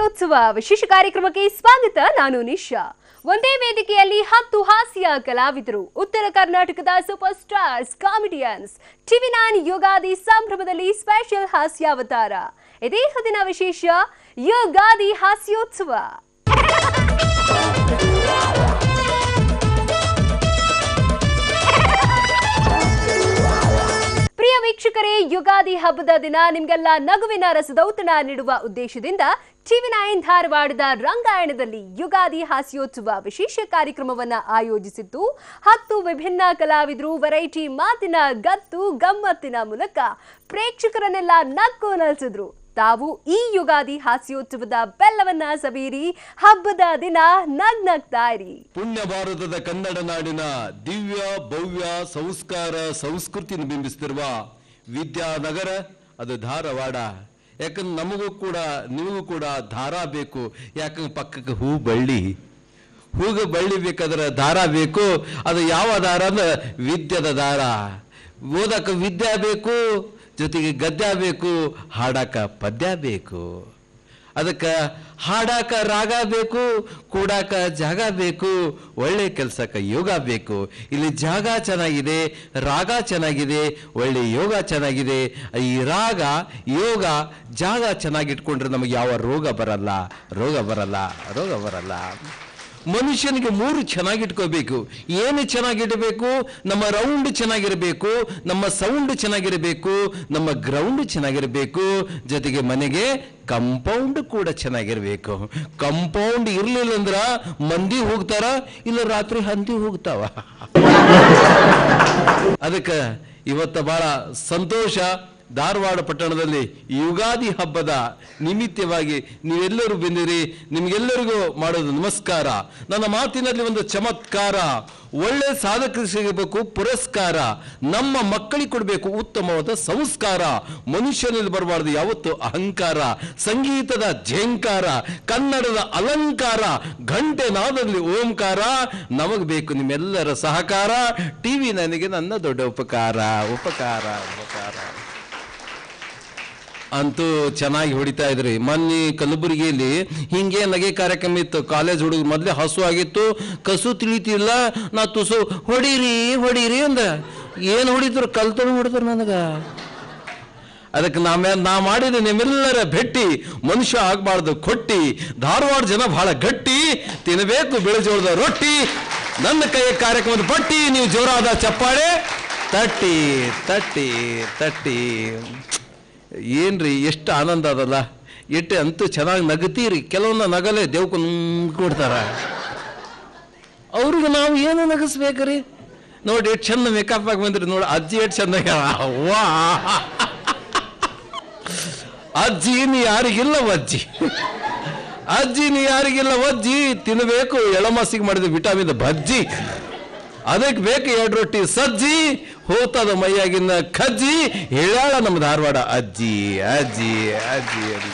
ಹಾಸ್ಯೋತ್ಸವ ವಿಶೇಷ ಕಾರ್ಯಕ್ರಮಕ್ಕೆ ಸ್ವಾಗತ ನಾನು ನಿಶಾ ಒಂದೇ ವೇದಿಕೆಯಲ್ಲಿ ಹತ್ತು ಹಾಸ್ಯ ಕಲಾವಿದರು ಉತ್ತರ ಕರ್ನಾಟಕದ superstars comedians TV nine Ugadi ಸಂಭ್ರಮದಲ್ಲಿ ಸ್ಪೆಷಲ್ ಹಾಸ್ಯಾವತಾರ ಇದೇ ದಿನ ವಿಶೇಷ ಯುಗಾದಿ ಹಾಸ್ಯೋತ್ಸವ ಪ್ರಿಯ ವೀಕ್ಷಕರೇ ಯುಗಾದಿ ಹಬ್ಬದ ದಿನ ನಿಮ್ಗೆಲ್ಲ ನಗುವಿನ ರಸದೌತಣ ನೀಡುವ ಉದ್ದೇಶದಿಂದ ಟಿವಿ ನೈನ್ ಧಾರವಾಡದ ರಂಗಾಯಣದಲ್ಲಿ ಯುಗಾದಿ ಹಾಸ್ಯೋತ್ಸವ ವಿಶೇಷ ಕಾರ್ಯಕ್ರಮವನ್ನ ಆಯೋಜಿಸಿದ್ದು ಹತ್ತು ವಿಭಿನ್ನ ಕಲಾವಿದರು ವೆರೈಟಿ ಮಾತಿನ ಗತ್ತು ಗಮ್ಮತ್ತಿನ ಮೂಲಕ ಪ್ರೇಕ್ಷಕರನ್ನೆಲ್ಲ ನಕ್ಕು ನಲಿಸಿದ್ರು ತಾವು ಈ ಯುಗಾದಿ ಹಾಸ್ಯೋತ್ಸವದ ಬೆಲ್ಲವನ್ನ ಸಬೀರಿ ಹಬ್ಬದ ದಿನ ನಗ್ನಗ್ತಾ ಇರಿ ಪುಣ್ಯ ಭಾರತದ ಕನ್ನಡ ನಾಡಿನ ದಿವ್ಯ ಭವ್ಯ ಸಂಸ್ಕಾರ ಸಂಸ್ಕೃತಿಯನ್ನು ಬಿಂಬಿಸ್ತಿರುವ ವಿದ್ಯಾನಗರ ಅದು ಧಾರವಾಡ ಯಾಕಂದ್ರೆ ನಮಗೂ ಕೂಡ ನಿಮಗೂ ಕೂಡ ದಾರ ಬೇಕು ಯಾಕಂದ್ರೆ ಪಕ್ಕಕ್ಕೆ ಹೂ ಬಳ್ಳಿ ಹೂಗ ಬಳ್ಳಿ ಬೇಕಾದ್ರೆ ದಾರ ಬೇಕು ಅದು ಯಾವ ದಾರ ಅಂದ್ರೆ ವಿದ್ಯದ ದಾರ ಓದಕ್ಕೆ ವಿದ್ಯೆ ಬೇಕು ಜೊತೆಗೆ ಗದ್ಯ ಬೇಕು ಹಾಡಕ ಪದ್ಯ ಬೇಕು ಅದಕ್ಕೆ ಹಾಡಾಕ ರಾಗ ಬೇಕು ಕೂಡಾಕ ಜಾಗ ಬೇಕು ಒಳ್ಳೆ ಕೆಲಸಕ್ಕೆ ಯೋಗ ಬೇಕು ಇಲ್ಲಿ ಜಾಗ ಚೆನ್ನಾಗಿದೆ ರಾಗ ಚೆನ್ನಾಗಿದೆ ಒಳ್ಳೆ ಯೋಗ ಚೆನ್ನಾಗಿದೆ ಈ ರಾಗ ಯೋಗ ಜಾಗ ಚೆನ್ನಾಗಿಟ್ಕೊಂಡ್ರೆ ನಮಗೆ ಯಾವ ರೋಗ ಬರಲ್ಲ ರೋಗ ಬರಲ್ಲ ರೋಗ ಬರಲ್ಲ ಮನುಷ್ಯನಿಗೆ ಮೂರು ಚೆನ್ನಾಗಿಟ್ಕೋಬೇಕು ಏನು ಚೆನ್ನಾಗಿಡಬೇಕು ನಮ್ಮ ರೌಂಡ್ ಚೆನ್ನಾಗಿರಬೇಕು ನಮ್ಮ ಸೌಂಡ್ ಚೆನ್ನಾಗಿರಬೇಕು ನಮ್ಮ ಗ್ರೌಂಡ್ ಚೆನ್ನಾಗಿರಬೇಕು ಜೊತೆಗೆ ಮನೆಗೆ ಕಂಪೌಂಡ್ ಕೂಡ ಚೆನ್ನಾಗಿರ್ಬೇಕು ಕಂಪೌಂಡ್ ಇರ್ಲಿಲ್ಲ ಅಂದ್ರ ಮಂದಿ ಹೋಗ್ತಾರ ಇಲ್ಲ ರಾತ್ರಿ ಹಂದಿ ಹೋಗ್ತಾವ ಅದಕ್ಕೆ ಇವತ್ತ ಬಹಳ ಸಂತೋಷ ಧಾರವಾಡ ಪಟ್ಟಣದಲ್ಲಿ ಯುಗಾದಿ ಹಬ್ಬದ ನಿಮಿತ್ತವಾಗಿ ನೀವೆಲ್ಲರೂ ಬಂದಿರಿ ನಿಮಗೆಲ್ಲರಿಗೂ ಮಾಡೋದು ನಮಸ್ಕಾರ ನನ್ನ ಮಾತಿನಲ್ಲಿ ಒಂದು ಚಮತ್ಕಾರ ಒಳ್ಳೆ ಸಾಧಕರಿಗೆ ಸಿಗಬೇಕು ಪುರಸ್ಕಾರ ನಮ್ಮ ಮಕ್ಕಳಿಗೆ ಕೊಡಬೇಕು ಉತ್ತಮವಾದ ಸಂಸ್ಕಾರ ಮನುಷ್ಯನಲ್ಲಿ ಬರಬಾರ್ದು ಯಾವತ್ತು ಅಹಂಕಾರ ಸಂಗೀತದ ಝೇಂಕಾರ ಕನ್ನಡದ ಅಲಂಕಾರ ಘಂಟೆ ನಾದದಲ್ಲಿ ಓಂಕಾರ ನಮಗ್ ಬೇಕು ನಿಮ್ಮೆಲ್ಲರ ಸಹಕಾರ ಟಿವಿ ನನಗೆ ನನ್ನ ದೊಡ್ಡ ಉಪಕಾರ ಉಪಕಾರ ಉಪಕಾರ ಅಂತೂ ಚೆನ್ನಾಗಿ ಹೊಡಿತಾ ಇದ್ರಿ ಮೊನ್ನೆ ಕಲಬುರಗಿಯಲ್ಲಿ ಹಿಂಗೆ ನಗೆ ಕಾರ್ಯಕ್ರಮ ಇತ್ತು ಕಾಲೇಜ್ ಹುಡುಗ ಮೊದಲೇ ಹಸು ಆಗಿತ್ತು ಕಸು ತಿಳಿತಿಲ್ಲ ನಾ ತುಸು ಹೊಡೀರಿ ಹೊಡೀರಿ ಅಂದ ಏನು ಹೊಡಿದ್ರು ಕಲ್ತನು ಹೊಡೆದ್ರು ನನಗ ಅದಕ್ಕೆ ನಾಮೇ ನಾ ಮಾಡಿದ ನಿಮ್ಮೆಲ್ಲರ ಭೆಟ್ಟಿ ಮನುಷ್ಯ ಆಗಬಾರ್ದು ಕೊಟ್ಟಿ ಧಾರವಾಡ ಜನ ಬಹಳ ಗಟ್ಟಿ ತಿನ್ನಬೇಕು ಬೆಳೆಜೋಳದ ರೊಟ್ಟಿ ನನ್ನ ಕೈಯ ಕಾರ್ಯಕ್ರಮದ ಪಟ್ಟಿ ನೀವು ಜೋರಾದ ಚಪ್ಪಾಳೆ ತಟ್ಟಿ ತಟ್ಟಿ ತಟ್ಟಿ ಏನ್ರಿ ಎಷ್ಟು ಆನಂದ ಅದಲ್ಲ ಎಷ್ಟು ಅಂತೂ ಚೆನ್ನಾಗಿ ನಗತೀರಿ ಕೆಲವೊಂದು ನಗಲೇ ದೇವ್ಕು ಕೊಡ್ತಾರ ಅವ್ರಿಗೆ ನಾವು ಏನು ನಗಸ್ಬೇಕ್ರಿ ನೋಡಿ ಎಷ್ಟು ಚಂದ ಮೇಕಪ್ ಆಗಿ ಬಂದ್ರಿ ನೋಡಿ ಅಜ್ಜಿ ಎಷ್ಟು ಚಂದ ಅವ್ವಾ ಅಜ್ಜಿ ನೀ ಯಾರಿಗಿಲ್ಲ ಅಜ್ಜಿ ಅಜ್ಜಿ ನೀ ಯಾರಿಗಿಲ್ಲ ಅಜ್ಜಿ ತಿನ್ನಬೇಕು ಎಳಮಾಸಿಗೆ ಮಾಡಿದ ವಿಟಾಮಿನ್ ಬಜ್ಜಿ ಅದಕ್ಕೆ ಬೇಕು ಎರಡು ರೊಟ್ಟಿ ಸಜ್ಜಿ ಹೋತದ ಮೈಯಾಗಿನ ಖಜ್ಜಿ ಹೇಳಾಳ ನಮ್ಮ ಧಾರವಾಡ ಅಜ್ಜಿ ಅಜ್ಜಿ ಅಜ್ಜಿ ಅಜ್ಜಿ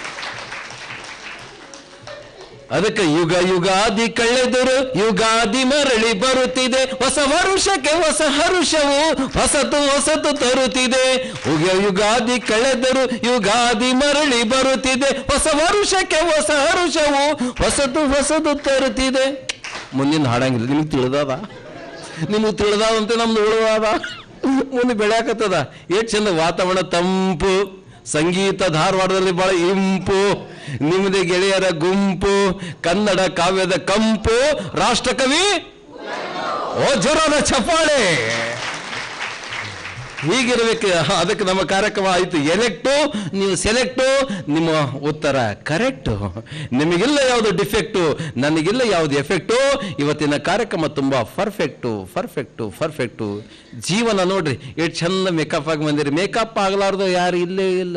ಅದಕ್ಕೆ ಯುಗ ಯುಗಾದಿ ಕಳೆದರು ಯುಗಾದಿ ಮರಳಿ ಬರುತ್ತಿದೆ ಹೊಸ ವರುಷಕ್ಕೆ ಹೊಸ ಹರುಷವು ಹೊಸತು ಹೊಸತು ತರುತ್ತಿದೆ ಯುಗ ಯುಗಾದಿ ಕಳೆದರು ಯುಗಾದಿ ಮರಳಿ ಬರುತ್ತಿದೆ ಹೊಸ ವರುಷಕ್ಕೆ ಹೊಸ ಹರುಷವು ಹೊಸತು ಹೊಸತು ತರುತ್ತಿದೆ ಮುಂದಿನ ಹಾಡಂಗಿಲ್ಲ ನಿಮ್ಗೆ ತಿಳಿದದ ನಿಮಗೆ ತಿಳಿದಾದಂತೆ ನಮ್ದು ಉಳುವಾದ ಮುಂದೆ ಬೆಳೆಯಾಕತ್ತದ ಎಷ್ಟು ಚಂದ ವಾತಾವರಣ ತಂಪು ಸಂಗೀತ ಧಾರವಾಡದಲ್ಲಿ ಬಹಳ ಇಂಪು ನಿಮ್ಮದೇ ಗೆಳೆಯರ ಗುಂಪು ಕನ್ನಡ ಕಾವ್ಯದ ಕಂಪು ರಾಷ್ಟ್ರಕವಿ ಓ ಜೋರಾದ ಚಪ್ಪಾಳೆ ಹೀಗಿರ್ಬೇಕು ಅದಕ್ಕೆ ನಮ್ಮ ಕಾರ್ಯಕ್ರಮ ಆಯಿತು ಎಲೆಕ್ಟು ನೀವು ಸೆಲೆಕ್ಟು ನಿಮ್ಮ ಉತ್ತರ ಕರೆಕ್ಟು ನಿಮಗಿಲ್ಲ ಯಾವುದು ಡಿಫೆಕ್ಟು ನನಗಿಲ್ಲ ಯಾವುದು ಎಫೆಕ್ಟು ಇವತ್ತಿನ ಕಾರ್ಯಕ್ರಮ ತುಂಬ ಪರ್ಫೆಕ್ಟು ಪರ್ಫೆಕ್ಟು ಪರ್ಫೆಕ್ಟು ಜೀವನ ನೋಡ್ರಿ ಎಷ್ಟು ಚಂದ ಮೇಕಪ್ ಆಗಿ ಬಂದಿರಿ ಮೇಕಪ್ ಆಗಲಾರ್ದು ಯಾರು ಇಲ್ಲೇ ಇಲ್ಲ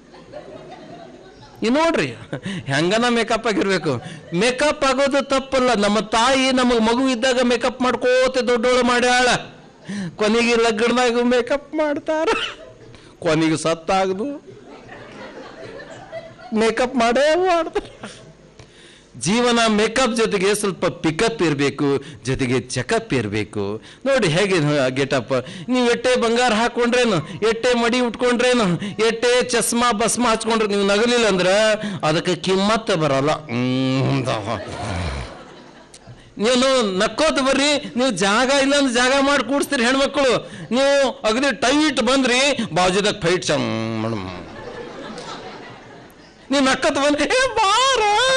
ಈ ನೋಡ್ರಿ ಹೆಂಗನ ಮೇಕಪ್ ಆಗಿರ್ಬೇಕು ಮೇಕಪ್ ಆಗೋದು ತಪ್ಪಲ್ಲ ನಮ್ಮ ತಾಯಿ ನಮಗೆ ಮಗು ಇದ್ದಾಗ ಮೇಕಪ್ ಮಾಡ್ಕೋತೆ ದೊಡ್ಡೋಳು ಮಾಡ್ಯಾಳ ಕೊನೆಗೆ ಲಗ್ನದಾಗ ಮೇಕಪ್ ಮಾಡ್ತಾರ ಕೊನೆಗೆ ಸತ್ತಾಗದು ಮೇಕಪ್ ಮಾಡೇ ಮಾಡ್ತಾರೆ ಜೀವನ ಮೇಕಪ್ ಜೊತೆಗೆ ಸ್ವಲ್ಪ ಪಿಕಪ್ ಇರಬೇಕು ಜೊತೆಗೆ ಚೆಕಪ್ ಇರಬೇಕು ನೋಡಿ ಹೇಗೆ ಗೆಟಪ್ ನೀವು ಎಟ್ಟೆ ಬಂಗಾರ ಹಾಕೊಂಡ್ರೇನು ಎಟ್ಟೆ ಮಡಿ ಉಟ್ಕೊಂಡ್ರೇನು ಎಟ್ಟೆ ಚಸ್ಮಾ ಭಸ್ಮ ಹಚ್ಕೊಂಡ್ರೆ ನೀವು ನಗಲಿಲ್ಲ ಅಂದ್ರೆ ಅದಕ್ಕೆ ಕಿಮ್ಮತ್ತ ಬರಲ್ಲ ಹ್ಮ್. ನೀವು ನಕ್ಕೋತ ಬರ್ರಿ ನೀವು ಜಾಗ ಇಲ್ಲ ಅಂದ್ರೆ ಜಾಗ ಮಾಡಿ ಕೂಡಿಸ್ತೀರಿ ಹೆಣ್ಮಕ್ಳು ನೀವು ಅಗದಿ ಟೈಟ್ ಬಂದ್ರಿ ಬಾಜುದಾಗ ಫೈಟ್ ಚಮ್ ಮೇಡಮ್ ನೀವು ನಕ್ಕತ್ ಬಂದ್ರಿ ಏ ಬಾರ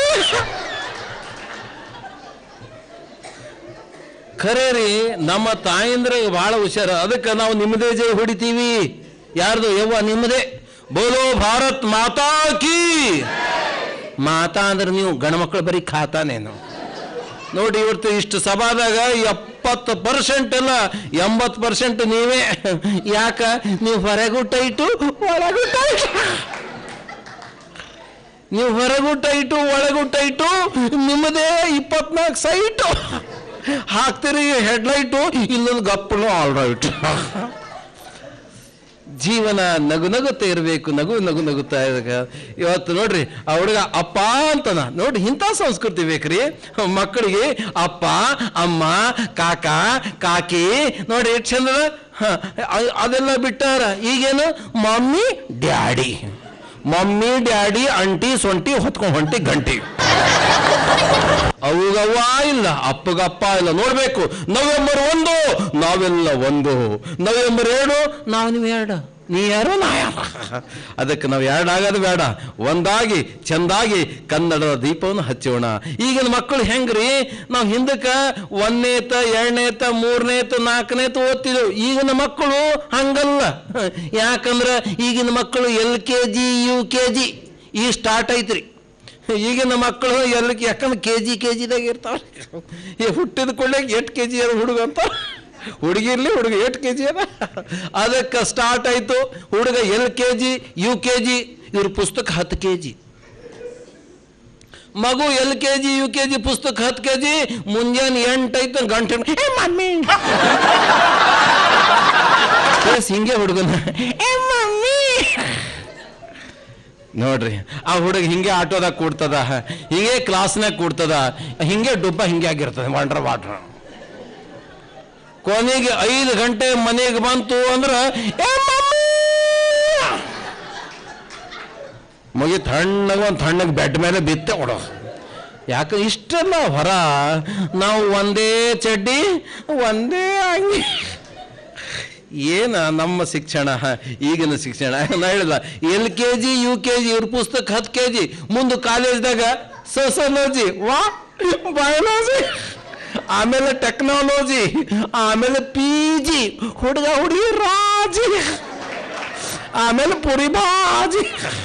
ಖರೆ ರೀ ನಮ್ಮ ತಾಯಂದ್ರಿಗೆ ಭಾಳ ಹುಷಾರ ಅದಕ್ಕೆ ನಾವು ನಿಮ್ಮದೇ ಜೈ ಹೊಡಿತೀವಿ ಯಾರ್ದು ಯವ್ವ ನಿಮ್ಮದೇ ಬೋಲೋ ಭಾರತ್ ಮಾತಾ ಕೀ ಮಾತಾ ಅಂದ್ರೆ ನೀವು ಗಂಡ್ಮಕ್ಳು ಬರೀ ಖಾತಾನೇನು ನೋಡಿ ಇವತ್ತು ಇಷ್ಟು ಸಭಾದಾಗ ಎಪ್ಪತ್ತು ಪರ್ಸೆಂಟ್ ಎಲ್ಲ ಎಂಬತ್ತು ಪರ್ಸೆಂಟ್ ನೀವೇ ಯಾಕ ನೀವು ಹೊರಗೂ ಟೈಟು ಒಳಗೂ ಟೈಟು ನೀವು ಹೊರಗೂ ಟೈಟು ಒಳಗೂ ಟೈಟು ನಿಮ್ಮದೇ ಇಪ್ಪತ್ನಾಲ್ಕು ಸೈಟು ಹಾಕ್ತೀರಿ ಹೆಡ್ಲೈಟು ಇಲ್ಲೊಂದು ಗಪ್ಪಲು ಆಲ್ ರೈಟ್ ಜೀವನ ನಗು ನಗುತ್ತಾ ಇರಬೇಕು ನಗು ನಗು ನಗುತ್ತಾ ಇರಬೇಕು ಇವತ್ತು ನೋಡ್ರಿ ಆ ಹುಡುಗ ಅಪ್ಪ ಅಂತನ ನೋಡಿ ಇಂಥ ಸಂಸ್ಕೃತಿ ಬೇಕ್ರಿ ಮಕ್ಕಳಿಗೆ ಅಪ್ಪ ಅಮ್ಮ ಕಾಕ ಕಾಕಿ ನೋಡಿ ಎಷ್ಟು ಚಂದ ಹ, ಅ- ಅದೆಲ್ಲ ಬಿಟ್ಟಾರ ಈಗೇನು ಮಮ್ಮಿ ಡ್ಯಾಡಿ ಮಮ್ಮಿ ಡ್ಯಾಡಿ ಅಂಟಿ ಸೊಂಟಿ ಹೊತ್ಕೊಂಡು ಹೊಂಟಿ ಗಂಟಿ ಅವುಗವ್ವ ಇಲ್ಲ ಅಪ್ಪಗಪ್ಪ ಇಲ್ಲ ನೋಡ್ಬೇಕು ನವೆಂಬರ್ ಒಂದು ನಾವೆಲ್ಲ ಒಂದು ನವೆಂಬರ್ ಎರಡು ನಾವು ನೀವು ಎರಡು ನೀ ಯಾರು ನಾ ಯಾರು ಅದಕ್ಕೆ ನಾವು ಎರಡು ಆಗೋದು ಬೇಡ ಒಂದಾಗಿ ಚಂದಾಗಿ ಕನ್ನಡದ ದೀಪವನ್ನು ಹಚ್ಚೋಣ ಈಗಿನ ಮಕ್ಕಳು ಹೆಂಗ್ರಿ ನಾವು ಹಿಂದಕ್ಕೆ ಒಂದನೇತ ಎರಡನೇತ ಮೂರನೇತ ನಾಲ್ಕನೇತ ಓದ್ತಿದ್ದೆವು ಈಗಿನ ಮಕ್ಕಳು ಹಂಗಲ್ಲ ಯಾಕಂದ್ರೆ ಈಗಿನ ಮಕ್ಕಳು L K G U K G ಈ ಸ್ಟಾರ್ಟ್ ಐತ್ರಿ ಈಗಿನ ಮಕ್ಕಳು ಎಲ್ಲ ಯಾಕಂದ್ರೆ ಕೆ ಜಿ ಕೆ ಜಿದಾಗ ಇರ್ತಾವೆ ಈ ಹುಟ್ಟಿದ ಕೊಳ್ಳೆ ಎಷ್ಟು ಕೆ ಜಿ ಅದ ಹುಡುಗ ಅಂತ ಹುಡುಗಿ ಇರಲಿ ಹುಡುಗ ಎಷ್ಟು ಕೆ ಜಿ ಅದ ಅದಕ್ಕೆ ಸ್ಟಾರ್ಟ್ ಆಯಿತು ಹುಡುಗ L K G U K G ಇವ್ರ ಪುಸ್ತಕ ಹತ್ತು ಕೆ ಜಿ ಮಗು L K G U K G ಪುಸ್ತಕ ಹತ್ತು ಕೆ ಜಿ ಮುಂಜಾನೆ ಎಂಟು ಐತೆ ಗಂಟೆ ಏ ಮಮ್ಮಿ ಎಸ್ ಹಿಂಗೆ ಹುಡುಗನ ಏ ಮಮ್ಮಿ ನೋಡ್ರಿ ಆ ಹುಡುಗ ಹಿಂಗೆ ಆಟೋದಾಗ ಕೂಡ್ತದ ಹಿಂಗೆ ಕ್ಲಾಸ್ನಾಗ ಕೂಡ್ತದ ಹಿಂಗೆ ಡುಬ್ಬ ಹಿಂಗೆ ಆಗಿರ್ತದೆ ವಾಂಡ್ರ ವಾಟ್ರ್ ಕೊನೆಗೆ ಐದು ಗಂಟೆ ಮನೆಗೆ ಬಂತು ಅಂದ್ರೆ "ಏ ಮಮ್ಮಿ!" ಮುಗಿ ತಣ್ಣಗೆ ಒಂದು ತಣ್ಣಗೆ ಬೆಡ್ ಮೇಲೆ ಬಿತ್ತೆ ಕೊಡೋ ಯಾಕೆ ಇಷ್ಟೆಲ್ಲ ಹೊರ ನಾವು ಒಂದೇ ಚಡ್ಡಿ ಒಂದೇ ಅಂಗಿ ಏನ ನಮ್ಮ ಶಿಕ್ಷಣ ಈಗಿನ ಶಿಕ್ಷಣ ನಾ ಹೇಳಿದ L K G U K G ಇವ್ರ ಪುಸ್ತಕ ಹತ್ತು ಕೆ ಜಿ ಮುಂದೆ ಕಾಲೇಜ್ದಾಗ ಸೋಸಲಜಿ ವಾ ಬಯಾಲಜಿ ಆಮೇಲೆ ಟೆಕ್ನಾಲಜಿ ಆಮೇಲೆ ಪಿ ಜಿ ಹುಡುಗ ಹುಡುಗಿ ರಾಜಿ ಆಮೇಲೆ ಪುರಿ ಬಾಜಿ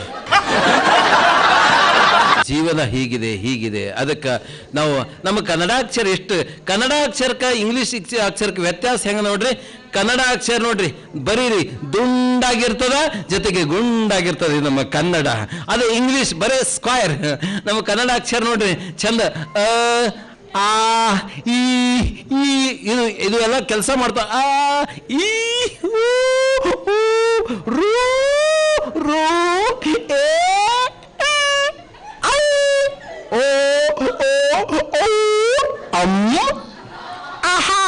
ಜೀವನ ಹೀಗಿದೆ ಹೀಗಿದೆ ಅದಕ್ಕೆ ನಾವು ನಮ್ಮ ಕನ್ನಡಾಕ್ಷರ ಎಷ್ಟು ಕನ್ನಡಾಕ್ಷರಕ್ಕೆ ಇಂಗ್ಲೀಷ್ ಅಕ್ಷ- ಅಕ್ಷರಕ್ಕೆ ವ್ಯತ್ಯಾಸ ಹೆಂಗೆ ನೋಡ್ರಿ ಕನ್ನಡ ಅಕ್ಷರ ನೋಡ್ರಿ ಬರೀರಿ ದುಂಡಾಗಿರ್ತದ ಜೊತೆಗೆ ಗುಂಡಾಗಿರ್ತದೆ ಇದು ನಮ್ಮ ಕನ್ನಡ ಅದು ಇಂಗ್ಲೀಷ್ ಬರೇ ಸ್ಕ್ವೈರ್ ನಮ್ಮ ಕನ್ನಡ ಅಕ್ಷರ ನೋಡ್ರಿ ಚಂದ ಅ ಆ ಈ ಈ ಇದು ಇದು ಎಲ್ಲ ಕೆಲಸ ಮಾಡ್ತಾ ಆ ಈ ಊ, ಊ, ರೂ ರೂ ಏ ಏ, ಐ, ಓ ಓ ಓ ಅಮ್ಮ ಆಹಾ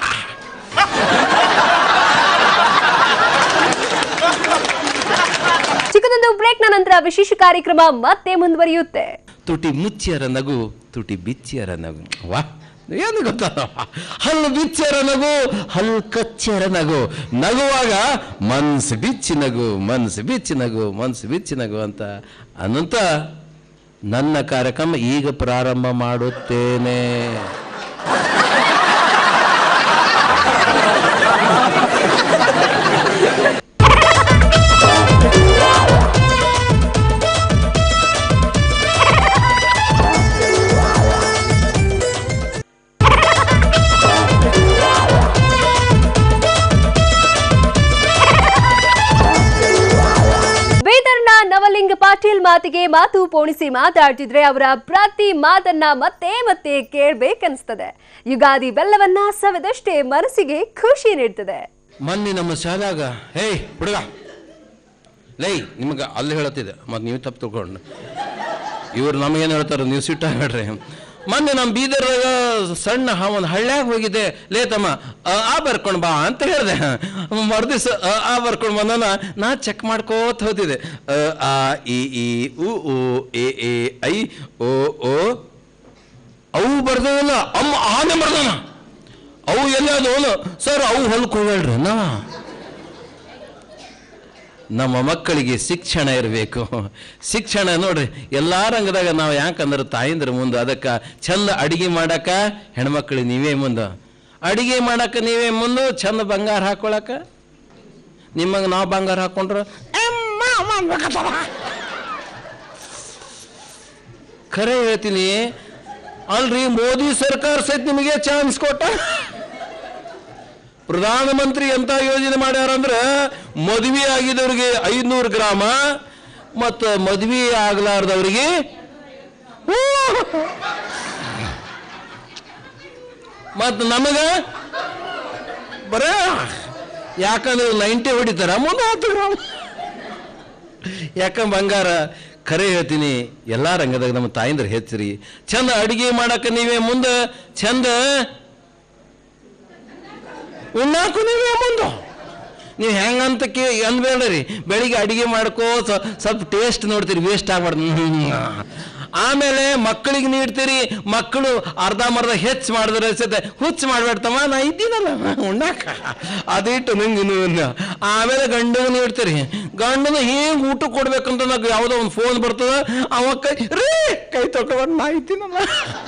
ಚಿಕ್ಕದೊಂದು ಬ್ರೇಕ್ನ ನಂತರ ವಿಶೇಷ ಕಾರ್ಯಕ್ರಮ ಮತ್ತೆ ಮುಂದುವರಿಯುತ್ತೆ ತುಟಿ ಮುಚ್ಚಿಯರ ನಗು ತುಟಿ ಬಿಚ್ಚಿಯರ ನಗು ವಾ ಏನು ಗೊತ್ತಲ್ಲ ಹಲ್ಲು ಬಿಚ್ಚರ ನಗು ಹಲ್ಲು ಕಚ್ಚರ ನಗು ನಗುವಾಗ ಮನ್ಸು ಬಿಚ್ಚಿ ನಗು ಮನ್ಸು ಬಿಚ್ಚಿ ನಗು ಮನ್ಸು ಬಿಚ್ಚಿ ನಗು ಅಂತ ಅನಂತ ನನ್ನ ಕಾರ್ಯಕ್ರಮ ಈಗ ಪ್ರಾರಂಭ ಮಾಡುತ್ತೇನೆ ಬೀದರ್ನ ನವಲಿಂಗ ಪಾಟೀಲ್ ಮಾತಿಗೆ ಮಾತು ಪೋಣಿಸಿ ಮಾತಾಡ್ತಿದ್ರೆ ಅವರ ಪ್ರತಿ ಮಾತನ್ನ ಮತ್ತೆ ಮತ್ತೆ ಕೇಳ್ಬೇಕನ್ಸ್ತದೆ ಯುಗಾದಿ ಬೆಲ್ಲವನ್ನ ಸವಿದಷ್ಟೇ ಮನಸ್ಸಿಗೆ ಖುಷಿ ನೀಡ್ತದೆ ಮೊನ್ನೆ ನಮ್ಮ ಶಾಲಾಗ ಹೇಯ್ ಹುಡುಗ ಲೈ ನಿಮಗೆ ಅಲ್ಲಿ ಹೇಳತ್ತಿದೆ ಮತ್ತು ನೀವು ತಪ್ಪು ತಿಳ್ಕೊಂಡು ಇವ್ರು ನಮಗೇನು ಹೇಳ್ತಾರೆ ನೀವು ಸಿಟ್ಟ ಹೇಳ್ರಿ ಮೊನ್ನೆ ನಮ್ಮ ಬೀದರ್ದಾಗ ಸಣ್ಣ ಹ- ಒಂದು ಹಳ್ಳ್ಯಾಗ ಹೋಗಿದ್ದೆ ಲೇತಮ್ಮ ಅ, ಆ ಬರ್ಕೊಂಡು ಬಾ ಅಂತ ಹೇಳಿದೆ ಮರ್ದಿವ್ಸ ಅ, ಆ ಬರ್ಕೊಂಡು ಬಂದನ ನಾ ಚೆಕ್ ಮಾಡ್ಕೋತ ಹೋತಿದ್ದೆ ಅ, ಆ ಇ ಈ ಉ ಉ ಎ ಎ ಐ ಓ ಓ ಅವು ಬರ್ದವಲ್ಲ ಅಮ್ಮ ಆನೆ ಬರ್ದನ ಅವು ಎಲ್ಲಾದು ಅವನು ಸರ್ ಅವು ಹೊಲಕ್ಕೆ ಹೋಗಲ್ರಿ ನಾ ನಮ್ಮ ಮಕ್ಕಳಿಗೆ ಶಿಕ್ಷಣ ಇರಬೇಕು ಶಿಕ್ಷಣ ನೋಡ್ರಿ ಎಲ್ಲಾ ರಂಗದಾಗ ನಾವು ಯಾಕಂದ್ರೆ ತಾಯಿಂದ್ರ ಮುಂದೆ ಅದಕ್ಕೆ ಚಂದ ಅಡಿಗೆ ಮಾಡಕ ಹೆಣ್ಮಕ್ಳಿಗೆ ನೀವೇ ಮುಂದೆ ಅಡಿಗೆ ಮಾಡಕ ನೀವೇ ಮುಂದೆ ಚಂದ ಬಂಗಾರ ಹಾಕೊಳಕ ನಿಮಗೆ ನಾವು ಬಂಗಾರ ಹಾಕೊಂಡ್ರ ಖರೆ ಹೇಳ್ತೀನಿ ಅಲ್ರಿ ಮೋದಿ ಸರ್ಕಾರ ಸಹಿತ ನಿಮಗೆ ಚಾನ್ಸ್ ಕೊಟ್ಟ ಪ್ರಧಾನಮಂತ್ರಿ ಎಂತ ಯೋಜನೆ ಮಾಡ್ಯಾರಂದ್ರೆ ಮದುವೆ ಆಗಿದವ್ರಿಗೆ ಐದ್ನೂರು ಗ್ರಾಮ ಮತ್ತು ಮದುವೆ ಆಗ್ಲಾರ್ದವ್ರಿಗೆ ಮತ್ತು ನಮಗ ಬರೇ ಯಾಕಂದ್ರೆ ನೈಂಟಿ ಹೊಡಿತಾರ ಮುಂದೆ ಹತ್ತು ಗ್ರಾಮ ಯಾಕ ಬಂಗಾರ ಖರೆ ಹೇಳ್ತೀನಿ ಎಲ್ಲಾ ರಂಗದಾಗ ನಮ್ಮ ತಾಯಿಂದ್ರ ಹೆಚ್ಚ್ರಿ ಚಂದ ಅಡಿಗೆ ಮಾಡಕ್ಕೆ ನೀವೇ ಮುಂದೆ ಚಂದ ಉಣ್ಣಾಕು ನೀವೇ ಮುಂದೆ ನೀವು ಹೆಂಗಂತ ಕೇ ಅನ್ಬೇಡ್ರಿ ಬೆಳಿಗ್ಗೆ ಅಡಿಗೆ ಮಾಡ್ಕೋ ಸ್ವ- ಸ್ವಲ್ಪ ಟೇಸ್ಟ್ ನೋಡ್ತೀರಿ ವೇಸ್ಟ್ ಆಗ್ಬಾರ್ದು ಹ್ಮ್. ಆಮೇಲೆ ಮಕ್ಕಳಿಗೆ ನೀಡ್ತೀರಿ ಮಕ್ಕಳು ಅರ್ಧಂಬರ್ಧ ಹೆಚ್ಚು ಮಾಡಿದ್ರೆ ಸತೆ ಹುಚ್ಚು ಮಾಡ್ಬೇಡ್ತಮ್ಮ ನಾ ಇದ್ದೀನಲ್ಲ ಉಣ್ಣಾಕ ಅದಿಟ್ಟು ನಿಂಗೆ ನೀವು ಆಮೇಲೆ ಗಂಡಗೆ ನೀಡ್ತೀರಿ ಗಂಡನ ಹಿಂಗೆ ಊಟ ಕೊಡ್ಬೇಕಂತ నాకు ಯಾವುದೋ ಒಂದು ಫೋನ್ ಬರ್ತದ ಅವ ಕೈ ರೀ ಕೈ ತೊಳ್ಕೊಬಾರ್ದು ನಾ ಇದ್ದೀನಲ್ಲ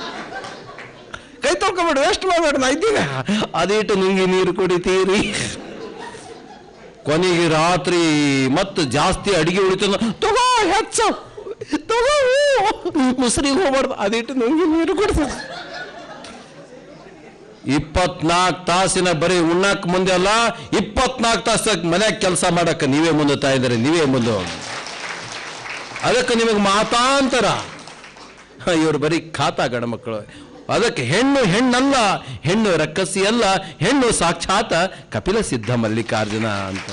ಕೈ ತೊಳ್ಕೊಬೇಡ ವೇಸ್ಟ್ ಮಾಡಬೇಡ ನಾ ಇದ್ದೀನಿ ಅದಿಟ್ಟು ನುಂಗಿ ನೀರು ಕುಡಿತೀರಿ ಕೊನೆಗೆ ರಾತ್ರಿ ಮತ್ತು ಜಾಸ್ತಿ ಅಡಿಗೆ ಉಳಿತದ ತಗೋ ಹೆಚ್ಚು ತಗೋ ಮುಸ್ರಿಗೆ ಹೋಗ್ಬಾರ್ದು ಅದಿಟ್ಟು ನುಂಗಿ ನೀರು ಕುಡಿತದ ಇಪ್ಪತ್ನಾಲ್ಕು ತಾಸಿನ ಬರೀ ಉಣ್ಣಾಕ್ ಮುಂದೆ ಅಲ್ಲ ಇಪ್ಪತ್ನಾಲ್ಕು ತಾಸ ಮನ್ಯಾಗ ಕೆಲಸ ಮಾಡಕ್ಕೆ ನೀವೇ ಮುಂದೆ ತಾಯಿದ್ದಾರೆ ನೀವೇ ಮುಂದೆ ಅದಕ್ಕೆ ನಿಮಗೆ ಮಾತಾಂತರ ಇವರು ಬರೀ ಖಾತಾ ಗಂಡ್ಮಕ್ಕಳು ಅದಕ್ಕೆ ಹೆಣ್ಣು ಹೆಣ್ಣಲ್ಲ ಹೆಣ್ಣು ರಕ್ಕಸಿ ಅಲ್ಲ ಹೆಣ್ಣು ಸಾಕ್ಷಾತ್ ಕಪಿಲ ಸಿದ್ಧ ಮಲ್ಲಿಕಾರ್ಜುನ ಅಂತ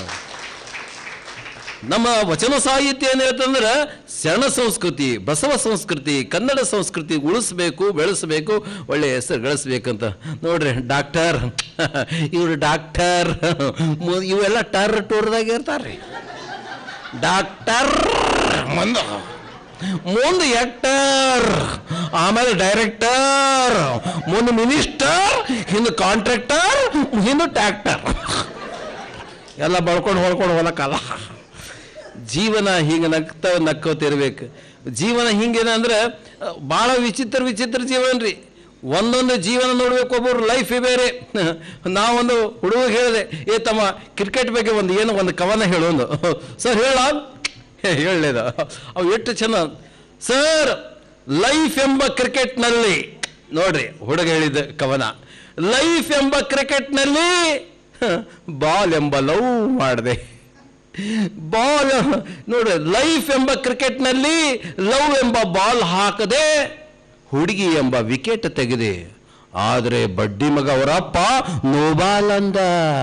ನಮ್ಮ ವಚನ ಸಾಹಿತ್ಯ ಏನ್ ಹೇಳ್ತಂದ್ರೆ ಶರಣ ಸಂಸ್ಕೃತಿ ಬಸವ ಸಂಸ್ಕೃತಿ ಕನ್ನಡ ಸಂಸ್ಕೃತಿ ಉಳಿಸ್ಬೇಕು ಬೆಳೆಸಬೇಕು ಒಳ್ಳೆ ಹೆಸರು ಗಳಿಸ್ಬೇಕಂತ ನೋಡ್ರಿ ಡಾಕ್ಟರ್ ಇವರು ಡಾಕ್ಟರ್ ಇವೆಲ್ಲ ಟರ್ ಟೂರ್ದಾಗ ಇರ್ತಾರ್ರಿ ಡಾಕ್ಟರ್ ಮುಂದೆ ಮುಂದೆ ಆಕ್ಟರ್ ಆಮೇಲೆ ಡೈರೆಕ್ಟರ್ ಮುಂದೆ ಮಿನಿಸ್ಟರ್ ಹಿಂದೆ ಕಾಂಟ್ರಾಕ್ಟರ್ ಹಿಂದೆ ಟ್ಯಾಕ್ಟರ್ ಎಲ್ಲ ಬಳ್ಕೊಂಡು ಹೊಳ್ಕೊಂಡು ಹೋಲಕ್ಕಲ್ಲ ಜೀವನ ಹಿಂಗೆ ನಗ್ತಾ ನಕ್ಕೋತಿರ್ಬೇಕು ಜೀವನ ಹಿಂಗೇನ ಅಂದ್ರೆ ಭಾಳ ವಿಚಿತ್ರ ವಿಚಿತ್ರ ಜೀವನ ರೀ ಒಂದೊಂದು ಜೀವನ ನೋಡ್ಬೇಕು ಒಬ್ಬರು ಲೈಫ್ ಬೇರೆ ನಾವೊಂದು ಹುಡುಗ ಹೇಳಿದೆ ಏ ತಮ್ಮ ಕ್ರಿಕೆಟ್ ಬಗ್ಗೆ ಒಂದು ಏನು ಒಂದು ಕವನ ಹೇಳು ಒಂದು ಸರ್ ಹೇಳ ಹೇಳಲೇದ ಅವು ಎಷ್ಟು ಚೆನ್ನ ಸರ್ ಲೈಫ್ ಎಂಬ ಕ್ರಿಕೆಟ್ನಲ್ಲಿ ನೋಡ್ರಿ ಹುಡುಗ ಹೇಳಿದ ಕವನ ಲೈಫ್ ಎಂಬ ಕ್ರಿಕೆಟ್ನಲ್ಲಿ ಬಾಲ್ ಎಂಬ ಲವ್ ಮಾಡಿದೆ ಬಾಲ್ ನೋಡ್ರಿ ಲೈಫ್ ಎಂಬ ಕ್ರಿಕೆಟ್ನಲ್ಲಿ ಲವ್ ಎಂಬ ಬಾಲ್ ಹಾಕದೆ ಹುಡುಗಿ ಎಂಬ ವಿಕೆಟ್ ತೆಗೆದೆ ಆದರೆ ಬಡ್ಡಿ ಮಗ ಅವರಪ್ಪ ನೋಬಾಲ್ ಅಂದ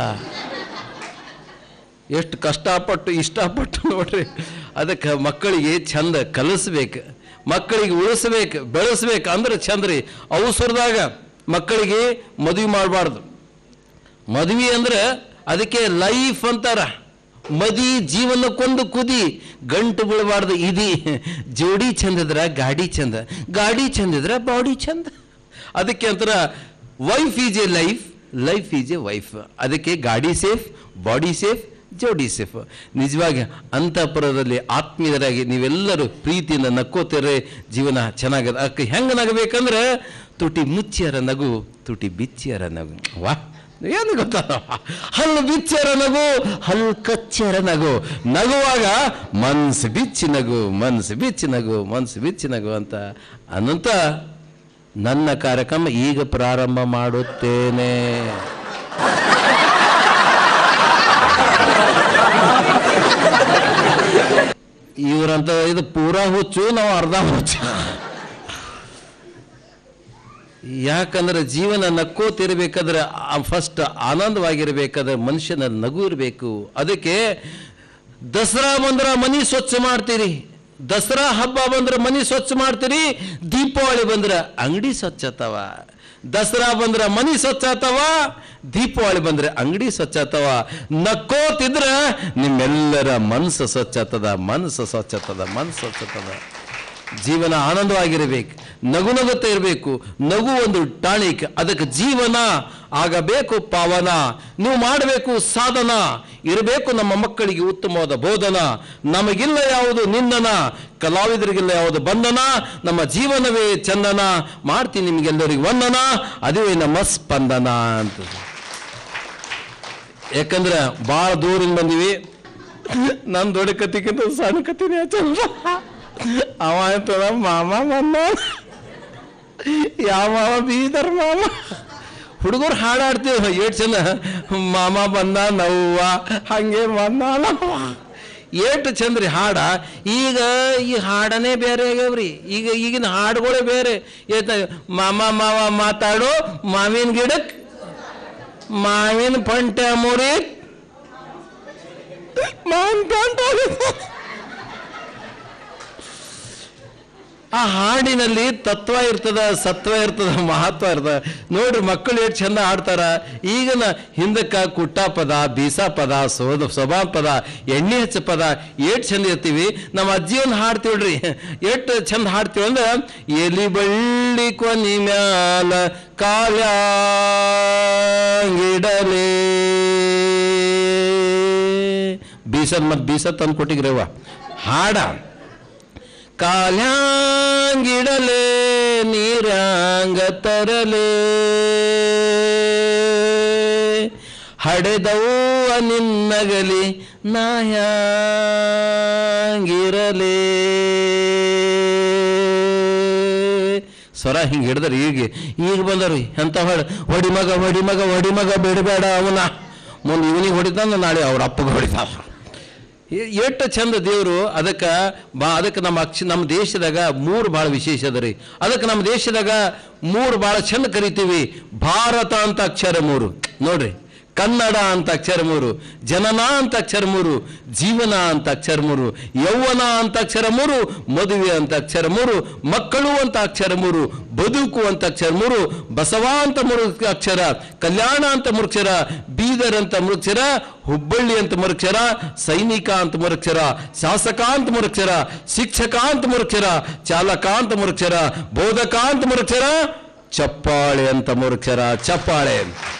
ಎಷ್ಟು ಕಷ್ಟಪಟ್ಟು ಇಷ್ಟಪಟ್ಟು ನೋಡ್ರಿ ಅದಕ್ಕೆ ಮಕ್ಕಳಿಗೆ ಚಂದ ಕಲಿಸ್ಬೇಕು ಮಕ್ಕಳಿಗೆ ಉಳಿಸ್ಬೇಕು ಬೆಳೆಸ್ಬೇಕು ಅಂದ್ರೆ ಚಂದ ರೀ ಅವಸರದಾಗ ಮಕ್ಕಳಿಗೆ ಮದುವೆ ಮಾಡಬಾರ್ದು ಮದುವೆ ಅಂದ್ರೆ ಅದಕ್ಕೆ ಲೈಫ್ ಅಂತಾರ ಮದಿ ಜೀವನಕ್ಕೊಂದು ಕುದಿ ಗಂಟು ಬೀಳಬಾರ್ದು ಇದಿ ಜೋಡಿ ಚಂದಿದ್ರ ಗಾಡಿ ಚಂದ ಗಾಡಿ ಚಂದಿದ್ರ ಬಾಡಿ ಚಂದ ಅದಕ್ಕೆ ಅಂತಾರ wife is a life life is a wife ಅದಕ್ಕೆ ಗಾಡಿ ಸೇಫ್ ಬಾಡಿ ಸೇಫ್ ಜೋಡಿ ಸೇಫ್ ನಿಜವಾಗಿ ಅಂತಃಪುರದಲ್ಲಿ ಆತ್ಮೀಯರಾಗಿ ನೀವೆಲ್ಲರೂ ಪ್ರೀತಿಯಿಂದ ನಕ್ಕೋತಿರೆ ಜೀವನ ಚೆನ್ನಾಗದ ಅದಕ್ಕೆ ಹೆಂಗೆ ನಗಬೇಕಂದ್ರೆ ತುಟಿ ಮುಚ್ಚಿಯರ ನಗು ತುಟಿ ಬಿಚ್ಚಿಯರ ನಗು ವಾ ಏನು ಗೊತ್ತ ಹಲ್ಲು ಬಿಚ್ಚರ ನಗು ಹಲ್ಲು ಕಚ್ಚರ ನಗು ನಗುವಾಗ ಮನ್ಸು ಬಿಚ್ಚಿ ನಗು ಮನ್ಸು ಬಿಚ್ಚಿ ನಗು ಮನ್ಸು ಬಿಚ್ಚಿ ನಗು ಅಂತ ಅನ್ನಂತ ನನ್ನ ಕಾರ್ಯಕ್ರಮ ಈಗ ಪ್ರಾರಂಭ ಮಾಡುತ್ತೇನೆ ಇವರಂತ ಇದು ಪೂರಾ ಹುಚ್ಚು ನಾವು ಅರ್ಧ ಹುಚ್ಚು ಯಾಕಂದ್ರೆ ಜೀವನ ನಕ್ಕೋತಿರ್ಬೇಕಾದ್ರೆ ಫಸ್ಟ್ ಆನಂದವಾಗಿರ್ಬೇಕಾದ್ರೆ ಮನುಷ್ಯನ ನಗು ಇರಬೇಕು ಅದಕ್ಕೆ ದಸರಾ ಬಂದ್ರ ಮನಿ ಸ್ವಚ್ಛ ಮಾಡ್ತೀರಿ ದಸರಾ ಹಬ್ಬ ಬಂದ್ರೆ ಮನೆ ಸ್ವಚ್ಛ ಮಾಡ್ತೀರಿ ದೀಪಾವಳಿ ಬಂದ್ರೆ ಅಂಗಡಿ ಸ್ವಚ್ಛ ಆತವ ದಸರಾ ಬಂದ್ರೆ ಮನೆ ಸ್ವಚ್ಛ ಆತವ ದೀಪಾವಳಿ ಬಂದ್ರೆ ಅಂಗಡಿ ಸ್ವಚ್ಛ ಆತವ ನಕ್ಕೋತಿದ್ರ ನಿಮ್ಮೆಲ್ಲರ ಮನಸ್ಸು ಸ್ವಚ್ಛ ಆತದ ಮನಸ್ಸು ಸ್ವಚ್ಛ ಆತದ ಮನಸ್ಸು ಸ್ವಚ್ಛ ಆತದ ಜೀವನ ಆನಂದವಾಗಿರಬೇಕು ನಗು ನಗುತ್ತಾ ಇರಬೇಕು ನಗು ಒಂದು ಟಾಣಿಕ್ ಅದಕ್ಕೆ ಜೀವನ ಆಗಬೇಕು ಪಾವನ ನೀವು ಮಾಡಬೇಕು ಸಾಧನ ಇರಬೇಕು ನಮ್ಮ ಮಕ್ಕಳಿಗೆ ಉತ್ತಮವಾದ ಬೋಧನ ನಮಗಿಲ್ಲ ಯಾವುದು ನಿಂದನ ಕಲಾವಿದರಿಗಿಲ್ಲ ಯಾವುದು ಬಂಧನ ನಮ್ಮ ಜೀವನವೇ ಚಂದನ ಮಾಡ್ತೀನಿ ನಿಮಗೆಲ್ಲರಿಗೂ ವಂದನ ಅದುವೇ ನಮ್ಮ ಸ್ಪಂದನ ಅಂತ ಯಾಕಂದ್ರೆ ಭಾಳ ದೂರಿಂದ ಬಂದಿವಿ ನನ್ನ ದೊಡ್ಡ ಕತ್ತಿಗಿಂತ ಸಣ್ಣ ಕತ್ತಿನೇ ಚಂದ ಅವ ಅಂತದ ಮಾಮ ಬಂದ ಯಾವ ಮಾವ ಬೀದರ್ ಮಾಮ ಹುಡುಗರು ಹಾಡಾಡ್ತೀವಿ ಏಟ್ ಚಂದ ಮಾಮ ಬಂದ ನವ್ವ ಹಂಗೆ ಬಂದ ನವ್ವ ಏಟು ಚಂದ್ರಿ ಹಾಡ ಈಗ ಈ ಹಾಡನೇ ಬೇರೆ ಆಗ್ಯಾವ್ರಿ ಈಗ ಈಗಿನ ಹಾಡುಗಳೇ ಬೇರೆ ಏತ ಮಾಮ ಮಾವ ಮಾತಾಡೋ ಮಾವಿನ ಗಿಡಕ್ಕೆ ಮಾವಿನ ಪಂಟೆ ಮುರಿ ಮಾವಿನ ಪಂಟೆ ಆ ಹಾಡಿನಲ್ಲಿ ತತ್ವ ಇರ್ತದ ಸತ್ವ ಇರ್ತದ ಮಹತ್ವ ಇರ್ತದ ನೋಡ್ರಿ ಮಕ್ಕಳು ಎಷ್ಟು ಚಂದ ಹಾಡ್ತಾರ ಈಗಿನ ಹಿಂದಕ್ಕ ಕುಟ್ಟ ಪದ ಬೀಸ ಪದ ಸೋದ ಸೊಬಾ ಪದ ಎಣ್ಣೆ ಹಚ್ಚ ಪದ ಏಟ್ ಚಂದ ಇರ್ತೀವಿ ನಮ್ಮ ಅಜ್ಜಿಯೊಂದು ಹಾಡ್ತೀವ್ರಿ ಎಷ್ಟು ಚಂದ ಹಾಡ್ತೀವಿ ಅಂದ್ರೆ ಎಲಿ ಬಳ್ಳಿ ಕೊನಿ ಮ್ಯಾಲ ಕಾಲ್ಯಾಂಗಿಡಲೇ ಬೀಸದ್ ಮತ್ ಬೀಸದ್ ತಂದು ಕೊಟ್ಟಿಗ್ರವ್ವ ಹಾಡ ಕಾಲ್ಯಾಂಗಿಡಲೆ ನೀರ್ಯಾಂಗ ತರಲೆ ಹಡೆದವ್ವ ನಿನ್ನಗಲಿ ನಾಯಾಂಗಿರಲೆ ಸ್ವರ ಹಿಂಗೆ ಹಿಡ್ದಾರ ಈಗ ಈಗ ಬಂದರು ಎಂತ ಹೊಡ ಹೊಡಿ ಮಗ ಹೊಡಿ ಮಗ ಹೊಡಿ ಮಗ ಬಿಡಬೇಡ ಅವನ ಮುಂದೆ ಇವನಿಗೆ ಹೊಡಿತಾನ ನಾಳೆ ಅವ್ರ ಅಪ್ಪಗೆ ಹೊಡಿತಾನ ಎ- ಎಷ್ಟು ಚಂದ ದೇವರು ಅದಕ್ಕೆ ಬಾ ಅದಕ್ಕೆ ನಮ್ಮ ಅಕ್ಷ ನಮ್ಮ ದೇಶದಾಗ ಮೂರು ಭಾಳ ವಿಶೇಷ ಅದ ರೀ ಅದಕ್ಕೆ ನಮ್ಮ ದೇಶದಾಗ ಮೂರು ಭಾಳ ಚಂದ ಕರಿತೀವಿ ಭಾರತ ಅಂತ ಅಕ್ಷರ ಮೂರು ನೋಡ್ರಿ ಕನ್ನಡ ಅಂತ ಅಕ್ಷರ ಮೂರು ಜನನ ಅಂತ ಅಕ್ಷರ ಮೂರು ಜೀವನ ಅಂತ ಅಕ್ಷರ ಮೂರು ಯೌವನ ಅಂತ ಅಕ್ಷರ ಮೂರು ಮದುವೆ ಅಂತ ಅಕ್ಷರ ಮೂರು ಮಕ್ಕಳು ಅಂತ ಅಕ್ಷರ ಮೂರು ಬದುಕು ಅಂತ ಅಕ್ಷರ ಮೂರು ಬಸವ ಅಂತ ಮೂರು ಅಕ್ಷರ ಕಲ್ಯಾಣ ಅಂತ ಮೂರಕ್ಷರ ಬೀದರ್ ಅಂತ ಮೂರಕ್ಷರ ಹುಬ್ಬಳ್ಳಿ ಅಂತ ಮೂರಕ್ಷರ ಸೈನಿಕ ಅಂತ ಮೂರಕ್ಷರ ಶಾಸಕ ಅಂತ ಮೂರಕ್ಷರ ಶಿಕ್ಷಕ ಅಂತ ಮೂರಕ್ಷರ ಚಾಲಕ ಅಂತ ಮೂರಕ್ಷರ ಬೋಧಕ ಅಂತ ಮೂರಕ್ಷರ ಚಪ್ಪಾಳೆ ಅಂತ ಮೂರಕ್ಷರ ಚಪ್ಪಾಳೆ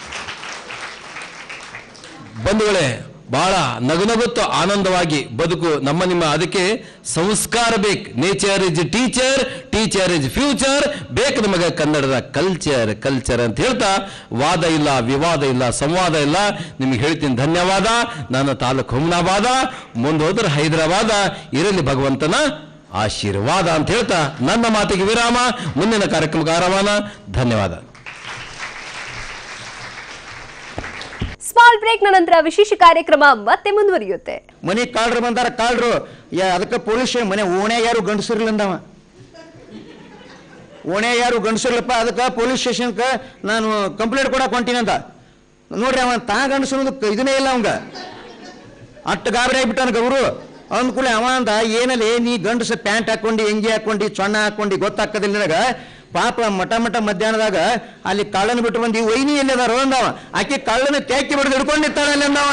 ಬಂಧುಗಳೇ ಬಹಳ ನಗುನಗುತ್ತು ಆನಂದವಾಗಿ ಬದುಕು ನಮ್ಮ ನಿಮ್ಮ ಅದಕ್ಕೆ ಸಂಸ್ಕಾರ ಬೇಕು nature is teacher teacher is future ಬೇಕು ನಮಗೆ ಕನ್ನಡದ ಕಲ್ಚರ್ ಕಲ್ಚರ್ ಅಂತ ಹೇಳ್ತಾ ವಾದ ಇಲ್ಲ ವಿವಾದ ಇಲ್ಲ ಸಂವಾದ ಇಲ್ಲ ನಿಮಗೆ ಹೇಳ್ತೀನಿ ಧನ್ಯವಾದ ನಾನು ತಾಲೂಕು ಹುಮ್ನಾಬಾದ ಮುಂದೆ ಹೋದ್ರೆ ಹೈದರಾಬಾದ ಇರಲಿ ಭಗವಂತನ ಆಶೀರ್ವಾದ ಅಂತ ಹೇಳ್ತಾ ನನ್ನ ಮಾತಿಗೆ ವಿರಾಮ ಮುಂದಿನ ಕಾರ್ಯಕ್ರಮಕ್ಕೆ ಆರವಾನ ಧನ್ಯವಾದ ಸ್ಮಾಲ್ ಬ್ರೇಕ್ನ ನಂತರ ವಿಶೇಷ ಕಾರ್ಯಕ್ರಮ ಮತ್ತೆ ಮುಂದುವರಿಯುತ್ತೆ ಮನೆ ಕಾಳ್ರು ಬಂದಾರ ಕಾಳ್ರು ಯಾ ಅದಕ್ಕೆ ಪೊಲೀಸ್ ಮನೆ ಓಣೆ ಯಾರು ಗಂಡಸರ್ಲಿಂದವ ಓಣೆ ಯಾರು ಗಂಡಸರ್ಲಪ್ಪ ಅದಕ್ಕೆ ಪೊಲೀಸ್ ಸ್ಟೇಷನ್ಗೆ ನಾನು ಕಂಪ್ಲೇಂಟ್ ಕೊಡಕ್ಕೆ ಹೊಂಟೀನಂತ ನೋಡ್ರಿ ಅವ ತಾ ಗಂಡಸರು ಇದನ್ನೇ ಇಲ್ಲ ಅವಂಗ ಅಟ್ಟು ಗಾಬರಿ ಆಗ್ಬಿಟ್ಟಾನ ಗೌರು ಅಂದ್ಕೂಲೆ ಅವ ಅಂದ ಏನಲ್ಲಿ ನೀ ಗಂಡಸ ಪ್ಯಾಂಟ್ ಹಾಕೊಂಡು ಎಂಗಿ ಹಾಕೊಂಡು ಚೊಣ್ಣ ಹಾಕೊಂಡು ಗೊತ್ತಾಗ್ತದಿಲ್ಲ ನಿನಗ ಪಾಪ ಮಠ ಮಠ ಮಧ್ಯಾಹ್ನದಾಗ ಅಲ್ಲಿ ಕಳ್ಳನ ಬಿಟ್ಟು ಬಂದು ವೈನಿ ಎಲ್ಲಿ ಅದಾರೋ ಅಂದವ ಆಕೆ ಕಳ್ಳನ ತ್ಯಾಕಿ ಬಿಡದು ಹಿಡ್ಕೊಂಡು ನಿಂತಾಳ ಅಲ್ಲಿ ಅಂದವ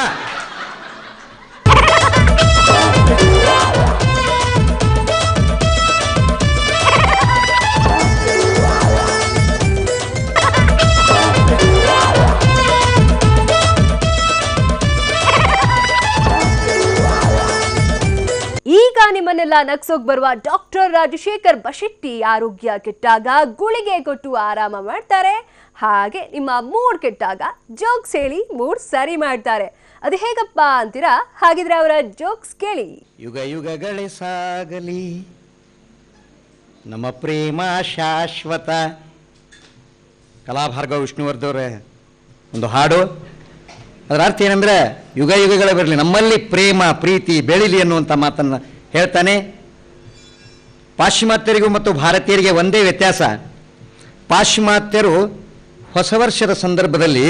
ಈಗ ನಿಮ್ಮನ್ನೆಲ್ಲ ನಗ್ಸೋಕ್ ಬರುವ ಡಾಕ್ಟರ್ ರಾಜಶೇಖರ್ ಬಶೆಟ್ಟಿ ಆರೋಗ್ಯ ಕೆಟ್ಟಾಗ ಗುಳಿಗೆ ಕೊಟ್ಟು ಆರಾಮ ಮಾಡ್ತಾರೆ ಹಾಗೆ ನಿಮ್ಮ ಮೂಡ್ ಕೆಟ್ಟಾಗ ಜೋಕ್ಸ್ ಹೇಳಿ ಮೂಡ್ ಸರಿ ಮಾಡ್ತಾರೆ ಅದು ಹೇಗಪ್ಪ ಅಂತೀರಾ ಹಾಗಿದ್ರೆ ಅವರ ಜೋಕ್ಸ್ ಕೇಳಿ ಯುಗ ಯುಗಗಳೇ ಸಾಗಲಿ ನಮ್ಮ ಪ್ರೇಮ ಶಾಶ್ವತ ಕಲಾಭಾರ್ಗವ ವಿಷ್ಣುವರ್ಧವ್ರೆ ಒಂದು ಹಾಡು ಅದರ ಅರ್ಥ ಏನಂದ್ರೆ ಯುಗ ಯುಗಗಳೇ ಬರಲಿ ನಮ್ಮಲ್ಲಿ ಪ್ರೇಮ ಪ್ರೀತಿ ಬೆಳಿಲಿ ಅನ್ನುವಂಥ ಮಾತನ್ನು ಹೇಳ್ತಾನೆ ಪಾಶ್ಚಿಮಾತ್ಯರಿಗೂ ಮತ್ತು ಭಾರತೀಯರಿಗೆ ಒಂದೇ ವ್ಯತ್ಯಾಸ ಪಾಶ್ಚಿಮಾತ್ಯರು ಹೊಸ ವರ್ಷದ ಸಂದರ್ಭದಲ್ಲಿ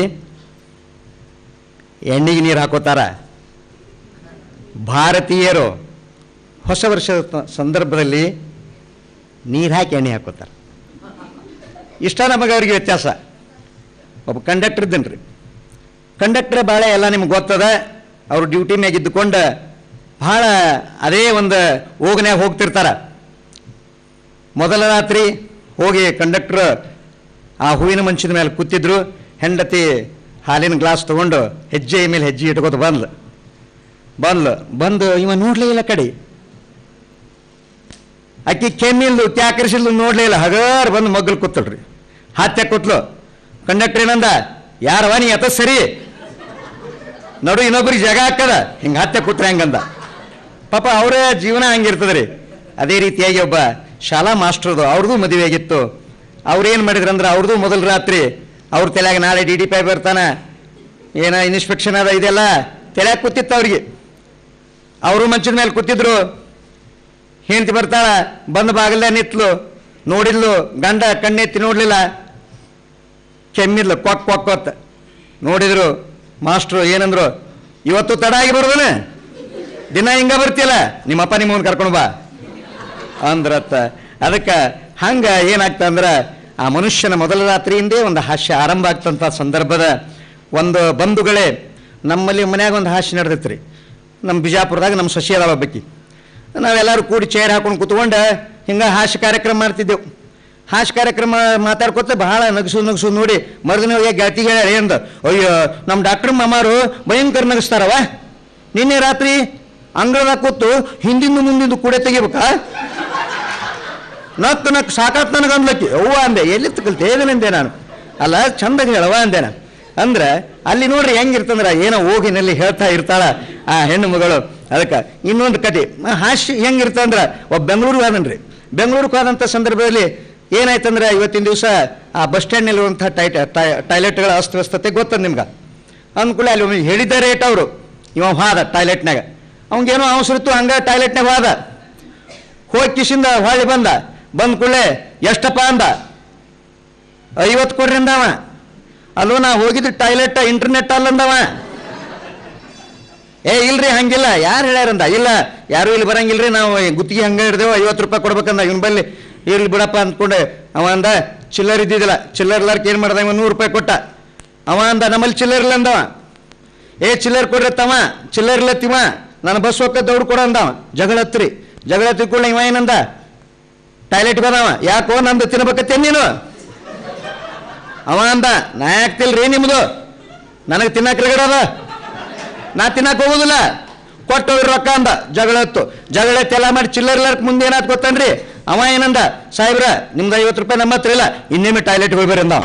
ಎಣ್ಣೆಗೆ ನೀರು ಹಾಕೋತಾರ ಭಾರತೀಯರು ಹೊಸ ವರ್ಷದ ತ- ಸಂದರ್ಭದಲ್ಲಿ ನೀರು ಹಾಕಿ ಎಣ್ಣೆ ಹಾಕೋತಾರೆ ಇಷ್ಟ ನಮಗೆ ಅವ್ರಿಗೆ ವ್ಯತ್ಯಾಸ ಒಬ್ಬ ಕಂಡಕ್ಟರ್ ಇದ್ದೇನೆ ರೀ ಕಂಡಕ್ಟರ್ ಭಾಳ ಎಲ್ಲ ನಿಮ್ಗೆ ಗೊತ್ತದ ಅವ್ರು ಡ್ಯೂಟಿ ಮ್ಯಾಗ ಇದ್ದುಕೊಂಡು ಭಾಳ ಅದೇ ಒಂದು ಹೋಗನ್ಯಾಗ ಹೋಗ್ತಿರ್ತಾರ ಮೊದಲ ರಾತ್ರಿ ಹೋಗಿ ಕಂಡಕ್ಟ್ರ್ ಆ ಹೂವಿನ ಮಂಚದ ಮೇಲೆ ಕೂತಿದ್ರು ಹೆಂಡತಿ ಹಾಲಿನ ಗ್ಲಾಸ್ ತಗೊಂಡು ಹೆಜ್ಜೆ ಮೇಲೆ ಹೆಜ್ಜೆ ಇಟ್ಕೋತ ಬಂದ್ಲು ಬಂದ್ಲು ಬಂದು ಇವ ನೋಡ್ಲೇ ಇಲ್ಲ ಕಡೆ ಅಕ್ಕಿ ಕೆಮ್ಮಿಲ್ದು ತ್ಯಾಕರಿಸಿಲ್ದು ನೋಡ್ಲೇ ಇಲ್ಲ ಹಗಾರ್ ಬಂದು ಮಗ್ಗಲ್ ಕೂತಳ್ರಿ ಹಾತ್ಯ ಕೂತ್ಲು ಕಂಡಕ್ಟರ್ ಏನಂದ ಯಾರವ ನೀ ಅತ ಸರಿ ನಡು ಇನ್ನೊಬ್ರಿಗೆ ಜಾಗ ಹಾಕದ ಹಿಂಗೆ ಹತ್ಯೆ ಕೂತ್ರೆ ಹೆಂಗಂದ ಪಾಪ ಅವರ ಜೀವನ ಹಂಗಿರ್ತದೆ ರೀ ಅದೇ ರೀತಿಯಾಗಿ ಒಬ್ಬ ಶಾಲಾ ಮಾಸ್ಟರ್ದು ಅವ್ರದ್ದು ಮದುವೆ ಆಗಿತ್ತು ಅವ್ರೇನು ಮಾಡಿದ್ರಂದ್ರೆ ಅವ್ರದ್ದು ಮೊದಲ ರಾತ್ರಿ ಅವ್ರ ತಲೆಯಾಗ ನಾಳೆ ಡಿ ಡಿ ಪೈ ಬರ್ತಾನ ಏನ ಇನ್ಸ್ಪೆಕ್ಷನ್ ಅದ ಇದೆಲ್ಲ ತಲೆಯಾಗ ಕೂತಿತ್ತು ಅವ್ರಿಗೆ ಅವರು ಮಂಚದ ಮೇಲೆ ಕೂತಿದ್ರು ಹೆಂಡತಿ ಬರ್ತಾಳ ಬಂದ ಬಾಗಿಲ ನಿತ್ಲು ನೋಡಿದ್ಲು ಗಂಡ ಕಣ್ಣೆತ್ತಿ ನೋಡ್ಲಿಲ್ಲ ಕೆಮ್ಮಿದ್ಲು ಕ್ವಾಕ್ ಕ್ವಾಕ್ ಕೊತ್ತ ನೋಡಿದ್ರು ಮಾಸ್ಟ್ರು ಏನಂದ್ರು ಇವತ್ತು ತಡ ಆಗಿ ಬರೋದನ ದಿನ ಹಿಂಗ ಬರ್ತಿಯಲ್ಲ ನಿಮ್ಮಪ್ಪ ನಿಮ್ಮವನ್ ಕರ್ಕೊಂಡು ಬಾ ಅಂದ್ರತ್ತ ಅದಕ್ಕೆ ಹಂಗ ಏನಾಗ್ತ ಅಂದ್ರೆ ಆ ಮನುಷ್ಯನ ಮೊದಲ ರಾತ್ರಿಯಿಂದೇ ಒಂದು ಹಾಸ್ಯ ಆರಂಭ ಆಗ್ತಂಥ ಸಂದರ್ಭದ ಒಂದು ಬಂಧುಗಳೇ ನಮ್ಮಲ್ಲಿ ಮನ್ಯಾಗ ಒಂದು ಹಾಸ್ಯ ನಡೆದೈತ್ರಿ ನಮ್ಮ ಬಿಜಾಪುರದಾಗ ನಮ್ಮ ಸೊಸೆ ಅದಾವ ಒಬ್ಬಾಕಿ ನಾವೆಲ್ಲರೂ ಕೂಡಿ ಚೇರ್ ಹಾಕೊಂಡು ಕೂತ್ಕೊಂಡು ಹಿಂಗೆ ಹಾಸ್ಯ ಕಾರ್ಯಕ್ರಮ ಮಾಡ್ತಿದ್ದೆವು ಹಾಸ್ಯ ಕಾರ್ಯಕ್ರಮ ಮಾತಾಡ್ಕೊತ ಬಹಳ ನಗಸು ನಗಸು ನೋಡಿ ಮರುದಿನ ಹೋಗಿ ಗೆಳತಿಗೆ ಹೇಳಿ ಅಂದ ಅಯ್ಯೋ ನಮ್ಮ ಡಾಕ್ಟರ್ ಮಾಮಾರು ಭಯಂಕರ ನಗಿಸ್ತಾರವ ನಿನ್ನೆ ರಾತ್ರಿ ಅಂಗಳದಾಗ ಕೂತು ಹಿಂದಿಂದು ಮುಂದಿಂದು ಕೂಡೆ ತೆಗಿಬೇಕಾ ನಕ್ ನಕ್ ಸಾಕಾತ್ ನನಗೆ ಅಂದ್ಲಕ್ಕಿ ಅವ್ವ ಅಂದೆ ಎಲ್ಲಿ ಕಲ್ತೆ ಏನೇನಂದೆ ನಾನು ಅಲ್ಲ ಚಂದಾಗಿ ಹೇಳವ ಅಂದೆ ನಾನು ಅಂದ್ರೆ ಅಲ್ಲಿ ನೋಡ್ರಿ ಹೆಂಗಿರ್ತಂದ್ರೆ ಏನೋ ಹೋಗಿನಲ್ಲಿ ಹೇಳ್ತಾ ಇರ್ತಾಳ ಆ ಹೆಣ್ಣು ಮಗಳು ಅದಕ್ಕೆ ಇನ್ನೊಂದು ಕತೆ ಆ ಹಾಸ್ಯ ಹೆಂಗಿರ್ತಂದ್ರೆ ಒಬ್ಬ ಬೆಂಗಳೂರಿಗೆ ಹೋದನ್ರಿ ಬೆಂಗಳೂರಿಗೆ ಹೋದಂಥ ಸಂದರ್ಭದಲ್ಲಿ ಏನಾಯ್ತಂದ್ರೆ ಇವತ್ತಿನ ದಿವಸ ಆ ಬಸ್ ಸ್ಟ್ಯಾಂಡ್ನಲ್ಲಿರುವಂಥ ಟೈಟ್ ಟಾಯ್ಲೆಟ್ಗಳ ಅಸ್ತವ್ಯಸ್ತತೆ ಗೊತ್ತದ ನಿಮ್ಗೆ ಅಂದ್ಕೂಡ ಅಲ್ಲಿ ಒಮ್ಮೆ ಹೇಳಿದ್ದ ರೇಟ್ ಅವರು ಇವ ಹೋದ ಟಾಯ್ಲೆಟ್ನಾಗ ಅವಂಗೇನೋ ಅವಸರ ಇತ್ತು ಹಂಗೆ ಟಾಯ್ಲೆಟ್ನಾಗ ಹೋದ ಹೋಗಿ ಕಿಶಿಂದ ಹೊಳ್ಳಿ ಬಂದ ಬಂದ ಕೂಡಲೇ ಎಷ್ಟಪ್ಪ ಅಂದ ಐವತ್ತು ಕೊಡ್ರಿ ಅಂದವ ಅಲ್ಲೋ ನಾ ಹೋಗಿದ್ದು ಟಾಯ್ಲೆಟ್ ಇಂಟರ್ನೆಟ್ ಅಲ್ಲಂದವ ಏ ಇಲ್ರಿ ಹಂಗಿಲ್ಲ ಯಾರು ಹೇಳ್ಯಾರಂದ ಇಲ್ಲ ಯಾರು ಇಲ್ಲಿ ಬರಂಗಿಲ್ರಿ ನಾವು ಗುತ್ತಿಗೆ ಹಂಗೆ ಹಿಡ್ದೇವು ಐವತ್ತು ರೂಪಾಯಿ ಕೊಡ್ಬೇಕಂದ ಇವನ್ ಬಲ್ಲಿ ಇರ್ಲಿ ಬಿಡಪ್ಪ ಅಂದ್ಕೊಂಡೆ ಅವ ಅಂದ ಚಿಲ್ಲರ್ ಇದ್ದಿದ್ದಿಲ್ಲ ಚಿಲ್ಲರ್ ಇಲ್ಲಾರ್ಕ ಏನು ಮಾಡ್ದ ಇವ ನೂರು ರೂಪಾಯಿ ಕೊಟ್ಟ ಅವ ಅಂದ ನಮ್ಮಲ್ಲಿ ಚಿಲ್ಲರ್ ಇಲ್ಲ ಅಂದವ ಏ ಚಿಲ್ಲರ್ ಕೊಡ್ರಿ ತವ ಚಿಲ್ಲರ್ ಇಲ್ಲ ತಿವ ನನ್ನ ಬಸ್ ಹೋಗ್ತ ದೌಡ್ ಕೊಡ ಅಂದವ ಜಗಳ ಹತ್ರಿ ಜಗಳ ಹತ್ತಿಕೊಳ್ಳ ಇವ ಏನಂದ ಟಾಯ್ಲೆಟ್ ಬಂದವ ಯಾಕೋ ನಂದು ತಿನ್ಬೇಕತ್ತೆ ನೀನು ಅವ ಅಂದ ನಾ ಯಾಕೆ ತಿಲ್ರಿ ನಿಮ್ದು ನನಗೆ ತಿನ್ನಕ್ಕೆ ರಗಡದ ನಾ ತಿನ್ನಕ್ಕೆ ಹೋಗೋದಿಲ್ಲ ಕೊಟ್ಟು ಹೋಗ್ರಿ ರೊಕ್ಕ ಅಂದ ಜಗಳ ಹತ್ತು ಜಗಳ ಎತ್ತಿ ಎಲ್ಲ ಮಾಡಿ ಚಿಲ್ಲರ್ ಇಲ್ಲಾರ್ಕ ಮುಂದೆ ಏನಾದ್ ಗೊತ್ತನ್ರಿ ಅವ ಏನಂದ ಸಾಹೇಬ್ರ ನಿಮ್ದು ಐವತ್ತು ರೂಪಾಯಿ ನಮ್ಮ ಹತ್ರ ಇಲ್ಲ ಇನ್ನೇಮೆ ಟಾಯ್ಲೆಟ್ ಹೋಗ್ಬೇರಿ ಅಂದ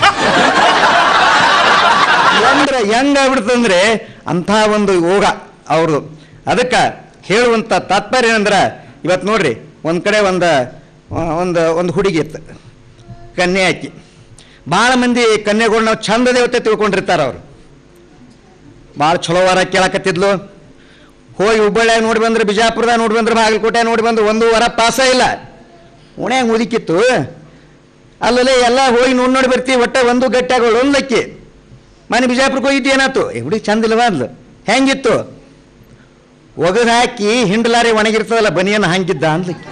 ಅಂದ್ರೆ ಹೆಂಗ ಆಗ್ಬಿಡ್ತಂದ್ರೆ ಅಂಥ ಒಂದು ಯೋಗ ಅವ್ರದ್ದು ಅದಕ್ಕೆ ಹೇಳುವಂಥ ತಾತ್ಪರ್ಯ ಏನಂದ್ರೆ ಇವತ್ತು ನೋಡ್ರಿ ಒಂದು ಕಡೆ ಒಂದು ಒಂದು ಒಂದು ಹುಡುಗಿ ಇತ್ತು ಕನ್ಯೆ ಹಾಕಿ ಭಾಳ ಮಂದಿ ಕನ್ಯೆಗಳು ನಾವು ಚಂದ ದೇವತೆ ತಿಳ್ಕೊಂಡಿರ್ತಾರೆ ಅವರು ಭಾಳ ಚಲೋ ವಾರ ಕೇಳಕತ್ತಿದ್ಲು ಹೋಗಿ ಹುಬ್ಬಳ್ಳಿಯಾಗ ನೋಡಿ ಬಂದ್ರೆ ಬಿಜಾಪುರದಾಗ ನೋಡಿ ಬಂದ್ರೆ ಬಾಗಲಕೋಟೆ ನೋಡಿ ಬಂದ್ರೆ ಒಂದು ವಾರ ಪಾಸ ಇಲ್ಲ ಉಣ್ಯಾಗ ಮುದುಕಿತ್ತು ಅಲ್ಲಲ್ಲೇ ಎಲ್ಲ ಹೋಗಿ ನೋಡಿ ನೋಡಿ ಬರ್ತೀವಿ ಒಟ್ಟೆ ಒಂದು ಗಟ್ಟಿಯಾಗೋಳು ಒಂದಕ್ಕಿ ಮನೆ ಬಿಜಾಪುರಕ್ಕೆ ಹೋಗಿದ್ದು ಏನಾಯ್ತು ಏ ಹುಡುಗಿ ಚಂದ ಇಲ್ವಾ ಅಂದ್ಲು ಹೆಂಗಿತ್ತು ಒಗದು ಹಾಕಿ ಹಿಂಡ್ಲಾರಿ ಒಣಗಿರ್ತದಲ್ಲ ಬನಿಯನ್ನ ಹಂಗಿದ್ದ ಅಂದ್ಲಿಕ್ಕೆ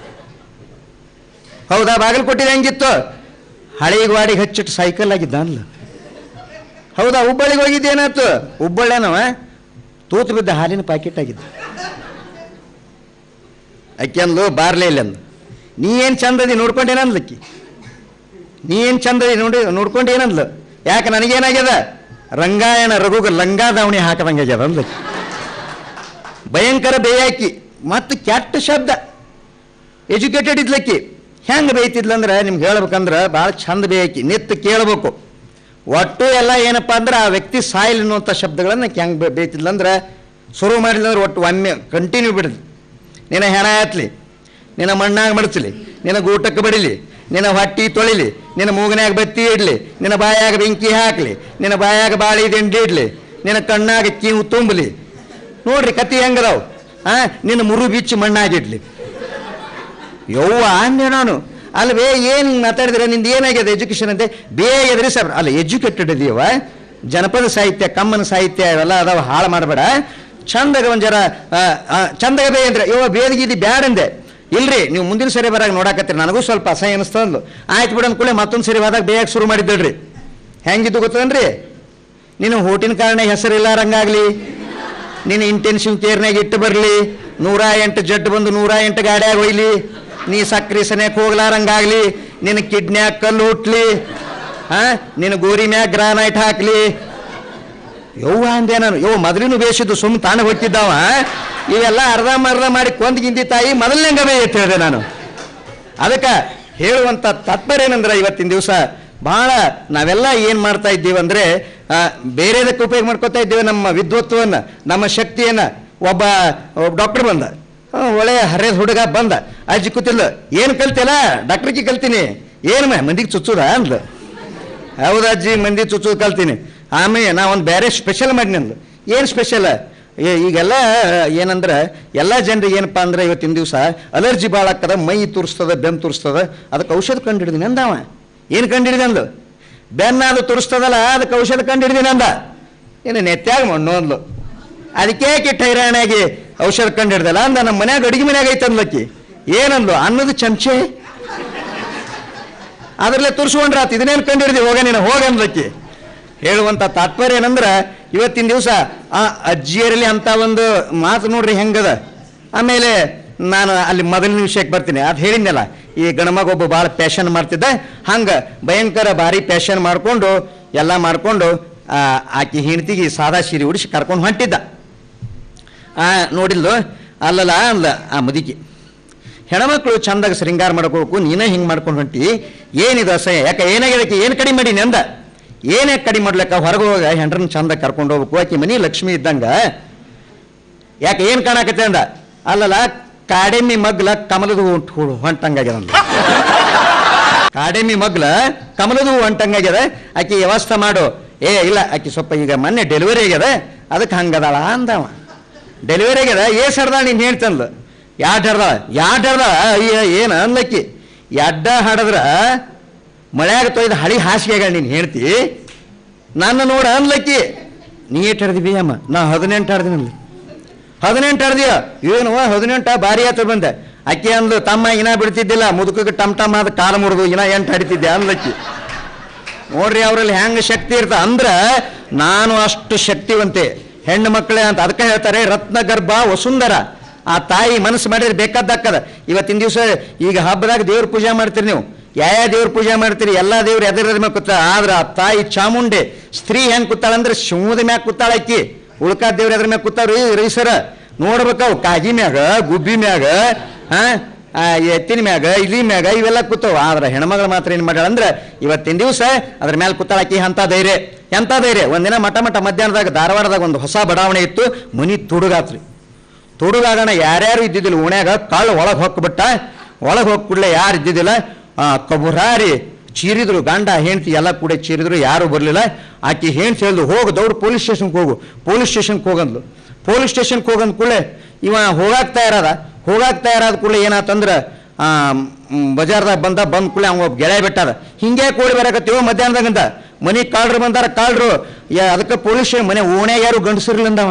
ಹೌದಾ ಬಾಗಲಕೋಟೆಗೆ ಹೆಂಗಿತ್ತು ಹಳೆ ಗಾಡಿಗೆ ಹಚ್ಚಿಟ್ಟು ಸೈಕಲ್ ಆಗಿದ್ದ ಅಂದ್ಲು ಹೌದಾ ಹುಬ್ಬಳ್ಳಿಗೆ ಹೋಗಿದ್ದು ಏನಾಯ್ತು ಹುಬ್ಬಳ್ಳಿನವ ತೂತು ಬಿದ್ದ ಹಾಲಿನ ಪ್ಯಾಕೆಟ್ ಆಗಿದ್ದ ಅಕ್ಕಿ ಅಂದ್ಲು ಬಾರ್ಲೇ ಇಲ್ಲ ಅಂದ್ಲು ನೀ ಏನು ಚಂದದಿ ನೋಡ್ಕೊಂಡೇನಂದ್ಲಕ್ಕಿ ನೀ ಏನು ಚಂದದಿ ನೋಡಿ ನೋಡ್ಕೊಂಡು ಏನಂದ್ಲು ಯಾಕೆ ನನಗೇನಾಗ್ಯದ ರಂಗಾಯಣ ರಘುಗ ಲಂಗಾ ದಾವಣಿ ಹಾಕದಂಗೆ ಆಗ್ಯದ ಅಂದ್ಲಕ್ಕಿ ಭಯಂಕರ ಬೇಯಾಕಿ ಮತ್ತು ಕೆಟ್ಟ ಶಬ್ದ ಎಜುಕೇಟೆಡ್ ಇದ್ಲಕ್ಕಿ ಹೆಂಗೆ ಬೇಯ್ತಿದ್ಲಂದ್ರೆ ನಿಮ್ಗೆ ಹೇಳ್ಬೇಕಂದ್ರೆ ಭಾಳ ಚಂದ ಬೇಯಾಕಿ ನಿತ್ತು ಕೇಳಬೇಕು ಒಟ್ಟು ಎಲ್ಲ ಏನಪ್ಪ ಅಂದ್ರೆ ಆ ವ್ಯಕ್ತಿ ಸಾಯಿಲ್ ಅನ್ನುವಂಥ ಶಬ್ದಗಳನ್ನು ಹೆಂಗೆ ಬೇಯ್ತಿದ್ಲಂದ್ರೆ ಶುರು ಮಾಡಿದ್ಲಂದ್ರೆ ಒಟ್ಟು ಒಮ್ಮೆ ಕಂಟಿನ್ಯೂ ಬಿಡಿದ್ಲು ನಿನ್ನ ಹೆಣ ಹತ್ಲಿ ನಿನ್ನ ಮಣ್ಣಾಗ ಮಡಚಲಿ ನಿನ್ನ ಗೂಟಕ್ಕೆ ಬಡಿಲಿ ನಿನ್ನ ಹೊಟ್ಟಿ ತೊಳಿಲಿ ನಿನ್ನ ಮೂಗನ್ಯಾಗ ಬತ್ತಿ ಇಡ್ಲಿ ನಿನ್ನ ಬಾಯಾಗ ಬೆಂಕಿ ಹಾಕಲಿ ನಿನ್ನ ಬಾಯಾಗ ಬಾಳಿ ದಿಂಡಿ ಇಡ್ಲಿ ನಿನ್ನ ಕಣ್ಣಾಗ ಕೀವು ತುಂಬಲಿ ನೋಡ್ರಿ ಕತಿ ಹೆಂಗದಾವ್ ಆ ನಿನ್ನ ಮುರು ಬಿಚ್ಚಿ ಮಣ್ಣಾಗಿಡ್ಲಿ ಯವ್ವ ಅಂದೆ ನಾನು ಅಲ್ವೇ ಏನು ಮಾತಾಡಿದ್ರೆ ನಿಂದು ಏನಾಗಿದೆ ಎಜುಕೇಷನ್ ಅಂತೆ ಬೇಗದ್ರಿ ಸರ್ ಅಲ್ಲ ಎಜುಕೇಟೆಡ್ ಇದೀವ ಜನಪದ ಸಾಹಿತ್ಯ ಕಮ್ಮನ ಸಾಹಿತ್ಯ ಇವೆಲ್ಲ ಅದಾವ ಹಾಳು ಮಾಡಬೇಡ ಚಂದಾಗ ಒಂದು ಜರ ಆ, ಆ, ಚಂದಾಗ ಬೇ ಅಂದ್ರೆ ಯೋ ಬೇದಿಗಿದ್ದು ಬ್ಯಾಡ ಅಂದೆ ಇಲ್ರಿ ನೀವು ಮುಂದಿನ ಸರಿ ಬರಾಗ ನೋಡಾಕತ್ತೀರಿ ನನಗೂ ಸ್ವಲ್ಪ ಅಸಹ್ಯ ಅನಿಸ್ತಂದ್ಲು ಆಯ್ತು ಬಿಡು ಅಂದ್ಕೂಳೆ ಮತ್ತೊಂದು ಸರಿ ಹೋದಾಗ ಬೇಯಕ್ಕೆ ಶುರು ಮಾಡಿದ್ದಳ್ರಿ ಹೆಂಗಿದ್ದು ಗೊತ್ತೇನ್ರಿ ನೀನು ಹೋಟಿನ ಕಾರಣ ಹೆಸರಿಲ್ಲಾರಂಗಾಗ್ಲಿ ನೀನು ಇಂಟೆನ್ಸಿವ್ ಕೇರ್ನಾಗ ಇಟ್ಟು ಬರಲಿ ನೂರ ಎಂಟು ಜಡ್ ಬಂದು ನೂರ ಎಂಟು ಗಾಡ್ಯಾಗ ಒಯ್ಲಿ ನೀ ಸಕ್ರಿ ಸನ್ಯಾಕ ಹೋಗ್ಲಾರಂಗಾಗ್ಲಿ ನಿನ್ನ ಕಿಡ್ನ್ಯಾಗ ಕಲ್ಲು ಹುಟ್ಲಿ ಹಾ ನಿನ್ನ ಗೋರಿ ಮ್ಯಾಗ ಗ್ರಾನೈಟ್ ಹಾಕ್ಲಿ ಯವ್ವ ಅಂದೆ ನಾನು ಯೋ ಮೊದಲಿನ ಬೇಸಿದ್ದು ಸುಮ್ಮ ತಾಣ ಹೊಟ್ಟಿದ್ದಾವ ಇವೆಲ್ಲ ಅರ್ಧ ಮರ್ಧ ಮಾಡಿ ಕೊಂದ್ ಗಿಂದಿ ತಾಯಿ ಮೊದಲನೇ ಗಮೆ ಅಂತ ಹೇಳಿದೆ ನಾನು ಅದಕ್ಕೆ ಹೇಳುವಂಥ ತಾತ್ಪರ್ಯ ಏನಂದ್ರೆ ಇವತ್ತಿನ ದಿವಸ ಬಹಳ ನಾವೆಲ್ಲ ಏನು ಮಾಡ್ತಾ ಇದ್ದೀವಿ ಅಂದರೆ ಬೇರೆದಕ್ಕೆ ಉಪಯೋಗ ಮಾಡ್ಕೊತಾ ಇದ್ದೀವಿ ನಮ್ಮ ವಿದ್ವತ್ವವನ್ನು ನಮ್ಮ ಶಕ್ತಿಯನ್ನು ಒಬ್ಬ ಡಾಕ್ಟರ್ ಬಂದ ಆ, ಒಳ್ಳೆ ಹರಿದ ಹುಡುಗ ಬಂದ ಅಜ್ಜಿ ಕೂತಿಲ್ಲ ಏನು ಕಲ್ತಿಲ್ಲ ಡಾಕ್ಟ್ರಿಗೆ ಕಲ್ತೀನಿ ಏನು ಮ ಮಂದಿಗೆ ಚುಚ್ಚುದ ಅಂದ್ಲು ಹೌದಾ ಅಜ್ಜಿ ಮಂದಿ ಚುಚ್ಚೋದು ಕಲ್ತೀನಿ ಆಮೇಲೆ ನಾ ಒಂದು ಬೇರೆ ಸ್ಪೆಷಲ್ ಮಾಡಿ ನಂದು ಏನು ಸ್ಪೆಷಲ್ ಈಗೆಲ್ಲ ಏನಂದ್ರೆ ಎಲ್ಲ ಜನರಿಗೆ ಏನಪ್ಪ ಅಂದ್ರೆ ಇವತ್ತಿನ ದಿವಸ ಅಲರ್ಜಿ ಭಾಳ ಆಗ್ತದ ಮೈ ತುರಿಸ್ತದ ಬೆನ್ನು ತುರಿಸ್ತದ ಅದಕ್ಕೆ ಔಷಧ ಕಂಡು ಹಿಡಿದೀನಿ ಅಂದವ ಏನು ಕಂಡು ಹಿಡಿದಂದು ಬೆನ್ನ ಅದು ತುರಿಸ್ತದಲ್ಲ ಅದಕ್ಕೆ ಔಷಧ ಕಂಡು ಹಿಡಿದೀನಿ ಅಂದ ಏನು ನೆತ್ಯಾಗ ಮಣ್ಣು ಅಂದ್ಲು ಅದಕ್ಕೆ ಕಿಟ್ಟ ಹೈರಾಣಾಗಿ ಔಷಧ ಕಂಡು ಹಿಡ್ದಲ್ಲ ಅಂದ ನಮ್ಮ ಮನ್ಯಾಗ ಅಡಿಗೆ ಮನ್ಯಾಗ ಐತೆ ಅಂದ್ಲಕ್ಕಿ ಏನಂದ್ಲು ಅನ್ನದ ಚಮಚೆ ಅದರಲ್ಲೇ ತುರ್ಸ್ಕೊಂಡ್ರ ಆತು ಇದನ್ನೇನು ಕಂಡಿಡ್ದಿ ಹೋಗ ನೀನು ಹೋಗನ್ಲಕ್ಕಿ ಹೇಳುವಂಥ ತಾತ್ಪರ್ಯ ಏನಂದ್ರೆ ಇವತ್ತಿನ ದಿವಸ ಆ ಅಜ್ಜಿಯರಲ್ಲಿ ಅಂತ ಒಂದು ಮಾತು ನೋಡ್ರಿ ಹೆಂಗದ ಆಮೇಲೆ ನಾನು ಅಲ್ಲಿ ಮೊದಲಿನ ವಿಷಯಕ್ಕೆ ಬರ್ತೀನಿ ಅದು ಹೇಳಿದ್ನಲ್ಲ ಈ ಗಣಮಗ ಒಬ್ಬ ಭಾಳ ಪ್ಯಾಷನ್ ಮಾಡ್ತಿದ್ದ ಹಂಗೆ ಭಯಂಕರ ಭಾರಿ ಪ್ಯಾಷನ್ ಮಾಡಿಕೊಂಡು ಎಲ್ಲ ಮಾಡಿಕೊಂಡು ಆಕಿ ಹೆಂಡತಿಗೆ ಸಾದಾ ಸೀರೆ ಉಡಿಸಿ ಕರ್ಕೊಂಡು ಹೊಂಟಿದ್ದ ಆ ನೋಡಿಲ್ಲು ಅಲ್ಲಲ್ಲ ಅಂದ್ಲ ಆ ಮುದುಕಿ ಹೆಣ್ಮಕ್ಳು ಚಂದಾಗ ಶೃಂಗಾರ ಮಾಡ್ಕೋಬೇಕು ನೀನೇ ಹಿಂಗೆ ಮಾಡ್ಕೊಂಡು ಹೊಂಟಿ ಏನಿದೆ ಅಸಹ್ಯ ಯಾಕೆ ಏನಾಗಿದೆ ಏನು ಕಡಿಮೆ ಮಾಡೀನಿ ಅಂದ ಏನೇ ಕಡಿಮೆ ಮಾಡ್ಲಿಕ್ಕ ಹೊರಗೆ ಹೋಗ ಹೆಂಡ್ರನ್ನ ಚಂದ ಕರ್ಕೊಂಡು ಹೋಗ್ಬೇಕು ಆಕಿ ಮನಿ ಲಕ್ಷ್ಮಿ ಇದ್ದಂಗ ಯಾಕೆ ಏನು ಕಾಣಕತ್ತೆ ಅಂದ ಅಲ್ಲಲ್ಲ ಕಾಡೆಮ್ಮಿ ಮಗ್ಲ ಕಮಲದ ಹೂ ಹೊಂಟಂಗಾಗ್ಯದ ಅಂದ ಕಾಡೆಮ್ಮಿ ಮಗ್ಲ ಕಮಲದ ಹೂ ಹೊಂಟಂಗಾಗ್ಯದ ಆಕಿ ವ್ಯವಸ್ಥೆ ಮಾಡು ಏ ಇಲ್ಲ ಆಕಿ ಸ್ವಲ್ಪ ಈಗ ಮೊನ್ನೆ ಡೆಲಿವರಿ ಆಗ್ಯದ ಅದಕ್ಕೆ ಹಂಗದಾಳ ಅಂದವ ಡೆಲಿವರಿ ಆಗ್ಯದ ಏಸ್ ಹಡ್ದಾಳ ನೀನು ಹೇಳ್ತಂದ್ಲು ಯಾಟ್ ಹಡ್ದಾಳ ಯಾಟ್ ಹಡ್ದಾಳ ಅಯ್ಯ ಏನು ಅನ್ಲಕ್ಕಿ ಎಡ್ಡ ಹಡದ್ರ ಮಳ್ಯಾಗ ತೊಯ್ದು ಹಳಿ ಹಾಸಿಗೆಗ ನೀನು ಹೇಳ್ತಿ ನನ್ನ ನೋಡ ಅನ್ಲಕ್ಕಿ ನೀ ಏಟ್ ಹಡ್ದಿ ಅಮ್ಮ ನಾ ಹದಿನೆಂಟು ಹಡ್ದಿನಲ್ಲಿ ಹದಿನೆಂಟು ಹಡ್ದಿಯ ಏನು ಹದಿನೆಂಟ ಭಾರಿ ಆತ ಬಂದೆ ಅಕ್ಕಿ ಅಂದ್ಲು ತಮ್ಮ ಇನ್ನ ಬಿಡ್ತಿದ್ದಿಲ್ಲ ಮುದುಕಕ್ಕೆ ಟಮ್ ಟಮ್ ಆದ ಕಾಲ ಮುರಿದು ಇನ್ನ ಎಂಟು ಹಡಿತಿದ್ದೆ ಅನ್ಲಕ್ಕಿ ನೋಡ್ರಿ ಅವರಲ್ಲಿ ಹೆಂಗ ಶಕ್ತಿ ಇರ್ತ ಅಂದ್ರ ನಾನು ಅಷ್ಟು ಶಕ್ತಿವಂತೆ ಹೆಣ್ಣು ಮಕ್ಕಳೇ ಅಂತ ಅದಕ್ಕೆ ಹೇಳ್ತಾರೆ ರತ್ನ ಗರ್ಭ ವಸುಂಧರ ಆ ತಾಯಿ ಮನಸ್ಸು ಮಾಡಿದ್ರೆ ಬೇಕಾದ್ದಕ್ಕದ ಇವತ್ತಿನ ದಿವಸ ಈಗ ಹಬ್ಬದಾಗ ದೇವ್ರ ಪೂಜೆ ಮಾಡ್ತೀರಿ ನೀವು ಯಾವ ದೇವ್ರ ಪೂಜೆ ಮಾಡ್ತೀರಿ ಎಲ್ಲ ದೇವ್ರು ಎದರ ಮ್ಯಾಗ ಕೂತ ಆದ್ರೆ ಆ ತಾಯಿ ಚಾಮುಂಡೆ ಸ್ತ್ರೀ ಹೆಂಗ್ ಕೂತಾಳಂದ್ರೆ ಶಿವದ ಮ್ಯಾಗ ಕೂತಾಳ ಅಕ್ಕಿ ಉಳ್ಕಾದ ದೇವ್ರ ಎದ್ರ ಮ್ಯಾಗ ಕೂತಾವ್ರಿ ರೈಸರ ನೋಡ್ಬೇಕಾವು ಕಾಗಿ ಮ್ಯಾಗ ಗುಬ್ಬಿ ಮ್ಯಾಗ ಹಾ ಆ ಎತ್ತಿನ ಮ್ಯಾಗ ಇಲಿ ಮ್ಯಾಗ ಇವೆಲ್ಲ ಕೂತಾವ ಆದ್ರೆ ಹೆಣ್ಮಗಳು ಮಾತ್ರ ಏನು ಮಾಡ್ಯಾಳ ಅಂದ್ರೆ ಇವತ್ತಿನ ದಿವಸ ಅದ್ರ ಮೇಲೆ ಕೂತಾಳಕಿ ಅಂತ ಧೈರ್ಯ ಎಂತ ಧೈರ್ಯ ಒಂದಿನ ಮಠ ಮಠ ಮಧ್ಯಾಹ್ನದಾಗ ಧಾರವಾಡದಾಗ ಒಂದು ಹೊಸ ಬಡಾವಣೆ ಇತ್ತು ಮನಿ ತುಡುಗಾತ್ರಿ ತುಡುಗಾಗಣ ಯಾರ್ಯಾರು ಇದ್ದಿದ್ದಿಲ್ಲ ಓಣ್ಯಾಗ ಕಾಳು ಒಳಗೆ ಹೊಕ್ಬಿಟ್ಟ ಒಳಗೆ ಹೋಗಿ ಕೂಡಲೇ ಯಾರು ಇದ್ದಿದ್ದಿಲ್ಲ ಆ ಕಬುರಾರಿ ಚೀರಿದ್ರು ಗಂಡ ಹೆಂಡತಿ ಎಲ್ಲ ಕೂಡ ಚೀರಿದ್ರು ಯಾರು ಬರಲಿಲ್ಲ ಆಕಿ ಹೆಂಡ್ತಿ ಹೇಳಿದ್ರು ಹೋಗು ದೌಡ್ ಪೊಲೀಸ್ ಸ್ಟೇಷನ್ಗೆ ಹೋಗು ಪೊಲೀಸ್ ಸ್ಟೇಷನ್ಗೆ ಹೋಗಂದ್ಲು ಪೊಲೀಸ್ ಸ್ಟೇಷನ್ಗೆ ಹೋಗಂದ ಕೂಡಲೇ ಇವ ಹೋಗಾಕ್ ತಯಾರಾದ ಹೋಗಾಕ್ ತಯಾರಾದ ಕೂಡಲೇ ಏನಾತಂದ್ರೆ ಆ, ಮ್, ಬಜಾರ್ದಾಗ ಬಂದ ಬಂದ ಕೂಡಲೇ ಅವ ಒಬ್ಬ ಗೆಳೆಯ ಬಿಟ್ಟಾದ ಹಿಂಗೆ ಕೂಡಿ ಬರಕತ್ತೀವೋ ಮಧ್ಯಾಹ್ನದಾಗಂತ ಮನೆ ಕಾಳ್ರು ಬಂದಾರ ಕಾಳ್ರು ಯಾ ಅದಕ್ಕೆ ಪೊಲೀಸ್ ಮನೆ ಓಣ್ಯಾಗ ಯಾರು ಗಂಡಸಿರ್ಲಿಂದವ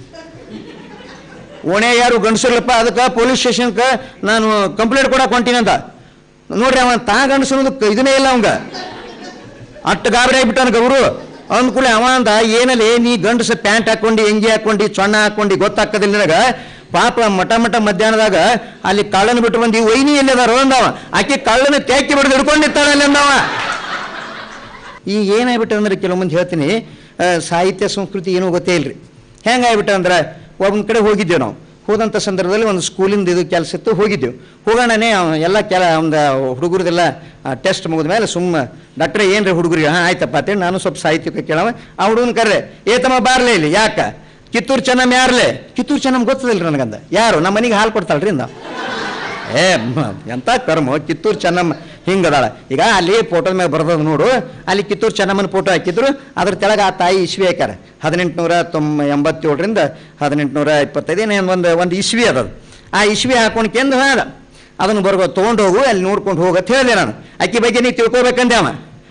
ಓಣೆ ಯಾರು ಗಂಡಸರ್ಲಪ್ಪ ಅದಕ್ಕೆ ಪೊಲೀಸ್ ಸ್ಟೇಷನ್ಗೆ ನಾನು ಕಂಪ್ಲೇಂಟ್ ಕೊಡಕ್ಕೆ ಹೊಂಟೀನಂತ ನೋಡ್ರಿ ಅವ ತಾ ಗಂಡಸ ಅನ್ನೋದು ಇದನ್ನೇ ಇಲ್ಲ ಅವಂಗ ಅಟ್ಟು ಗಾಬರಿ ಆಗಿಬಿಟ್ಟಾನ ಗೌರು ಅಂದ್ಕೂಳೆ ಅವ ಅಂದ ಏನಲ್ಲಿ ನೀ ಗಂಡಸ ಪ್ಯಾಂಟ್ ಹಾಕೊಂಡು ಎಂಗಿ ಹಾಕೊಂಡು ಚೊಣ್ಣ ಹಾಕೊಂಡು ಗೊತ್ತಾಗ್ತದಿಲ್ಲ ನಿನಗ ಪಾಪ ಮಠ ಮಠ ಮಧ್ಯಾಹ್ನದಾಗ ಅಲ್ಲಿ ಕಳ್ಳನ ಬಿಟ್ಟು ಬಂದು ವೈನಿ ಎಲ್ಲಿದಾರೋ ಅಂದವ ಆಕೆ ಕಳ್ಳನ ತೇಕಿ ಬಿಡದು ಹಿಡ್ಕೊಂಡಿರ್ತಾಳೆ ಅಲ್ಲಿ ಅಂದವ ಈಗ ಏನಾಗ್ಬಿಟ್ಟು ಅಂದ್ರೆ ಕೆಲವೊಂದು ಹೇಳ್ತೀನಿ ಆ, ಸಾಹಿತ್ಯ ಸಂಸ್ಕೃತಿ ಏನೂ ಗೊತ್ತೇ ಇಲ್ರಿ ಹೆಂಗಾಗ್ಬಿಟ್ಟು ಅಂದ್ರೆ ಒಬ್ಬನ ಕಡೆ ಹೋಗಿದ್ದೇವೆ ನಾವು ಹೋದಂಥ ಸಂದರ್ಭದಲ್ಲಿ ಒಂದು ಸ್ಕೂಲಿಂದ ಇದು ಕೆಲಸ ಇತ್ತು ಹೋಗಿದ್ದೆವು ಹೋಗೋಣನೇ ಅವ ಎಲ್ಲ ಕೆಲ ಒಂದು ಹುಡುಗರದೆಲ್ಲ ಟೆಸ್ಟ್ ಮುಗಿದ ಮೇಲೆ ಸುಮ್ಮ ಡಾಕ್ಟ್ರೆ ಏನ್ರಿ ಹುಡುಗರಿಗೆ ಹಾಂ ಆಯ್ತಪ್ಪ ಅಂತೇಳಿ ನಾನು ಸ್ವಲ್ಪ ಸಾಹಿತ್ಯಕ್ಕೆ ಕೇಳವ ಆ ಹುಡುಗನ ಕರ್ರೆ ಏತಮ್ಮ ಬಾರ್ಲೇ ಇಲ್ಲಿ ಯಾಕ ಕಿತ್ತೂರು ಚೆನ್ನಮ್ಮ ಯಾರ್ಲೆ ಕಿತ್ತೂರು ಚೆನ್ನಮ್ಮ ಗೊತ್ತದಿಲ್ಲ ನನಗಂದ ಯಾರು ನಮ್ಮ ಮನೆಗೆ ಹಾಲು ಕೊಡ್ತಾಳ್ರಿ ಇಂದ ಏ ಮ- ಎಂತ ಕರ್ಮ ಕಿತ್ತೂರು ಚೆನ್ನಮ್ಮ ಹಿಂಗದಾಳ ಈಗ ಅಲ್ಲಿ ಫೋಟೋದ ಮೇಲೆ ಬರ್ದದ ನೋಡು ಅಲ್ಲಿ ಕಿತ್ತೂರು ಚೆನ್ನಮ್ಮನ ಫೋಟೋ ಹಾಕಿದ್ರು ಅದ್ರ ಕೆಳಗೆ ಆ ತಾಯಿ ಇಸ್ವಿ ಹಾಕ್ಯಾರ ಹದಿನೆಂಟುನೂರ ತೊಂಬ ಎಂಬತ್ತೇಳರಿಂದ ಹದಿನೆಂಟುನೂರ ಇಪ್ಪತ್ತೈದು ಏನು ಒಂದು ಒಂದು ಇಸ್ವಿ ಅದದು ಆ ಇಸ್ವಿ ಹಾಕೊಂಡ್ಕೆಂದು ಹಾದ ಅದನ್ನು ಬರ್ಗೋ ತೊಗೊಂಡು ಹೋಗು ಅಲ್ಲಿ ನೋಡ್ಕೊಂಡು ಹೋಗು ಅಂತ ಹೇಳಿದೆ ನಾನು ಅಕ್ಕಿ ಬಗ್ಗೆ ನೀ ತಿಳ್ಕೊಬೇಕಂದೆ ಅವ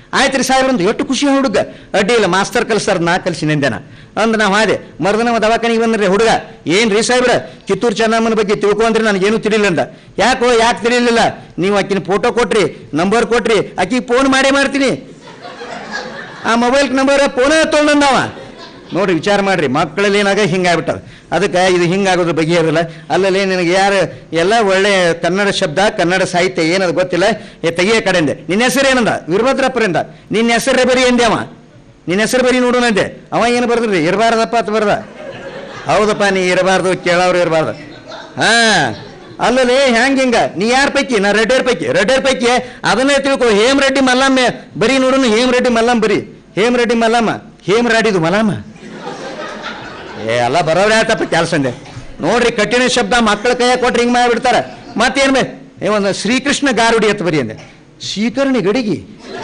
ಆಯ್ತು ರೀ ಸಾಹೇಬ್ರ ಅಂತ ಎಷ್ಟು ಖುಷಿ ಹುಡುಗ ಅಡ್ಡಿ ಇಲ್ಲ ಮಾಸ್ತರ್ ಕಲಿಸ್ತಾರ ನಾ ಕಲಿಸಿನಿಂದೇನ ಅಂದ್ ನಾವು ಹಾದೆ ಮರ್ದನ ದವಾಖಾನಿಗೆ ಬಂದ್ರಿ ಹುಡುಗ ಏನ್ ರೀ ಸಾಹೇಬ್ರ ಕಿತ್ತೂರು ಚೆನ್ನಮ್ಮನ ಬಗ್ಗೆ ತಿಳ್ಕೊಂಡ್ರಿ ನನಗೇನು ತಿಳಿಲಿಲ್ಲ ಅಂದ ಯಾಕೋ ಯಾಕೆ ತಿಳಿಲಿಲ್ಲ ನೀವು ಆಕಿನ ಫೋಟೋ ಕೊಟ್ರಿ ನಂಬರ್ ಕೊಟ್ರಿ ಆಕಿಗೆ ಫೋನ್ ಮಾಡೇ ಮಾಡ್ತೀನಿ ಆ ಮೊಬೈಲ್ ನಂಬರ್ ಫೋನ ತೊಗೊಂಡವ ನೋಡ್ರಿ ವಿಚಾರ ಮಾಡ್ರಿ ಮಕ್ಕಳಲ್ಲಿ ಏನಾಗ ಹಿಂಗಾಗ್ಬಿಟ್ಟದ ಅದಕ್ಕೆ ಇದು ಹಿಂಗಾಗೋದು ಬಗೆಹರಿಲ್ಲ ಅಲ್ಲಲ್ಲಿ ನಿನಗೆ ಯಾರು ಎಲ್ಲ ಒಳ್ಳೆ ಕನ್ನಡ ಶಬ್ದ ಕನ್ನಡ ಸಾಹಿತ್ಯ ಏನದು ಗೊತ್ತಿಲ್ಲ ಏ ತೆಗಿಯ ಕಡೆಯಿಂದ ನಿನ್ನ ಹೆಸರು ಏನಂದ ವೀರಭದ್ರಪ್ಪರಿಂದ ನಿನ್ನ ಹೆಸರೇ ಬರಿ ಎಂದೆ ಅವ ನಿನ್ನ ಹೆಸರು ಬರಿ ನೋಡೋಣ ಅಂದೆ ಅವ ಏನು ಬರ್ದ್ರಿ ಇರಬಾರ್ದಪ್ಪ ಅಂತ ಬರ್ದ ಹೌದಪ್ಪ ನೀ ಇರಬಾರ್ದು ಕೇಳೋರು ಇರಬಾರ್ದು ಹಾ ಅಲ್ಲಲ್ಲಿ ಹೆಂಗ್ ಹಿಂಗ ನೀ ಯಾರ ಪೈಕಿ ನಾ ರೆಡ್ಡಿಯರ್ ಪೈಕಿ ರೆಡ್ಡಿಯರ್ ಪೈಕಿ ಅದನ್ನೇ ತಿಳ್ಕೊ ಹೇಮ್ ರೆಡ್ಡಿ ಮಲ್ಲಮ್ಮ ಬರೀ ನೋಡೋಣ ಹೇಮ್ ರೆಡ್ಡಿ ಮಲ್ಲಮ್ಮ ಬರೀ ಹೇಮ್ ರೆಡ್ಡಿ ಮಲ್ಲಮ್ಮ ಹೇಮ್ ರಾಡಿದು ಮಲ್ಲಮ್ಮ ಏ ಎಲ್ಲ ಬರೋವ್ರೆ ಆಯ್ತಪ್ಪ ಕೆಲಸ ಅಂದೆ ನೋಡ್ರಿ ಕಠಿಣ ಶಬ್ದ ಮಕ್ಕಳ ಕೈಯ ಕೊಟ್ರೆ ಹಿಂಗ್ ಮಾಡ್ಬಿಡ್ತಾರ ಮತ್ತೇನ್ ಬೇ ಏ ಒಂದು ಶ್ರೀಕೃಷ್ಣ ಗಾರುಡಿ ಎತ್ತ ಬರಿ ಅಂದೆ ಶ್ರೀಕರ್ಣಿ ಗಡಿಗಿ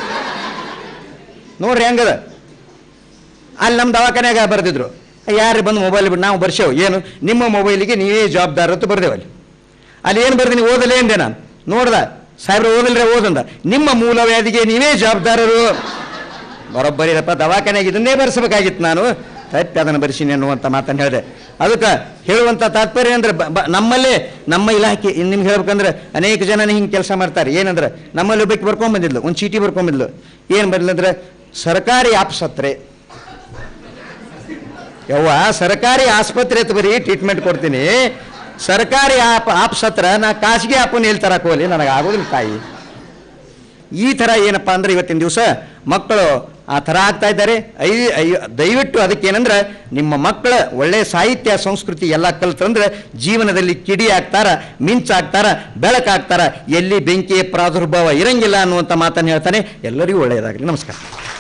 ನೋಡ್ರಿ ಹೆಂಗದ ಅಲ್ಲಿ ನಮ್ಮ ದವಾಖಾನ್ಯಾಗ ಬರೆದಿದ್ರು ಯಾರು ಬಂದು ಮೊಬೈಲ್ ಬಿಟ್ಟು ನಾವು ಬರ್ಸೇವು ಏನು ನಿಮ್ಮ ಮೊಬೈಲಿಗೆ ನೀವೇ ಜವಾಬ್ದಾರ ಅಂತ ಬರ್ದೇವು ಅಲ್ಲಿ ಅಲ್ಲಿ ಏನು ಬರ್ದೀನಿ ಓದಲೇ ಅಂದೆ ನಾನು ನೋಡ್ದ ಸಾಹೇಬ್ರ ಓದಲ್ರೆ ಓದಂದ ನಿಮ್ಮ ಮೂಲ ವ್ಯಾಧಿಗೆ ನೀವೇ ಜವಾಬ್ದಾರರು ಬರೋಬ್ಬರಿರಪ್ಪ ದವಾಖಾನೆಗೆ ಇದನ್ನೇ ಬರೆಸಬೇಕಾಗಿತ್ತು ನಾನು ತಪ್ಪಿ ಅದನ್ನು ಬರೆಸಿನಿ ಅನ್ನುವಂಥ ಮಾತನ್ನು ಹೇಳಿದೆ ಅದಕ್ಕೆ ಹೇಳುವಂಥ ತಾತ್ಪರ್ಯ ಅಂದ್ರೆ ಬ- ಬ- ನಮ್ಮಲ್ಲೇ ನಮ್ಮ ಇಲಾಖೆ ಇನ್ನು ನಿಮ್ಗೆ ಹೇಳ್ಬೇಕಂದ್ರೆ ಅನೇಕ ಜನ ಹಿಂಗೆ ಕೆಲಸ ಮಾಡ್ತಾರೆ ಏನಂದ್ರೆ ನಮ್ಮಲ್ಲಿ ಒಬ್ಬಕ್ಕೆ ಬರ್ಕೊಂಬಂದಿದ್ಲು ಒಂದು ಚೀಟಿ ಬರ್ಕೊಂಬಂದಿದ್ಲು ಏನು ಬರಲಿಲ್ಲ ಸರ್ಕಾರಿ ಆಪ್ಸತ್ರೆ ಯವ್ವ ಸರ್ಕಾರಿ ಆಸ್ಪತ್ರೆ ಅಂತ ಬರೀ ಟ್ರೀಟ್ಮೆಂಟ್ ಕೊಡ್ತೀನಿ ಸರ್ಕಾರಿ ಆಪ್ ಆಪ್ಸ್ ಹತ್ರ ನಾ ಖಾಸಗಿ ಆಪನ್ನು ಎಲ್ಲಿ ತರಕ್ಕೆ ಹೋಗಲಿ ನನಗೆ ಆಗೋದಿಲ್ಲ ತಾಯಿ ಈ ಥರ ಏನಪ್ಪ ಅಂದ್ರೆ ಇವತ್ತಿನ ದಿವಸ ಮಕ್ಕಳು ಆ ಥರ ಆಗ್ತಾ ಇದ್ದಾರೆ ಐ ಐ ದಯವಿಟ್ಟು ಅದಕ್ಕೇನಂದ್ರೆ ನಿಮ್ಮ ಮಕ್ಕಳ ಒಳ್ಳೆಯ ಸಾಹಿತ್ಯ ಸಂಸ್ಕೃತಿ ಎಲ್ಲ ಕಲ್ತಂದ್ರೆ ಜೀವನದಲ್ಲಿ ಕಿಡಿ ಆಗ್ತಾರ ಮಿಂಚಾಗ್ತಾರ ಬೆಳಕಾಗ್ತಾರ ಎಲ್ಲಿ ಬೆಂಕಿಯ ಪ್ರಾದುರ್ಭಾವ ಇರಂಗಿಲ್ಲ ಅನ್ನುವಂಥ ಮಾತನ್ನು ಹೇಳ್ತಾನೆ ಎಲ್ಲರಿಗೂ ಒಳ್ಳೆಯದಾಗಲಿ ನಮಸ್ಕಾರ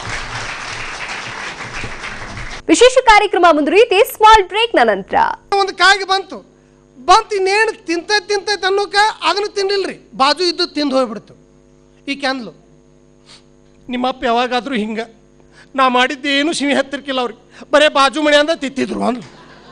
ವಿಶೇಷ ಕಾರ್ಯಕ್ರಮ ಮುಂದುವರಿಯುತ್ತೆ ಸ್ಮಾಲ್ ಬ್ರೇಕ್ನ ನಂತರ ಒಂದು ಕಾಗಿ ಬಂತು ಬಂತು ಇನ್ನೇನು ತಿಂತೈತೆ ತಿಂತೈತೆ ಅನ್ನೋಕೆ ಅದನ್ನು ತಿನ್ನಿಲ್ರಿ ಬಾಜು ಇದ್ದು ತಿಂದು ಹೋಗ್ಬಿಡ್ತು ಈ ಕ್ಯಾಂದ್ಲು ನಿಮ್ಮ ಅಪ್ಪ ಯಾವಾಗಾದರೂ ಹಿಂಗೆ ನಾ ಮಾಡಿದ್ದೇನು ಸಿಹಿ ಹತ್ತಿರ್ಕಿಲ್ಲ ಅವ್ರಿಗೆ ಬರೇ ಬಾಜು ಮನೆ ಅಂದ ತಿತ್ತಿದ್ರು ಅಂದ್ಲು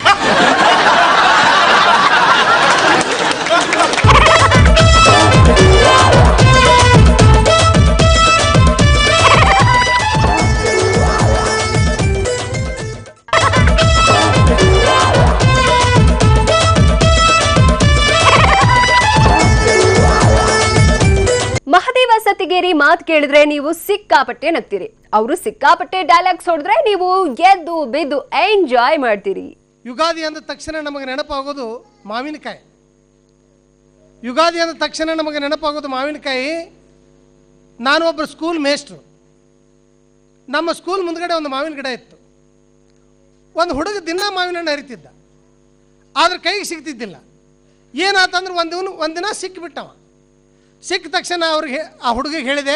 ಮಹದೇವ ಸತಿಗೇರಿ ಮಾತು ಕೇಳಿದ್ರೆ ನೀವು ಸಿಕ್ಕಾಪಟ್ಟೆ ನಗ್ತೀರಿ ಅವರು ಸಿಕ್ಕಾಪಟ್ಟೆ ಡೈಲಾಗ್ಸ್ ಹೊಡೆದ್ರೆ ನೀವು ಎದ್ದು ಬಿದ್ದು ಎಂಜಾಯ್ ಮಾಡ್ತೀರಿ ಯುಗಾದಿ ಅಂದ ತಕ್ಷಣ ನಮಗೆ ನೆನಪಾಗೋದು ಮಾವಿನಕಾಯಿ ಯುಗಾದಿ ಅಂದ ತಕ್ಷಣ ನಮಗೆ ನೆನಪಾಗೋದು ಮಾವಿನಕಾಯಿ ನಾನು ಒಬ್ಬರು ಸ್ಕೂಲ್ ಮೇಸ್ಟ್ರು ನಮ್ಮ ಸ್ಕೂಲ್ ಮುಂದ್ಗಡೆ ಒಂದು ಮಾವಿನ ಗಿಡ ಇತ್ತು ಒಂದು ಹುಡುಗ ದಿನ ಮಾವಿನ ಹಣ್ಣು ಹರಿತಿದ್ದ ಆದ್ರೆ ಕೈಗೆ ಸಿಗ್ತಿದ್ದಿಲ್ಲ ಏನಾತಂದ್ರೆ ಒಂದು ಒಂದಿನ ಸಿಕ್ಕಿಬಿಟ್ಟವ ಸಿಕ್ಕ ತಕ್ಷಣ ಅವ್ರಿಗೆ ಆ ಹುಡುಗಿಗೆ ಹೇಳಿದೆ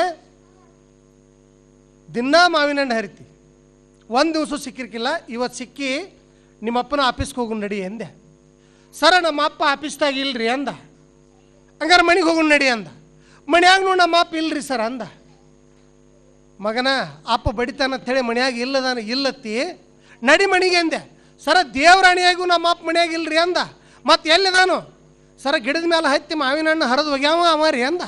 ದಿನ ಮಾವಿನ ಹಣ್ಣು ಹರಿತಿ ಒಂದು ದಿವಸ ಸಿಕ್ಕಿರ್ಕಿಲ್ಲ ಇವತ್ತು ಸಿಕ್ಕಿ ನಿಮ್ಮ ಅಪ್ಪನ ಆಫೀಸ್ಗೆ ಹೋಗು ನಡಿ ಎಂದೆ ಸರ ನಮ್ಮ ಅಪ್ಪ ಆಫೀಸ್ದಾಗ ಇಲ್ರಿ ಅಂದ ಹಂಗಾರೆ ಮನೆಗೆ ಹೋಗು ನಡಿ ಅಂದ ಮನ್ಯಾಗ ನೋಡಿ ನಮ್ಮ ಅಪ್ಪ ಇಲ್ರಿ ಸರ್ ಅಂದ ಮಗನ ಅಪ್ಪ ಬಡಿತಾನ ಅಂತೇಳಿ ಮನ್ಯಾಗ ಇಲ್ಲದಾನ ಇಲ್ಲತ್ತಿ ನಡಿ ಮಣಿಗೆ ಅಂದೆ ಸರ ದೇವರಾಣಿಯಾಗೂ ನಮ್ಮ ಅಪ್ಪ ಮನ್ಯಾಗ ಇಲ್ರಿ ಅಂದ ಮತ್ತೆ ಎಲ್ಲಿದಾನು ಸರ ಗಿಡದ ಮೇಲೆ ಹತ್ತಿ ಮಾವಿನ ಹಣ್ಣು ಹರಿದು ಹೋಗ್ಯಾವ ಅವ ರೀ ಅಂದ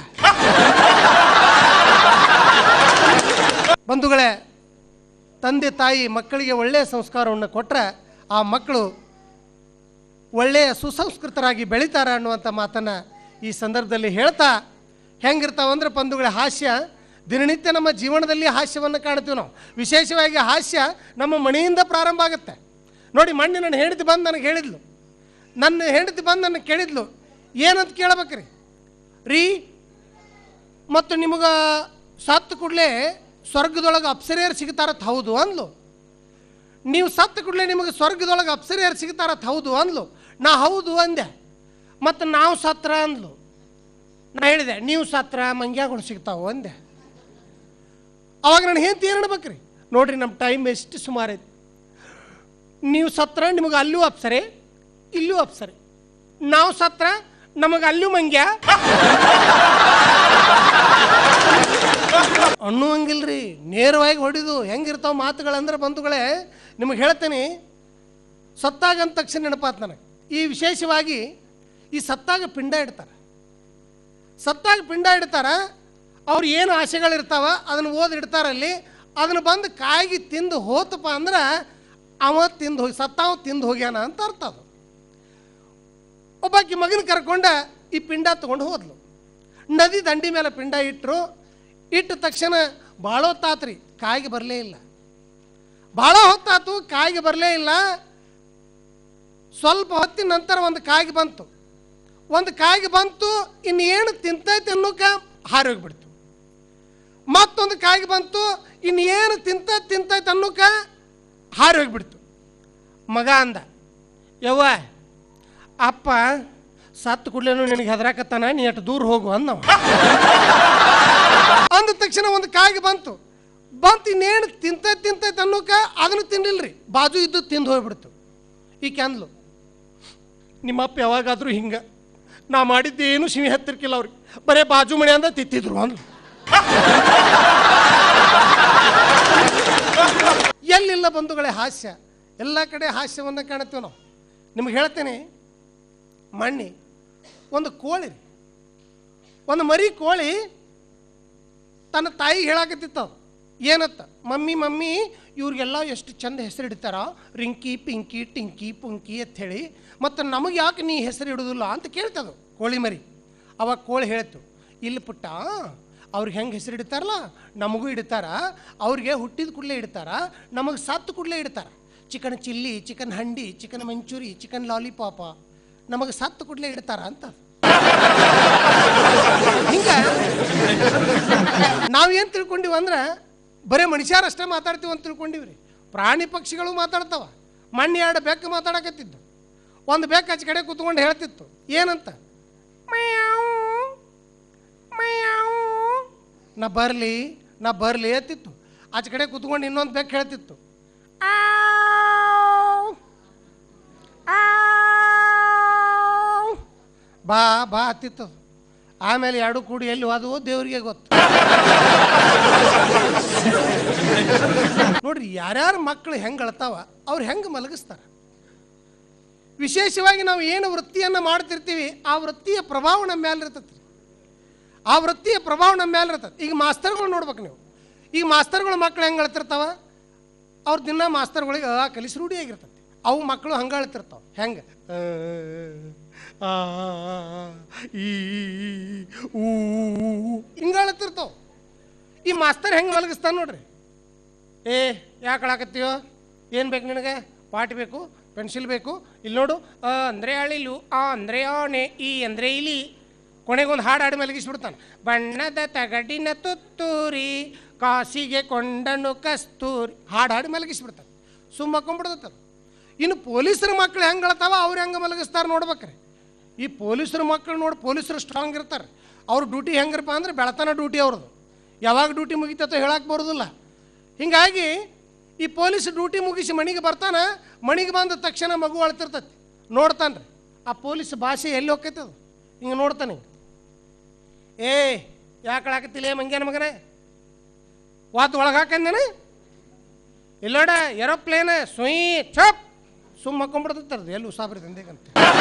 ಬಂಧುಗಳೇ ತಂದೆ ತಾಯಿ ಮಕ್ಕಳಿಗೆ ಒಳ್ಳೆಯ ಸಂಸ್ಕಾರವನ್ನು ಕೊಟ್ಟರೆ ಆ ಮಕ್ಕಳು ಒಳ್ಳೆಯ ಸುಸಂಸ್ಕೃತರಾಗಿ ಬೆಳೀತಾರೆ ಅನ್ನುವಂಥ ಮಾತನ್ನು ಈ ಸಂದರ್ಭದಲ್ಲಿ ಹೇಳ್ತಾ ಹೆಂಗಿರ್ತಾವಂದ್ರೆ ಬಂಧುಗಳ ಹಾಸ್ಯ ದಿನನಿತ್ಯ ನಮ್ಮ ಜೀವನದಲ್ಲಿ ಹಾಸ್ಯವನ್ನು ಕಾಣ್ತೀವಿ ನಾವು ವಿಶೇಷವಾಗಿ ಹಾಸ್ಯ ನಮ್ಮ ಮನೆಯಿಂದ ಪ್ರಾರಂಭ ಆಗುತ್ತೆ ನೋಡಿ ಮಣ್ಣಿ ನನ್ನ ಹೆಂಡತಿ ಬಂದು ನನಗೆ ಹೇಳಿದ್ಲು ನನ್ನ ಹೆಂಡತಿ ಬಂದು ನನಗೆ ಕೇಳಿದ್ಲು ಏನಂತ ಕೇಳ್ಬೇಕ್ರಿ ರೀ ಮತ್ತು ನಿಮಗೆ ಸತ್ತು ಕೂಡಲೇ ಸ್ವರ್ಗದೊಳಗೆ ಅಪ್ಸರೆಯರು ಸಿಗ್ತಾರತ್ ಹೌದು ಅಂದ್ಲು ನೀವು ಸತ್ತ ಕೂಡಲೇ ನಿಮಗೆ ಸ್ವರ್ಗದೊಳಗೆ ಅಪ್ಸರೆಯರು ಸಿಗ್ತಾರತ್ ಹೌದು ಅಂದ್ಲು ನಾ ಹೌದು ಅಂದೆ ಮತ್ತು ನಾವು ಸತ್ರ ಅಂದ್ಲು ನಾ ಹೇಳಿದೆ ನೀವು ಸತ್ರ ಮಂಗ್ಯಾಗಳು ಸಿಗ್ತಾವು ಅಂದೆ ಅವಾಗ ನಾನು ಹೆಂತ ಏನು ಅನ್ಬೇಕ್ರಿ ನೋಡ್ರಿ ನಮ್ಮ ಟೈಮ್ ಎಷ್ಟು ಸುಮಾರು ಐತಿ ನೀವು ಸತ್ರ ನಿಮಗೆ ಅಲ್ಲೂ ಅಪ್ಸರೆ ಇಲ್ಲೂ ಅಪ್ಸರೆ ನಾವು ಸತ್ರ ನಮಗೆ ಅಲ್ಲೂ ಮಂಗ್ಯ ಅನ್ನುವಂಗಿಲ್ರಿ ನೇರವಾಗಿ ಹೊಡಿದು ಹೆಂಗಿರ್ತಾವ ಮಾತುಗಳಂದ್ರೆ ಬಂಧುಗಳೇ ನಿಮಗೆ ಹೇಳ್ತೇನೆ ಸತ್ತಾಗ ಅಂದ ತಕ್ಷಣ ನೆನಪಾತ್ ನನಗೆ ಈ ವಿಶೇಷವಾಗಿ ಈ ಸತ್ತಾಗ ಪಿಂಡ ಇಡ್ತಾರೆ ಸತ್ತಾಗ ಪಿಂಡ ಇಡ್ತಾರ ಅವ್ರು ಏನು ಆಸೆಗಳಿರ್ತಾವ ಅದನ್ನು ಓದಿಡ್ತಾರಲ್ಲಿ ಅದನ್ನು ಬಂದು ಕಾಯಿಗೆ ತಿಂದು ಹೋತಪ್ಪ ಅಂದ್ರೆ ಅವ ತಿಂದು ಹೋಗಿ ಸತ್ತಾವ ತಿಂದು ಹೋಗ್ಯಾನ ಅಂತ ಅರ್ಥ ಅದು ಒಬ್ಬಾಕಿ ಮಗನ ಕರ್ಕೊಂಡ ಈ ಪಿಂಡ ತಗೊಂಡು ಹೋದ್ಲು ನದಿ ದಂಡಿ ಮೇಲೆ ಪಿಂಡ ಇಟ್ಟರು ಇಟ್ಟ ತಕ್ಷಣ ಭಾಳ ಹೊತ್ತಾತ್ರಿ ಕಾಯಿಗೆ ಬರಲೇ ಇಲ್ಲ ಭಾಳ ಹೊತ್ತಾತು ಕಾಯಿಗೆ ಬರಲೇ ಇಲ್ಲ ಸ್ವಲ್ಪ ಹೊತ್ತಿನ ನಂತರ ಒಂದು ಕಾಯಿಗೆ ಬಂತು ಒಂದು ಕಾಯಿಗೆ ಬಂತು ಇನ್ನೇನು ತಿಂತೈತೆ ಅನ್ನೋಕ ಹಾರಿ ಹೋಗ್ಬಿಡ್ತು ಮತ್ತೊಂದು ಕಾಯಿಗೆ ಬಂತು ಇನ್ನೇನು ತಿಂತ ತಿಂತೈತೆ ಅನ್ನೋಕ ಹಾರಿ ಹೋಗ್ಬಿಡ್ತು ಮಗ ಅಂದ ಯವ್ವ ಅಪ್ಪ ಸತ್ತು ಕೂಡಲೇನು ನಿನಗೆ ಹೆದರಾಕತ್ತಾನ ನೀ ಅಷ್ಟು ದೂರ ಹೋಗು ಅನ್ನವ ಅಂದ ತಕ್ಷಣ ಒಂದು ಕಾಯಿಗೆ ಬಂತು ಬಂತು ಇನ್ನೇನು ತಿಂತೈತೆ ತಿಂತೈತೆ ಅನ್ನೋಕ ಅದನ್ನು ತಿನ್ನಿಲ್ರಿ ಬಾಜು ಇದ್ದು ತಿಂದು ಹೋಗ್ಬಿಡ್ತು ಈಕೆ ಅಂದ್ಲು ನಿಮ್ಮಪ್ಪ ಯಾವಾಗಾದರೂ ಹಿಂಗೆ ನಾ ಮಾಡಿದ್ದೇನು ಶಿವಿ ಹತ್ತಿರ್ಕಿಲ್ಲ ಅವ್ರಿಗೆ ಬರೇ ಬಾಜು ಮನೆ ಅಂದ ತಿತ್ತಿದ್ರು ಅಂದ್ಲು ಎಲ್ಲಿಲ್ಲ ಬಂಧುಗಳೇ ಹಾಸ್ಯ ಎಲ್ಲ ಕಡೆ ಹಾಸ್ಯವನ್ನು ಕಾಣುತ್ತೇವೆ ನಾವು ನಿಮ್ಗೆ ಹೇಳ್ತೇನೆ ಮಣ್ಣಿ ಒಂದು ಕೋಳಿ ರೀ. ಒಂದು ಮರಿ ಕೋಳಿ ತನ್ನ ತಾಯಿಗೆ ಹೇಳಾಕತ್ತಿತ್ತು ಅದು. ಏನತ್ತ ಮಮ್ಮಿ ಮಮ್ಮಿ ಇವ್ರಿಗೆಲ್ಲ ಎಷ್ಟು ಚಂದ ಹೆಸರು ಇಡ್ತಾರ ರಿಂಕಿ ಪಿಂಕಿ ಟಿಂಕಿ ಪುಂಕಿ ಅಂತ ಹೇಳಿ ಮತ್ತು ನಮಗೆ ಯಾಕೆ ನೀ ಹೆಸರು ಇಡೋದಿಲ್ಲ ಅಂತ ಕೇಳ್ತದು ಕೋಳಿ ಮರಿ ಅವಾಗ ಕೋಳಿ ಹೇಳ್ತು ಇಲ್ಲಿ ಪುಟ್ಟ ಅವ್ರಿಗೆ ಹೆಂಗೆ ಹೆಸರು ಇಡ್ತಾರಲ್ಲ ನಮಗೂ ಇಡ್ತಾರ ಅವ್ರಿಗೆ ಹುಟ್ಟಿದ ಕೂಡಲೇ ಇಡ್ತಾರ ನಮಗೆ ಸತ್ತು ಕೂಡಲೇ ಇಡ್ತಾರ chicken chilli chicken handi chicken manchurian chicken lollipop ನಮಗೆ ಸತ್ತು ಕೂಡಲೇ ಇಡ್ತಾರ ಅಂತ ಹಿಂಗ ನಾವೇನು ತಿಳ್ಕೊಂಡಿವಿ ಅಂದ್ರೆ ಬರೀ ಮನುಷ್ಯರಷ್ಟೇ ಮಾತಾಡ್ತೀವಿ ಅಂತ ತಿಳ್ಕೊಂಡಿವ್ರಿ ಪ್ರಾಣಿ ಪಕ್ಷಿಗಳು ಮಾತಾಡ್ತಾವ ಮಣ್ಣಿ ಎರಡು ಬೆಕ್ಕು ಮಾತಾಡಕತ್ತಿದ್ದು ಒಂದು ಬೆಕ್ಕು ಆಚೆ ಕಡೆ ಕೂತ್ಕೊಂಡು ಹೇಳ್ತಿತ್ತು ಏನಂತ ಮ್ಯಾವ್, ಮ್ಯಾವ್. ನಾ ಬರಲಿ ನಾ ಬರಲಿ ಎತ್ತಿತ್ತು ಆಚೆ ಕಡೆ ಕೂತ್ಕೊಂಡು ಇನ್ನೊಂದು ಬೆಕ್ಕು ಹೇಳ್ತಿತ್ತು ಆವ್, ಆವ್. ಬಾ ಬಾ ಹತ್ತಿತ್ತು ಆಮೇಲೆ ಎರಡು ಕೂಡಿ ಎಲ್ಲಿ ಹೋದವು ದೇವರಿಗೆ ಗೊತ್ತು ನೋಡ್ರಿ ಯಾರ್ಯಾರ ಮಕ್ಕಳು ಹೆಂಗೆ ಅಳ್ತಾವ ಅವ್ರು ಹೆಂಗೆ ಮಲಗಿಸ್ತಾರ ವಿಶೇಷವಾಗಿ ನಾವು ಏನು ವೃತ್ತಿಯನ್ನು ಮಾಡ್ತಿರ್ತೀವಿ ಆ ವೃತ್ತಿಯ ಪ್ರಭಾವ ನಮ್ಮ ಮೇಲೆ ಇರ್ತೈತಿ ಆ ವೃತ್ತಿಯ ಪ್ರಭಾವ ನಮ್ಮ ಮೇಲೆ ಇರ್ತದೆ ಈಗ ಮಾಸ್ತರ್ಗಳು ನೋಡ್ಬೇಕು ನೀವು ಈಗ ಮಾಸ್ತರ್ಗಳು ಮಕ್ಳು ಹೆಂಗೆ ಅಳ್ತಿರ್ತಾವ ಅವ್ರ ದಿನ ಮಾಸ್ತರ್ಗಳಿಗೆ ಆ ಕಲಿಸಿ ರೂಢಿಯಾಗಿರ್ತೈತಿ ಅವು ಮಕ್ಕಳು ಹಂಗೆ ಅಳ್ತಿರ್ತಾವ ಹೆಂಗೆ ಆ, ಈ ಊ ಹಿಂಗೆ ಅಳ್ತಿರ್ತಾವ ಈ ಮಾಸ್ತರ್ ಹೆಂಗೆ ಮಲಗಿಸ್ತಾನೆ ನೋಡ್ರಿ ಏ ಯಾಕೆ ಅಳಾಕತ್ತೀಯೋ ಏನು ಬೇಕು ನಿನಗೆ ಪಾಟ್ ಬೇಕು ಪೆನ್ಸಿಲ್ ಬೇಕು ಇಲ್ಲಿ ನೋಡು ಅ ಅಂದರೆ ಅಳಿಲು ಆ ಅಂದರೆ ಆನೆ ಈ ಅಂದರೆ ಇಲಿ ಕೊನೆಗೊಂದು ಹಾಡು ಹಾಡಿ ಮಲಗಿಸ್ಬಿಡ್ತಾನೆ ಬಣ್ಣದ ತಗಡಿನ ತುತ್ತೂರಿ ಕಾಸಿಗೆ ಕೊಂಡನು ಕಸ್ತೂರಿ ಹಾಡು ಹಾಡಿ ಮಲಗಿಸ್ಬಿಡ್ತಾನೆ ಸುಮ್ಮ ಮಕ್ಕೊಂಡ್ಬಿಡ್ತದೆ ಇನ್ನು ಪೊಲೀಸರ ಮಕ್ಳು ಹೆಂಗೆ ಅಳ್ತಾವ ಅವ್ರು ಹೆಂಗೆ ಮಲಗಿಸ್ತಾರೆ ನೋಡ್ಬೇಕ್ರಿ ಈ ಪೊಲೀಸರ ಮಕ್ಕಳು ನೋಡಿ ಪೊಲೀಸರು ಸ್ಟ್ರಾಂಗ್ ಇರ್ತಾರೆ ಅವ್ರ ಡ್ಯೂಟಿ ಹೆಂಗಿರಪ್ಪ ಅಂದ್ರೆ ಬೆಳತನ ಡ್ಯೂಟಿ ಅವ್ರದ್ದು ಯಾವಾಗ ಡ್ಯೂಟಿ ಮುಗಿತೈತೋ ಹೇಳಕ್ಕೆ ಬರೋದಿಲ್ಲ ಹಿಂಗಾಗಿ ಈ ಪೊಲೀಸ್ ಡ್ಯೂಟಿ ಮುಗಿಸಿ ಮನೆಗೆ ಬರ್ತಾನ ಮನೆಗೆ ಬಂದ ತಕ್ಷಣ ಮಗು ಅಳ್ತಿರ್ತೈತಿ ನೋಡ್ತಾನೆ ಆ ಪೊಲೀಸ್ ಭಾಷೆ ಎಲ್ಲಿ ಹೋಗ್ತೈತೆ ಅದು ಹಿಂಗೆ ನೋಡ್ತಾನೆ ಹಿಂಗೆ. ಏ ಯಾಕೆ ಅಳಾಕತ್ತಿಲ್ಲ ಮಂಗ್ಯಾನ ಮಗನೇ ವಾತ್ ಒಳಗೆ ಹಾಕಂದೇನೆ ಇಲ್ಲೋಡ ಏರೋಪ್ಲೇನ್ ಸುಯ್ ಚಪ್ ಸುಮ್ಮ ಹಾಕೊಂಡ್ಬಿಡ್ತೈತೆ ಎಲ್ಲಿ ಉಸಾಬ್ರಿ ತಂದೆಗಂತ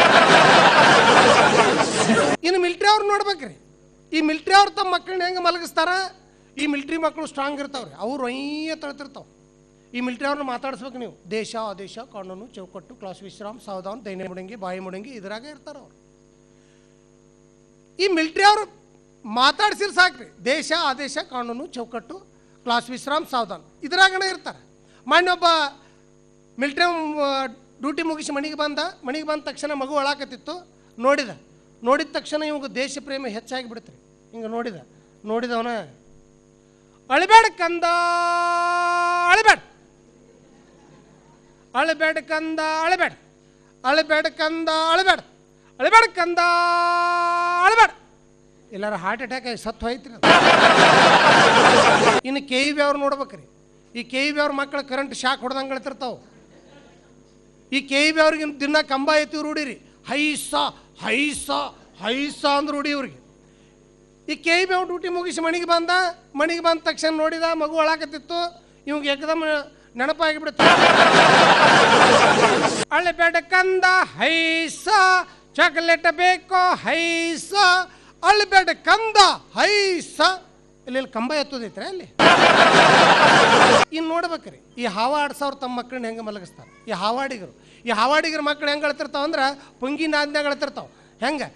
ಇನ್ನು ಮಿಲ್ಟ್ರಿ ಅವ್ರು ನೋಡ್ಬೇಕ್ರಿ ಈ ಮಿಲ್ಟ್ರಿ ಅವ್ರು ತಮ್ಮ ಮಕ್ಕಳನ್ನ ಹೆಂಗೆ ಮಲಗಿಸ್ತಾರ ಈ ಮಿಲ್ಟ್ರಿ ಮಕ್ಕಳು ಸ್ಟ್ರಾಂಗ್ ಇರ್ತಾವ್ರಿ ಅವ್ರು ಒಯ್ಯ ತಳ್ತಿರ್ತಾವೆ ಈ ಮಿಲ್ಟ್ರಿ ಅವ್ರನ್ನ ಮಾತಾಡಿಸ್ಬೇಕು ನೀವು ದೇಶ ಆದೇಶ ಕಾನೂನು ಚೌಕಟ್ಟು ಕ್ಲಾಸ್ ವಿಶ್ರಾಮ್ ಸಾವಧಾನ್ ದೈನ್ಯ ಮುಡಂಗಿ ಬಾಯಿ ಮುಡಂಗಿ ಇದ್ರಾಗ ಇರ್ತಾರ ಅವ್ರು ಈ ಮಿಲ್ಟ್ರಿ ಅವರು ಮಾತಾಡ್ಸಿರ್ ಸಾಕ್ರಿ ದೇಶ ಆದೇಶ ಕಾನೂನು ಚೌಕಟ್ಟು ಕ್ಲಾಸ್ ವಿಶ್ರಾಮ್ ಸಾವಧಾನ್ ಇದ್ರಾಗನೇ ಇರ್ತಾರೆ ಮೊನ್ನೆ ಒಬ್ಬ ಮಿಲ್ಟ್ರಿ ಡ್ಯೂಟಿ ಮುಗಿಸಿ ಮನೆಗೆ ಬಂದ ಮನೆಗೆ ಬಂದ ತಕ್ಷಣ ಮಗು ಒಳಾಕತ್ತಿತ್ತು ನೋಡಿದ ನೋಡಿದ ತಕ್ಷಣ ಇವಾಗ ದೇಶ ಪ್ರೇಮ ಹೆಚ್ಚಾಗಿ ಬಿಡ್ತ್ರಿ ಹಿಂಗೆ ನೋಡಿದ ನೋಡಿದವನ ಅಳಬೇಡ ಕಂದ ಅಳಬೇಡ ಅಳಬೇಡ ಕಂದ ಅಳಬೇಡ ಅಳಬೇಡ ಕಂದ ಅಳಬೇಡ ಅಳಬೇಡ ಕಂದ ಅಳಬೇಡ ಎಲ್ಲಾರ ಹಾರ್ಟ್ ಅಟ್ಯಾಕ್ ಆಗಿ ಸತ್ತು ಹೋಯ್ತ್ರಿ ಅದು. ಇನ್ನು ಕೆ ಇ ಬಿ ಅವ್ರು ನೋಡ್ಬೇಕ್ರಿ ಈ ಕೆ ಇ ಬಿ ಅವ್ರ ಮಕ್ಕಳು ಕರೆಂಟ್ ಶಾಕ್ ಹೊಡೆದಂಗೆ ಅಳ್ತಿರ್ತಾವೆ ಈ ಕೆ ಇ ಬಿ ಅವ್ರಿಗೆ ದಿನ ಕಂಬ ಎತ್ತಿ ರೂಢಿರಿ ಹೈಸ ಹೈಸ ಹೈಸ ಅಂದ್ರೆ ರೂಢಿ ಇವ್ರಿಗೆ ಈ ಕೆ ಇ ಬಿ ಅವ್ರು ಡ್ಯೂಟಿ ಮುಗಿಸಿ ಮನೆಗೆ ಬಂದ ಮನೆಗೆ ಬಂದ ತಕ್ಷಣ ನೋಡಿದ ಮಗು ಅಳಾಕತ್ತಿತ್ತು ಇವ್ಗೆ ಏಕದಮ್ ನೆನಪಾಗಿಬಿಡುತ್ತೆ ಅಳಬೇಡ ಕಂದ ಹೈಸ ಚಾಕ್ಲೇಟ್ ಬೇಕೋ ಹೈಸ ಅಳಬೇಡ ಕಂದ ಹೈಸ ಇಲ್ಲಿ ಇಲ್ಲಿ ಕಂಬ ಎತ್ತೋದೈತ್ರೆ ಅಲ್ಲಿ ಇನ್ನು ನೋಡ್ಬೇಕ್ರಿ ಈ ಹಾವ ಆಡ್ಸೋರು ತಮ್ಮ ಮಕ್ಕಳನ್ನ ಹೆಂಗೆ ಮಲಗಿಸ್ತಾರೆ ಈ ಹಾವಾಡಿಗರು ಈ ಹಾವಾಡಿಗರ ಮಕ್ಕಳು ಹೆಂಗೆ ಅಳ್ತಿರ್ತಾವ ಅಂದ್ರೆ ಪುಂಗಿ ನಾದ್ನಾಗ ಅಳ್ತಿರ್ತಾವ ಹೆಂಗೆ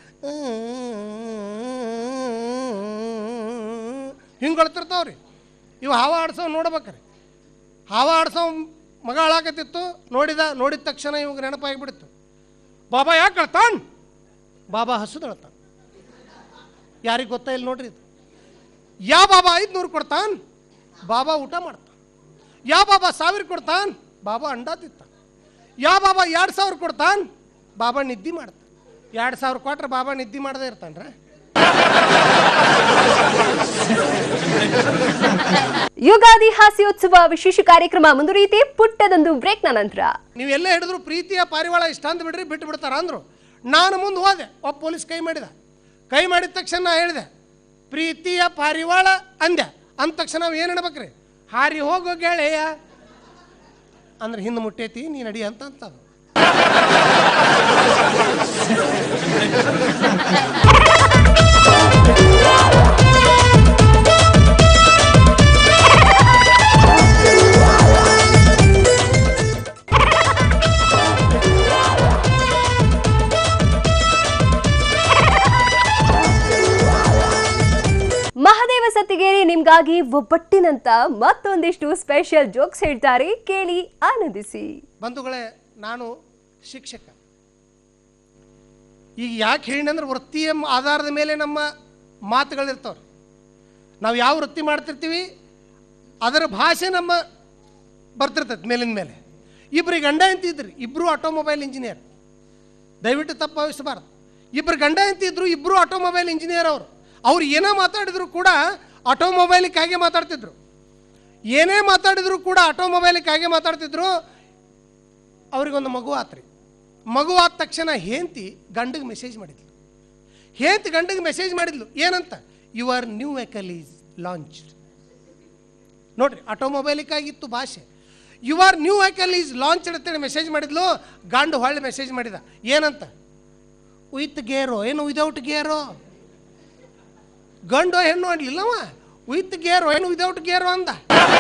ಹಿಂಗೆ ಅಳ್ತಿರ್ತಾವ್ರಿ ಇವು ಹಾವ ಆಡ್ಸೋ ನೋಡ್ಬೇಕ್ರಿ ಹಾವ ಆಡ್ಸೋ ಮಗ ಹಾಳಾಕತ್ತಿತ್ತು ನೋಡಿದ ನೋಡಿದ ತಕ್ಷಣ ಇವಾಗ ನೆನಪಾಗಿಬಿಡ್ತು ಬಾಬಾ ಯಾಕೆ ಅಳ್ತಾನ್ ಬಾಬಾ ಹಸುದು ಅಳ್ತಾನ ಯಾರಿಗೆ ಗೊತ್ತಾ ಇಲ್ಲ ನೋಡ್ರಿ ಇದು ಯಾ ಬಾಬಾ ಐದುನೂರು ಕೊಡ್ತಾನ್ ಬಾಬಾ ಊಟ ಮಾಡ್ತಾನ ಯಾ ಬಾಬಾ ಸಾವಿರ ಕೊಡ್ತಾನ್ ಬಾಬಾ ಅಂಡ ತಿಂತಾನ ಯಾ ಬಾಬಾ ಎರಡು ಸಾವಿರ ಕೊಡ್ತಾನ್ ಬಾಬಾ ನಿದ್ದೆ ಮಾಡ್ತಾನ ಎರಡು ಸಾವಿರ ಕೊಟ್ರೆ ಬಾಬಾ ನಿದ್ದೆ ಮಾಡದೇ ಇರ್ತಾನ್ರ ಯುಗಾದಿ ಹಾಸ್ಯೋತ್ಸವ ವಿಶೇಷ ಕಾರ್ಯಕ್ರಮ ಮುಂದುವರಿಯುತ್ತೆ ಪುಟ್ಟದೊಂದು ಬ್ರೇಕ್ನ ನಂತರ ನೀವೆಲ್ಲ ಹಿಡಿದ್ರು ಪ್ರೀತಿಯ ಪಾರಿವಾಳ ಇಷ್ಟ ಅಂದ್ ಬಿಡ್ರಿ ಬಿಟ್ಟು ಬಿಡ್ತಾರ ಅಂದ್ರು ನಾನು ಮುಂದೆ ಹೋದೆ ಒಬ್ಬ ಪೊಲೀಸ್ ಕೈ ಮಾಡಿದ ಕೈ ಮಾಡಿದ ತಕ್ಷಣ ನಾ ಹೇಳಿದೆ ಪ್ರೀತಿಯ ಪಾರಿವಾಳ ಅಂದೆ ಅಂದ ತಕ್ಷಣ ನಾವು ಏನು ಹೇಳ್ಬೇಕ್ರಿ ಹಾರಿ ಹೋಗೋ ಗೆಳೆಯ ಅಂದ್ರೆ ಹಿಂದೆ ಮುಟ್ಟೈತಿ ನೀ ನಡಿ ಅಂತ ಅಂತದು ಮಹದೇವ ಸತ್ತಿಗೇರಿ ನಿಮ್ಗಾಗಿ ಒಬ್ಬಟ್ಟಿನಂತ ಮತ್ತೊಂದಿಷ್ಟು ಸ್ಪೆಷಲ್ ಜೋಕ್ಸ್ ಹೇಳ್ತಾರೆ ಕೇಳಿ ಆನಂದಿಸಿ ಬಂಧುಗಳೇ ನಾನು ಶಿಕ್ಷಕ ಈಗ ಯಾಕೆ ಹೇಳಿನಂದ್ರೆ ವೃತ್ತಿಯ ಮ- ಆಧಾರದ ಮೇಲೆ ನಮ್ಮ ಮಾತುಗಳಿರ್ತಾವ್ರಿ ನಾವು ಯಾವ ವೃತ್ತಿ ಮಾಡ್ತಿರ್ತೀವಿ ಅದರ ಭಾಷೆ ನಮ್ಮ ಬರ್ತಿರ್ತೈತೆ ಮೇಲಿನ ಮೇಲೆ ಇಬ್ಬರು ಗಂಡ ಅಂತಿದ್ರಿ ಇಬ್ಬರು ಆಟೋಮೊಬೈಲ್ ಇಂಜಿನಿಯರ್ ದಯವಿಟ್ಟು ತಪ್ಪು ಭಾವಿಸಬಾರ್ದು ಇಬ್ಬರು ಗಂಡ ಅಂತಿದ್ರು ಇಬ್ಬರು ಆಟೋಮೊಬೈಲ್ ಇಂಜಿನಿಯರ್ ಅವರು ಅವ್ರು ಏನೋ ಮಾತಾಡಿದ್ರು ಕೂಡ ಆಟೋಮೊಬೈಲಿಗೆ ಮಾತಾಡ್ತಿದ್ರು ಏನೇ ಮಾತಾಡಿದ್ರು ಕೂಡ ಆಟೋಮೊಬೈಲಿಗೆ ಮಾತಾಡ್ತಿದ್ರು ಅವ್ರಿಗೊಂದು ಮಗು ಆತ್ರಿ ಮಗು ಆದ ತಕ್ಷಣ ಹೇಂತಿ ಗಂಡಿಗೆ ಮೆಸೇಜ್ ಮಾಡಿದ್ಲು ಹೇಂತಿ ಗಂಡಿಗೆ ಮೆಸೇಜ್ ಮಾಡಿದ್ಲು ಏನಂತ your new vehicle is launch ನೋಡ್ರಿ ಆಟೋಮೊಬೈಲಿಗಾಗಿತ್ತು ಭಾಷೆ your new vehicle is launch ಅಂತೇಳಿ ಮೆಸೇಜ್ ಮಾಡಿದ್ಲು ಗಂಡು ಹೊಳ್ಳಿ ಮೆಸೇಜ್ ಮಾಡಿದ ಏನಂತ ವಿತ್ ಗೇರೋ ಏನು ವಿದೌಟ್ ಗೇರೋ ಗಂಡು ಹೆಣ್ಣು ಅನ್ಲಿಲ್ಲವ ವಿತ್ ಗೇರೋ ಏನು ವಿದೌಟ್ ಗೇರೋ ಅಂದ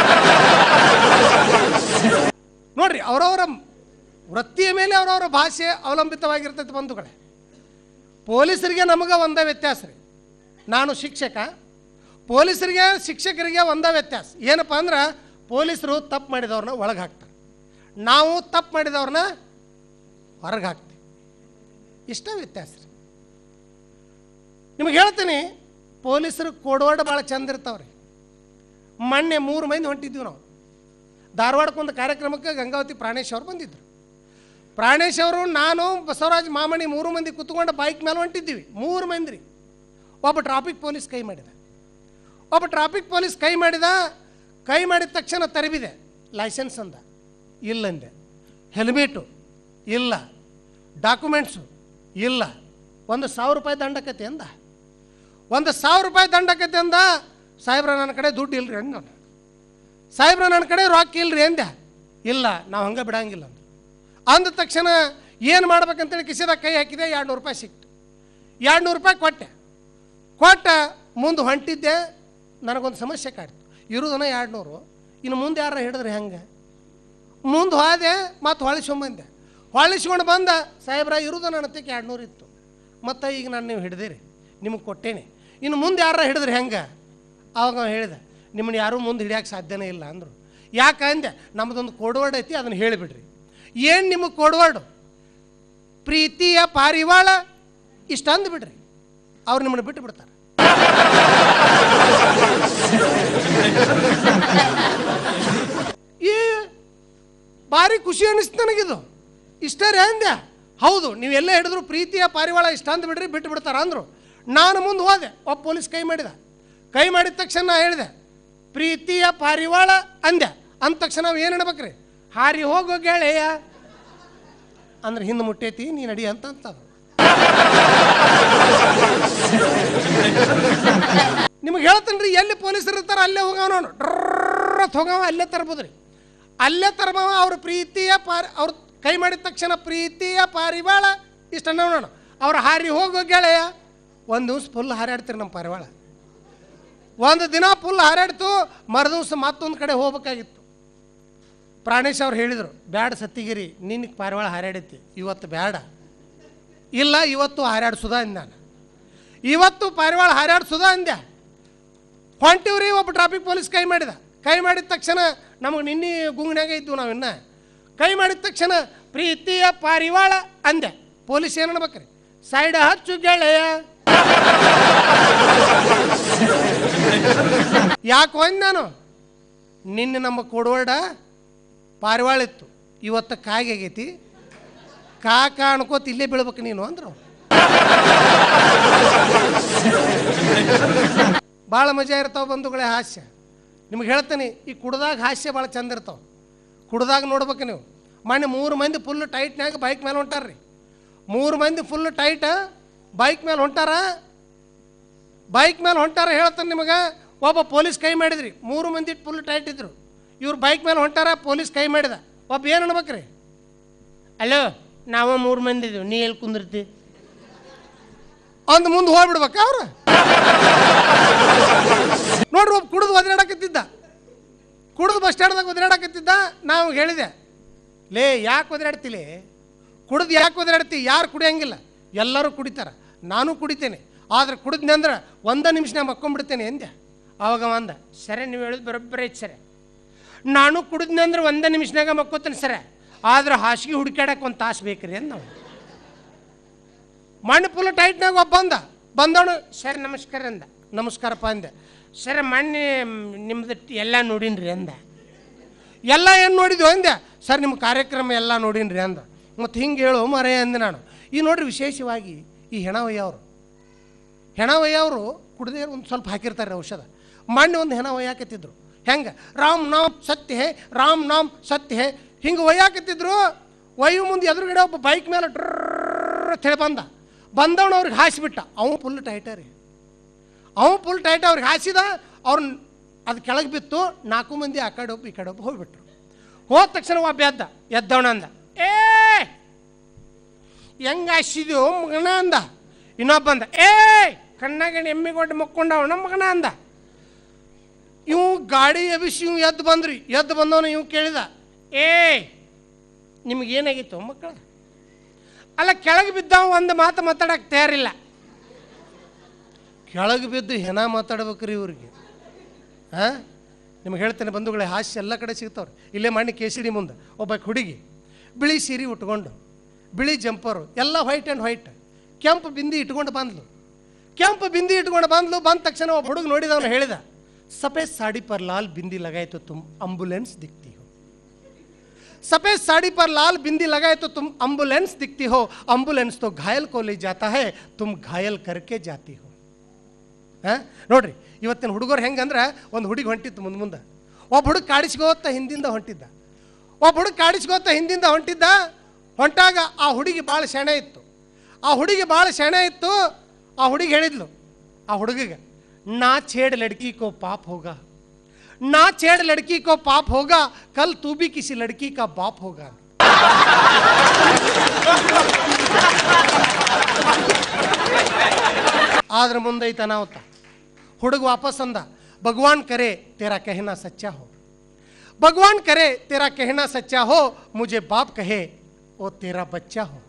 ನೋಡ್ರಿ ಅವರವರ ವೃತ್ತಿಯ ಮೇಲೆ ಅವರವರ ಭಾಷೆ ಅವಲಂಬಿತವಾಗಿರ್ತೈತೆ ಬಂಧುಗಳೇ ಪೊಲೀಸರಿಗೆ ನಮಗೆ ಒಂದೇ ವ್ಯತ್ಯಾಸ ರೀ ನಾನು ಶಿಕ್ಷಕ ಪೊಲೀಸರಿಗೆ ಶಿಕ್ಷಕರಿಗೆ ಒಂದೇ ವ್ಯತ್ಯಾಸ ಏನಪ್ಪ ಅಂದ್ರೆ ಪೊಲೀಸರು ತಪ್ಪು ಮಾಡಿದವ್ರನ್ನ ಒಳಗೆ ಹಾಕ್ತಾರೆ ನಾವು ತಪ್ಪು ಮಾಡಿದವ್ರನ್ನ ಹೊರಗೆ ಹಾಕ್ತೀವಿ ಇಷ್ಟ ವ್ಯತ್ಯಾಸ ರೀ ನಿಮಗೆ ಹೇಳ್ತೀನಿ ಪೊಲೀಸರು ಕೋಡ್ವಾಡ ಭಾಳ ಚಂದ ಇರ್ತಾವ್ರಿ ಮೊನ್ನೆ ಮೂರು ಮಂದಿ ಹೊಂಟಿದ್ವಿ ನಾವು ಧಾರವಾಡಕ್ಕೊಂದು ಕಾರ್ಯಕ್ರಮಕ್ಕೆ ಗಂಗಾವತಿ ಪ್ರಾಣೇಶ್ ಅವ್ರು ಬಂದಿದ್ದರು ಪ್ರಾಣೇಶ್ ಅವರು ನಾನು ಬಸವರಾಜ್ ಮಾಮಣಿ ಮೂರು ಮಂದಿ ಕುತ್ಕೊಂಡು ಬೈಕ್ ಮೇಲೆ ಹೊಂಟಿದ್ದೀವಿ ಮೂರು ಮಂದಿ ರೀ ಒಬ್ಬ ಟ್ರಾಫಿಕ್ ಪೊಲೀಸ್ ಕೈ ಮಾಡಿದ ಒಬ್ಬ ಟ್ರಾಫಿಕ್ ಪೊಲೀಸ್ ಕೈ ಮಾಡಿದ ಕೈ ಮಾಡಿದ ತಕ್ಷಣ ತರಬಿದೆ ಲೈಸೆನ್ಸ್ ಅಂದ ಇಲ್ಲಂದೆ ಹೆಲ್ಮೆಟು ಇಲ್ಲ ಡಾಕ್ಯುಮೆಂಟ್ಸು ಇಲ್ಲ ಒಂದು ಸಾವಿರ ರೂಪಾಯಿ ದಂಡಕತೆ ಅಂದ ಒಂದು ಸಾವಿರ ರೂಪಾಯಿ ದಂಡಕತೆ ಅಂದ ಸಾಹೇಬ್ರ ನನ್ನ ಕಡೆ ದುಡ್ಡು ಇಲ್ರಿ ಅಂದ ನಾನು ಸಾಹೇಬ್ರ ನನ್ನ ಕಡೆ ರೊಕ್ಕ ಇಲ್ರಿ ಅಂದೆ ಇಲ್ಲ ನಾವು ಹಂಗೆ ಬಿಡಂಗಿಲ್ಲ ಅಂದ ಅಂದ ತಕ್ಷಣ ಏನು ಮಾಡ್ಬೇಕಂತೇಳಿ ಕಿಸೆದಾಗ ಕೈ ಹಾಕಿದೆ ಎರಡು ನೂರು ರೂಪಾಯಿ ಸಿಕ್ತು ಎರಡು ನೂರು ರೂಪಾಯಿ ಕೊಟ್ಟೆ ಕೊಟ್ಟ ಮುಂದೆ ಹೊಂಟಿದ್ದೆ ನನಗೊಂದು ಸಮಸ್ಯೆ ಕಾಡ್ತು ಇರೋದನ್ನ ಎರಡು ನೂರು ಇನ್ನು ಮುಂದೆ ಯಾರ ಹಿಡಿದ್ರೆ ಹೆಂಗೆ ಮುಂದೆ ಹೋದೆ ಮತ್ತು ಹೊಳಿಸ್ಕೊಂಬಂದೆ ಹೊಳಿಸ್ಕೊಂಡು ಬಂದ ಸಾಹೇಬ್ರ ಇರೋದು ನನ್ನ ಹತ್ತಿಕ್ಕೆ ಎರಡು ನೂರು ಇತ್ತು ಮತ್ತು ಈಗ ನಾನು ನೀವು ಹಿಡ್ದಿರಿ ನಿಮಗೆ ಕೊಟ್ಟೇನೆ ಇನ್ನು ಮುಂದೆ ಯಾರ ಹಿಡಿದ್ರೆ ಹೆಂಗೆ ಅವಾಗ ಅವ ಹೇಳಿದೆ ನಿಮ್ಮನ್ನ ಯಾರೂ ಮುಂದೆ ಹಿಡಿಯೋಕೆ ಸಾಧ್ಯನೇ ಇಲ್ಲ ಅಂದರು ಯಾಕೆ ಅಂದೆ ನಮ್ಮದೊಂದು ಕೋಡ್ವರ್ಡ್ ಐತಿ ಅದನ್ನು ಹೇಳಿಬಿಡ್ರಿ ಏನು ನಿಮಗೆ ಕೋಡ್ವರ್ಡು ಪ್ರೀತಿಯ ಪಾರಿವಾಳ ಇಷ್ಟ ಅಂದ್ಬಿಡ್ರಿ ಅವ್ರು ನಿಮ್ಮನ್ನು ಬಿಟ್ಟು ಬಿಡ್ತಾರೆ ಈ ಭಾರಿ ಖುಷಿ ಅನಿಸ್ತು ನನಗಿದು ಇಷ್ಟ ರೀ ಅಂದೆ ಹೌದು ನೀವೆಲ್ಲ ಹಿಡಿದ್ರು ಪ್ರೀತಿಯ ಪಾರಿವಾಳ ಇಷ್ಟ ಅಂದ್ ಬಿಡ್ರಿ ಬಿಟ್ಟು ಬಿಡ್ತಾರ ಅಂದರು ನಾನು ಮುಂದೆ ಹೋದೆ ಒಬ್ಬ ಪೊಲೀಸ್ ಕೈ ಮಾಡಿದ ಕೈ ಮಾಡಿದ ತಕ್ಷಣ ನಾ ಹೇಳಿದೆ ಪ್ರೀತಿಯ ಪಾರಿವಾಳ ಅಂದೆ ಅಂದ ತಕ್ಷಣ ನಾವು ಏನು ಹೇಳ್ಬೇಕ್ರಿ ಹಾರಿ ಹೋಗೋ ಗೆಳೆಯ ಅಂದ್ರೆ ಹಿಂದೆ ಮುಟ್ಟೈತಿ ನೀ ನಡಿ ಅಂತ ಅಂತದು ನಿಮಗೆ ಹೇಳ್ತೇನೆ ರೀ ಎಲ್ಲಿ ಪೊಲೀಸರು ಇರ್ತಾರೆ ಅಲ್ಲೇ ಹೋಗವ ನಾನು ಡ್ರತ್ ಹೋಗವ ಅಲ್ಲೇ ತರ್ಬೋದ್ರಿ ಅಲ್ಲೇ ತರ್ಬವ ಅವ್ರ ಪ್ರೀತಿಯ ಪಾರಿ ಅವ್ರ ಕೈ ಮಾಡಿದ ತಕ್ಷಣ ಪ್ರೀತಿಯ ಪಾರಿವಾಳ ಇಷ್ಟ ನೋಡೋಣ ಅವ್ರ ಹಾರಿ ಹೋಗೋ ಗೆಳೆಯ ಒಂದು ದಿವ್ಸ ಫುಲ್ ಹಾರಾಡ್ತೀರಿ ನಮ್ಮ ಪಾರಿವಾಳ ಒಂದು ದಿನ ಫುಲ್ ಹಾರಾಡ್ತು ಮರುದಿವ್ಸ ಮತ್ತೊಂದು ಕಡೆ ಹೋಗ್ಬೇಕಾಗಿತ್ತು ಪ್ರಾಣೇಶ್ ಅವ್ರು ಹೇಳಿದರು ಬ್ಯಾಡ ಸತ್ತಿಗಿರಿ ನಿನ್ನ ಪಾರಿವಾಳ ಹಾರಾಡೈತಿ ಇವತ್ತು ಬ್ಯಾಡ ಇಲ್ಲ ಇವತ್ತು ಹಾರಾಡ್ಸುದ ಅಂದ ನಾನು ಇವತ್ತು ಪಾರಿವಾಳ ಹಾರಾಡ್ಸುದ ಅಂದ್ಯ ಹೊಂಟಿವ್ರಿ ಒಬ್ಬ ಟ್ರಾಫಿಕ್ ಪೊಲೀಸ್ ಕೈ ಮಾಡಿದ ಕೈ ಮಾಡಿದ ತಕ್ಷಣ ನಮಗೆ ನಿನ್ನೆ ಗುಂಗ್ನ್ಯಾಗ ಇದ್ವು ನಾವು ಇನ್ನ ಕೈ ಮಾಡಿದ ತಕ್ಷಣ ಪ್ರೀತಿಯ ಪಾರಿವಾಳ ಅಂದೆ ಪೊಲೀಸ್ ಏನು ಅನ್ಬೇಕ್ರಿ ಸೈಡ್ ಹಚ್ಚು ಗೆಳೆಯ ಯಾಕೆ ಒಂದ್ ನಾನು ನಿನ್ನೆ ನಮ್ಮ ಕೊಡವಡ ಪಾರಿವಾಳ ಇತ್ತು ಇವತ್ತು ಕಾಗೆ ಆಗೈತಿ ಕಾಕ ಅನ್ಕೋತ ಇಲ್ಲೇ ಬೀಳ್ಬೇಕು ನೀನು ಅಂದ್ರು ಭಾಳ ಮಜಾ ಇರ್ತಾವ ಬಂಧುಗಳೇ ಹಾಸ್ಯ ನಿಮ್ಗೆ ಹೇಳ್ತೀನಿ ಈ ಕುಡ್ದಾಗ ಹಾಸ್ಯ ಭಾಳ ಚಂದ ಇರ್ತಾವ ಕುಡ್ದಾಗ ನೋಡ್ಬೇಕು ನೀವು ಮೊನ್ನೆ ಮೂರು ಮಂದಿ ಫುಲ್ ಟೈಟ್ನಾಗ ಬೈಕ್ ಮೇಲೆ ಹೊಂಟಾರ್ರಿ ಮೂರು ಮಂದಿ ಫುಲ್ ಟೈಟ್ ಬೈಕ್ ಮೇಲೆ ಹೊಂಟಾರ ಬೈಕ್ ಮೇಲೆ ಹೊಂಟಾರ ಹೇಳ್ತಾನೆ ನಿಮಗೆ ಒಬ್ಬ ಪೊಲೀಸ್ ಕೈ ಮಾಡಿದ್ರಿ ಮೂರು ಮಂದಿ ಫುಲ್ ಟೈಟ್ ಇದ್ರು ಇವ್ರು ಬೈಕ್ ಮೇಲೆ ಹೊಂಟಾರ ಪೊಲೀಸ್ ಕೈ ಮಾಡಿದ ಒಬ್ಬ ಏನು ಅನ್ಬೇಕ್ರಿ ಅಲೋ ನಾವು ಮೂರು ಮಂದಿ ಇದೀವಿ ನೀ ಎಲ್ಲಿ ಕುಂದಿರ್ತಿ ಅಂದ್ ಮುಂದೆ ಹೋಗ್ಬಿಡ್ಬೇಕ ಅವ್ರು ನೋಡ್ರಿ ಒಬ್ಬ ಕುಡಿದು ಒದರಾಡಕತ್ತಿದ್ದ ಕುಡಿದು ಬಸ್ ಸ್ಟ್ಯಾಂಡ್ದಾಗ ಒದರಾಡಕತ್ತಿದ್ದ ನಾವು ಹೇಳಿದೆ ಲೇ ಯಾಕೆ ಒದರಾಡ್ತಿಲಿ ಕುಡಿದು ಯಾಕೆ ಒದರಾಡ್ತಿ ಯಾರು ಕುಡಿಯಂಗಿಲ್ಲ ಎಲ್ಲರೂ ಕುಡಿತಾರ ನಾನು ಕುಡಿತೇನೆ ಆದ್ರೆ ಕುಡಿದ್ನೆ ಅಂದ್ರೆ ಒಂದೇ ನಿಮಿಷ ಮಕ್ಕೊಂಡ್ಬಿಡ್ತೇನೆ ಎಂದೆ ಅವಾಗ ಅವ ಅಂದ ಸರಿ ನೀವು ಹೇಳೋದು ಬರೋಬ್ಬರ ಐತೆ ಸರ ನಾನು ಕುಡಿದ್ನೆ ಅಂದ್ರೆ ಒಂದೇ ನಿಮಿಷನಾಗ ಮಕ್ಕೋತೇನೆ ಸರ ಆದ್ರೆ ಹಾಸಿಗೆ ಹುಡುಕಾಡಕ್ಕೆ ಒಂದು ತಾಸು ಬೇಕ್ರಿ ಅಂದ ನಾವು ಮಣ್ಣು ಫುಲ್ ಟೈಟ್ನಾಗ ಒಬ್ಬ ಬಂದ ಬಂದವನು ಸರ್ ನಮಸ್ಕಾರ ಅಂದ ನಮಸ್ಕಾರಪ್ಪ ಅಂದೆ ಸರ್ ಮೊನ್ನೆ ನಿಮ್ದು ಎಲ್ಲ ನೋಡೀನ್ರಿ ಅಂದ ಎಲ್ಲ ಏನು ನೋಡಿದ್ವು ಅಂದೆ ಸರ್ ನಿಮ್ಮ ಕಾರ್ಯಕ್ರಮ ಎಲ್ಲ ನೋಡೀನ್ರಿ ಅಂದ ಮತ್ತು ಹಿಂಗೆ ಹೇಳು ಮರೆ ಅಂದೆ ನಾನು ಈ ನೋಡ್ರಿ ವಿಶೇಷವಾಗಿ ಈ ಹೆಣ ಒಯ್ಯವರು ಹೆಣ ಒಯ್ಯವರು ಕುಡ್ದೇ ಒಂದು ಸ್ವಲ್ಪ ಹಾಕಿರ್ತಾರೆ ಔಷಧ ಮೊನ್ನೆ ಒಂದು ಹೆಣ ಒಯ್ಯಾಕತ್ತಿದ್ರು ಹೆಂಗೆ ರಾಮ್ ನಾಮ್ ಸತ್ಯ ಹೇ ರಾಮ್ ನಾಮ್ ಸತ್ಯ ಹೇ ಹಿಂಗೆ ಒಯ್ಯಾಕತ್ತಿದ್ರು ಒಯ್ಯು ಮುಂದೆ ಎದುರುಗಡೆ ಒಬ್ಬ ಬೈಕ್ ಮೇಲೆ ಟ್ರರ್ ಅಂತ ಹೇಳಿ ಬಂದ ಬಂದವನು ಅವ್ರಿಗೆ ಹಾಸಿಬಿಟ್ಟ ಅವನು ಫುಲ್ ಟೈಟ ರೀ ಅವನು ಫುಲ್ ಟೈಟ್ ಅವ್ರಿಗೆ ಹಾಸಿದ ಅವ್ರನ್ನ ಅದು ಕೆಳಗೆ ಬಿತ್ತು ನಾಲ್ಕು ಮಂದಿ ಆ ಕಡೆ ಒಬ್ಬ ಈ ಕಡೆ ಒಬ್ಬ ಹೋಗ್ಬಿಟ್ರು ಹೋದ ತಕ್ಷಣ ಒಬ್ಬ ಎದ್ದ ಎದ್ದವನ ಅಂದ ಏ ಹೆಂಗೆ ಹಾಸಿದ್ಯೋ ಮಗನ ಅಂದ ಇನ್ನೊಬ್ಬ ಅಂದ ಏ ಕಣ್ಣಾಗ ಎಮ್ಮಿಗೊಡ್ಡು ಮಕ್ಕೊಂಡವ ನಮ್ಮ ಮಗನ ಅಂದ ಇವು ಗಾಡಿ ಎಬಿಸಿ ಇವು ಎದ್ದು ಬಂದ್ರಿ ಎದ್ದು ಬಂದವನು ಇವು ಕೇಳಿದ ಏ ನಿಮಗೇನಾಗಿತ್ತು ಮಕ್ಕಳ ಅಲ್ಲ ಕೆಳಗೆ ಬಿದ್ದವ ಒಂದು ಮಾತು ಮಾತಾಡಕ್ಕೆ ತಯಾರಿಲ್ಲ ಕೆಳಗೆ ಬಿದ್ದು ಹೆಣ ಮಾತಾಡ್ಬೇಕ್ರಿ ಇವ್ರಿಗೆ ಹಾಂ ನಿಮ್ಗೆ ಹೇಳ್ತೇನೆ ಬಂಧುಗಳೇ ಹಾಸ್ಯ ಎಲ್ಲ ಕಡೆ ಸಿಗ್ತಾವ್ರಿ ಇಲ್ಲೇ ಮಣ್ಣಿ ಕೇಸರಿ ಮುಂದೆ ಒಬ್ಬ ಹುಡುಗಿ ಬಿಳಿ ಸೀರೆ ಉಟ್ಕೊಂಡು ಬಿಳಿ ಜಂಪರು ಎಲ್ಲ ವೈಟ್ ಆ್ಯಂಡ್ ವೈಟ್ ಕೆಂಪು ಬಿಂದಿ ಇಟ್ಕೊಂಡು ಬಂದ್ಲು ಕೆಂಪು ಬಿಂದಿ ಇಟ್ಕೊಂಡು ಬಂದ್ಲು ಬಂದ ತಕ್ಷಣ ಒಬ್ಬ ಹುಡುಗ ನೋಡಿದವನು ಹೇಳಿದ ಸಫೇದ್ ಸಾಡಿ ಪರ್ ಲಾಲ್ ಬಿಂದಿ ಲಗಾಯ್ತು ತುಮ್ ಅಂಬುಲೆನ್ಸ್ ದಿಕ್ತಿ ಹೋ सफेद साड़ी पर लाल बिंदी लगाए तो तुम एम्बुलेंस दिखती हो एम्बुलेंस तो घायल को ले जाता है तुम घायल करके जाती हो ಹಾಂ ನೋಡ್ರಿ ಇವತ್ತಿನ ಹುಡುಗರು ಹೆಂಗಂದ್ರೆ ಒಂದು ಹುಡುಗಿ ಹೊಂಟಿತ್ತು ಮುಂದೆ ಮುಂದೆ ಒಬ್ಬ ಹುಡುಗ ಕಾಡಿಸ್ಕೋತ ಹಿಂದಿಂದ ಹೊಂಟಿದ್ದ ಒಬ್ಬ ಹುಡುಗ ಕಾಡಿಸ್ಕೋತ ಹಿಂದಿಂದ ಹೊಂಟಿದ್ದ ಹೊಂಟಾಗ ಆ ಹುಡುಗಿ ಭಾಳ ಸೆಣೆ ಇತ್ತು ಆ ಹುಡುಗಿ ಭಾಳ ಸೆಣೆ ಇತ್ತು ಆ ಹುಡುಗಿ ಹೇಳಿದ್ಲು ಆ ಹುಡುಗಿಗೆ ನಾ छेड़ लड़की को पाप होगा ना छेड़ लड़की को पाप होगा कल तू भी किसी लड़की का बाप होगा ಆದ್ರೆ ಮುಂದೈತ ಅನಾಹುತ ಹುಡುಗ ವಾಪಸ್ ಅಂದ ಭಗವಾನ್ ಕರೆ तेरा कहना सच्चा हो भगवान करे तेरा कहना सच्चा हो मुझे बाप कहे वो तेरा बच्चा हो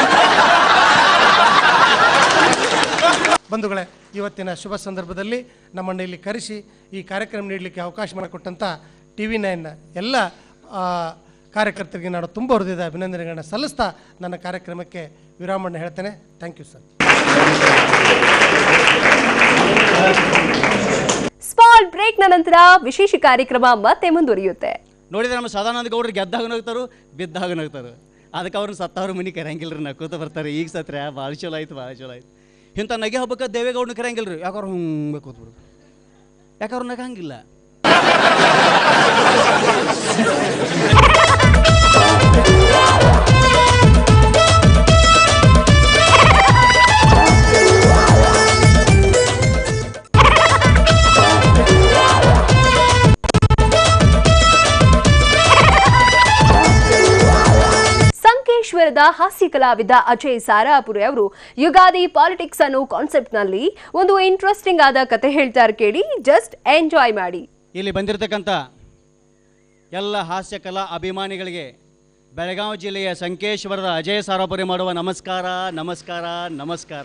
ಬಂಧುಗಳೇ ಇವತ್ತಿನ ಶುಭ ಸಂದರ್ಭದಲ್ಲಿ ನಮ್ಮನ್ನು ಇಲ್ಲಿ ಕರೆಸಿ ಈ ಕಾರ್ಯಕ್ರಮ ನೀಡಲಿಕ್ಕೆ ಅವಕಾಶ ಮಾಡಿಕೊಟ್ಟಂಥ ಟಿ ವಿ ನೈನ್ನ ಎಲ್ಲ ಆ, ಕಾರ್ಯಕರ್ತರಿಗೆ ನಾನು ತುಂಬ ಹೃದಯದ ಅಭಿನಂದನೆಗಳನ್ನ ಸಲ್ಲಿಸ್ತಾ ನನ್ನ ಕಾರ್ಯಕ್ರಮಕ್ಕೆ ವಿರಾಮವನ್ನು ಹೇಳ್ತೇನೆ ಥ್ಯಾಂಕ್ ಯು ಸರ್ ಸ್ಮಾಲ್ ಬ್ರೇಕ್ನ ನಂತರ ವಿಶೇಷ ಕಾರ್ಯಕ್ರಮ ಮತ್ತೆ ಮುಂದುವರಿಯುತ್ತೆ ನೋಡಿದ್ರೆ ನಮ್ಮ ಸದಾನಂದ ಗೌಡ್ರು ಗೆದ್ದಾಗ ನಗ್ತಾರು ಬಿದ್ದಾಗ ನಗ್ತಾರು ಅದಕ್ಕೆ ಅವ್ರನ್ನ ಸತ್ತವ್ರ ಮನೆ ಕರೆಯಂಗಿಲ್ಲ ರೀ ನಕ್ಕೋತ ಬರ್ತಾರೆ ಈಗ ಸತ್ರ ಭಾಳ ಚಲೋ ಆಯ್ತು ಭಾಳ ಚಲೋ ಆಯ್ತು ಇಂಥ ನಗೆ ಹಬ್ಬಕ್ಕೆ ದೇವೇಗೌಡನ ಕರೆಯಂಗಿಲ್ಲ ರೀ ಯಾಕವ್ರು ಹಿಂಗೆ ಕೂತ್ಬಿಡು ಯಾಕವ್ರು ನಗಂಗಿಲ್ಲ ಸಂಕೇಶ್ವರದ ಆದ ಹಾಸ್ಯ ಕಲಾವಿದ ಅಜಯ್ ಸಾರಾಪುರೆ ಅವರು ಯುಗಾದಿ ಪಾಲಿಟಿಕ್ಸ್ ಅನ್ನೋ ಕಾನ್ಸೆಪ್ಟ್ ನಲ್ಲಿ ಒಂದು ಇಂಟ್ರೆಸ್ಟಿಂಗ್ ಆದ ಕತೆ ಹೇಳ್ತಾರೆ ಕೇಳಿ ಜಸ್ಟ್ ಎಂಜಾಯ್ ಮಾಡಿ ಇಲ್ಲಿ ಬಂದಿರತಕ್ಕಂಥ ಎಲ್ಲ ಹಾಸ್ಯ ಕಲಾ ಅಭಿಮಾನಿಗಳಿಗೆ ಬೆಳಗಾವಿ ಜಿಲ್ಲೆಯ ಸಂಕೇಶ್ವರದ ಅಜಯ ಸಾರಾಪುರಿ ಮಾಡುವ ನಮಸ್ಕಾರ ನಮಸ್ಕಾರ ನಮಸ್ಕಾರ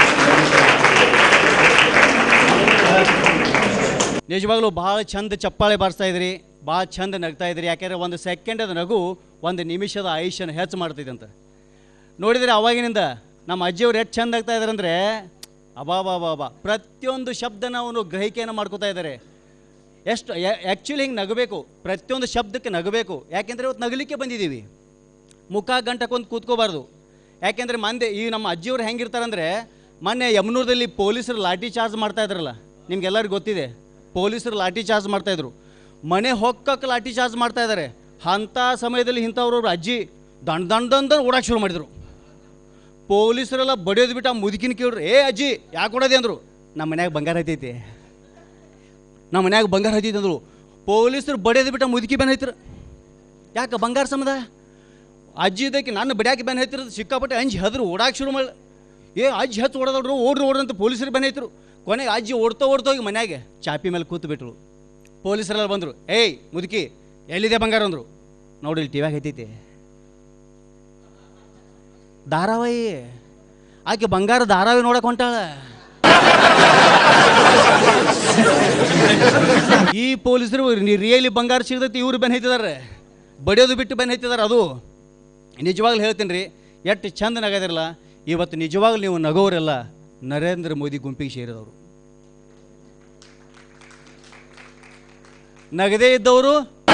ನಿಜವಾಗ್ಲೂ ಭಾಳ ಚಂದ ಚಪ್ಪಾಳೆ ಬಾರಿಸ್ತಾ ಇದ್ರಿ ಭಾಳ ಚಂದ ನಗ್ತಾ ಇದ್ರಿ ಯಾಕೆಂದರೆ ಒಂದು ಸೆಕೆಂಡದ ನಗು ಒಂದು ನಿಮಿಷದ ಆಯುಷ್ಯನ ಹೆಚ್ಚು ಮಾಡ್ತೈತೆ ಅಂತ ನೋಡಿದರೆ ಅವಾಗಿನಿಂದ ನಮ್ಮ ಅಜ್ಜಿಯವ್ರು ಎಷ್ಟು ಚಂದ ಆಗ್ತಾ ಇದ್ದಾರೆ ಅಂದರೆ ಅಬಾಬಾಬಾಬಾ ಪ್ರತಿಯೊಂದು ಶಬ್ದನ ಅವನು ಗ್ರಹಿಕೆಯನ್ನು ಮಾಡ್ಕೋತಾ ಇದ್ದಾರೆ ಎಷ್ಟು ಆ್ಯಕ್ಚುಲಿ ಹಿಂಗೆ ನಗಬೇಕು ಪ್ರತಿಯೊಂದು ಶಬ್ದಕ್ಕೆ ನಗಬೇಕು ಯಾಕೆಂದರೆ ಇವತ್ತು ನಗಲಿಕ್ಕೆ ಬಂದಿದ್ದೀವಿ ಮುಖ ಗಂಟಕ್ಕೊಂದು ಕೂತ್ಕೋಬಾರ್ದು ಯಾಕೆಂದರೆ ಮಂದೆ ಈ ನಮ್ಮ ಅಜ್ಜಿಯವ್ರು ಹೆಂಗಿರ್ತಾರಂದ್ರೆ ಮೊನ್ನೆ ಯಮನೂರದಲ್ಲಿ ಪೊಲೀಸರು ಲಾಠಿ ಚಾರ್ಜ್ ಮಾಡ್ತಾ ಇದ್ರಲ್ಲ ನಿಮ್ಗೆಲ್ಲರಿಗೂ ಗೊತ್ತಿದೆ ಪೊಲೀಸರು ಲಾಠಿ ಚಾರ್ಜ್ ಮಾಡ್ತಾಯಿದ್ರು ಮನೆ ಹೊಕ್ಕಕ್ಕೆ ಲಾಠಿ ಚಾರ್ಜ್ ಮಾಡ್ತಾ ಇದ್ದಾರೆ ಅಂಥ ಸಮಯದಲ್ಲಿ ಇಂಥವ್ರವ್ರು ಅಜ್ಜಿ ದಂಡ ದಂಡ ದಂಡ ಓಡಾಕ್ ಶುರು ಮಾಡಿದರು ಪೊಲೀಸರೆಲ್ಲ ಬಡಿಯೋದು ಬಿಟ್ಟು ಆ ಮುದುಕಿನ ಕೇಳ್ರಿ ಏ ಅಜ್ಜಿ ಯಾಕೆ ಕೊಡೋದೆ ಅಂದರು ನಮ್ಮ ಮನ್ಯಾಗ ಬಂಗಾರ ಐತೈತಿ ನಮ್ಮ ಮನ್ಯಾಗ ಬಂಗಾರ ಐತೈತಿ ಅಂದರು ಪೊಲೀಸರು ಬಡಿಯೋದು ಬಿಟ್ಟು ಆ ಮುದುಕಿ ಬೆನ್ ಐತ್ರ ಯಾಕೆ ಬಂಗಾರ ಸಂಬಂಧ ಅಜ್ಜಿ ಇದಕ್ಕೆ ನನ್ನ ಬಡ್ಯಾಕೆ ಬೆನ್ ಐತಿರೋದು ಸಿಕ್ಕಾಪಟ್ಟೆ ಅಂಜಿ ಹೆದ್ರು ಓಡಾಕ್ ಶುರು ಮಾಡಿ ಏ ಅಜ್ಜಿ ಹತ್ತು ಓಡೋದ್ರು ಓಡ್ರಿ ಓಡ್ರಿ ಅಂತ ಪೊಲೀಸರು ಬೆನ್ ಐತರು ಕೊನೆಗೆ ಅಜ್ಜಿ ಓಡ್ತಾ ಓಡ್ತಾ ಹೋಗಿ ಮನ್ಯಾಗೆ ಚಾಪಿ ಮೇಲೆ ಕೂತು ಬಿಟ್ರು ಪೊಲೀಸರೆಲ್ಲ ಬಂದರು ಏಯ್ ಮುದುಕಿ ಎಲ್ಲಿದೆ ಬಂಗಾರ ಅಂದರು ನೋಡಿ ಇಲ್ಲಿ ಟಿವ್ಯಾಗ ಐತೈತಿ ಧಾರಾವಾಹಿ ಆಕೆ ಬಂಗಾರ ಧಾರಾವಾಹಿ ನೋಡಕ್ ಹೊಂಟಾಳ ಈ ಪೊಲೀಸರು ರಿಯಲಿ ಬಂಗಾರ ಸಿಗದೈತಿ ಇವ್ರು ಬೆನ್ ಹೈತಿದಾರೆ ಬಡಿಯೋದು ಬಿಟ್ಟು ಬೆನ್ ಹೈತಿದಾರೆ ಅದು ನಿಜವಾಗ್ಲೂ ಹೇಳ್ತೀನಿ ರೀ ಎಷ್ಟು ಚಂದ ನಗದಿರಲ್ಲ ಇವತ್ತು ನಿಜವಾಗ್ಲೂ ನೀವು ನಗೋರೆಲ್ಲ ನರೇಂದ್ರ ಮೋದಿ ಗುಂಪಿಗೆ ಸೇರಿದವರು ನಗದೇ ಇದ್ದವರು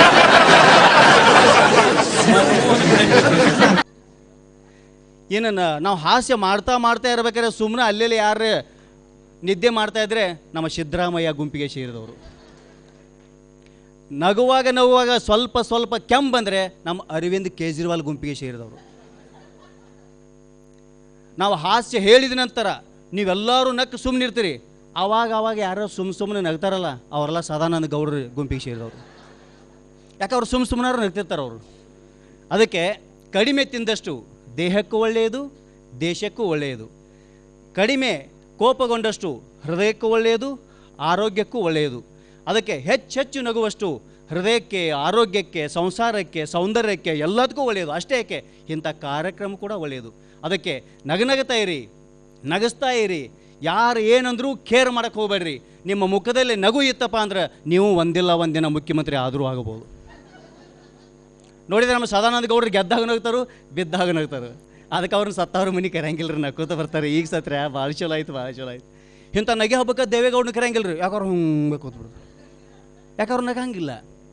ಇನ್ನು ನ- ನಾವು ಹಾಸ್ಯ ಮಾಡ್ತಾ ಮಾಡ್ತಾ ಇರ್ಬೇಕಾದ್ರೆ ಸುಮ್ಮನೆ ಅಲ್ಲೆಲ್ಲಿ ಯಾರು ನಿದ್ದೆ ಮಾಡ್ತಾ ಇದ್ರೆ ನಮ್ಮ ಸಿದ್ದರಾಮಯ್ಯ ಗುಂಪಿಗೆ ಸೇರಿದವರು ನಗುವಾಗ ನಗುವಾಗ ಸ್ವಲ್ಪ ಸ್ವಲ್ಪ ಕೆಮ್ಮು ಬಂದರೆ ನಮ್ಮ ಅರವಿಂದ್ ಕೇಜ್ರಿವಾಲ್ ಗುಂಪಿಗೆ ಸೇರಿದವರು ನಾವು ಹಾಸ್ಯ ಹೇಳಿದ ನಂತರ ನೀವೆಲ್ಲರೂ ನಕ್ಕು ಸುಮ್ಮನೆ ಇರ್ತೀರಿ ಆವಾಗ ಆವಾಗ ಯಾರೋ ಸುಮ್ಮ ಸುಮ್ಮನೆ ನಗ್ತಾರಲ್ಲ ಅವರೆಲ್ಲ ಸದಾನಂದ ಗೌಡ್ರ ಗುಂಪಿಗೆ ಸೇರಿದವರು ಯಾಕೆ ಅವ್ರು ಸುಮ್ಮ ಸುಮ್ಮನಾರು ನಗ್ತಿರ್ತಾರೆ ಅವರು ಅದಕ್ಕೆ ಕಡಿಮೆ ತಿಂದಷ್ಟು ದೇಹಕ್ಕೂ ಒಳ್ಳೆಯದು ದೇಶಕ್ಕೂ ಒಳ್ಳೆಯದು ಕಡಿಮೆ ಕೋಪಗೊಂಡಷ್ಟು ಹೃದಯಕ್ಕೂ ಒಳ್ಳೆಯದು ಆರೋಗ್ಯಕ್ಕೂ ಒಳ್ಳೆಯದು ಅದಕ್ಕೆ ಹೆಚ್ಚೆಚ್ಚು ನಗುವಷ್ಟು ಹೃದಯಕ್ಕೆ ಆರೋಗ್ಯಕ್ಕೆ ಸಂಸಾರಕ್ಕೆ ಸೌಂದರ್ಯಕ್ಕೆ ಎಲ್ಲದಕ್ಕೂ ಒಳ್ಳೆಯದು ಅಷ್ಟೇ ಯಾಕೆ ಇಂಥ ಕಾರ್ಯಕ್ರಮ ಕೂಡ ಒಳ್ಳೆಯದು ಅದಕ್ಕೆ ನಗನಗತಾ ಇರಿ ನಗಿಸ್ತಾ ಇರಿ ಯಾರು ಏನಂದ್ರೂ ಕೇರ್ ಮಾಡಕ್ಕೆ ಹೋಗಬೇಡ್ರಿ ನಿಮ್ಮ ಮುಖದಲ್ಲಿ ನಗು ಇತ್ತಪ್ಪ ಅಂದ್ರೆ ನೀವು ಒಂದಿಲ್ಲ ಒಂದಿನ ಮುಖ್ಯಮಂತ್ರಿ ಆದರೂ ಆಗಬಹುದು ನೋಡಿದ್ರೆ ನಮ್ಮ ಸದಾನಂದ ಗೌಡ್ರು ಗೆದ್ದಾಗ ನಗ್ತಾರು ಬಿದ್ದಾಗ ನಗ್ತಾರೆ ಅದಕ್ಕೆ ಅವ್ರನ್ನ ಸತ್ತವ್ರ ಮನೆ ಕರೆಯಂಗಿಲ್ಲ ರೀ ನಕ್ಕೋತ ಬರ್ತಾರೆ ಈಗ ಸತ್ರ ಭಾಳ ಚಲೋ ಆಯ್ತು ಭಾಳ ಚಲೋ ಆಯ್ತು ಇಂಥ ನಗೆ ಹಬ್ಬಕ್ಕೆ ದೇವೇಗೌಡನ ಕರೆಯಂಗಿಲ್ಲ ರೀ ಯಾಕವ್ರು ಹಿಂಗೆ ಕೂತ್ಬಿಡು ಯಾಕವ್ರು ನಗಂಗಿಲ್ಲ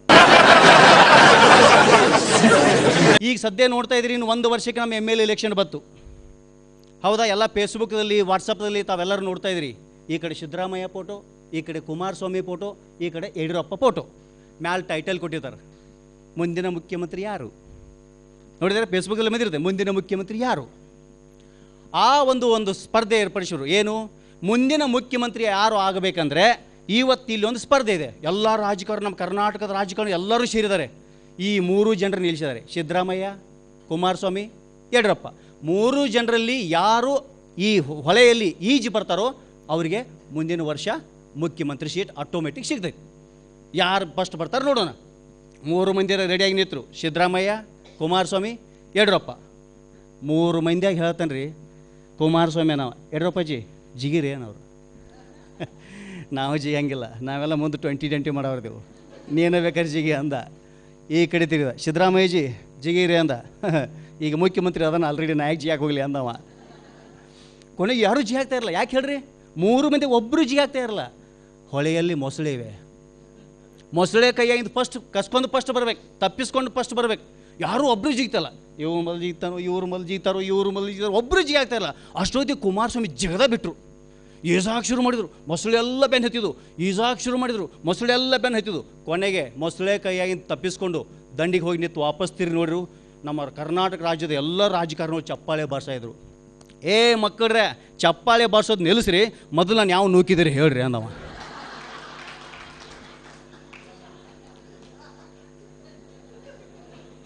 ಈಗ ಸದ್ಯ ನೋಡ್ತಾ ಇದ್ರಿ ಇನ್ನು ಒಂದು ವರ್ಷಕ್ಕೆ ನಮ್ಮ ಎಮ್ ಎಲ್ ಎಲೆಕ್ಷನ್ ಬಂತು ಹೌದಾ ಎಲ್ಲ ಫೇಸ್ಬುಕ್ದಲ್ಲಿ ವಾಟ್ಸಪ್ದಲ್ಲಿ ತಾವೆಲ್ಲರೂ ನೋಡ್ತಾ ಇದ್ರಿ ಈ ಕಡೆ ಸಿದ್ದರಾಮಯ್ಯ ಫೋಟೋ ಈ ಕಡೆ ಕುಮಾರಸ್ವಾಮಿ ಫೋಟೋ ಈ ಕಡೆ ಯಡಿಯೂರಪ್ಪ ಫೋಟೋ ಮ್ಯಾಲ್ ಟೈಟಲ್ ಕೊಟ್ಟಿರ್ತಾರೆ ಮುಂದಿನ ಮುಖ್ಯಮಂತ್ರಿ ಯಾರು ನೋಡಿದರೆ ಫೇಸ್ಬುಕ್ಕಲ್ಲಿ ಬಂದಿರುತ್ತೆ ಮುಂದಿನ ಮುಖ್ಯಮಂತ್ರಿ ಯಾರು ಆ ಒಂದು ಒಂದು ಸ್ಪರ್ಧೆ ಏರ್ಪಡಿಸಿರು ಏನು ಮುಂದಿನ ಮುಖ್ಯಮಂತ್ರಿ ಯಾರು ಆಗಬೇಕಂದ್ರೆ ಇವತ್ತು ಇಲ್ಲಿ ಒಂದು ಸ್ಪರ್ಧೆ ಇದೆ ಎಲ್ಲ ರಾಜಕಾರಣ ನಮ್ಮ ಕರ್ನಾಟಕದ ರಾಜಕಾರಣ ಎಲ್ಲರೂ ಸೇರಿದ್ದಾರೆ ಈ ಮೂರು ಜನರು ನಿಲ್ಲಿಸಿದ್ದಾರೆ ಸಿದ್ದರಾಮಯ್ಯ ಕುಮಾರಸ್ವಾಮಿ ಯಡಿಯೂರಪ್ಪ ಮೂರು ಜನರಲ್ಲಿ ಯಾರು ಈ ಹೊಳೆಯಲ್ಲಿ ಈಜು ಬರ್ತಾರೋ ಅವರಿಗೆ ಮುಂದಿನ ವರ್ಷ ಮುಖ್ಯಮಂತ್ರಿ ಸೀಟ್ ಆಟೋಮೆಟಿಕ್ ಸಿಗ್ತೈತೆ ಯಾರು ಫಸ್ಟ್ ಬರ್ತಾರೆ ನೋಡೋಣ ಮೂರು ಮಂದಿ ರೆಡಿಯಾಗಿ ನಿಂತರು ಸಿದ್ದರಾಮಯ್ಯ ಕುಮಾರಸ್ವಾಮಿ ಯಡಿಯೂರಪ್ಪ ಮೂರು ಮಂದಿಯಾಗಿ ಹೇಳ್ತಾನೆ ರೀ ಕುಮಾರಸ್ವಾಮಿ ನಾವು ಯಡಿಯೂರಪ್ಪಜಿ ಜಿಗಿರಿ ಏನವ್ರು ನಾವು ಜಿಗಂಗಿಲ್ಲ ನಾವೆಲ್ಲ ಮುಂದೆ ಟ್ವೆಂಟಿ ಟ್ವೆಂಟಿ ಮಾಡೋರ್ದೆವು ನೀನು ಬೇಕಾದ್ರೆ ಜಿಗಿ ಅಂದ ಈ ಕಡೆ ತಿರುಗಿದ ಸಿದ್ದರಾಮಯ್ಯಜಿ ಜಿಗಿರಿ ಅಂದ ಈಗ ಮುಖ್ಯಮಂತ್ರಿ ಅದನ್ನ ಆಲ್ರೆಡಿ ನಾಯಕ್ ಜಿಯಾಗಿ ಹೋಗಲಿ ಅಂದವ ಕೊನೆಗೆ ಯಾರೂ ಜಿ ಆಗ್ತಾ ಇರಲ್ಲ ಯಾಕೆ ಹೇಳ್ರಿ ಮೂರು ಮಂದಿ ಒಬ್ಬರು ಜಿ ಆಗ್ತಾ ಇರಲ್ಲ ಹೊಳೆಯಲ್ಲಿ ಮೊಸಳೆ ಇವೆ ಮೊಸಳೆ ಕೈಯಾಗಿಂದ ಫಸ್ಟ್ ಕಸ್ಕೊಂಡು ಫಸ್ಟ್ ಬರ್ಬೇಕು ತಪ್ಪಿಸ್ಕೊಂಡು ಫಸ್ಟ್ ಬರ್ಬೇಕು ಯಾರೂ ಒಬ್ಬರು ಜಿಗ್ತಲ್ಲ ಇವ್ರು ಮಲ್ ಜಿಗ್ತಾರೋ ಇವ್ರು ಮಲ್ ಜಿಗ್ತಾರೋ ಇವ್ರು ಮಲ್ ಜಿಗ್ತಾರೋ ಒಬ್ಬರು ಜಿ ಆಗ್ತಾ ಇಲ್ಲ ಅಷ್ಟೊತ್ತಿಗೆ ಕುಮಾರಸ್ವಾಮಿ ಜಗದ ಬಿಟ್ಟರು ಈಜಾಕ್ ಶುರು ಮಾಡಿದರು ಮೊಸಳೆ ಎಲ್ಲ ಬೆನ್ನು ಹತ್ತಿದ್ದು ಈಜಾಕ್ ಶುರು ಮಾಡಿದರು ಮೊಸಳೆ ಎಲ್ಲ ಬೆನ್ನು ಹತ್ತಿದ್ದು ಕೊನೆಗೆ ಮೊಸಳೆ ಕೈಯಾಗಿಂದ ತಪ್ಪಿಸ್ಕೊಂಡು ದಂಡಿಗೆ ಹೋಗಿ ನಿಂತು ವಾಪಸ್ ತಿರುಗಿ ನೋಡಿರು ನಮ್ಮ ಕರ್ನಾಟಕ ರಾಜ್ಯದ ಎಲ್ಲ ರಾಜಕಾರಣಿಗಳು ಚಪ್ಪಾಳೆ ಬಾರ್ಸ್ತಾ ಇದ್ರು ಏ ಮಕ್ಕಳ್ರೆ ಚಪ್ಪಾಳೆ ಬಾರ್ಸೋದು ನಿಲ್ಲಿಸ್ರಿ ಮೊದಲು ನಾನು ಯಾವ ನೂಕಿದಿರಿ ಹೇಳ್ರಿ ಅಂದವ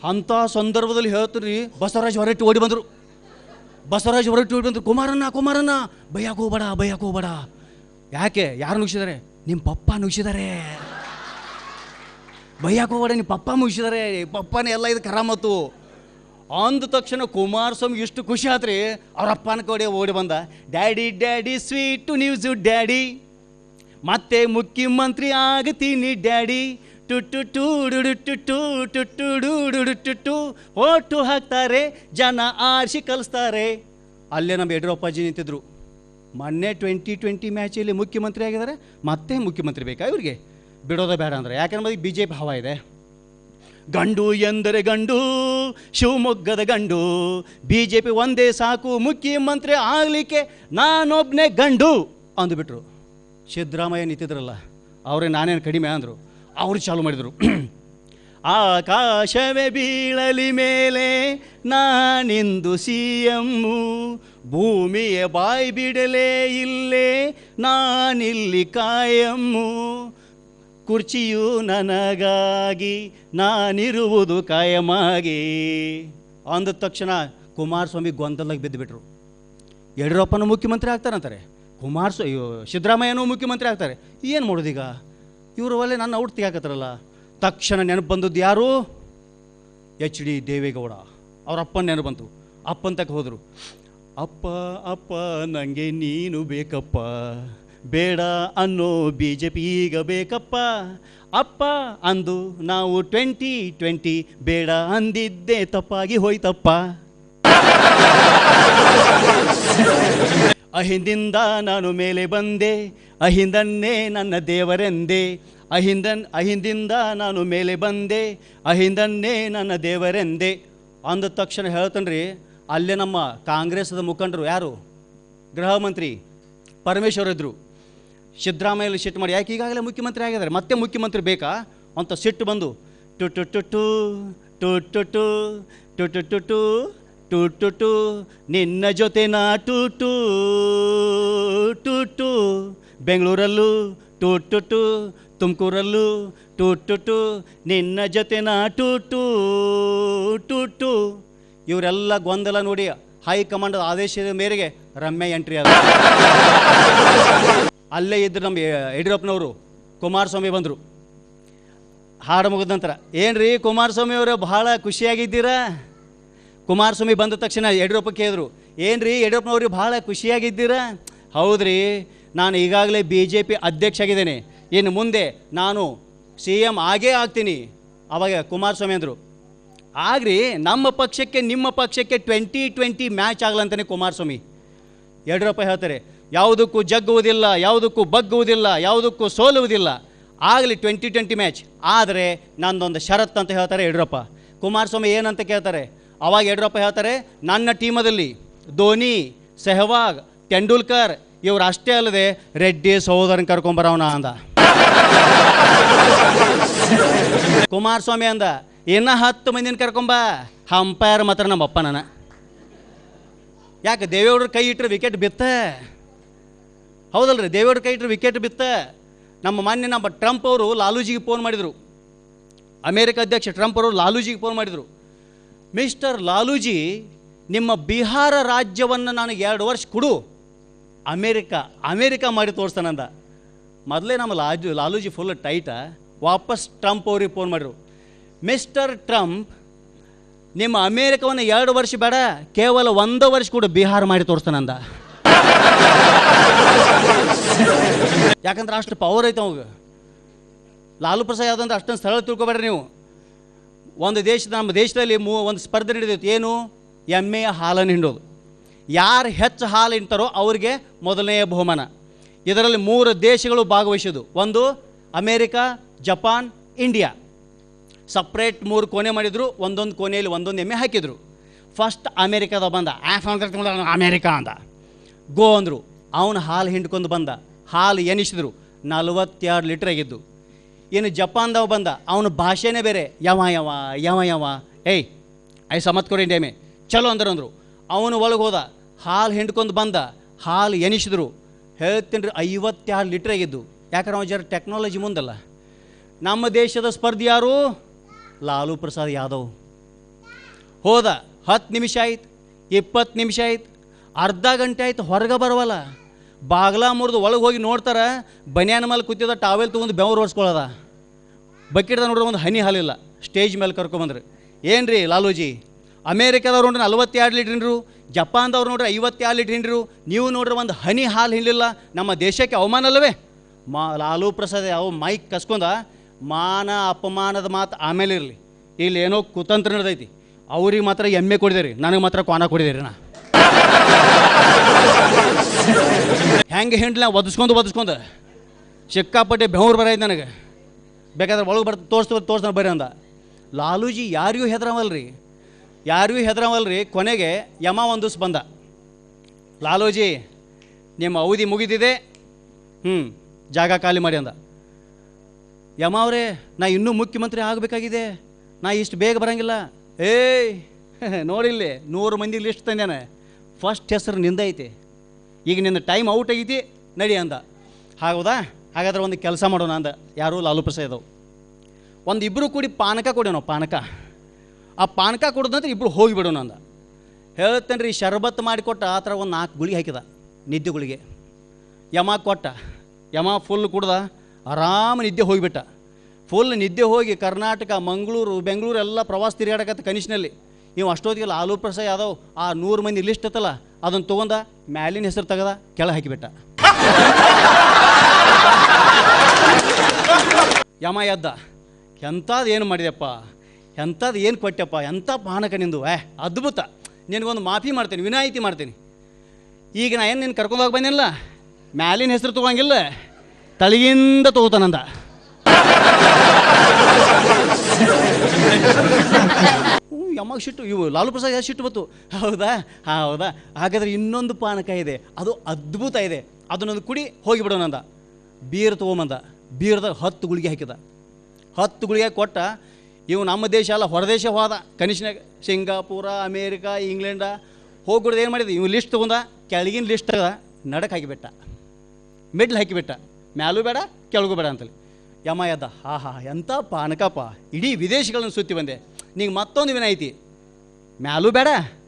ಅಂಥ ಸಂದರ್ಭದಲ್ಲಿ ಹೇಳ್ತೀರಿ ಬಸವರಾಜ್ ಹೊರಟಿ ಓಡಿ ಬಂದರು ಬಸವರಾಜ್ ಹೊರಟಿ ಓಡಿ ಬಂದರು ಕುಮಾರಣ್ಣ ಕುಮಾರಣ್ಣ ಬೈಯಾಕ ಹೋಗ್ಬೇಡ ಬೈಯಾಕ ಹೋಗ್ಬೇಡ ಯಾಕೆ ಯಾರು ನುಗ್ಸಿದ್ದಾರೆ ನಿಮ್ಮ ಪಪ್ಪ ನುಗ್ಸಿದ್ದಾರೆ ಬೈಯಾಕ ಹೋಗ್ಬೇಡ ನಿಮ್ಮ ಪಪ್ಪ ಮುಗಿಸಿದ್ದಾರೆ ಪಪ್ಪನೇ ಎಲ್ಲ ಇದು ಕರಾಮತ್ತು ಅಂದ ತಕ್ಷಣ ಕುಮಾರಸ್ವಾಮಿ ಎಷ್ಟು ಖುಷಿ ಆತ್ರಿ ಅವ್ರ ಅಪ್ಪನ ಕಡೆ ಓಡಿ ಬಂದ daddy daddy sweet news daddy ಮತ್ತೆ ಮುಖ್ಯಮಂತ್ರಿ ಆಗತೀನಿ ಡ್ಯಾಡಿ ಟು ಟು ಟು ಡುಡು ಟು ಟು ಟು ಟು ಡುಡು ಟು ಟು ಓಟು ಹಾಕ್ತಾರೆ ಜನ ಆರಿಸಿ ಕಲಿಸ್ತಾರೆ ಅಲ್ಲೇ ನಮ್ಮ ಯಡಿಯೂರಪ್ಪಾಜಿ ನಿಂತಿದ್ರು ಮೊನ್ನೆ ಟ್ವೆಂಟಿ ಟ್ವೆಂಟಿ ಮ್ಯಾಚಲ್ಲಿ ಮುಖ್ಯಮಂತ್ರಿ ಆಗಿದ್ದಾರೆ ಮತ್ತೆ ಮುಖ್ಯಮಂತ್ರಿ ಬೇಕಾ ಇವ್ರಿಗೆ ಬಿಡೋದೇ ಬೇಡ ಅಂದ್ರೆ ಯಾಕಂದ್ರೆ ಬಿ ಜೆ ಪಿ ಹವಾ ಇದೆ ಗಂಡು ಎಂದರೆ ಗಂಡು ಶಿವಮೊಗ್ಗದ ಗಂಡು ಬಿ ಜೆ ಪಿ ಒಂದೇ ಸಾಕು ಮುಖ್ಯಮಂತ್ರಿ ಆಗಲಿಕ್ಕೆ ನಾನೊಬ್ಬನೇ ಗಂಡು ಅಂದುಬಿಟ್ರು ಸಿದ್ದರಾಮಯ್ಯ ನಿಂತಿದ್ರಲ್ಲ ಅವ್ರಿಗೆ ನಾನೇನು ಕಡಿಮೆ ಅಂದರು ಅವ್ರು ಚಾಲು ಮಾಡಿದರು ಆಕಾಶವೇ ಬೀಳಲಿ ಮೇಲೆ ನಾನಿಂದು ಸಿ ಎಮ್ಮು ಭೂಮಿಯ ಬಾಯಿ ಬಿಡಲೇ ಇಲ್ಲೇ ನಾನಿಲ್ಲಿ ಕಾಯಮ್ಮು ಕುರ್ಚಿಯು ನನಗಾಗಿ ನಾನಿರುವುದು ಕಾಯಮಾಗಿ ಅಂದ ತಕ್ಷಣ ಕುಮಾರಸ್ವಾಮಿ ಗೊಂದಲಾಗಿ ಬಿದ್ದುಬಿಟ್ರು ಯಡಿಯೂರಪ್ಪನೂ ಮುಖ್ಯಮಂತ್ರಿ ಆಗ್ತಾರಂತಾರೆ ಕುಮಾರಸ್ವಾಮಿ ಅಯ್ಯೋ ಸಿದ್ದರಾಮಯ್ಯನೂ ಮುಖ್ಯಮಂತ್ರಿ ಆಗ್ತಾರೆ ಏನು ಮಾಡೋದೀಗ ಇವರು ಒಳ್ಳೆ ನನ್ನ ಔಟ್ ತೆಗಾಕತ್ತಾರಲ್ಲ ತಕ್ಷಣ ನೆನಪು ಬಂದದ್ದು ಯಾರು ಎಚ್ ಡಿ ದೇವೇಗೌಡ ಅವ್ರ ಅಪ್ಪನ ನೆನಪು ಬಂತು ಅಪ್ಪನ ತಕ್ಕ ಹೋದರು ಅಪ್ಪ ಅಪ್ಪ ನನಗೆ ನೀನು ಬೇಕಪ್ಪ ಬೇಡ ಅನ್ನೋ ಬಿ ಜೆ ಪಿ ಈಗ ಬೇಕಪ್ಪ ಅಪ್ಪ ಅಂದು ನಾವು ಟ್ವೆಂಟಿ ಟ್ವೆಂಟಿ ಬೇಡ ಅಂದಿದ್ದೆ ತಪ್ಪಾಗಿ ಹೋಯ್ತಪ್ಪ ಅಹಿಂದಿಂದ ನಾನು ಮೇಲೆ ಬಂದೆ ಅಹಿಂದನ್ನೇ ನನ್ನ ದೇವರೆಂದೆ ಅಹಿಂದನ್ ಅಹಿಂದಿಂದ ನಾನು ಮೇಲೆ ಬಂದೆ ಅಹಿಂದನ್ನೇ ನನ್ನ ದೇವರೆಂದೆ ಅಂದ ತಕ್ಷಣ ಹೇಳ್ತಾನ್ರಿ ಅಲ್ಲೇ ನಮ್ಮ ಕಾಂಗ್ರೆಸ್ದ ಮುಖಂಡರು ಯಾರು ಗೃಹ ಮಂತ್ರಿ ಪರಮೇಶ್ವರ್ ಇದ್ರು ಸಿದ್ದರಾಮಯ್ಯ ಸಿಟ್ಟು ಮಾಡಿ ಯಾಕೆ ಈಗಾಗಲೇ ಮುಖ್ಯಮಂತ್ರಿ ಆಗಿದ್ದಾರೆ ಮತ್ತೆ ಮುಖ್ಯಮಂತ್ರಿ ಬೇಕಾ ಅಂತ ಸಿಟ್ಟು ಬಂದು ಟು ಟು ಟು ಟು ಟು ಟು ಟು ಟು ಟು ಟು ಟು ಟು ಟು ಟು ನಿನ್ನ ಜೊತೆ ನಾ ಟು ಟು ಟು ಟು ಬೆಂಗಳೂರಲ್ಲೂ ಟು ಟು ಟು ತುಮಕೂರಲ್ಲೂ ಟು ಟು ಟು ನಿನ್ನ ಜೊತೆ ನಾ ಟು ಟು ಟು ಟು ಇವರೆಲ್ಲ ಗೊಂದಲ ನೋಡಿ ಹೈಕಮಾಂಡ್ ಆದೇಶದ ಮೇರೆಗೆ ರಮ್ಯ ಎಂಟ್ರಿ ಆದ ಅಲ್ಲೇ ಇದ್ರು ನಮ್ಮ ಯಡಿಯೂರಪ್ಪನವರು ಕುಮಾರಸ್ವಾಮಿ ಬಂದರು ಹಾಡು ಮುಗಿದ ನಂತರ ಏನ್ರಿ ಕುಮಾರಸ್ವಾಮಿ ಅವರು ಬಹಳ ಖುಷಿಯಾಗಿದ್ದೀರಾ ಕುಮಾರಸ್ವಾಮಿ ಬಂದ ತಕ್ಷಣ ಯಡಿಯೂರಪ್ಪ ಕೇಳಿದ್ರು ಏನ್ರಿ ಯಡಿಯೂರಪ್ಪನವ್ರಿಗೆ ಭಾಳ ಖುಷಿಯಾಗಿದ್ದೀರಾ ಹೌದ್ರಿ ನಾನು ಈಗಾಗಲೇ ಬಿ ಜೆ ಪಿ ಅಧ್ಯಕ್ಷ ಆಗಿದ್ದೇನೆ ಇನ್ನು ಮುಂದೆ ನಾನು ಸಿ ಎಮ್ ಆಗೇ ಆಗ್ತೀನಿ ಅವಾಗ ಕುಮಾರಸ್ವಾಮಿ ಅಂದರು ಆಗ್ರಿ ನಮ್ಮ ಪಕ್ಷಕ್ಕೆ ನಿಮ್ಮ ಪಕ್ಷಕ್ಕೆ ಟ್ವೆಂಟಿ ಟ್ವೆಂಟಿ ಮ್ಯಾಚ್ ಆಗಲಂತಾನೆ ಕುಮಾರಸ್ವಾಮಿ ಯಡಿಯೂರಪ್ಪ ಹೇಳ್ತಾರೆ ಯಾವುದಕ್ಕೂ ಜಗ್ಗುವುದಿಲ್ಲ ಯಾವುದಕ್ಕೂ ಬಗ್ಗುವುದಿಲ್ಲ ಯಾವುದಕ್ಕೂ ಸೋಲುವುದಿಲ್ಲ ಆಗಲಿ ಟ್ವೆಂಟಿ ಟ್ವೆಂಟಿ ಮ್ಯಾಚ್ ಆದರೆ ನಂದೊಂದು ಷರತ್ತು ಅಂತ ಹೇಳ್ತಾರೆ ಯಡಿಯೂರಪ್ಪ ಕುಮಾರಸ್ವಾಮಿ ಏನಂತ ಕೇಳ್ತಾರೆ ಅವಾಗ ಯಡಿಯೂರಪ್ಪ ಹೇಳ್ತಾರೆ ನನ್ನ ಟೀಮದಲ್ಲಿ ಧೋನಿ ಸೆಹವಾಗ್ ತೆಂಡೂಲ್ಕರ್ ಇವರು ಅಷ್ಟೇ ಅಲ್ಲದೆ ರೆಡ್ಡಿ ಸಹೋದರನ್ ಕರ್ಕೊಂಬರವನ ಅಂದ ಕುಮಾರಸ್ವಾಮಿ ಅಂದ ಇನ್ನ ಹತ್ತು ಮಂದಿನ ಕರ್ಕೊಂಬ ಅಂಪೈರ್ ಮಾತ್ರ ನಮ್ಮ ಅಪ್ಪ ನನ್ನ ಯಾಕೆ ದೇವೇಗೌಡರ ಕೈ ಇಟ್ಟರೆ ವಿಕೆಟ್ ಬಿತ್ತ ಹೌದಲ್ರಿ ದೇವೇಗೌಡರ ಕೈ ಇಟ್ಟರೆ ವಿಕೆಟ್ ಬಿತ್ತ ನಮ್ಮ ಮಾನ್ಯ ನಮ್ಮ ಟ್ರಂಪ್ ಅವರು ಲಾಲೂಜಿಗೆ ಫೋನ್ ಮಾಡಿದರು ಅಮೇರಿಕ ಅಧ್ಯಕ್ಷ ಟ್ರಂಪ್ ಅವರು ಲಾಲೂಜಿಗೆ ಫೋನ್ ಮಾಡಿದರು ಮಿಸ್ಟರ್ ಲಾಲೂಜಿ ನಿಮ್ಮ ಬಿಹಾರ ರಾಜ್ಯವನ್ನು ನನಗೆ ಎರಡು ವರ್ಷ ಕೊಡು ಅಮೇರಿಕ ಅಮೇರಿಕ ಮಾಡಿ ತೋರಿಸ್ತಾನಂದ ಮೊದಲೇ ನಮ್ಮ ಲಾಜು ಲಾಲೂಜಿ ಫುಲ್ ಟೈಟ ವಾಪಸ್ ಟ್ರಂಪ್ ಅವ್ರಿಗೆ ಫೋನ್ ಮಾಡಿದ್ರು ಮಿಸ್ಟರ್ ಟ್ರಂಪ್ ನಿಮ್ಮ ಅಮೇರಿಕವನ್ನು ಎರಡು ವರ್ಷ ಬೇಡ ಕೇವಲ ಒಂದು ವರ್ಷ ಕೂಡ ಬಿಹಾರ ಮಾಡಿ ತೋರಿಸ್ತಾನಂದ ಯಾಕಂದ್ರೆ ಅಷ್ಟು ಪವರ್ ಐತೆ ಅವಾಗ ಲಾಲು ಪ್ರಸಾದ್ ಯಾದವ್ ಅಂದ್ರೆ ಅಷ್ಟೊಂದು ಸ್ಥಳ ತಿಳ್ಕೊಬೇಡ್ರಿ ನೀವು ಒಂದು ದೇಶದ ನಮ್ಮ ದೇಶದಲ್ಲಿ ಮೂ ಒಂದು ಸ್ಪರ್ಧೆ ನಡೆದೈತೆ ಏನು ಎಮ್ಮೆಯ ಹಾಲನ್ನು ಹಿಂಡೋದು ಯಾರು ಹೆಚ್ಚು ಹಾಲು ಹಿಂಡ್ತಾರೋ ಅವ್ರಿಗೆ ಮೊದಲನೆಯ ಬಹುಮಾನ ಇದರಲ್ಲಿ ಮೂರು ದೇಶಗಳು ಭಾಗವಹಿಸೋದು ಒಂದು ಅಮೇರಿಕಾ ಜಪಾನ್ ಇಂಡಿಯಾ ಸಪ್ರೇಟ್ ಮೂರು ಕೋಣೆ ಮಾಡಿದ್ರು ಒಂದೊಂದು ಕೋಣೆಯಲ್ಲಿ ಒಂದೊಂದು ಎಮ್ಮೆ ಹಾಕಿದ್ರು ಫಸ್ಟ್ ಅಮೇರಿಕಾದ ಬಂದ ಆಫ್ ಅಂತ ಅಮೇರಿಕಾ ಅಂದ ಗೋ ಅಂದರು ಅವನು ಹಾಲು ಹಿಂಡ್ಕೊಂಡು ಬಂದ ಹಾಲು ಎನಿಸಿದ್ರು ನಲವತ್ತೆರಡು ಲೀಟ್ರ್ ಆಗಿದ್ದು ಇನ್ನು ಜಪಾನ್ದವ ಬಂದ ಅವನ ಭಾಷೆನೇ ಬೇರೆ ಯವ ಯವ ಯವ ಯವ ಏಯ್ ಐ ಸಮತ್ ಕೊಡಿ ಡೇಮೆ ಚಲೋ ಅಂದರು ಅಂದರು ಅವನು ಒಳಗೆ ಹೋದ ಹಾಲು ಹಿಂಡ್ಕೊಂಡು ಬಂದ ಹಾಲು ಎನಿಸಿದ್ರು ಹೇಳ್ತೀನಿ ರೀ ಐವತ್ತೆರಡು ಲೀಟ್ರ್ ಆಗಿದ್ದು ಯಾಕಂದ್ರೆ ಅವ ಜರ ಟೆಕ್ನಾಲಜಿ ಮುಂದಲ್ಲ ನಮ್ಮ ದೇಶದ ಸ್ಪರ್ಧಿ ಯಾರು ಲಾಲು ಪ್ರಸಾದ್ ಯಾದವ್ ಹೋದ ಹತ್ತು ನಿಮಿಷ ಆಯ್ತು ಇಪ್ಪತ್ತು ನಿಮಿಷ ಆಯ್ತು ಅರ್ಧ ಗಂಟೆ ಆಯ್ತು ಹೊರಗೆ ಬರವಲ್ಲ ಬಾಗ್ಲ ಮುರಿದು ಒಳಗೆ ಹೋಗಿ ನೋಡ್ತಾರ ಬನ್ಯಾನ ಮೇಲೆ ಕೂತಿದ ಟಾವೆಲ್ ತೊಗೊಂಡು ಬೆವರು ಓಡಿಸ್ಕೊಳ್ಳೋದ ಬಕೆಟ್ದಾಗ ನೋಡ್ರೆ ಒಂದು ಹನಿ ಹಾಲಿಲ್ಲ ಸ್ಟೇಜ್ ಮೇಲೆ ಕರ್ಕೊಂಬಂದ್ರಿ ಏನು ರೀ ಲಾಲೂಜಿ ಅಮೇರಿಕಾದವ್ರು ನೋಡ್ರಿ ನಲ್ವತ್ತೆರಡು ಲೀಟ್ರ್ ಹಿಂಡ್ರು ಜಪಾನ್ದವ್ರು ನೋಡ್ರಿ ಐವತ್ತೆರಡು ಲೀಟ್ರ್ ಹಿಂಡ್ರು ನೀವು ನೋಡ್ರಿ ಒಂದು ಹನಿ ಹಾಲು ಹಿಂಡಲಿಲ್ಲ ನಮ್ಮ ದೇಶಕ್ಕೆ ಅವಮಾನ ಅಲ್ಲವೇ ಮಾ ಲಾಲು ಪ್ರಸಾದ್ ಅವು ಮೈಕ್ ಕಸ್ಕೊಂಡ ಮಾನ ಅಪಮಾನದ ಮಾತು ಆಮೇಲೆ ಇರಲಿ ಇಲ್ಲಿ ಏನೋ ಕುತಂತ್ರ ನಡೆದೈತಿ ಅವ್ರಿಗೆ ಮಾತ್ರ ಎಮ್ಮೆ ಕೊಡಿದೇರಿ ನನಗೆ ಮಾತ್ರ ಕ್ವಾನ ಕೊಡಿದೇರಿ ನಾ ಹೆಂಗೆ ಹಿಂಡ್ಲ ಒದಿಸ್ಕೊಂಡು ಒದಿಸ್ಕೊಂಡು ಸಿಕ್ಕಾಪಟ್ಟೆ ಬೆವ್ರು ಬರೈತೆ ನನಗೆ ಬೇಕಾದ್ರೆ ಒಳಗೆ ಬರ್ತ ತೋರಿಸ್ತು ತೋರಿಸ್ತಾನೆ ಬರ್ರಿ ಅಂದ ಲಾಲೂಜಿ ಯಾರಿಗೂ ಹೆದರವಲ್ರಿ ಯಾರಿಗೂ ಹೆದರವಲ್ರಿ ಕೊನೆಗೆ ಯಮ ಒಂದು ದಿವ್ಸ ಬಂದ ಲಾಲೂಜಿ ನಿಮ್ಮ ಅವಧಿ ಮುಗಿದಿದೆ ಹ್ಞೂ ಜಾಗ ಖಾಲಿ ಮಾಡಿ ಅಂದ ಯಮ ಅವರೇ ನಾ ಇನ್ನೂ ಮುಖ್ಯಮಂತ್ರಿ ಆಗಬೇಕಾಗಿದೆ ನಾ ಇಷ್ಟು ಬೇಗ ಬರಂಗಿಲ್ಲ ಏಯ್ ನೋಡಿಲ್ಲಿ ನೂರು ಮಂದಿ ಲಿಸ್ಟ್ ತಂದೇನೆ ಫಸ್ಟ್ ಹೆಸರು ನಿಂದೈತಿ ಈಗ ನಿನ್ನ ಟೈಮ್ ಔಟ್ ಆಗೈತಿ ನಡಿ ಅಂದ ಹೌದಾ ಹಾಗಾದ್ರೆ ಒಂದು ಕೆಲಸ ಮಾಡೋಣ ಅಂದ ಯಾರು ಲಾಲು ಪ್ರಸಾದ್ ಒಂದು ಇಬ್ಬರು ಕೂಡಿ ಪಾನಕ ಕೊಡೋಣ ಪಾನಕ ಆ ಪಾನಕ ಕೊಡಿದ ನಂತರ ಇಬ್ಬರು ಹೋಗಿಬಿಡೋಣ ಅಂದ ಹೇಳ್ತೇನೆ ರೀ ಶರ್ಬತ್ ಮಾಡಿಕೊಟ್ಟ ಆ ಥರ ಒಂದು ನಾಲ್ಕು ಗುಳಿಗೆ ಹಾಕಿದ ನಿದ್ದೆ ಗುಳಿಗೆ ಯಮ ಕೊಟ್ಟ ಯಮ ಫುಲ್ ಕುಡ್ದ ಆರಾಮ ನಿದ್ದೆ ಹೋಗಿಬಿಟ್ಟ ಫುಲ್ ನಿದ್ದೆ ಹೋಗಿ ಕರ್ನಾಟಕ ಮಂಗಳೂರು ಬೆಂಗಳೂರು ಎಲ್ಲ ಪ್ರವಾಸ ತಿರುಗಾಡಕತ್ತ ಕನಿಷ್ನಲ್ಲಿ ನೀವು ಅಷ್ಟೊತ್ತಿಗೆ ಲಾಲು ಪ್ರಸಾದ್ ಯಾದವ್ ಆ ನೂರು ಮಂದಿ ಲಿಸ್ಟ್ ಇತ್ತಲ್ಲ ಅದನ್ನು ತೊಗೊಂಡ ಮ್ಯಾಲಿನ ಹೆಸರು ತೆಗದ ಕೆಳ ಹಾಕಿಬಿಟ್ಟ ಯಮ ಎದ್ದ ಎಂಥದ್ದು ಏನು ಮಾಡಿದೆಪ್ಪ ಎಂಥದ್ದು ಏನು ಕೊಟ್ಟೆಪ್ಪ ಎಂಥ ಪಾನಕ ನಿಂದು ಏ ಅದ್ಭುತ ನಿನಗೊಂದು ಮಾಫಿ ಮಾಡ್ತೀನಿ ವಿನಾಯಿತಿ ಮಾಡ್ತೀನಿ ಈಗ ನಾ ಏನು ನಿನ್ನ ಕರ್ಕೊಂಡು ಹೋಗಿ ಬಂದಿಲ್ಲ ಮ್ಯಾಲಿನ ಹೆಸರು ತೊಗೊಂಗಿಲ್ಲ ತಳಗಿಂದ ತಗೋತಾನಂದ ಹ್ಞೂ ಯಮ್ಮಗೆ ಸಿಟ್ಟು ಇವು ಲಾಲು ಪ್ರಸಾದ್ ಯಾವ ಸಿಟ್ಟು ಬತ್ತು ಹೌದಾ ಹಾಂ ಹೌದಾ ಹಾಗಾದ್ರೆ ಇನ್ನೊಂದು ಪಾನಕ ಇದೆ ಅದು ಅದ್ಭುತ ಇದೆ ಅದನ್ನೊಂದು ಕುಡಿ ಹೋಗಿಬಿಡೋಣ ಅಂದ ಬೀರ್ ತೊಗೊಂಬಂದ ಬೀರ್ದಾಗ ಹತ್ತು ಗುಳಿಗೆ ಹಾಕಿದ ಹತ್ತು ಗುಳಿಗೆ ಕೊಟ್ಟ ಇವು ನಮ್ಮ ದೇಶ ಅಲ್ಲ ಹೊರದೇಶ ಹೋದ ಕನಿಷ್ಠನಾಗ ಸಿಂಗಾಪುರ ಅಮೇರಿಕಾ ಇಂಗ್ಲೆಂಡ ಹೋಗ್ಬಿಡ್ದು ಏನು ಮಾಡಿದ ಇವು ಲಿಸ್ಟ್ ತೊಗೊಂಡ ಕೆಳಗಿನ ಲಿಸ್ಟ್ ತೆಗೆದ ನಡಕ್ಕೆ ಹಾಕಿಬಿಟ್ಟ ಮಿಡ್ಲ್ ಹಾಕಿಬಿಟ್ಟ ಮ್ಯಾಲೂ ಬೇಡ ಕೆಳಗೂ ಬೇಡ ಅಂತಲ್ಲಿ ಯಮ ಎದ್ದ ಹಾ ಹಾ ಎಂಥ ಪಾನಕಪ್ಪ ಇಡೀ ವಿದೇಶಗಳನ್ನು ಸುತ್ತಿ ಬಂದೆ ನಿಂಗೆ ಮತ್ತೊಂದು ವಿನಾಯಿತಿ ಮ್ಯಾಲೂ ಬೇಡ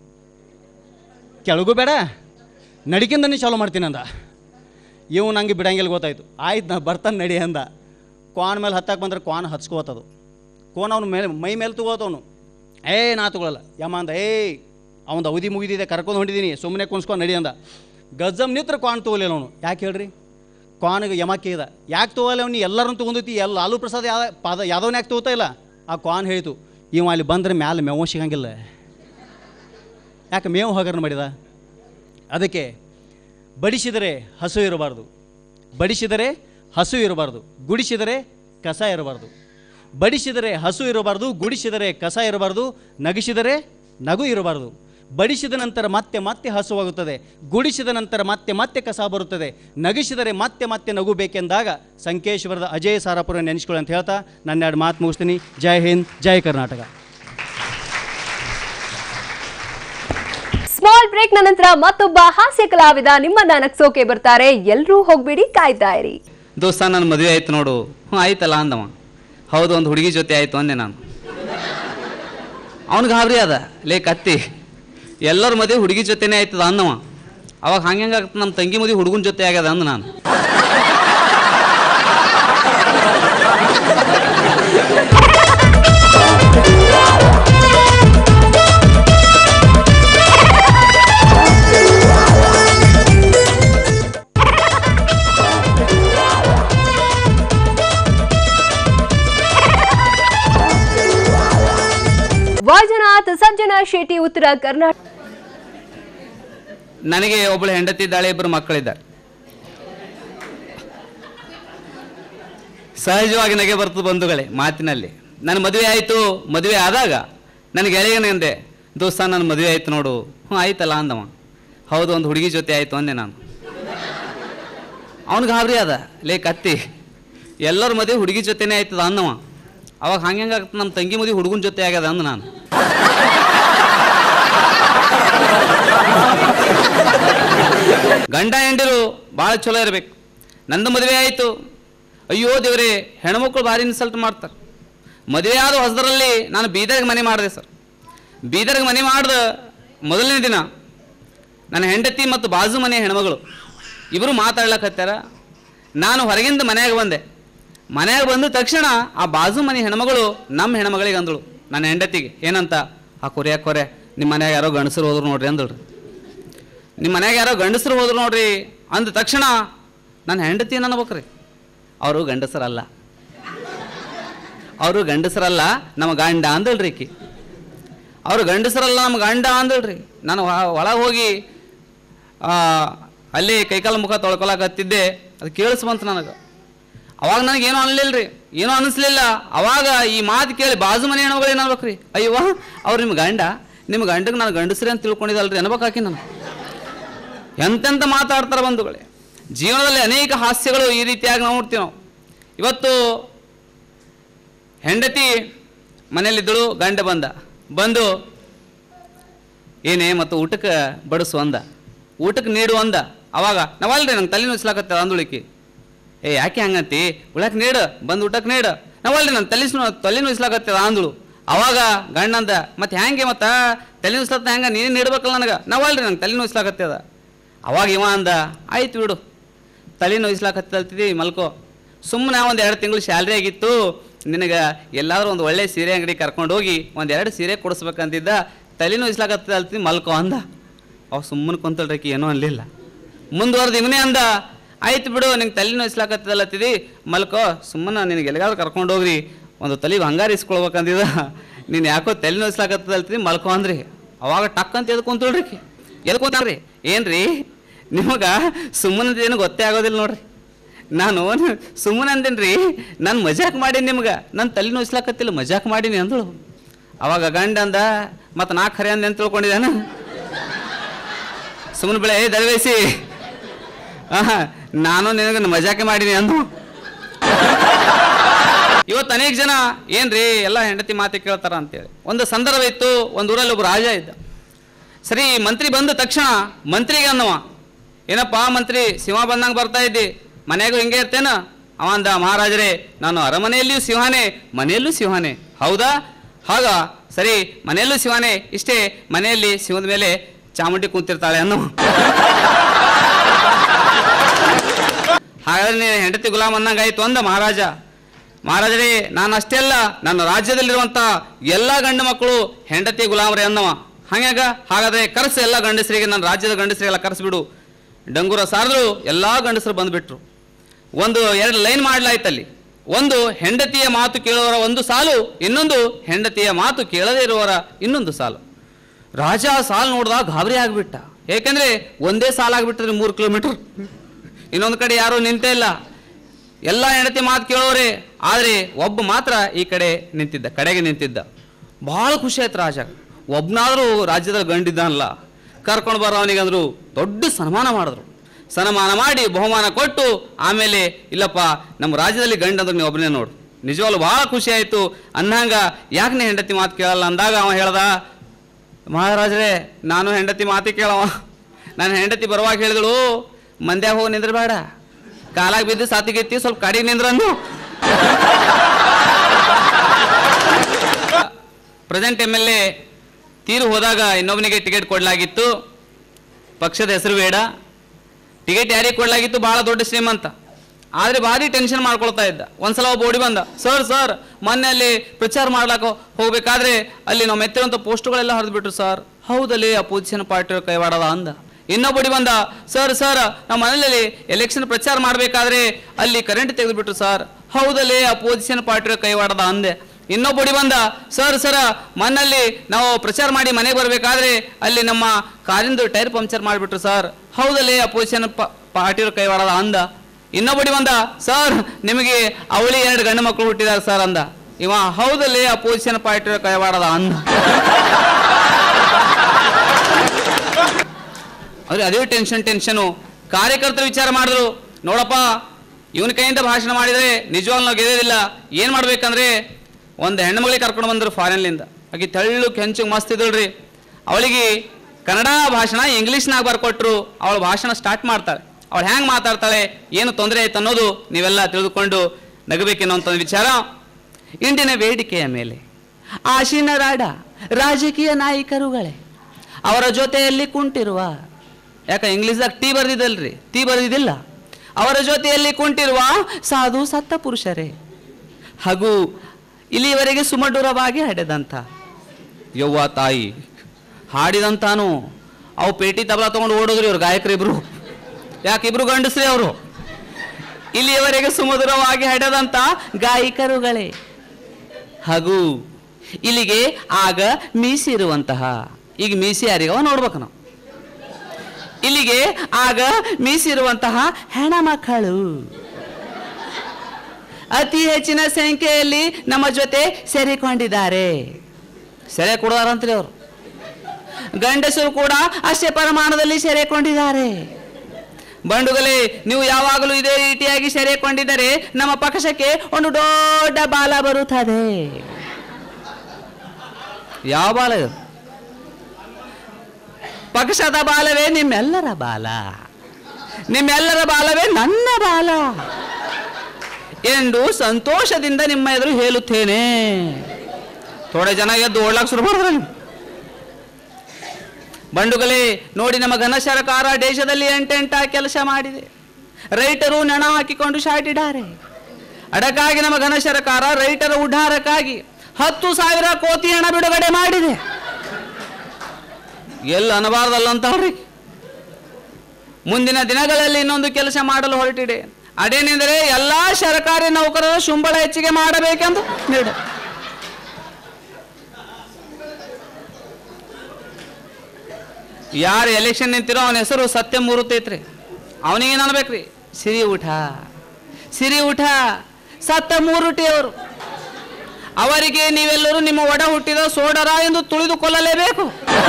ಕೆಳಗೂ ಬೇಡ ನಡಿಕಿಂದನೇ ಚಾಲೂ ಮಾಡ್ತೀನಿ ಅಂದ ಇವು ನಂಗೆ ಬಿಡಂಗಿಲ್ಲ ಗೊತ್ತಾಯ್ತು ಆಯ್ತು ನಾ ಬರ್ತಾನೆ ನಡಿ ಅಂದ ಕ್ವಾನ್ ಮೇಲೆ ಹತ್ತಕ್ಕೆ ಬಂದ್ರೆ ಕ್ವಾನ್ ಹಚ್ಕೋತದು ಕೋನ್ ಅವ್ನ ಮೇಲೆ ಮೈ ಮೇಲೆ ತಗೋತವನು ಏ ನಾ ತಗೊಳ್ಳಲ್ಲ ಯಮ ಅಂದ ಏಯ್ ಅವನ ಅವಧಿ ಮುಗಿದಿದೆ ಕರ್ಕೊಂಡು ಹೊಂಟಿದ್ದೀನಿ ಸುಮ್ಮನೆ ಕುಣಿಸ್ಕೊಂಡು ನಡಿ ಅಂದ ಗಜ್ಜಮ್ ನಿತ್ರ ಕ್ವಾನ್ ತೊಗೊಲಿಲ್ಲ ಅವನು ಯಾಕೆ ಹೇಳ್ರಿ ಕ್ವಾನಿಗೆ ಯಮ ಕೇಳಿದ ಯಾಕೆ ತೊಗೊಲ್ಲ ಅವ್ನು ಎಲ್ಲರನ್ನು ತೊಗೊಂಡೈತಿ ಎಲ್ಲ ಲಾಲು ಪ್ರಸಾದ್ ಯಾವ ಪಾದ ಯಾದವನ್ನ ಯಾಕೆ ತೊಗೋತಾ ಇಲ್ಲ ಆ ಕ್ವಾನ್ ಹೇಳಿತು ಇವ ಅಲ್ಲಿ ಬಂದರೆ ಮ್ಯಾಲೆ ಮೇವು ಸಿಗಂಗಿಲ್ಲ ಯಾಕೆ ಮೇವು ಹಗರಣ ಮಾಡಿದ ಅದಕ್ಕೆ ಬಡಿಸಿದರೆ ಹಸು ಇರಬಾರ್ದು ಬಡಿಸಿದರೆ ಹಸು ಇರಬಾರ್ದು ಗುಡಿಸಿದರೆ ಕಸ ಇರಬಾರ್ದು ಬಡಿಸಿದರೆ ಹಸು ಇರಬಾರ್ದು ಗುಡಿಸಿದರೆ ಕಸ ಇರಬಾರ್ದು ನಗಿಸಿದರೆ ನಗು ಇರಬಾರ್ದು ಬಡಿಸಿದ ನಂತರ ಮತ್ತೆ ಮತ್ತೆ ಹಸುವಾಗುತ್ತದೆ ಗುಡಿಸಿದ ನಂತರ ಮತ್ತೆ ಮತ್ತೆ ಕಸ ಬರುತ್ತದೆ ನಗಿಸಿದರೆ ಮತ್ತೆ ಮತ್ತೆ ನಗು ಬೇಕೆಂದಾಗ ಸಂಕೇಶ್ವರದ ಅಜಯ್ ಸಾರಾಪುರ ನೆನೆಸ್ಕೊಳ್ಳಿ ಅಂತ ಹೇಳ್ತಾ ನನ್ನ ಎರಡು ಮಾತು ಮುಗಿಸ್ತೀನಿ ಜೈ ಹಿಂದ್ ಜೈ ಕರ್ನಾಟಕ ಸ್ಮಾಲ್ ಬ್ರೇಕ್ ನಂತರ ಮತ್ತೊಬ್ಬ ಹಾಸ್ಯ ಕಲಾವಿದ ನಿಮ್ಮನ್ನ ನಗ್ಸೋಕೆ ಬರ್ತಾರೆ ಎಲ್ರೂ ಹೋಗ್ಬೇಡಿ ಕಾಯ್ತಾ ಇರಿ ದೋಸ್ತ ನನ್ನ ಮದುವೆ ಆಯ್ತು ನೋಡು ಹ್ಞೂ ಆಯ್ತಲ್ಲ ಅಂದವ ಹೌದು ಒಂದು ಹುಡುಗಿ ಜೊತೆ ಆಯ್ತು ಅಂದೆ ನಾನು ಅವ್ನಿಗೆ ಗಾಬರಿ ಅದ ಲೇ ಕತ್ತಿ ಎಲ್ಲರ ಮದುವೆ ಹುಡುಗಿ ಜೊತೆನೇ ಆಯ್ತದ ಅಂದವ ಅವಾಗ ಹಂಗೆ ಆಗ್ತದೆ ನಮ್ಮ ತಂಗಿ ಮದುವೆ ಹುಡುಗನ ಜೊತೆ ಆಗ್ಯದ ಅಂದ ನಾನು ವೈಜನಾಥ್ ಸಂಜನಾ ಶೆಟ್ಟಿ ಉತ್ತರ ಕರ್ನಾಟಕ ನನಗೆ ಒಬ್ಬಳು ಹೆಂಡತಿ ಇದ್ದಾಳೆ ಇಬ್ಬರು ಮಕ್ಕಳಿದ್ದಾರೆ ಸಹಜವಾಗಿ ನಗೆ ಬರ್ತದೆ ಬಂಧುಗಳೇ ಮಾತಿನಲ್ಲಿ ನನ್ನ ಮದುವೆ ಆಯಿತು ಮದುವೆ ಆದಾಗ ನನ್ನ ಗೆಳೆಯನಂದೆ ದೋಸ್ತ ನನ್ನ ಮದುವೆ ಆಯ್ತು ನೋಡು ಹ್ಞೂ ಆಯ್ತಲ್ಲ ಅಂದವ ಹೌದು ಒಂದು ಹುಡುಗಿ ಜೊತೆ ಆಯಿತು ಅಂದೆ ನಾನು ಅವ್ನಿಗೆ ಗಾಬರಿ ಅದ ಲೇ ಕತ್ತಿ ಎಲ್ಲರ ಮದುವೆ ಹುಡುಗಿ ಜೊತೆನೇ ಆಯ್ತದ ಅಂದವ ಅವಾಗ ಹಂಗೆ ಆಗ್ತದೆ ನಮ್ಮ ತಂಗಿ ಮದುವೆ ಹುಡುಗನ ಜೊತೆ ಆಗ್ಯದ ಅಂದ ನಾನು ಗಂಡ ಹೆಂಡಿರು ಭಾಳ ಚಲೋ ಇರಬೇಕು ನಂದು ಮದುವೆ ಆಯಿತು ಅಯ್ಯೋ ದೇವ್ರೇ ಹೆಣ್ಮಕ್ಳು ಭಾರಿ ಇನ್ಸಲ್ಟ್ ಮಾಡ್ತಾರೆ ಮದುವೆ ಆದ ಹೊಸದರಲ್ಲಿ ನಾನು ಬೀದರ್ಗೆ ಮನೆ ಮಾಡಿದೆ ಸರ್ ಬೀದರ್ಗೆ ಮನೆ ಮಾಡ್ದ ಮೊದಲನೇ ದಿನ ನನ್ನ ಹೆಂಡತಿ ಮತ್ತು ಬಾಜು ಮನೆ ಹೆಣ್ಮಗಳು ಇಬ್ಬರು ಮಾತಾಡ್ಲಕತ್ತಾರ ನಾನು ಹೊರಗಿಂದ ಮನ್ಯಾಗ ಬಂದೆ ಮನ್ಯಾಗ ಬಂದ ತಕ್ಷಣ ಆ ಬಾಜು ಮನೆ ಹೆಣ್ಮಗಳು ನಮ್ಮ ಹೆಣ್ಮಗಳಿಗೆ ಅಂದಳು ನನ್ನ ಹೆಂಡತಿಗೆ ಏನಂತ ಆ ಕೊರೆ ಆ ಕೊರೆ ನಿಮ್ಮ ಮನ್ಯಾಗ ಯಾರೋ ಗಂಡಸರು ಹೋದ್ರು ನೋಡ್ರಿ ಅಂದಳು ನಿಮ್ಮ ಮನ್ಯಾಗ ಯಾರೋ ಗಂಡಸರು ಹೋದ್ರು ನೋಡ್ರಿ ಅಂದ ತಕ್ಷಣ ನನ್ನ ಹೆಂಡತಿ ಏನು ಅನ್ಬೇಕ್ರಿ ಅವರು ಗಂಡಸರಲ್ಲ ಅವರು ಗಂಡಸರಲ್ಲ ನಮ್ಮ ಗಂಡ ಅಂದಳ್ರಿ ಈಕಿ ಅವರು ಗಂಡಸರಲ್ಲ ನಮ್ಮ ಗಂಡ ಅಂದಳ್ರಿ ನಾನು ಒಳಗೆ ಹೋಗಿ ಆ, ಅಲ್ಲಿ ಕೈಕಾಲು ಮುಖ ತೊಳ್ಕೊಳಕತ್ತಿದ್ದೆ ಅದು ಕೇಳಿಸ್ಬಂತು ನನಗೆ ಅವಾಗ ನನಗೇನು ಅನ್ಲಿಲ್ಲ ರೀ ಏನೂ ಅನಿಸ್ಲಿಲ್ಲ ಅವಾಗ ಈ ಮಾತು ಕೇಳಿ ಬಾಜು ಮನೆ ಹೆಣ್ಮಗಳು ಏನು ಅನ್ಬೇಕ್ರಿ ಅಯ್ಯವ್ವ ಅವ್ರು ನಿಮ್ಮ ಗಂಡ ನಿಮ್ಮ ಗಂಡಗೆ ನಾನು ಗಂಡಸ್ರಿ ಅಂತ ತಿಳ್ಕೊಂಡಿದ್ದಲ್ರಿ ಅನ್ಬೇಕಾಕಿ ನಾನು ಎಂತೆಂತ ಮಾತಾಡ್ತಾರೆ ಬಂಧುಗಳೇ ಜೀವನದಲ್ಲಿ ಅನೇಕ ಹಾಸ್ಯಗಳು ಈ ರೀತಿಯಾಗಿ ನಾವು ನೋಡ್ತೀವಿ ನಾವು ಇವತ್ತು ಹೆಂಡತಿ ಮನೇಲಿದ್ದಳು ಗಂಡ ಬಂದ ಬಂದು ಏನೇ ಮತ್ತು ಊಟಕ್ಕೆ ಬಡಿಸು ಅಂದ ಊಟಕ್ಕೆ ನೀಡು ಅಂದ ಅವಾಗ ನಾವಲ್ರಿ ನಂಗೆ ತಲೆ ನುಸ್ಲಾಕತ್ತ ಅಂದುಳಿಕಿ ಏ ಯಾಕೆ ಹಂಗಂತಿ ಉಳಕ್ಕೆ ನೀಡು ಬಂದು ಊಟಕ್ಕೆ ನೀಡು ನಾವಲ್ರಿ ನನ್ನ ತಲೆ ತಲೆ ನುಸ್ಲಾಕತ್ತದ ಅಂದಳು ಅವಾಗ ಗಂಡ ಅಂದ ಮತ್ತೆ ಹ್ಯಾಂಗೆ ಮತ್ತೆ ತಲೆ ನುಸ್ಲತ್ತ ಹೆಂಗ ನೀನು ನೀಡ್ಬೇಕಲ್ಲ ನನಗೆ ನಾವಲ್ರಿ ನಂಗೆ ತಲೆ ನುಸ್ಲಾಕತ್ತದ ಅವಾಗ ಇವ ಅಂದ ಆಯ್ತು ಬಿಡು ತಲೆ ನೋಯಿಸ್ಲಾಕತ್ತಲ್ತಿದ್ದಿ ಮಲ್ಕೋ ಸುಮ್ಮನೆ ಒಂದು ಎರಡು ತಿಂಗಳು ಸ್ಯಾಲ್ರಿ ಆಗಿತ್ತು ನಿನಗೆ ಎಲ್ಲಾದ್ರೂ ಒಂದು ಒಳ್ಳೆ ಸೀರೆ ಅಂಗಡಿ ಕರ್ಕೊಂಡು ಹೋಗಿ ಒಂದು ಎರಡು ಸೀರೆ ಕೊಡಿಸ್ಬೇಕಂತಿದ್ದ ತಲೆ ನೋಯಿಸ್ಲಾಕತ್ತಲ್ತಿ ಮಲ್ಕೋ ಅಂದ ಅವ ಸುಮ್ಮನೆ ಕುಂತಳ್ರಕಿ ಏನೂ ಅನ್ಲಿಲ್ಲ ಮುಂದುವರೆದು ಇವನೇ ಅಂದ ಆಯ್ತು ಬಿಡು ನಿಂಗೆ ತಲೆ ನೋಯಿಸ್ಲಾಕತ್ತದಲ್ಲತ್ತಿದಿ ಮಲ್ಕೋ ಸುಮ್ಮನೆ ನಿನಗೆ ಎಲ್ಲಿಗಾದ್ರೂ ಕರ್ಕೊಂಡು ಹೋಗ್ರಿ ಒಂದು ತಲೆ ಬಂಗಾರ ಇಸ್ಕೊಳ್ಬೇಕಂದಿದ ನೀನು ಯಾಕೋ ತಲೆ ನೋಯಿಸ್ಲಾಕತ್ತದಲ್ತಿದಿ ಮಲ್ಕೋ ಅಂದ್ರಿ ಅವಾಗ ಟಕ್ ಅಂತ ಎದ್ದು ಕುಂತಳ್ರಿ ಎದ್ದು ಕುಂತಾರ್ರಿ ಏನ್ರಿ ನಿಮಗೆ ಸುಮ್ಮನೆ ಏನು ಗೊತ್ತೇ ಆಗೋದಿಲ್ಲ ನೋಡ್ರಿ ನಾನು ಸುಮ್ಮನೆ ಅಂದೇನ್ರಿ ನಾನು ಮಜಾಕ್ ಮಾಡೀನಿ ನಿಮ್ಗೆ ನಾನು ತಲೆ ನೋಯಿಸ್ಲಾಕತ್ತಿಲ್ಲ ಮಜಾಕ್ ಮಾಡೀನಿ ಅಂದಳು ಅವಾಗ ಗಂಡ ಅಂದ ಮತ್ತು ನಾ ಖರೆ ಅಂದೆ ಅಂತ ತಿಳ್ಕೊಂಡಿದ್ದಾನ ಸುಮ್ಮನೆ ಬೆಳೆ ದರವೇಸಿ ಆಹಾ ನಾನು ನಿನಗೆ ಮಜಾಕೆ ಮಾಡೀನಿ ಅಂದು ಇವತ್ತು ಅನೇಕ ಜನ ಏನ್ರಿ ಎಲ್ಲ ಹೆಂಡತಿ ಮಾತೆ ಕೇಳ್ತಾರ ಅಂತೇಳಿ ಒಂದು ಸಂದರ್ಭ ಇತ್ತು ಒಂದು ಊರಲ್ಲಿ ಒಬ್ಬ ರಾಜ ಇದ್ದ ಸರಿ ಮಂತ್ರಿ ಬಂದ ತಕ್ಷಣ ಮಂತ್ರಿಗೆ ಅಂದವ ಏನಪ್ಪ ಮಂತ್ರಿ ಸಿಂಹ ಬಂದಂಗೆ ಬರ್ತಾ ಇದ್ದಿ ಮನೆಯಾಗೂ ಹಿಂಗೆ ಇರ್ತೇನ ಅವ ಅಂದ ಮಹಾರಾಜರೇ ನಾನು ಅರಮನೆಯಲ್ಲಿಯೂ ಸಿಂಹನೇ ಮನೆಯಲ್ಲೂ ಸಿಂಹನೇ ಹೌದಾ ಹಾಗ ಸರಿ ಮನೆಯಲ್ಲೂ ಸಿಂಹನೇ ಇಷ್ಟೇ ಮನೆಯಲ್ಲಿ ಸಿಂಹದ ಮೇಲೆ ಚಾಮುಂಡಿ ಕೂತಿರ್ತಾಳೆ ಅನ್ನೋ ಹಾಗಾದ್ರೆ ನೀನು ಹೆಂಡತಿ ಗುಲಾಮ್ ಅನ್ನಂಗಾಯ್ತು ಅಂದ ಮಹಾರಾಜ ಮಹಾರಾಜರೇ ನಾನು ಅಷ್ಟೇ ಅಲ್ಲ ನನ್ನ ರಾಜ್ಯದಲ್ಲಿರುವಂಥ ಎಲ್ಲ ಗಂಡು ಮಕ್ಕಳು ಹೆಂಡತಿ ಗುಲಾಮರೇ ಅನ್ನವ ಹಂಗ್ಯಾಗ ಹಾಗಾದ್ರೆ ಕರೆಸು ಎಲ್ಲ ಗಂಡಸರಿಗೆ ನನ್ನ ರಾಜ್ಯದ ಗಂಡಸರಿಗೆಲ್ಲ ಕರೆಸ್ಬಿಡು ಡಂಗೂರ ಸಾರದ್ರು ಎಲ್ಲ ಗಂಡಸರು ಬಂದ್ಬಿಟ್ರು ಒಂದು ಎರಡು ಲೈನ್ ಮಾಡಲಾಯ್ತಲ್ಲಿ ಒಂದು ಹೆಂಡತಿಯ ಮಾತು ಕೇಳುವವರ ಒಂದು ಸಾಲು ಇನ್ನೊಂದು ಹೆಂಡತಿಯ ಮಾತು ಕೇಳದೇ ಇರುವವರ ಇನ್ನೊಂದು ಸಾಲು ರಾಜ ಸಾಲು ನೋಡಿದಾಗ ಗಾಬರಿ ಆಗಿಬಿಟ್ಟ ಏಕೆಂದ್ರೆ ಒಂದೇ ಸಾಲ ಆಗಿಬಿಟ್ಟರೆ ಮೂರು ಕಿಲೋಮೀಟರ್ ಇನ್ನೊಂದು ಕಡೆ ಯಾರೂ ನಿಂತೇ ಇಲ್ಲ ಎಲ್ಲ ಹೆಂಡತಿ ಮಾತು ಕೇಳೋರೆ ಆದರೆ ಒಬ್ಬ ಮಾತ್ರ ಈ ಕಡೆ ನಿಂತಿದ್ದ ಕಡೆಗೆ ನಿಂತಿದ್ದ ಭಾಳ ಖುಷಿ ಆಯ್ತು ರಾಜ ಒಬ್ಬನಾದರೂ ರಾಜ್ಯದಲ್ಲಿ ಗಂಡಿದ್ದಾನಲ್ಲ ಕರ್ಕೊಂಡು ಬರೋ ಅವನಿಗಂದ್ರು ದೊಡ್ಡ ಸನ್ಮಾನ ಮಾಡಿದ್ರು ಸನ್ಮಾನ ಮಾಡಿ ಬಹುಮಾನ ಕೊಟ್ಟು ಆಮೇಲೆ ಇಲ್ಲಪ್ಪ ನಮ್ಮ ರಾಜ್ಯದಲ್ಲಿ ಗಂಡ ಅಂದ್ರೆ ನೀವು ಒಬ್ಬನೇ ನೋಡು ನಿಜವಾಗ್ಲೂ ಭಾಳ ಖುಷಿ ಆಯಿತು ಅನ್ನಂಗ ಯಾಕೆ ನೀ ಹೆಂಡತಿ ಮಾತು ಕೇಳಲ್ಲ ಅಂದಾಗ ಅವ ಹೇಳ್ದ ಮಹಾರಾಜರೇ ನಾನು ಹೆಂಡತಿ ಮಾತಿ ಕೇಳವ ನಾನು ಹೆಂಡತಿ ಬರುವಾಗ ಹೇಳಿದಳು ಮಂದ್ಯಾಗ ಹೋಗಿ ನಿಂದ್ರಬೇಡ ಕಾಲಾಗ ಬಿದ್ದು ಸಾತಿಗೆತ್ತಿ ಸ್ವಲ್ಪ ಕಡೆಗೆ ನಿಂದ್ರನ್ನು ಪ್ರೆಸೆಂಟ್ ಎಮ್ ಎಲ್ ಎ ತೀರು ಹೋದಾಗ ಇನ್ನೊಬ್ಬನಿಗೆ ಟಿಕೆಟ್ ಕೊಡಲಾಗಿತ್ತು ಪಕ್ಷದ ಹೆಸರು ಬೇಡ ಟಿಕೆಟ್ ಯಾರಿಗೆ ಕೊಡಲಾಗಿತ್ತು ಬಹಳ ದೊಡ್ಡ ಶ್ರೀಮಂತ ಆದರೆ ಭಾರಿ ಟೆನ್ಷನ್ ಮಾಡ್ಕೊಳ್ತಾ ಇದ್ದ ಒಂದ್ಸಲ ಒಬ್ಬ ಓಡಿ ಬಂದ ಸರ್ ಸರ್ ಮೊನ್ನೆ ಅಲ್ಲಿ ಪ್ರಚಾರ ಮಾಡ್ಲಾಕ ಹೋಗ್ಬೇಕಾದ್ರೆ ಅಲ್ಲಿ ನಾವು ಮೆತ್ತಿರುವಂಥ ಪೋಸ್ಟ್ಗಳೆಲ್ಲ ಹರಿದ್ಬಿಟ್ರು ಸರ್ ಹೌದಲ್ಲಿ ಅಪೋಸಿಷನ್ ಪಾರ್ಟಿ ಕೈವಾಡದ ಅಂದ ಇನ್ನೊಬ್ಬಡಿ ಬಂದ ಸರ್ ಸರ್ ನಮ್ಮ ಮನೆಯಲ್ಲಿ ಎಲೆಕ್ಷನ್ ಪ್ರಚಾರ ಮಾಡಬೇಕಾದ್ರೆ ಅಲ್ಲಿ ಕರೆಂಟ್ ತೆಗೆದುಬಿಟ್ರು ಸರ್ ಹೌದಲ್ಲಿ ಅಪೋಸಿಷನ್ ಪಾರ್ಟಿ ಕೈವಾಡದ ಅಂದೆ ಇನ್ನೊಬ್ಬಡಿ ಬಂದ ಸರ್ ಸರ ಮನ್ನಲ್ಲಿ ನಾವು ಪ್ರಚಾರ ಮಾಡಿ ಮನೆಗೆ ಬರಬೇಕಾದ್ರೆ ಅಲ್ಲಿ ನಮ್ಮ ಕಾರಿಂದು ಟೈರ್ ಪಂಕ್ಚರ್ ಮಾಡಿಬಿಟ್ರು ಸರ್ ಹೌದಲ್ಲಿ ಅಪೋಸಿಷನ್ ಪಾರ್ಟಿಯವ್ರ ಕೈವಾಡದ ಅಂದ ಇನ್ನೊಬ್ಬಡಿ ಬಂದ ಸರ್ ನಿಮಗೆ ಅವಳಿ ಎರಡು ಗಂಡು ಮಕ್ಕಳು ಹುಟ್ಟಿದಾರೆ ಸರ್ ಅಂದ ಇವ ಹೌದಲ್ಲಿ ಅಪೋಸಿಷನ್ ಪಾರ್ಟಿಯವ್ರ ಕೈವಾಡದ ಅಂದ ಅವ್ರಿಗೆ ಅದೇ ಟೆನ್ಷನ್ ಟೆನ್ಷನು ಕಾರ್ಯಕರ್ತರು ವಿಚಾರ ಮಾಡಿದ್ರು ನೋಡಪ್ಪ ಇವನ ಕೈಯಿಂದ ಭಾಷಣ ಮಾಡಿದರೆ ನಿಜವಾಗ್ಲೂ ನಾವು ಗೆಲ್ಲೋದಿಲ್ಲ ಏನು ಮಾಡ್ಬೇಕಂದ್ರೆ ಒಂದು ಹೆಣ್ಮಗಳಿಗೆ ಕರ್ಕೊಂಡು ಬಂದರು ಫಾರಿನ್ಲಿಂದ ಆಕೆ ತೆಳ್ಳು ಕೆಂಚು ಮಸ್ತ್ ಇದ್ದಳ್ರಿ ಅವಳಿಗೆ ಕನ್ನಡ ಭಾಷಣ ಇಂಗ್ಲೀಷ್ನಾಗ ಬರ್ಕೊಟ್ರು ಅವಳು ಭಾಷಣ ಸ್ಟಾರ್ಟ್ ಮಾಡ್ತಾಳೆ ಅವಳು ಹೆಂಗೆ ಮಾತಾಡ್ತಾಳೆ ಏನು ತೊಂದರೆ ಆಯ್ತು ಅನ್ನೋದು ನೀವೆಲ್ಲ ತಿಳಿದುಕೊಂಡು ನಗಬೇಕೆನ್ನುವಂಥ ವಿಚಾರ ಇಂದಿನ ವೇದಿಕೆಯ ಮೇಲೆ ಆಶೀನರಾಡ ರಾಜಕೀಯ ನಾಯಕರುಗಳೇ ಅವರ ಜೊತೆಯಲ್ಲಿ ಕುಂಟಿರುವ ಯಾಕ ಇಂಗ್ಲೀಷ್ದಾಗ ಟೀ ಬರ್ದಿದ್ದಲ್ರಿ ಟೀ ಬರ್ದಿದ್ದಿಲ್ಲ ಅವರ ಜೊತೆಯಲ್ಲಿ ಕುಂಟಿರುವ ಸಾಧು ಸತ್ತ ಪುರುಷರೇ ಹಾಗೂ ಇಲ್ಲಿಯವರೆಗೆ ಸುಮಧುರವಾಗಿ ಹಾಡಿದಂಥ ಯವ್ವ ತಾಯಿ ಹಾಡಿದಂತಾನು ಅವು ಪೇಟಿ ತಬಲ ತಗೊಂಡು ಓಡೋದ್ರಿ ಇವ್ರು ಗಾಯಕರಿಬ್ರು ಯಾಕೆ ಇಬ್ರು ಗಂಡಸ್ರಿ ಅವರು ಇಲ್ಲಿಯವರೆಗೆ ಸುಮಧುರವಾಗಿ ಹಾಡದಂತ ಗಾಯಕರುಗಳೇ ಹಾಗೂ ಇಲ್ಲಿಗೆ ಆಗ ಮೀಸಿ ಇರುವಂತಹ ಈಗ ಮೀಸಿ ಯಾರಿಗವ ನೋಡ್ಬೇಕು ನಾವು ಇಲ್ಲಿಗೆ ಆಗ ಮೀಸಿರುವಂತಹ ಹೆಣ ಮಕ್ಕಳು ಅತಿ ಹೆಚ್ಚಿನ ಸಂಖ್ಯೆಯಲ್ಲಿ ನಮ್ಮ ಜೊತೆ ಸೇರಿಕೊಂಡಿದ್ದಾರೆ ಸೆರೆ ಕೊಡೋರಂತ್ರಿ ಅವರು ಗಂಡಸರು ಕೂಡ ಅಷ್ಟೇ ಪ್ರಮಾಣದಲ್ಲಿ ಸೇರಿಕೊಂಡಿದ್ದಾರೆ ಬಂಡುಗಲೇ ನೀವು ಯಾವಾಗಲೂ ಇದೇ ರೀತಿಯಾಗಿ ಸೇರಿಕೊಂಡಿದ್ದರೆ ನಮ್ಮ ಪಕ್ಷಕ್ಕೆ ಒಂದು ದೊಡ್ಡ ಬಾಲ ಬರುತ್ತದೆ ಯಾವ ಬಾಲ ಇದು ಪಕ್ಷದ ಬಾಲವೇ ನಿಮ್ಮೆಲ್ಲರ ಬಾಲ ನಿಮ್ಮೆಲ್ಲರ ಬಾಲವೇ ನನ್ನ ಬಾಲ ಎಂದು ಸಂತೋಷದಿಂದ ನಿಮ್ಮ ಎದುರು ಹೇಳುತ್ತೇನೆ ಥೋಡೆ ಜನ ಎದ್ದು ಓಡ್ಲಾಕ್ ಶುರು ಮಾಡಿದ್ರೆ ಬಂಡುಗಲೇ ನೋಡಿ ನಮ್ಮ ಘನ ಸರ್ಕಾರ ದೇಶದಲ್ಲಿ ಎಂಟೆಂಟ ಕೆಲಸ ಮಾಡಿದೆ ರೈತರು ನೆಣ ಹಾಕಿಕೊಂಡು ಶಾಟಿದ್ದಾರೆ ಅದಕ್ಕಾಗಿ ನಮ್ಮ ಘನ ಸರ್ಕಾರ ರೈತರ ಉದ್ಧಾರಕ್ಕಾಗಿ ಹತ್ತು ಸಾವಿರ ಕೋಟಿ ಹಣ ಬಿಡುಗಡೆ ಮಾಡಿದೆ ಎಲ್ಲ ಅನ್ನಬಾರ್ದಲ್ಲ ಅಂತವ್ರಿ ಮುಂದಿನ ದಿನಗಳಲ್ಲಿ ಇನ್ನೊಂದು ಕೆಲಸ ಮಾಡಲು ಹೊರಟಿದೆ ಅದೇನೆಂದರೆ ಎಲ್ಲಾ ಸರ್ಕಾರಿ ನೌಕರರ ಶುಂಬಳ ಹೆಚ್ಚಿಗೆ ಮಾಡಬೇಕೆಂದು ನೀಡ ಯಾರು ಎಲೆಕ್ಷನ್ ನಿಂತಿರೋ ಅವನ ಹೆಸರು ಸತ್ಯ ಮೂರುತ್ತೈತ್ರಿ ಅವನಿಗೇನು ಅನ್ಬೇಕ್ರಿ ಸಿರಿ ಊಟ ಸಿರಿ ಊಟ ಸತ್ತ ಮೂರುಟಿ ಅವರು ಅವರಿಗೆ ನೀವೆಲ್ಲರೂ ನಿಮ್ಮ ಒಡ ಹುಟ್ಟಿದ ಸೋಡರ ಎಂದು ತುಳಿದುಕೊಳ್ಳಲೇಬೇಕು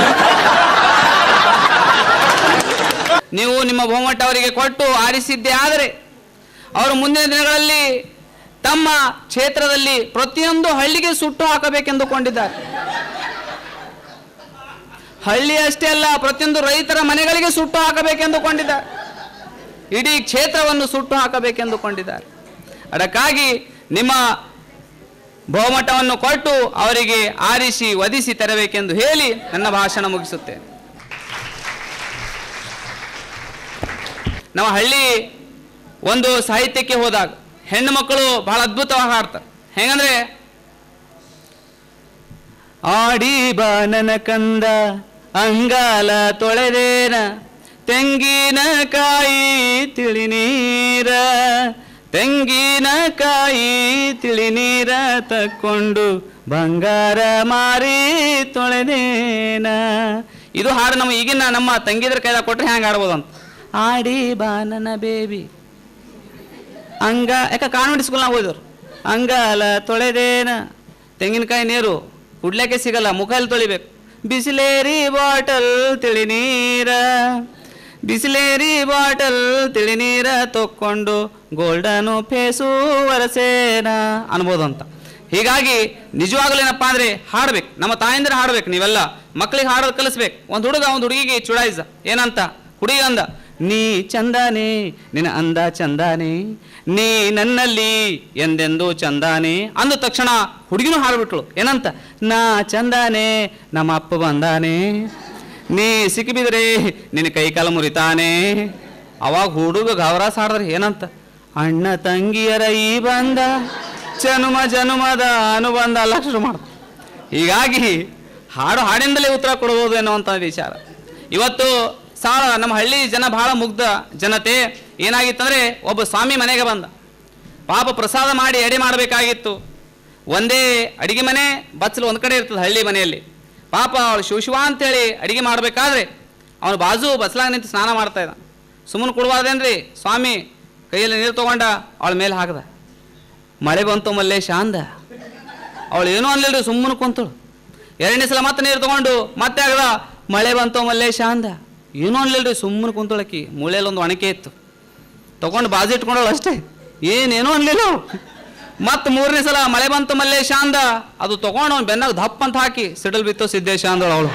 ನೀವು ನಿಮ್ಮ ಬಹುಮತ ಅವರಿಗೆ ಕೊಟ್ಟು ಆರಿಸಿದ್ದೇ ಆದರೆ ಅವರು ಮುಂದಿನ ದಿನಗಳಲ್ಲಿ ತಮ್ಮ ಕ್ಷೇತ್ರದಲ್ಲಿ ಪ್ರತಿಯೊಂದು ಹಳ್ಳಿಗೆ ಸುಟ್ಟು ಹಾಕಬೇಕೆಂದುಕೊಂಡಿದ್ದಾರೆ ಹಳ್ಳಿ ಅಷ್ಟೇ ಅಲ್ಲ ಪ್ರತಿಯೊಂದು ರೈತರ ಮನೆಗಳಿಗೆ ಸುಟ್ಟು ಹಾಕಬೇಕೆಂದುಕೊಂಡಿದ್ದಾರೆ ಇಡೀ ಕ್ಷೇತ್ರವನ್ನು ಸುಟ್ಟು ಹಾಕಬೇಕೆಂದುಕೊಂಡಿದ್ದಾರೆ ಅದಕ್ಕಾಗಿ ನಿಮ್ಮ ಬಹುಮತವನ್ನು ಕೊಟ್ಟು ಅವರಿಗೆ ಆರಿಸಿ ವಧಿಸಿ ತರಬೇಕೆಂದು ಹೇಳಿ ನನ್ನ ಭಾಷಣ ಮುಗಿಸುತ್ತೇನೆ ನಾವು ಹಳ್ಳಿ ಒಂದು ಸಾಹಿತ್ಯಕ್ಕೆ ಹೋದಾಗ ಹೆಣ್ಣು ಮಕ್ಕಳು ಬಹಳ ಅದ್ಭುತವಾಗಿ ಹಾಡ್ತಾರೆ ಹೆಂಗಂದ್ರೆ ಆಡಿ ಬಾ ನನ್ನ ಕಂದ ಅಂಗಾಲ ತೊಳೆದೇನ ತೆಂಗಿನಕಾಯಿ ತಿಳಿನೀರ ತೆಂಗಿನಕಾಯಿ ತಿಳಿನೀರ ತಕ್ಕೊಂಡು ಬಂಗಾರ ಮಾರಿ ತೊಳೆದೇನ ಇದು ಹಾಡು ನಮ್ಮ ಈಗಿನ ನಮ್ಮ ತಂಗಿದ್ರ ಕೈದಾಗ ಕೊಟ್ರೆ ಹ್ಯಾಂಗ ಆಡ್ಬೋದು ಅಂತ ಆಡಿ ಬಾ ನನ್ನ ಬೇಬಿ ಅಂಗ ಯಾಕ ಕಾನ್ವೆಂಟ್ ಸ್ಕೂಲ್ನಾಗ ಹೋದವ್ರು ಅಂಗಾಲ ತೊಳೆದೇನ ತೆಂಗಿನಕಾಯಿ ನೀರು ಕುಡ್ಲಿಕ್ಕೆ ಸಿಗಲ್ಲ ಮುಖಲ್ಲಿ ತೊಳಿಬೇಕು ಬಿಸಿಲೇರಿ ಬಾಟಲ್ ತಿಳಿ ನೀರ ಬಿಸಿಲೇರಿ ಬಾಟಲ್ ತಿಳಿ ನೀರ ತೊಕ್ಕೊಂಡು ಗೋಲ್ಡನು ಫೇಸು ವರಸೇನ ಅನ್ಬೋದು ಅಂತ ಹೀಗಾಗಿ ನಿಜವಾಗ್ಲೂ ಏನಪ್ಪ ಅಂದ್ರೆ ಹಾಡ್ಬೇಕು ನಮ್ಮ ತಾಯಂದ್ರೆ ಹಾಡ್ಬೇಕು ನೀವೆಲ್ಲ ಮಕ್ಕಳಿಗೆ ಹಾಡೋದು ಕಲಿಸ್ಬೇಕು ಒಂದು ಹುಡುಗ ಒಂದು ಹುಡುಗಿಗೆ ಚುಡಾಯಿಸ ಏನಂತ ಹುಡುಗಿ ಅಂದ ನೀ ಚಂದಾನೆ ನಿನ್ನ ಅಂದ ಚಂದಾನೆ ನೀ ನನ್ನಲ್ಲಿ ಎಂದೆಂದು ಚಂದಾನೆ ಅಂದ ತಕ್ಷಣ ಹುಡುಗಿನೂ ಹಾಡ್ಬಿಟ್ಳು ಏನಂತ ನಾ ಚಂದಾನೆ ನಮ್ಮ ಅಪ್ಪ ಬಂದಾನೆ ನೀ ಸಿಕ್ಕಿಬಿದ್ರೆ ನಿನ್ನ ಕೈ ಕಾಲು ಮುರಿತಾನೆ ಅವಾಗ ಹುಡುಗ ಗವರಾಸ ಹಾಡಿದ್ರೆ ಏನಂತ ಅಣ್ಣ ತಂಗಿಯರ ಈ ಬಂದ ಜನುಮ ಜನುಮದ ಅನುಬಂಧ ಲಕ್ಷ ಮಾಡ ಹೀಗಾಗಿ ಹಾಡು ಹಾಡಿಂದಲೇ ಉತ್ತರ ಕೊಡ್ಬೋದು ಎನ್ನುವಂಥ ವಿಚಾರ ಇವತ್ತು ಸಾಳ ನಮ್ಮ ಹಳ್ಳಿ ಜನ ಬಹಳ ಮುಗ್ಧ ಜನತೆ ಏನಾಗಿತ್ತಂದ್ರೆ ಒಬ್ಬ ಸ್ವಾಮಿ ಮನೆಗೆ ಬಂದ ಪಾಪ ಪ್ರಸಾದ ಮಾಡಿ ಎಡೆ ಮಾಡಬೇಕಾಗಿತ್ತು ಒಂದೇ ಅಡಿಗೆ ಮನೆ ಬಚ್ಚಲು ಒಂದು ಕಡೆ ಇರ್ತದೆ ಹಳ್ಳಿ ಮನೆಯಲ್ಲಿ ಪಾಪ ಅವಳು ಶಿವ ಶಿವ ಅಂತೇಳಿ ಅಡಿಗೆ ಮಾಡಬೇಕಾದ್ರೆ ಅವನು ಬಾಜು ಬಸ್ಲಾಗ ನಿಂತು ಸ್ನಾನ ಮಾಡ್ತಾ ಇದ್ದ ಸುಮ್ಮನೆ ಕೊಡಬಾರ್ದೇನ್ರಿ ಸ್ವಾಮಿ ಕೈಯಲ್ಲಿ ನೀರು ತಗೊಂಡ ಅವಳ ಮೇಲೆ ಹಾಕದ ಮಳೆ ಬಂತು ಮಲ್ಲೇಶ ಅಂದ ಅವಳು ಏನೂ ಅನ್ಲಿಲ್ರಿ ಸುಮ್ಮನೆ ಕುಂತಳು ಎರಡನೇ ಸಲ ಮತ್ತೆ ನೀರು ತಗೊಂಡು ಮತ್ತೆ ಆಗದ ಮಳೆ ಬಂತು ಮಲ್ಲೇಶ ಅಂದ ಏನೂ ಅನ್ಲಿಲ್ರಿ ಸುಮ್ಮನೆ ಕುಂತಳಕಿ ಮೂಳೆಯಲ್ಲಿ ಒಂದು ಒಣಕೆ ಇತ್ತು ತಗೊಂಡು ಬಾಜು ಇಟ್ಕೊಂಡಳು ಅಷ್ಟೇ ಏನೇನೋ ಅನ್ಲಿಲ್ಲ ಮತ್ತೆ ಮೂರನೇ ಸಲ ಮಳೆ ಬಂತು ಮಲ್ಲೇಶ ಅಂದ ಅದು ತಗೊಂಡು ಅವ್ನು ಬೆನ್ನಾಗ ದಪ್ಪ ಅಂತ ಹಾಕಿ ಸಿಡಲ್ ಬಿತ್ತು ಸಿದ್ದೇಶ ಅಂದಳು ಅವಳು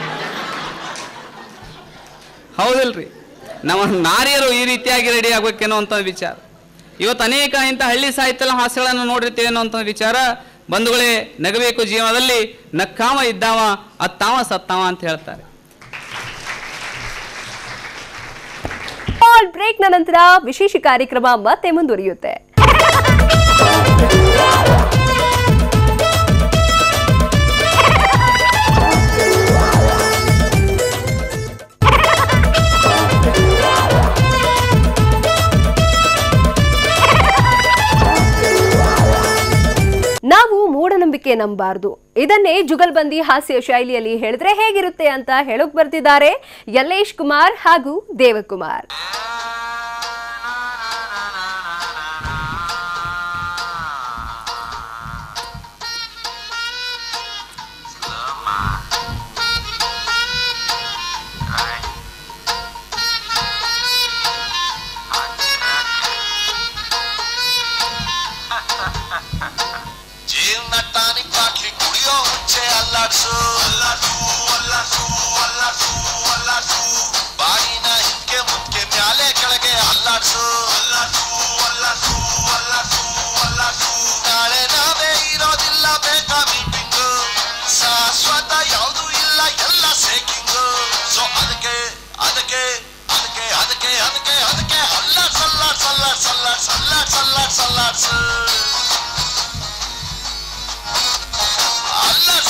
ಹೌದಿಲ್ರಿ ನಮ್ಮ ನಾರಿಯರು ಈ ರೀತಿಯಾಗಿ ರೆಡಿ ಆಗ್ಬೇಕೇನೋ ಅಂತ ವಿಚಾರ ಇವತ್ತು ಅನೇಕ ಇಂಥ ಹಳ್ಳಿ ಸಾಹಿತ್ಯ ಹಾಸ್ಯಗಳನ್ನು ನೋಡಿರ್ತೀವಿ ಅನ್ನೋ ವಿಚಾರ ಬಂಧುಗಳೇ ನಗಬೇಕು ಜೀವನದಲ್ಲಿ ನಕ್ಕಾಮ ಇದ್ದಾವ ಅತ್ತಾವ ಸತ್ತಾವ ಅಂತ ಹೇಳ್ತಾರೆ ಆಲ್ ಬ್ರೇಕ್ನ ನಂತರ ವಿಶೇಷ ಕಾರ್ಯಕ್ರಮ ಮತ್ತೆ ಮುಂದುವರಿಯುತ್ತೆ ನಾವು ಮೂಢನಂಬಿಕೆ ನಂಬಾರ್ದು ಇದನ್ನೇ ಜುಗಲ್ಬಂದಿ ಹಾಸ್ಯ ಶೈಲಿಯಲ್ಲಿ ಹೇಳಿದ್ರೆ ಹೇಗಿರುತ್ತೆ ಅಂತ ಹೇಳೋಕ್ ಬರ್ತಿದ್ದಾರೆ ಯಲ್ಲೇಶ್ ಕುಮಾರ್ ಹಾಗೂ ದೇವಕುಮಾರ್ ಜೀವನ ಟಾನಿಕ್ ಬಾಟ್ಲಿ ಕುಡಿಯೋ ಮುಂಚೆ ಅಲ್ಲಾಡ್ಸು ಅಲ್ಲಾಡ್ಸು ಅಲ್ಲಾಡ್ಸು ಅಲ್ಲಾಡ್ಸು ಅಲ್ಲಾಡ್ಸು ಬಾಯಿನ ಹಿಂದ್ಕೆ ಮುಂದ್ಕೆ ಮ್ಯಾಲೆ ಕೆಳಗೆ ಅಲ್ಲಾಡ್ಸು ಅಲ್ಲಾಡ್ಸು ಅಲ್ಲಾಡ್ಸು ಅಲ್ಲಾಡ್ಸು ಅಲ್ಲಾಡ್ಸು ನಾಳೆ ನಾವೇ ಇರೋದಿಲ್ಲ ಬೇಕಾ ಮೀಟಿಂಗು ಶಾಶ್ವತ ಯಾವುದು ಇಲ್ಲ ಎಲ್ಲ ಸೇಕಿಂಗು ಸೊ ಅದಕ್ಕೆ ಅದಕ್ಕೆ ಅದಕ್ಕೆ ಅದಕ್ಕೆ ಅದಕ್ಕೆ ಅದಕ್ಕೆ ಅಲ್ಲಾಡ್ಸ್ ಅಲ್ಲಾಡ್ಸ್ ಅಲ್ಲಾಡ್ಸ್ ಅಲ್ಲಾಡ್ಸ್ ಅಲ್ಲಾಡ್ಸ್ ಅಲ್ಲಾಡ್ಸ್ ಅಲ್ಲಾಡ್ಸು ಅಲ್ಲಾಡ್ಸ್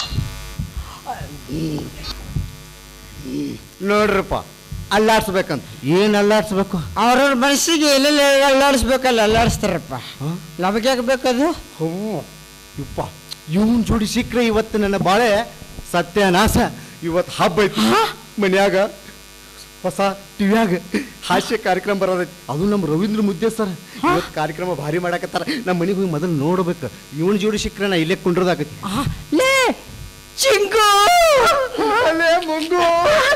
ನೋಡ್ರಪ್ಪ ಅಲ್ಲಾಡ್ಸ್ಬೇಕಂತ ಏನ್ ಅಲ್ಲಾಡ್ಸ್ಬೇಕು ಅವ್ರವ್ರ ಮನಸ್ಸಿಗೆ ಎಲ್ಲೆಲ್ಲ ಅಲ್ಲಾಡಿಸ್ಬೇಕಲ್ಲ ಅಲ್ಲಾಡಿಸ್ತಾರಪ್ಪ ನಮಗೆ ಯಾಕೆ ಬೇಕದು ಹ್ಞೂ ಯಪ್ಪ ಇವನ್ ಜೋಡಿ ಸಿಕ್ಕ್ರೆ ಇವತ್ತು ನನ್ನ ಬಾಳೆ ಸತ್ಯನಾಶ ಇವತ್ತು ಹಬ್ಬ ಐತಿ ಮನ್ಯಾಗ ಹೊಸ ಟಿವ್ಯಾಗ ಹಾಸ್ಯ ಕಾರ್ಯಕ್ರಮ ಬರೋದೈತಿ ಅದು ನಮ್ಮ ರವೀಂದ್ರ ಮುದ್ದೆ ಸರ್ ಇವತ್ತು ಕಾರ್ಯಕ್ರಮ ಭಾರಿ ಮಾಡಾಕತ್ತಾರ ನಮ್ಮ ಮನೆಗೆ ಹೋಗಿ ಮೊದಲು ನೋಡ್ಬೇಕು ಇವನ್ ಜೋಡಿ ಸಿಕ್ಕ್ರೆ ನಾ ಇಲ್ಲೇ ಕುಂಡ್ರದಾಗತಿ ಲೇ ಚಿಂಗು ಅಲ್ಲೇ ಮುಂಗು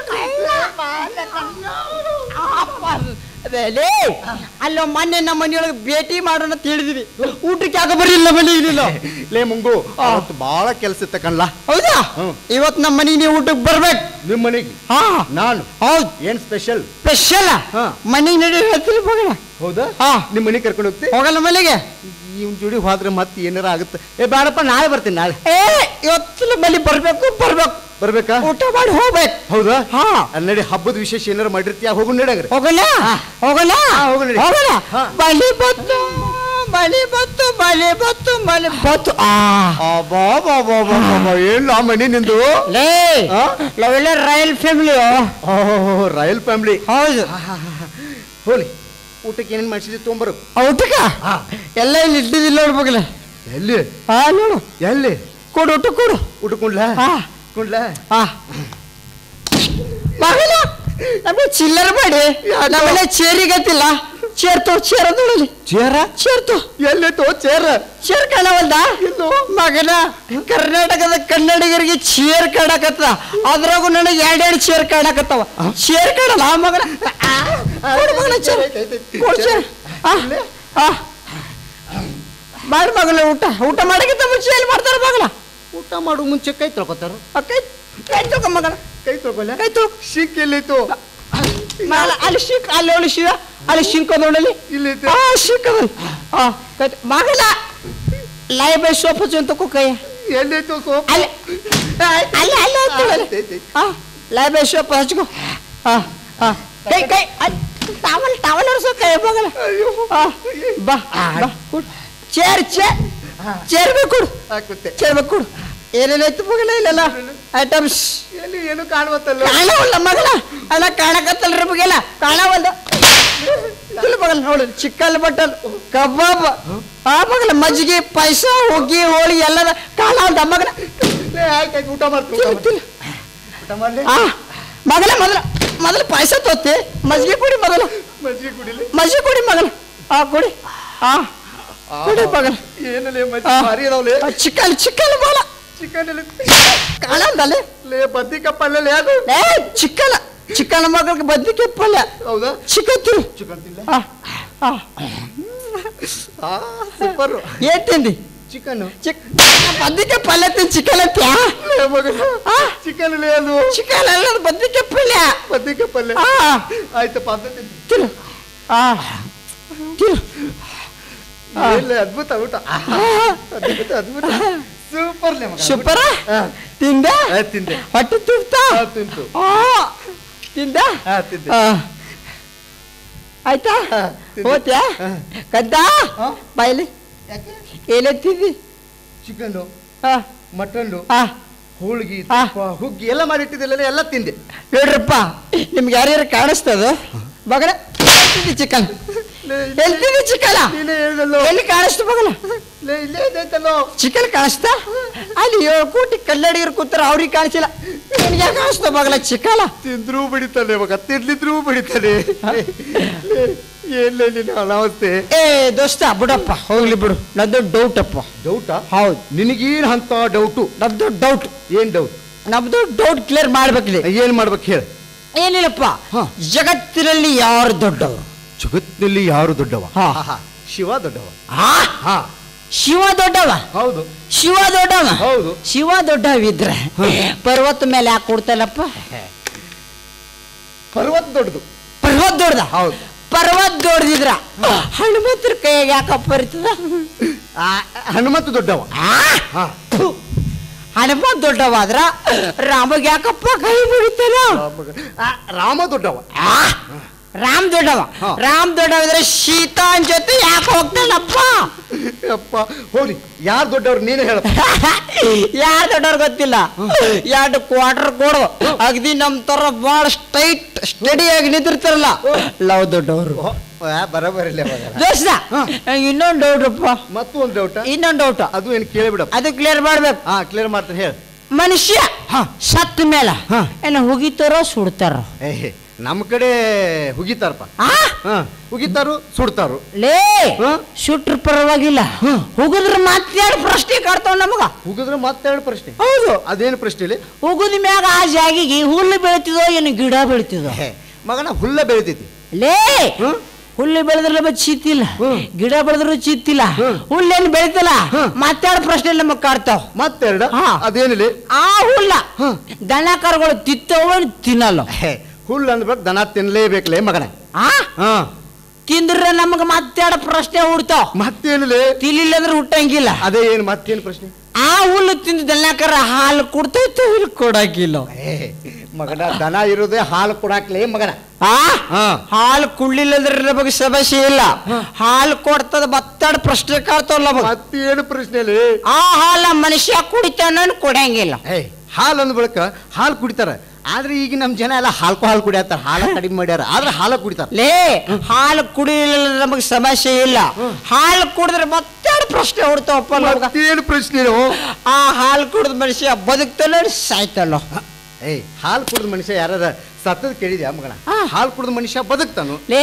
ಲೇ ಅಲ್ಲೋ ಮೊನ್ನೆ ನಮ್ಮ ಮನೆಯೊಳಗೆ ಭೇಟಿ ಮಾಡೋಣ ತಿಳಿದಿವಿ ಊಟಕ್ಕೆ ಯಾಕೆ ಬರಲಿಲ್ಲ ಮನೆಗೆ ಲೇ ಮುಂಗು ಅವತ್ತು ಭಾಳ ಕೆಲಸ ಇತ್ತ ಕಣ್ಲ ಹೌದಾ ಹ್ಮ್. ಇವತ್ತು ನಮ್ಮ ಮನೆಗೆ ನೀವು ಊಟಕ್ಕೆ ಬರ್ಬೇಕು ನಿಮ್ಮ ಮನೆಗೆ ಹಾ ನಾನು ಹೌದು ಏನ್ ಸ್ಪೆಷಲ್ ಸ್ಪೆಷಲ್ ಹಾ. ಮನೆಗೆ ನಡಿ ಹೇಳ್ತೀನಿ ಹೋಗೋಣ ಹೌದಾ ಹಾ. ನಿಮ್ಮ ಮನೆಗೆ ಕರ್ಕೊಂಡು ಹೋಗ್ತಿ ಹೋಗಲ್ಲ ಮನೆಗೆ ಇವನ್ ಜೋಡಿ ಹೋದ್ರೆ ಮತ್ತೆ ಏನಾರ ಆಗುತ್ತೆ ಏ ಬೇಡಪ್ಪ ನಾಳೆ ಬರ್ತೀನಿ ನಾಳೆ ಏ ಇವತ್ತಿನ ಮನೆ ಬರ್ಬೇಕು ಬರ್ಬೇಕು ಬರ್ಬೇಕಾ ಊಟ ಮಾಡಿ ಹೋಗ್ಬೇಕು ಹೌದಾ ಹಾ. ಅಲ್ಲಿ ನಡಿ ಹಬ್ಬದ ವಿಶೇಷ ಏನಾರ ಮಾಡಿರ್ತೀಯ ಹೋಗು ನಡಗ್ರಿ ಹೋಗಲ್ಲ ಹೋಗಲ್ಲ ಹೋಗೋಣ ನಡಿ. ಹೋಗಲ್ಲ ಹಾ. ಬಲಿ ಬತ್ತು ಬಲಿ ಬತ್ತು ಬಲಿ ಬತ್ತು ಬಲಿ ಬತ್ತು ಆ ಏನ್ ಆ ಮನೆ ನಿಂದು ಲೇ ಹಾ? ನಾವೆಲ್ಲ ರಾಯಲ್ ಫ್ಯಾಮಿಲಿ ರಾಯಲ್ ಫ್ಯಾಮಿಲಿ ಹೌದು ಹೋಲಿ ಊಟಕ್ಕೆ ಏನೇನ್ ಮಾಡಿಸಿದ್ವಿ ತೊಗೊಂಬರು ಆ ಊಟಕ್ಕ ಎಲ್ಲ ಇಲ್ಲಿ ಇಟ್ಟಿದ್ದಿಲ್ಲ ನೋಡ್ಬೇಕಲ್ಲ ಎಲ್ಲಿ ಹಾ ನೋಡು ಎಲ್ಲಿ ಕೊಡು ಊಟ ಕೊಡು ಊಟ ಕುಂಡ್ಲ ಹಾ ಕುಂಡ್ಲ ಹಾ ಮಗನ ನಮಗೆ ಚಿಲ್ಲರ್ ಮಾಡಿ ನಾವೆಲ್ಲ ಚೇರಿಗತ್ತಿಲ್ಲ ಚೇರ್ ತೋ ಚೇರ್ ನೋಡಲಿ ಚೇರ ಚೇರ್ ತೋ ಎಲ್ಲಿ ತೋ ಚೇರ ಚೇರ್ ಕಾಣವಲ್ದ ಮಗನ ಕರ್ನಾಟಕದ ಕನ್ನಡಿಗರಿಗೆ ಚೇರ್ ಕಾಣಕತ್ತ ಅದ್ರಾಗೂ ನನಗೆ ಎರಡೆರಡು ಚೇರ್ ಕಾಣಕತ್ತವ ಚೇರ್ ಕಾಣಲ್ಲ ಆ ಮಗನ ಆ, ಕೊಡು ಮಗನ ಚೇರ್ ಕೊಡು ಚೇರ್ ಆ, ಆ. ಮಾಡಿ ಮಗನ ಊಟ ಊಟ ಮಾಡಕ್ಕಿಂತ ಮುಂಚೆ ಎಲ್ಲಿ ಮಾಡ್ತಾರ ಮಗನ ಊಟ ಮಾಡೋ ಮುಂಚೆ ಕೈ ತೊಳ್ಕೊತಾರ ಆ, ಕೈ ಕೈ ತೊಳ್ಕೊ ಮಗನ ಕೈ ತೊಳ್ಕೊಲ್ಲ ಕೈ ತೊಳ್ಕೊ ಸಿಕ್ ಎಲ್ಲಿತ್ತು ಮಗನ, ಅಲ್ಲಿ ಶಿಕ್ ಅಲ್ಲಿ ಒಳ್ಳೆ ಶಿವ ಅಲ್ಲಿ ಶಿಂಕ್ ನೋಡಲಿ ಇಲ್ಲಿ ಐತೆ. ಆ ಶಿಂಕ್ ಅದ ಆ ಕೈ ತೊ- ಮಗನ ಲೈ ಬೈ ಸೋಪ್ ಹಚ್ಚು ತಕೋ ಕೈ ಎಲ್ಲಿತ್ತು ಸೋಪ್ ಅಲ್ಲಿ ಅಲ್ಲಿ ಅಲ್ಲಿ ಹಚ್ಚು. ಆ ಲೈ ಬೈ ಸೋಪ್ ಹಚ್ಕೋ ಆ ಆ ಕೈ ಕೈ ಅಲ್ಲಿ ಟವಲ್ ಟವಲ್ ಒರೆಸೋ ಕೈ ಮಗನ ಆ ಬಾ ಬಾ ಕೊಡು ಚೇರ್ ಚೇರ್ ಚೇರ್ ಬೇಕು ಕೊಡು ಹಾಕುತ್ತೆ ಚೇರ್ ಬೇಕು ಕೊಡು ಏನೇನಾಯ್ತು ಮಗನ ಇಲ್ಲೆಲ್ಲ ಐಟಮ್ಸ್ ಎಲ್ಲಿ ಏನು ಕಾಣುವತ್ತಲ್ಲ ಕಾಣವಲ್ಲ ಮಗನ ಅಲ್ಲ ಕಾಣಕತ್ತಲ್ರಿ ಮಗೆಲ್ಲ ಕಾಣವಲ್ದು ಇಲ್ಲಿ ಮಗಲ್ ನೋಡಿ ಚಿಕ್ಕಲ್ ಬಟ್ಟಲ್ ಕಬಾಬ್ ಆ ಮಗಲ ಮಜ್ಜಿಗೆ ಪಾಯಸ ಹುಗ್ಗಿ ಹೋಳಿ ಎಲ್ಲದ ಕಾಣವಲ್ದ ಮಗನ ಆಯ್ತಾಯ್ತು ಊಟ ಮಾಡ್ತೀನಿ ತಿಲ್ ತಿಲ್ ಊಟ ಮಾಡ್ಲಿ ಆ ಮಗಲ ಮೊದಲ ಮೊದಲು ಪಾಯಸ ತೊತ್ತಿ ಮಜ್ಜಿಗೆ ಕುಡಿ ಮೊದಲು ಮಜ್ಜಿಗೆ ಕುಡಿಲಿ ಮಜ್ಜಿಗೆ ಕುಡಿ ಮಗನ ಆ ಕುಡಿ ಆ ಕುಡಿ ಮಗನ ಏನಲ್ಲಿ ಮಜ್ಜಿಗೆ ಭಾರಿ ಅದಾವಲೆ ಚಿಕ್ಕಲ್ ಚಿಕ್ಕಲ್ ಬಾಲ ಚಿಕನ್ ಎಲ್ಲಿ ಕಾಣಂದಲ್ಲೇ ಲೇ ಬದ್ನಿಕಪ್ಪಲ್ಲ ಯಾರು ಏ ಚಿಕ್ಕನ ಚಿಕ್ಕನ ಮಗಳಿಗೆ ಬದ್ನಿಕೆ ಪಲ್ಯ ಹೌದಾ ಚಿಕನ್ ತಿರು ಚಿಕನ್ ತಿಲ್ಲ ಆ ಆ ಆ ಸೂಪರ್ ಏನ್ ತಿಂದಿ ಚಿಕನ್ ಚಿಕ್ ಬದ್ನಿಕೆ ಪಲ್ಯ ತಿಂದು ಚಿಕನ್ ಅಂತ್ಯಾ ಲೇ ಮಗ ಆ? ಚಿಕನ್ ಲೇ ಅದು ಚಿಕನ್ ಅಲ್ಲ ಬದ್ನಿಕೆ ಪಲ್ಯ ಬದ್ನಿಕಪ್ಪಲ್ಲ ಆ, ಆಯ್ತಪ್ಪ ಅಂತ ತಿಂತೀನಿ. ತಿರು ಆ ತಿರು ಇಲ್ಲ ಅದ್ಭುತ ಊಟ ಅದ್ಭುತ ಅದ್ಭುತ ಸೂಪರ್ ಸೂಪರ ತಿಂದ ತಿಂದೆ ಹೊಟ್ಟೆ ತುಂಬ್ತಾ ಹಾ, ತಿಂತು. ಆ, ತಿಂದ ಹಾ, ತಿಂದೆ. ಆ. ಆಯ್ತಾ ಹಾ, ತಿಂದೆ. ಹೋತ್ಯಾ ಕದ್ದ ಹಾ? ಬಾಯ್ಲಿ ಏನೇ ತಿಂದಿ ಚಿಕನ್ ಆ, ಮಟನ್ ಆ. ಹೋಳಿಗೆ ಹಾ. ತುಪ್ಪ ಹುಗ್ಗಿ ಎಲ್ಲ ಮಾಡಿಟ್ಟಿದ್ದಿಲ್ಲ ಎಲ್ಲ ತಿಂದೆ ನೋಡ್ರಪ್ಪ ನಿಮ್ಗೆ ಯಾರ್ಯಾರು ಕಾಣಿಸ್ತದ ಮಗನ ಎಲ್ತಿದ್ದಿ ಚಿಕನ್ ಎಲ್ತಿದ್ದಿ ಚಿಕನ್ ನೀನೇ ಹೇಳ್ದಲ್ಲೋ ಎಲ್ಲಿ ಕಾಣಿಸ್ತು ಮಗನ ಲೇ, ಇಲ್ಲೇ ಇದೈತಲ್ಲೋ ಚಿಕನ್ ಕಾಣಿಸ್ತಾ ಅಲ್ಲಿ ಏಳು ಕೋಟಿ ಕನ್ನಡಿಗರು ಕೂತಾರ ಅವ್ರಿಗೆ ಕಾಣಿಸಿಲ್ಲ ನಿನಗೆ ಕಾಣಿಸ್ತು ಮಗಲ ಚಿಕನ್ ತಿಂದ್ರೂ ಬಿಡಿತಾನೆ ಮಗ ತಿನ್ಲಿದ್ರೂ ಬಿಡಿತಾನೆ ಏನ್ಲೇ ನಿನ್ನ ಅನಾವಸ್ಥೆ ಏ ದೋಸ್ತ ಬಿಡಪ್ಪ ಹೋಗ್ಲಿ ಬಿಡು ನದ್ದು ಡೌಟ್ ಅಪ್ಪ ಡೌಟಾ ಹೌದು ನಿನಗೇನ್ ಅಂತ ಡೌಟು ನಮ್ದು ಡೌಟ್ ಏನ್ ಡೌಟ್ ನಮ್ದು ಡೌಟ್ ಕ್ಲಿಯರ್ ಮಾಡ್ಬೇಕ್ಲಿ ಏನ್ ಮಾಡ್ಬೇಕು ಹೇಳ ಏನಿಲ್ಲಪ್ಪ ಹಾ. ಜಗತ್ತಿನಲ್ಲಿ ಯಾರು ದೊಡ್ಡವರು ಜಗತ್ತಿನಲ್ಲಿ ಯಾರು ದೊಡ್ಡವ ಹಾ. ಆಹಾ, ಶಿವ ದೊಡ್ಡವ ಆ? ಹಾ ಶಿವ ದೊಡ್ಡವ ಹೌದು ಶಿವ ದೊಡ್ಡವ ಹೌದು. ಶಿವ ದೊಡ್ಡವಿದ್ರೆ ಪರ್ವತ ಮೇಲೆ ಯಾಕೆ ಕೊಡ್ತಾನಪ್ಪ ಪರ್ವತ ದೊಡ್ಡದು ಪರ್ವತ ದೊಡ್ಡದ ಹೌದು. ಪರ್ವತ ದೊಡ್ಡದಿದ್ರ ಹನುಮಂತರ ಕೈಯಾಗ ಯಾಕಪ್ಪ ಬರ್ತದ ಆ, ಹನುಮಂತ ದೊಡ್ಡವ ಹಾ. ಹನುಮಂತ ದೊಡ್ಡವಾದ್ರ ರಾಮಗ್ ಯಾಕಪ್ಪ ಕೈ ಬಿಡ್ತಾನ ಆ, ರಾಮ ದೊಡ್ಡವ ಆ? ರಾಮ್ ದೊಡ್ಡವ ಹಾ. ರಾಮ್ ದೊಡ್ಡವಿದ್ರೆ ಸೀತಾನ್ ಜೊತೆ ಯಾಕೆ ಹೋಗ್ತಾನಪ್ಪ ಅಪ್ಪ ಹೋಗ್ಲಿ ಯಾರು ದೊಡ್ಡವ್ರು ನೀನೇ ಹೇಳ ಯಾರು ದೊಡ್ಡವ್ರು ಗೊತ್ತಿಲ್ಲ ಎರಡು ಕ್ವಾರ್ಟರ್ ಕೊಡು ಅಗದಿ ನಮ್ ತರ ಬಾಳ ಸ್ಟೈಟ್ ಸ್ಟಡಿ ಆಗಿ ನಿಂತಿರ್ತಾರಲ್ಲ ಲವ್ ದೊಡ್ಡವರು ಬರಬರಿಲ್ಲ ದೋಸ್ತ ಇನ್ನೊಂದು ಡೌಟ್ರಪ್ಪ ಮತ್ತು ಒಂದು ಡೌಟ ಇನ್ನೊಂದು ಡೌಟ್ ಅದು ಏನು ಕೇಳಿಬಿಡಪ್ಪ ಅದು ಕ್ಲಿಯರ್ ಮಾಡ್ಬೇಕು ಹಾ ಕ್ಲಿಯರ್ ಮಾಡ್ತೀನಿ ಹೇಳ ಮನುಷ್ಯ ಹಾ. ಸತ್ತ ಮೇಲೆ ಹಾ. ಏನ ಹುಗಿತಾರೋ ಸುಡ್ತಾರೋ ಏ ನಮ್ಮ ಕಡೆ ಹುಗಿತಾರಪ್ಪ ಆ ಹಾ ಹುಗಿತಾರು ಸುಡ್ತಾರು ಲೇ ಹಾ? ಸುಟ್ರ ಪರವಾಗಿಲ್ಲ ಹುಗಿದ್ರ ಮತ್ತೆರಡು ಪ್ರಶ್ನೆ ಕಾಡ್ತಾವ ನಮಗ ಹುಗಿದ್ರೆ ಮತ್ತೆರಡು ಪ್ರಶ್ನೆ ಹೌದು ಅದೇನು ಪ್ರಶ್ನೆ ಇಲ್ಲಿ ಹುಗಿದ ಮ್ಯಾಗ ಆ ಜಾಗಿಗೆ ಹುಲ್ಲು ಬೆಳಿತಿದೋ ಏನು ಗಿಡ ಬೆಳಿತಿದೋ ಹೇ, ಮಗನ ಹುಲ್ಲ ಬೆಳಿತೈತಿ ಲೇ ಹ್ಮ್? ಹುಲ್ಲು ಬೆಳೆದ್ರೆ ಬತ್ ಚಿತ್ತಿಲ್ಲ ಹ್ಮ್. ಗಿಡ ಬೆಳೆದ್ರು ಚಿತ್ತಿಲ್ಲ ಹ್ಮ್. ಹುಲ್ಲೇನು ಬೆಳಿತಲ್ಲ ಹ್ಮ್. ಮತ್ತೆರಡು ಪ್ರಶ್ನೆ ನಮಗ್ ಕಾಡ್ತಾವ ಮತ್ತೆರಡ ಹಾ. ಅದೇನಿಲ್ಲ ಆ ಹುಲ್ಲ ಹ್ಮ್. ದನ ಕರುಗಳು ತಿತ್ತವ ತಿನ್ನಲ್ಲ ಹೇ, ಹುಲ್ಲು ಅಂದ್ಬೇಕು ದನ ತಿನ್ಲೇಬೇಕಲೇ ಮಗನ ಆ ಹಾ ತಿಂದ್ರೆ ನಮಗ ಮತ್ತೆರಡು ಪ್ರಶ್ನೆ ಹುಡ್ತಾವ ಮತ್ತೇನಿಲ್ಲ ತಿಲಿಲ್ಲ ಅಂದ್ರೆ ಹುಟ್ಟಂಗಿಲ್ಲ ಅದೇ ಏನು ಮತ್ತೇನು ಪ್ರಶ್ನೆ ಆ ಹುಲ್ಲು ತಿಂದ ದನಕರ ಹಾಲು ಕೊಡ್ತೈತೆ ಇಲ್ಲಿ ಕೊಡಂಗಿಲ್ಲ ಹೇ, ಮಗನ ದನ ಇರೋದೇ ಹಾಲು ಕೊಡಾಕ್ಲೇ ಮಗನ ಆ ಹಾ. ಹಾಲು ಕುಳ್ಳಿಲ್ಲ ಅಂದ್ರೆ ನಮಗೆ ಸಮಸ್ಯೆ ಇಲ್ಲ ಹಾಲು ಕೊಡ್ತದ ಮತ್ತೆರಡು ಪ್ರಶ್ನೆ ಕಾಡ್ತಾವ ನಮಗ ಮತ್ತೇನು ಪ್ರಶ್ನೆ ಇಲ್ಲಿ ಆ ಹಾಲ ಮನುಷ್ಯ ಕುಡಿತಾನ ಕೊಡಂಗಿಲ್ಲ ಹೇ ಹಾಲು ಅಂದ ಬಳಿಕ ಹಾಲು ಕುಡಿತಾರ ಆದ್ರೆ ಈಗ ನಮ್ಮ ಜನ ಎಲ್ಲ ಹಾಲ್ಕೋ ಹಾಲು ಕುಡಿಯತ್ತಾರ ಹಾಲ ಕಡಿಮೆ ಮಾಡ್ಯಾರ ಆದ್ರೆ ಹಾಲ ಕುಡಿತಾರ ಲೇ ಹಾಲು ಕುಡಿಲಿಲ್ಲ ನಮಗೆ ಸಮಸ್ಯೆ ಇಲ್ಲ ಹಾಲು ಕುಡಿದ್ರೆ ಮತ್ತೆರಡು ಪ್ರಶ್ನೆ ಹುಡ್ತಾವಪ್ಪ ನಮಗ ಮತ್ತೇನು ಪ್ರಶ್ನೆ ಇದು? ಆ ಹಾಲು ಕುಡಿದ ಮನುಷ್ಯ ಬದುಕ್ತಾನೋ ಸಾಯ್ತಾನೋ ಏಯ್ ಹಾಲು ಕುಡಿದ ಮನುಷ್ಯ ಯಾರದ ಸತ್ತದ ಕೇಳಿದ್ಯಾ ಮಗನ ಹಾಲು ಕುಡಿದ ಮನುಷ್ಯ ಬದುಕ್ತಾನು ಲೇ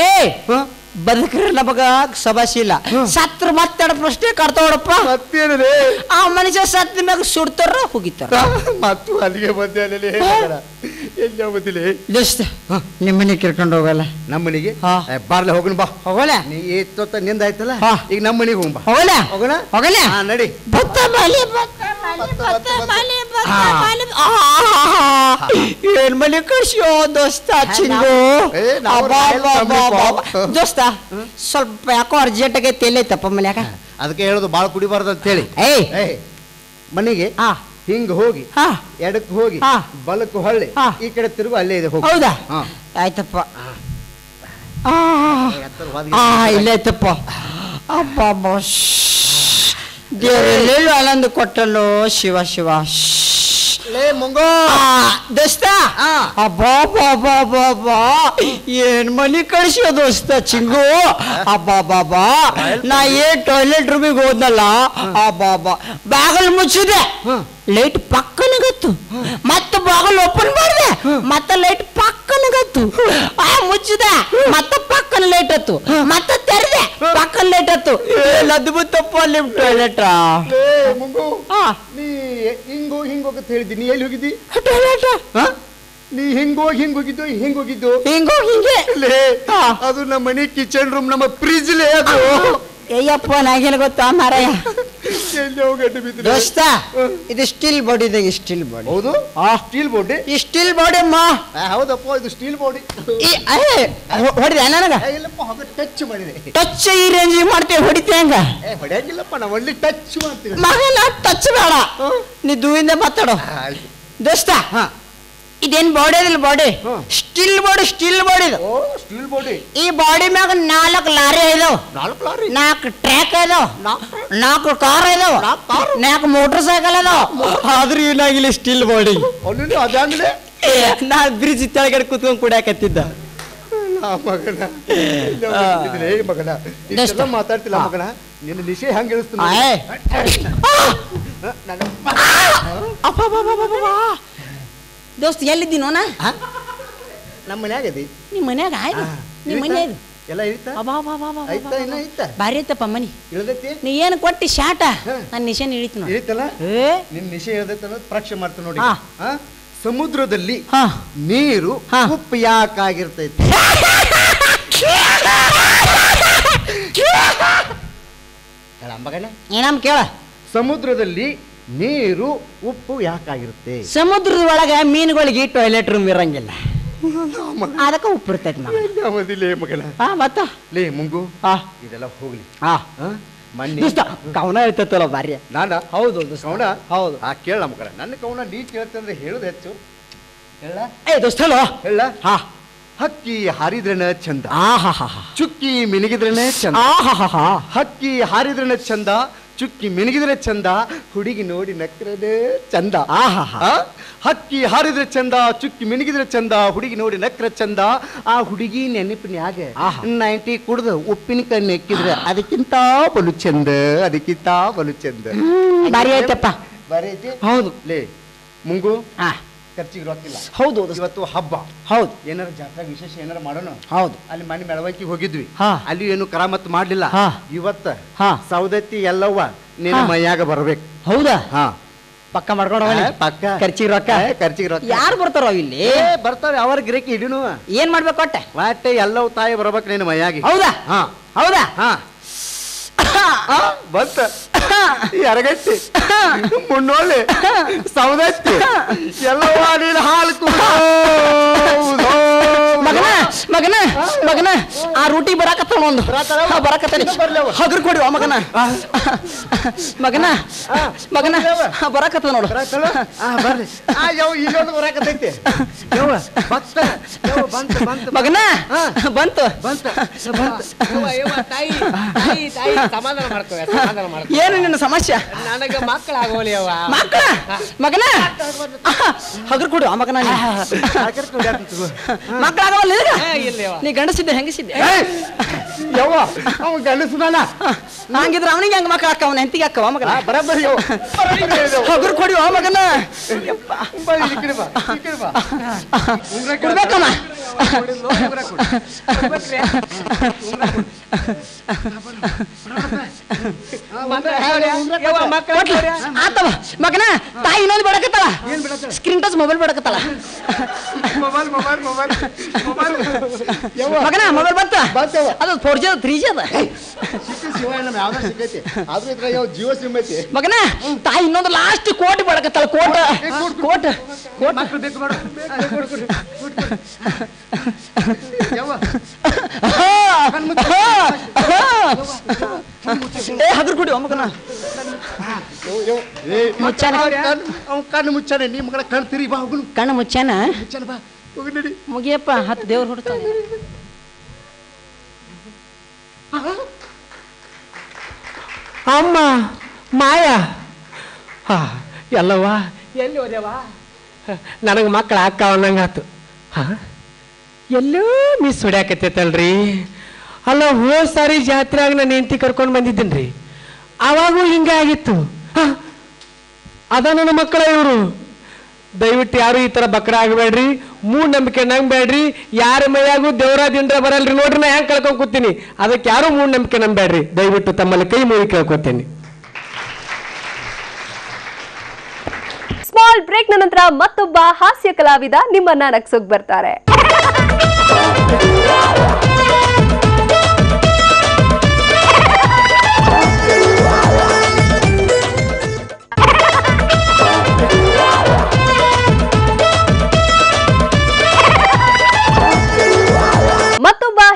ಬದುಕ್ರೆ ನಮಗ ಸಮಸ್ಯೆ ಇಲ್ಲ ಸತ್ರ ಮತ್ತೆರಡು ಪ್ರಶ್ನೆ ಕಾಡ್ತಾವಡಪ್ಪ ಮತ್ತೇನಿದೆ ಆ ಮನುಷ್ಯ ಸತ್ತ ಮ್ಯಾಗ ಸುಡ್ತಾರ ಹೋಗಿತಾರ ಮತ್ತು ಅಲ್ಲಿಗೆ ಬಂದೆ ಮಗನ ಎಲ್ಲ ಬಂದಿಲ್ಲ ದೋಸ್ತ ನಿಮ್ಮ ಮನೆ ಕರ್ಕೊಂಡು ಹೋಗಲ್ಲ ನಮ್ಮ ಮನೆಗೆ ಹಾ. ಏ, ಬಾರ್ಲೆ ಹೋಗೋಣ ಬಾ ಹೋಗಲ್ಲ ನೀ ಎಷ್ಟೊತ್ತ ನಿಂದ ಆಯ್ತಲ್ಲ ಹಾ. ಈಗ ನಮ್ಮ ಮನೆಗೆ ಹೋಗೋಣ ಬಾ ಹೋಗಲ್ಲ ಹೋಗೋಣ ಹೋಗಲ್ಲ ಹಾ ನಡಿ ಭತ್ತ ಬಾಲಿ ಭತ್ತ ಬಾಲಿ ಭತ್ತ ಬಾಲಿ ಭತ್ತ ಬಾಲಿ ಏನ್ ಮನೆ ಕಳ್ಸಿಯೋ ದೋಸ್ತ ಚಿಂಗು ಏ, ನಾವು ಅಬ್ಬಾ, ರಾಯಲ್ ಅಬ್ಬಾ, ಫ್ಯಾಮಿಲಿ ಅಬ್ಬಾ, ಪಾ. ಅಬ್ಬಾ. ದೋಸ್ತ ಸ್ವಲ್ಪ ಯಾಕೋ ಅರ್ಜೆಂಟ್ ಆಗೈತೆ ಎಲ್ಲೈತಪ್ಪ ಮನ್ಯಾಗ ಅದಕ್ಕೆ ಹೇಳೋದು ಬಾಳ ಕುಡಿಬಾರ್ದು ಅಂತ ಹೇಳಿ ಏಯ್ ಏಯ್ ಮನೆಗೆ ಹಾ ಹಿಂಗ್ ಹೋಗಿ ಹಾ ಎಡಕ್ಕೆ ಹೋಗಿ ಹಾ. ಬಲಕ್ಕೆ ಹೊಳ್ಳಿ ಹಾ. ಈ ಕಡೆ ತಿರುಗು ಅಲ್ಲೇ ಇದೆ ಹೋಗಿ ಹೌದಾ ಹಾ. ಆಯ್ತಪ್ಪ ಆ ಎತ್ತರ ಆ ವಾದ್ಗೆ- ಇಲ್ಲೈತಪ್ಪ ಅಬ್ಬ ಅಬ್ಬ ದೇವರೆಲ್ಲೆಲ್ಲೂ ಆನಂದ ಕೊಟ್ಟಲ್ಲೋ ಶಿವ ಶಿವ ಲೇ ಮುಂಗೋ ಆ, ದೋಸ್ತ ಆ. ಅಬ್ಬಾ ಬಾಬಾ ಬಾಬಾ ಏನ್ ಮನಿ ಕಳ್ಸಿಯೋ ದೋಸ್ತ ಚಿಂಗು ಅಬ್ಬಾ ಬಾಬಾ ನಾ ಏನ್ ಟಾಯ್ಲೆಟ್ ರೂಮಿಗೆ ಹೋದ್ನಲ್ಲ ಅಬ್ಬಾ ಬಾಗಲ್ ಮುಚ್ಚಿದೆ ಲೈಟ್ ಪಕ್ಕನಗತ್ತು ಮತ್ತೆ ಬಾಗಲ್ ಓಪನ್ ಮಾಡಿದೆ ಮತ್ತೆ ಲೈಟ್ ಪಕ್ಕನಗತ್ತು ಆ ಮುಚ್ಚಿದೆ ಮತ್ತೆ ಪಕ್ಕನ ಲೈಟ್ ಹತ್ತು ಮತ್ತೆ ತೆರೆದೆ ಪಕ್ಕನ ಲೈಟ್ ಹತ್ತು ಏನ್ ಅದ್ಭುತಪ್ಪ ನಿಮ್ ಟಾಯ್ಲೆಟ್ ಲೇ ಮುಂಗು ಆ ನೀ ಹಿಂಗೋ ಹಿಂಗ್ ಹೋಗತ್ ಹೇಳಿದ್ದಿ ನೀ ಎಲ್ಲಿ ಹೋಗಿದ್ದಿ ಟಾಯ್ಲೆಟ್ ಹಾ? ನೀ ಹಿಂಗೋಗಿ ಹಿಂಗ್ ಹೋಗಿದ್ದು ಹಿಂಗ್ ಹೋಗಿದ್ದು ಹಿಂಗೋ ಹಿಂಗೆ ಲೇ ಹಾ. ಅದು ನಮ್ಮ ಮನೆ ಕಿಚನ್ ರೂಮ್ ನಮ್ಮ ಫ್ರಿಜ್ ಲೇ ಅದು ಅಯ್ಯಪ್ಪ ನನಗೇನು ಗೊತ್ತಾ ಮಾರಾಯ ಎಲ್ಲಿ ಹೋಗಿ ಗಡ್ಡೆ ಬಿದ್ದಿದೆ? ದೋಸ್ತ ಇದು ಸ್ಟೀಲ್ ಬಾಡಿ ಇದೆ ಸ್ಟೀಲ್ ಬಾಡಿ ಹೌದು ಸ್ಟೀಲ್ ಬೋಡಿ ಈ ಸ್ಟೀಲ್ ಬಾಡಿ ಅಮ್ಮ ಹೌದಪ್ಪ ಇದು ಸ್ಟೀಲ್ ಬೋಡಿ ಈ ಹೊಡಿದ ನನಗ ಇಲ್ಲಪ್ಪ ಹಾಗೆ ಟಚ್ ಮಾಡಿದೆ ಟಚ್ ಈ ರೇಂಜ್ ಮಾಡ್ತೀವಿ ಹೊಡಿತೀವಿ ಹಂಗ ಏ ಹೊಡೆಯಂಗಿಲ್ಲಪ್ಪ ನಾವು ಒಳ್ಳೆ ಟಚ್ ಮಾಡ್ತೀವಿ ಮಗನ ಟಚ್ ಬೇಡ ನೀ ದೂವಿಂದ ಮಾತಾಡೋ ದೋಸ್ತ ಇದೇನ್ ಬಾಡಿ ಅದಿಲ್ಲ body steel body steel body ಇದು ಓ ಸ್ಟೀಲ್ ಬೋಡಿ ಈ ಬಾಡಿ ಮ್ಯಾಗ ನಾಲ್ಕು ಲಾರಿ ಇದಾವ ನಾಲ್ಕು ಲಾರಿ ನಾಲ್ಕು ಟ್ರ್ಯಾಕ್ ಇದಾವ ನಾಲ್ಕು ಕಾರ್ ಇದಾವ ನಾಲ್ಕು ಮೋಟರ್ ಸೈಕಲ್ ಇದಾವ ಆದ್ರೂ ಏನಾಗಿಲ್ಲ ಸ್ಟಿಲ್ ಬಾಡಿ ಅಲ್ಲಿ ಅದಾಗಲೇ ನಾ ಬ್ರಿಡ್ಜ್ ಕೆಳಗಡೆ ಕುತ್ಕೊಂಡ್ ಕುಡಿಯಾಕತ್ತಿದ್ದ ಮಗನ ಇಲ್ಲ ಹೋಗಿದ್ದಿದ್ರೆ, ಏ ಮಗನ ಇಷ್ಟೆಲ್ಲ ಮಾತಾಡ್ತಿಲ್ಲ ಮಗನ ನಿನ್ನ ನಿಶೆ ಹೆಂಗ್ ಇಳಿಸ್ತೀನಿ ಆಯ್. ದೋಸ್ತ್ ಎಲ್ಲಿದ್ದಿ ನೋನ ನಮ್ಮ ಮನ್ಯಾಗ ಅದಿ ನಿಮ್ಮ ಮನ್ಯಾಗ ಆಯ್ತು ನಿಮ್ಮ ಮನ್ಯಾಗ ಎಲ್ಲ ಇಳಿತಾ ಅಬಾ ಬಾ ಬಾ ಬಾ ಐತಾ ಇನ್ನ ಐತಾ ಭಾರಿ ಐತಪ್ಪ ಮನಿ ಇಳ್ದೈತಿ ನೀ ಏನು ಕೊಟ್ಟಿ ಶಾಟ ನನ್ನ ನಿಶಾನ್ ಇಳಿತು ನೋಡಿ ಇಳಿತಲ್ಲ ಏ ನಿನ್ ನಿಶೆ ಇಳ್ದೈತೆ ಅನ್ನೋದು ಪರೀಕ್ಷೆ ಮಾಡ್ತೀನಿ ನೋಡಿ ಹಾ. ಹಾ? ಸಮುದ್ರದಲ್ಲಿ ಹಾ ನೀರು ಹಾ. ಉಪ್ಪು ಯಾಕಾಗಿರ್ತೈತಿ ಹೇಳ ಮಗನ ಏನಮ್ಮ ಕೇಳ ಸಮುದ್ರದಲ್ಲಿ ನೀರು ಉಪ್ಪು ಯಾಕಾಗಿರುತ್ತೆ ಸಮುದ್ರದ ಒಳಗ ಮೀನುಗಳಿಗೆ ಟಾಯ್ಲೆಟ್ ರೂಮ್ ಇರಂಗಿಲ್ಲ ಅದಕ್ಕೆ ಉಪ್ಪು ಇರ್ತೈತಿ ಮಗ ಯಾವದಿಲ್ಲ ಮಗನ ಹಾ ಮತ್ತ ಲೇ ಮುಂಗು ಹಾ ಇದೆಲ್ಲ ಹೋಗ್ಲಿ ಹಾ ಹಾ? ಮಣ್ಣಿ ದೋಸ್ತ ಕವನ ಇರ್ತೈತಲ್ಲ ಭಾರಿ ನಾನ ಹೌದು ದೋಸ್ತ. ಕೌಣ ಹೌದು ಆ ಕೇಳ ಮಗನ ನನ್ನ ಕೌಣ ನೀ ಕೇಳ್ತಂದ್ರೆ ಹೇಳುದು ಹೆಚ್ಚು ಹೇಳ ಏ ದೋಸ್ತ ಹೇಳು ಹೇಳ ಹಾ ಹಕ್ಕಿ ಹಾರಿದ್ರನ ಚಂದ ಆ ಹಾ ಹಾ ಹಾ ಚುಕ್ಕಿ ಮಿನಿಗಿದ್ರನೆ ಚಂದ ಆ ಹಾ ಹಾ ಹಾ ಹಕ್ಕಿ ಹಾರಿದ್ರನೆ ಚಂದ ಚುಕ್ಕಿ ಮಿನಿಗಿದ್ರೆ ಚಂದ ಹುಡುಗಿ ನೋಡಿ ನಕ್ರದೆ ಚಂದ ಆ ಹಾ ಹಾ ಆ? ಹಕ್ಕಿ ಹಾರಿದ್ರೆ ಚಂದ ಚುಕ್ಕಿ ಮಿನಿಗಿದ್ರೆ ಚಂದ ಹುಡುಗಿ ನೋಡಿ ನಕ್ರ ಚಂದ ಆ ಹುಡುಗಿ ನೆನಪಿನ್ಯಾಗ ಆಹಾ. ನೈಂಟಿ ಕುಡ್ದು ಉಪ್ಪಿನಕಾಯಿ ನೆಕ್ಕಿದ್ರೆ ಅದಕ್ಕಿಂತ ಬಲು ಚಂದ ಅದಕ್ಕಿಂತ ಬಲು ಚಂದ ಭಾರಿ ಐತಪ್ಪ ಬಾರಿ ಐತಿ ಹೌದು ಲೇ ಮುಂಗು ಹಾ ಖರ್ಚಿಗೆ ರೊಕ್ಕಿಲ್ಲ ಹೌದು ದೋಸ್ತ. ಇವತ್ತು ಹಬ್ಬ ಹೌದು ಏನಾರ ಜಾತ್ರೆ ವಿಶೇಷ ಏನಾರ ಮಾಡೋಣ ಹೌದು ಅಲ್ಲಿ ಮನೆ ಮೆಳವಣಿಗೆ ಹೋಗಿದ್ವಿ ಹಾ. ಅಲ್ಲಿ ಏನು ಕರಾಮತ್ ಮಾಡ್ಲಿಲ್ಲ ಹಾ. ಇವತ್ತ ಹಾ. ಸೌದತ್ತಿ ಎಲ್ಲವ್ವ ನಿನ್ನ ಹಾ. ಮೈಯಾಗ ಬರ್ಬೇಕು ಹೌದಾ ಹಾ ಪಕ್ಕ ಮಾಡ್ಕೊಂಡು ಹೋಗಲಿ ಏ, ಪಕ್ಕ ಖರ್ಚಿಗೆ ರೊಕ್ಕ ಏ, ಖರ್ಚಿಗೆ ರೊಕ್ಕ ಯಾರು ಬರ್ತಾರೋ ಇಲ್ಲಿ ಏ ಬರ್ತಾರೆ ಅವ್ರ ಗಿರಕಿ ಹಿಡಿನು ಏನ್ ಮಾಡ್ಬೇಕು ಒಟ್ಟೆ ವಾಟೆ ಎಲ್ಲವ್ ತಾಯಿ ಬರ್ಬೇಕು ನಿನ್ನ ಮೈಯಾಗಿ ಹೌದಾ ಹಾ ಹೌದಾ ಹಾ ಆ, ಬಂತ ಈ ಅರಗಟ್ಟಿ ಮುನ್ನೋಳಿ ಸೌದತ್ತಿ ಎಲ್ಲವ್ವ ನೀನು ಹಾಲು ಕುಡ್ದು ಮಗನ ಮಗನ ಮಗನ ಆ ರೂಟಿ ಬರಾಕತ್ತಾವ ಒಂದು ಬರಾತಾವ? ಹಾ, ಬರಾಕತ್ತಾನೆ ಇನ್ನೂ ಬರ್ಲವ? ಹಗರ್ ಕೊಡಿ ಆ ಮಗನ ಮಗನ ಮಗನ ಹಾ, ಬರಾಕತ್ತದ ನೋಡು ಬರಾತಲ್ಲ? ಆ, ಬರ್ಲಿ ಆ ಯವ್ ಇಲ್ಲೊಂದು ಬರಾಕತ್ತೈತಿ ಯವ್ವ ಬತ್ತ ಯವ್ವ ಬಂತ ಬಂತ ಮಗನ ಹಾ. ಬಂತು ಬಂತ ತಾಯಿ ತಾಯಿ ತಾಯಿ ಸಮಾಧಾನ ಮಾಡ್ಕೋ ಸಮಾಧಾನ ಮಾಡ್ಕೋ ಏನು ನಿನ್ನ ಸಮಸ್ಯೆ ನನಗೆ ಮಕ್ಕಳಾಗೋಲಿ ಅವ ಮಕ್ಕಳ ಮಗನ ಹಗರ್ ಕೊಡು ಆ ಮಗನ ಮಕ್ಕಳಾಗವಲ್ಲ ಇಲ್ಲವ ನೀ ಗಂಡಸಿದ್ದೆ ಹೆಂಗಸಿದ್ದೆ ಯವ್ವ ಅವ ಗಂಡಸದಾನ ಹಂಗಿದ್ರೆ ಅವನಿಗೆ ಹೆಂಗ ಮಕ್ಕಳ ಅಕ್ಕ ಅವನ ಹೆಂತಿಗೆ ಅಕ್ಕವ ಮಗನ ಬರಬ್ಬರಿ ಯವ್ವ ಬರಬ್ಬರಿ ಯವ್ವ. ಹಗರ್ ಕೊಡಿ ಆ ಮಗನ ಬಾ, ಈ ಕಡೆ ಬಾ, ಈ ಕಡೆ ಬಾ. ಉಂಗ್ರ ಕೊಡು. ಕೊಡ್ಬೇಕಮ್ಮ ಉಂಗ್ರ ಕೊಡು. ಕೊಟ್ಲ ಆತವ ಮಗನ ತಾಯಿ ಇನ್ನೊಂದು ಬೇಡಕತ್ತಳ ಸ್ಕ್ರೀನ್ ಟಚ್ ಮೊಬೈಲ್ ಬೇಡಕತ್ತಳ ಮೊಬೈಲ್ ಮೊಬೈಲ್ ಮೊಬೈಲ್ ಮೊಬೈಲ್ ಯವ್ವ ಮಗನ ಮೊಬೈಲ್ ಬಂತ ಬಂತವ್ವ. ಅದು ಫೋರ್ ಜಿ ಅದ ತ್ರೀ ಜಿ ಅದ ಸಿಕ್ಕ ಶಿವ ನಮ್ಮ ಯಾವ್ದೋ ಸಿಕ್ಕೈತಿ ಆದ್ರೂ ಇದ್ರ ಯಾವ ಜೀವ ಸಿಮ್ ಐತಿ ಮಗನ ತಾಯಿ ಇನ್ನೊಂದು ಲಾಸ್ಟ್ ಕೋಟ್ ಬೇಡಕತ್ತಳ ಕೋಟ್ ಕೋಟ್ ಕೋಟ್ ಮಕ್ಳು ಬೇಕು ಮಾಡು ಕೊಡು, ಕೊಡು, ಕೊಡು, ಕೊಡು. ಯವ್ವ ಏ ಹಗರ್ ಕೊಡಿ ಮಗನ ಏ, ಮುಚ್ಚಾನೆ. ಅವ್ನ್ ಕಣ್ಣು ಅವ್ನ್ ಕಣ್ಣು ಮುಚ್ಚಾನೆ ನೀ ಮಗಳ ಕಣ್ಣು ತಿರುಗಿ ಬಾ ಹೋಗುನು ಕಣ್ಣು ಮುಚ್ಚಾನ ಮುಚ್ಚಾನೆ ಬಾ ಹೋಗಿ ನಡಿ ಮುಗಿಯಪ್ಪ ಹತ್ತು ದೇವ್ರು ಹುಡ್ತಾನೆ ಅಮ್ಮ ಮಾಯ ಹಾ ಎಲ್ಲವ್ವ ಎಲ್ಲಿ ಹೋದೆವ ನನಗೆ ಮಕ್ಕಳು ಅಕ್ಕ ಅನ್ನಂಗಾತು ಹಾ ಎಲ್ಲೋ ಮಿಸ್ ಹೊಡ್ಯಾಕತ್ತೈತಲ್ರಿ ಅಲ್ಲ ಹೋದ್ ಸಾರಿ ಜಾತ್ರೆಯಾಗ ನಾನು ಹೆಂಡತಿ ಕರ್ಕೊಂಡು ಬಂದಿದ್ದೀನಿ ರೀ ಅವಾಗೂ ಹಿಂಗೆ ಆಗಿತ್ತು ಹಾ, ಅದ ನನ್ನ ಮಕ್ಕಳ ಇವರು ದಯವಿಟ್ಟು ಯಾರು ಈ ಥರ ಬಕ್ರ ಆಗಬೇಡ್ರಿ ಮೂಢನಂಬಿಕೆ ನಂಬೇಡ್ರಿ ಯಾರ ಮೈಯಾಗೂ ದೇವರಾದಿಂದ ಬರಲ್ರಿ ನೋಡ್ರಿ ನಾ ಹೆಂಗೆ ಕಳ್ಕೊಂಡ್ ಕೂತೀನಿ ಅದಕ್ಕೆ ಯಾರು ಮೂಢನಂಬಿಕೆ ನಂಬೇಡ್ರಿ ದಯವಿಟ್ಟು ತಮ್ಮಲ್ಲಿ ಕೈ ಮುಗಿ ಕೇಳ್ಕೊತೀನಿ ಸ್ಮಾಲ್ ಬ್ರೇಕ್ ನಂತರ ಮತ್ತೊಬ್ಬ ಹಾಸ್ಯ ಕಲಾವಿದ ನಿಮ್ಮನ್ನ ನಗ್ಸೋಕ್ ಬರ್ತಾರೆ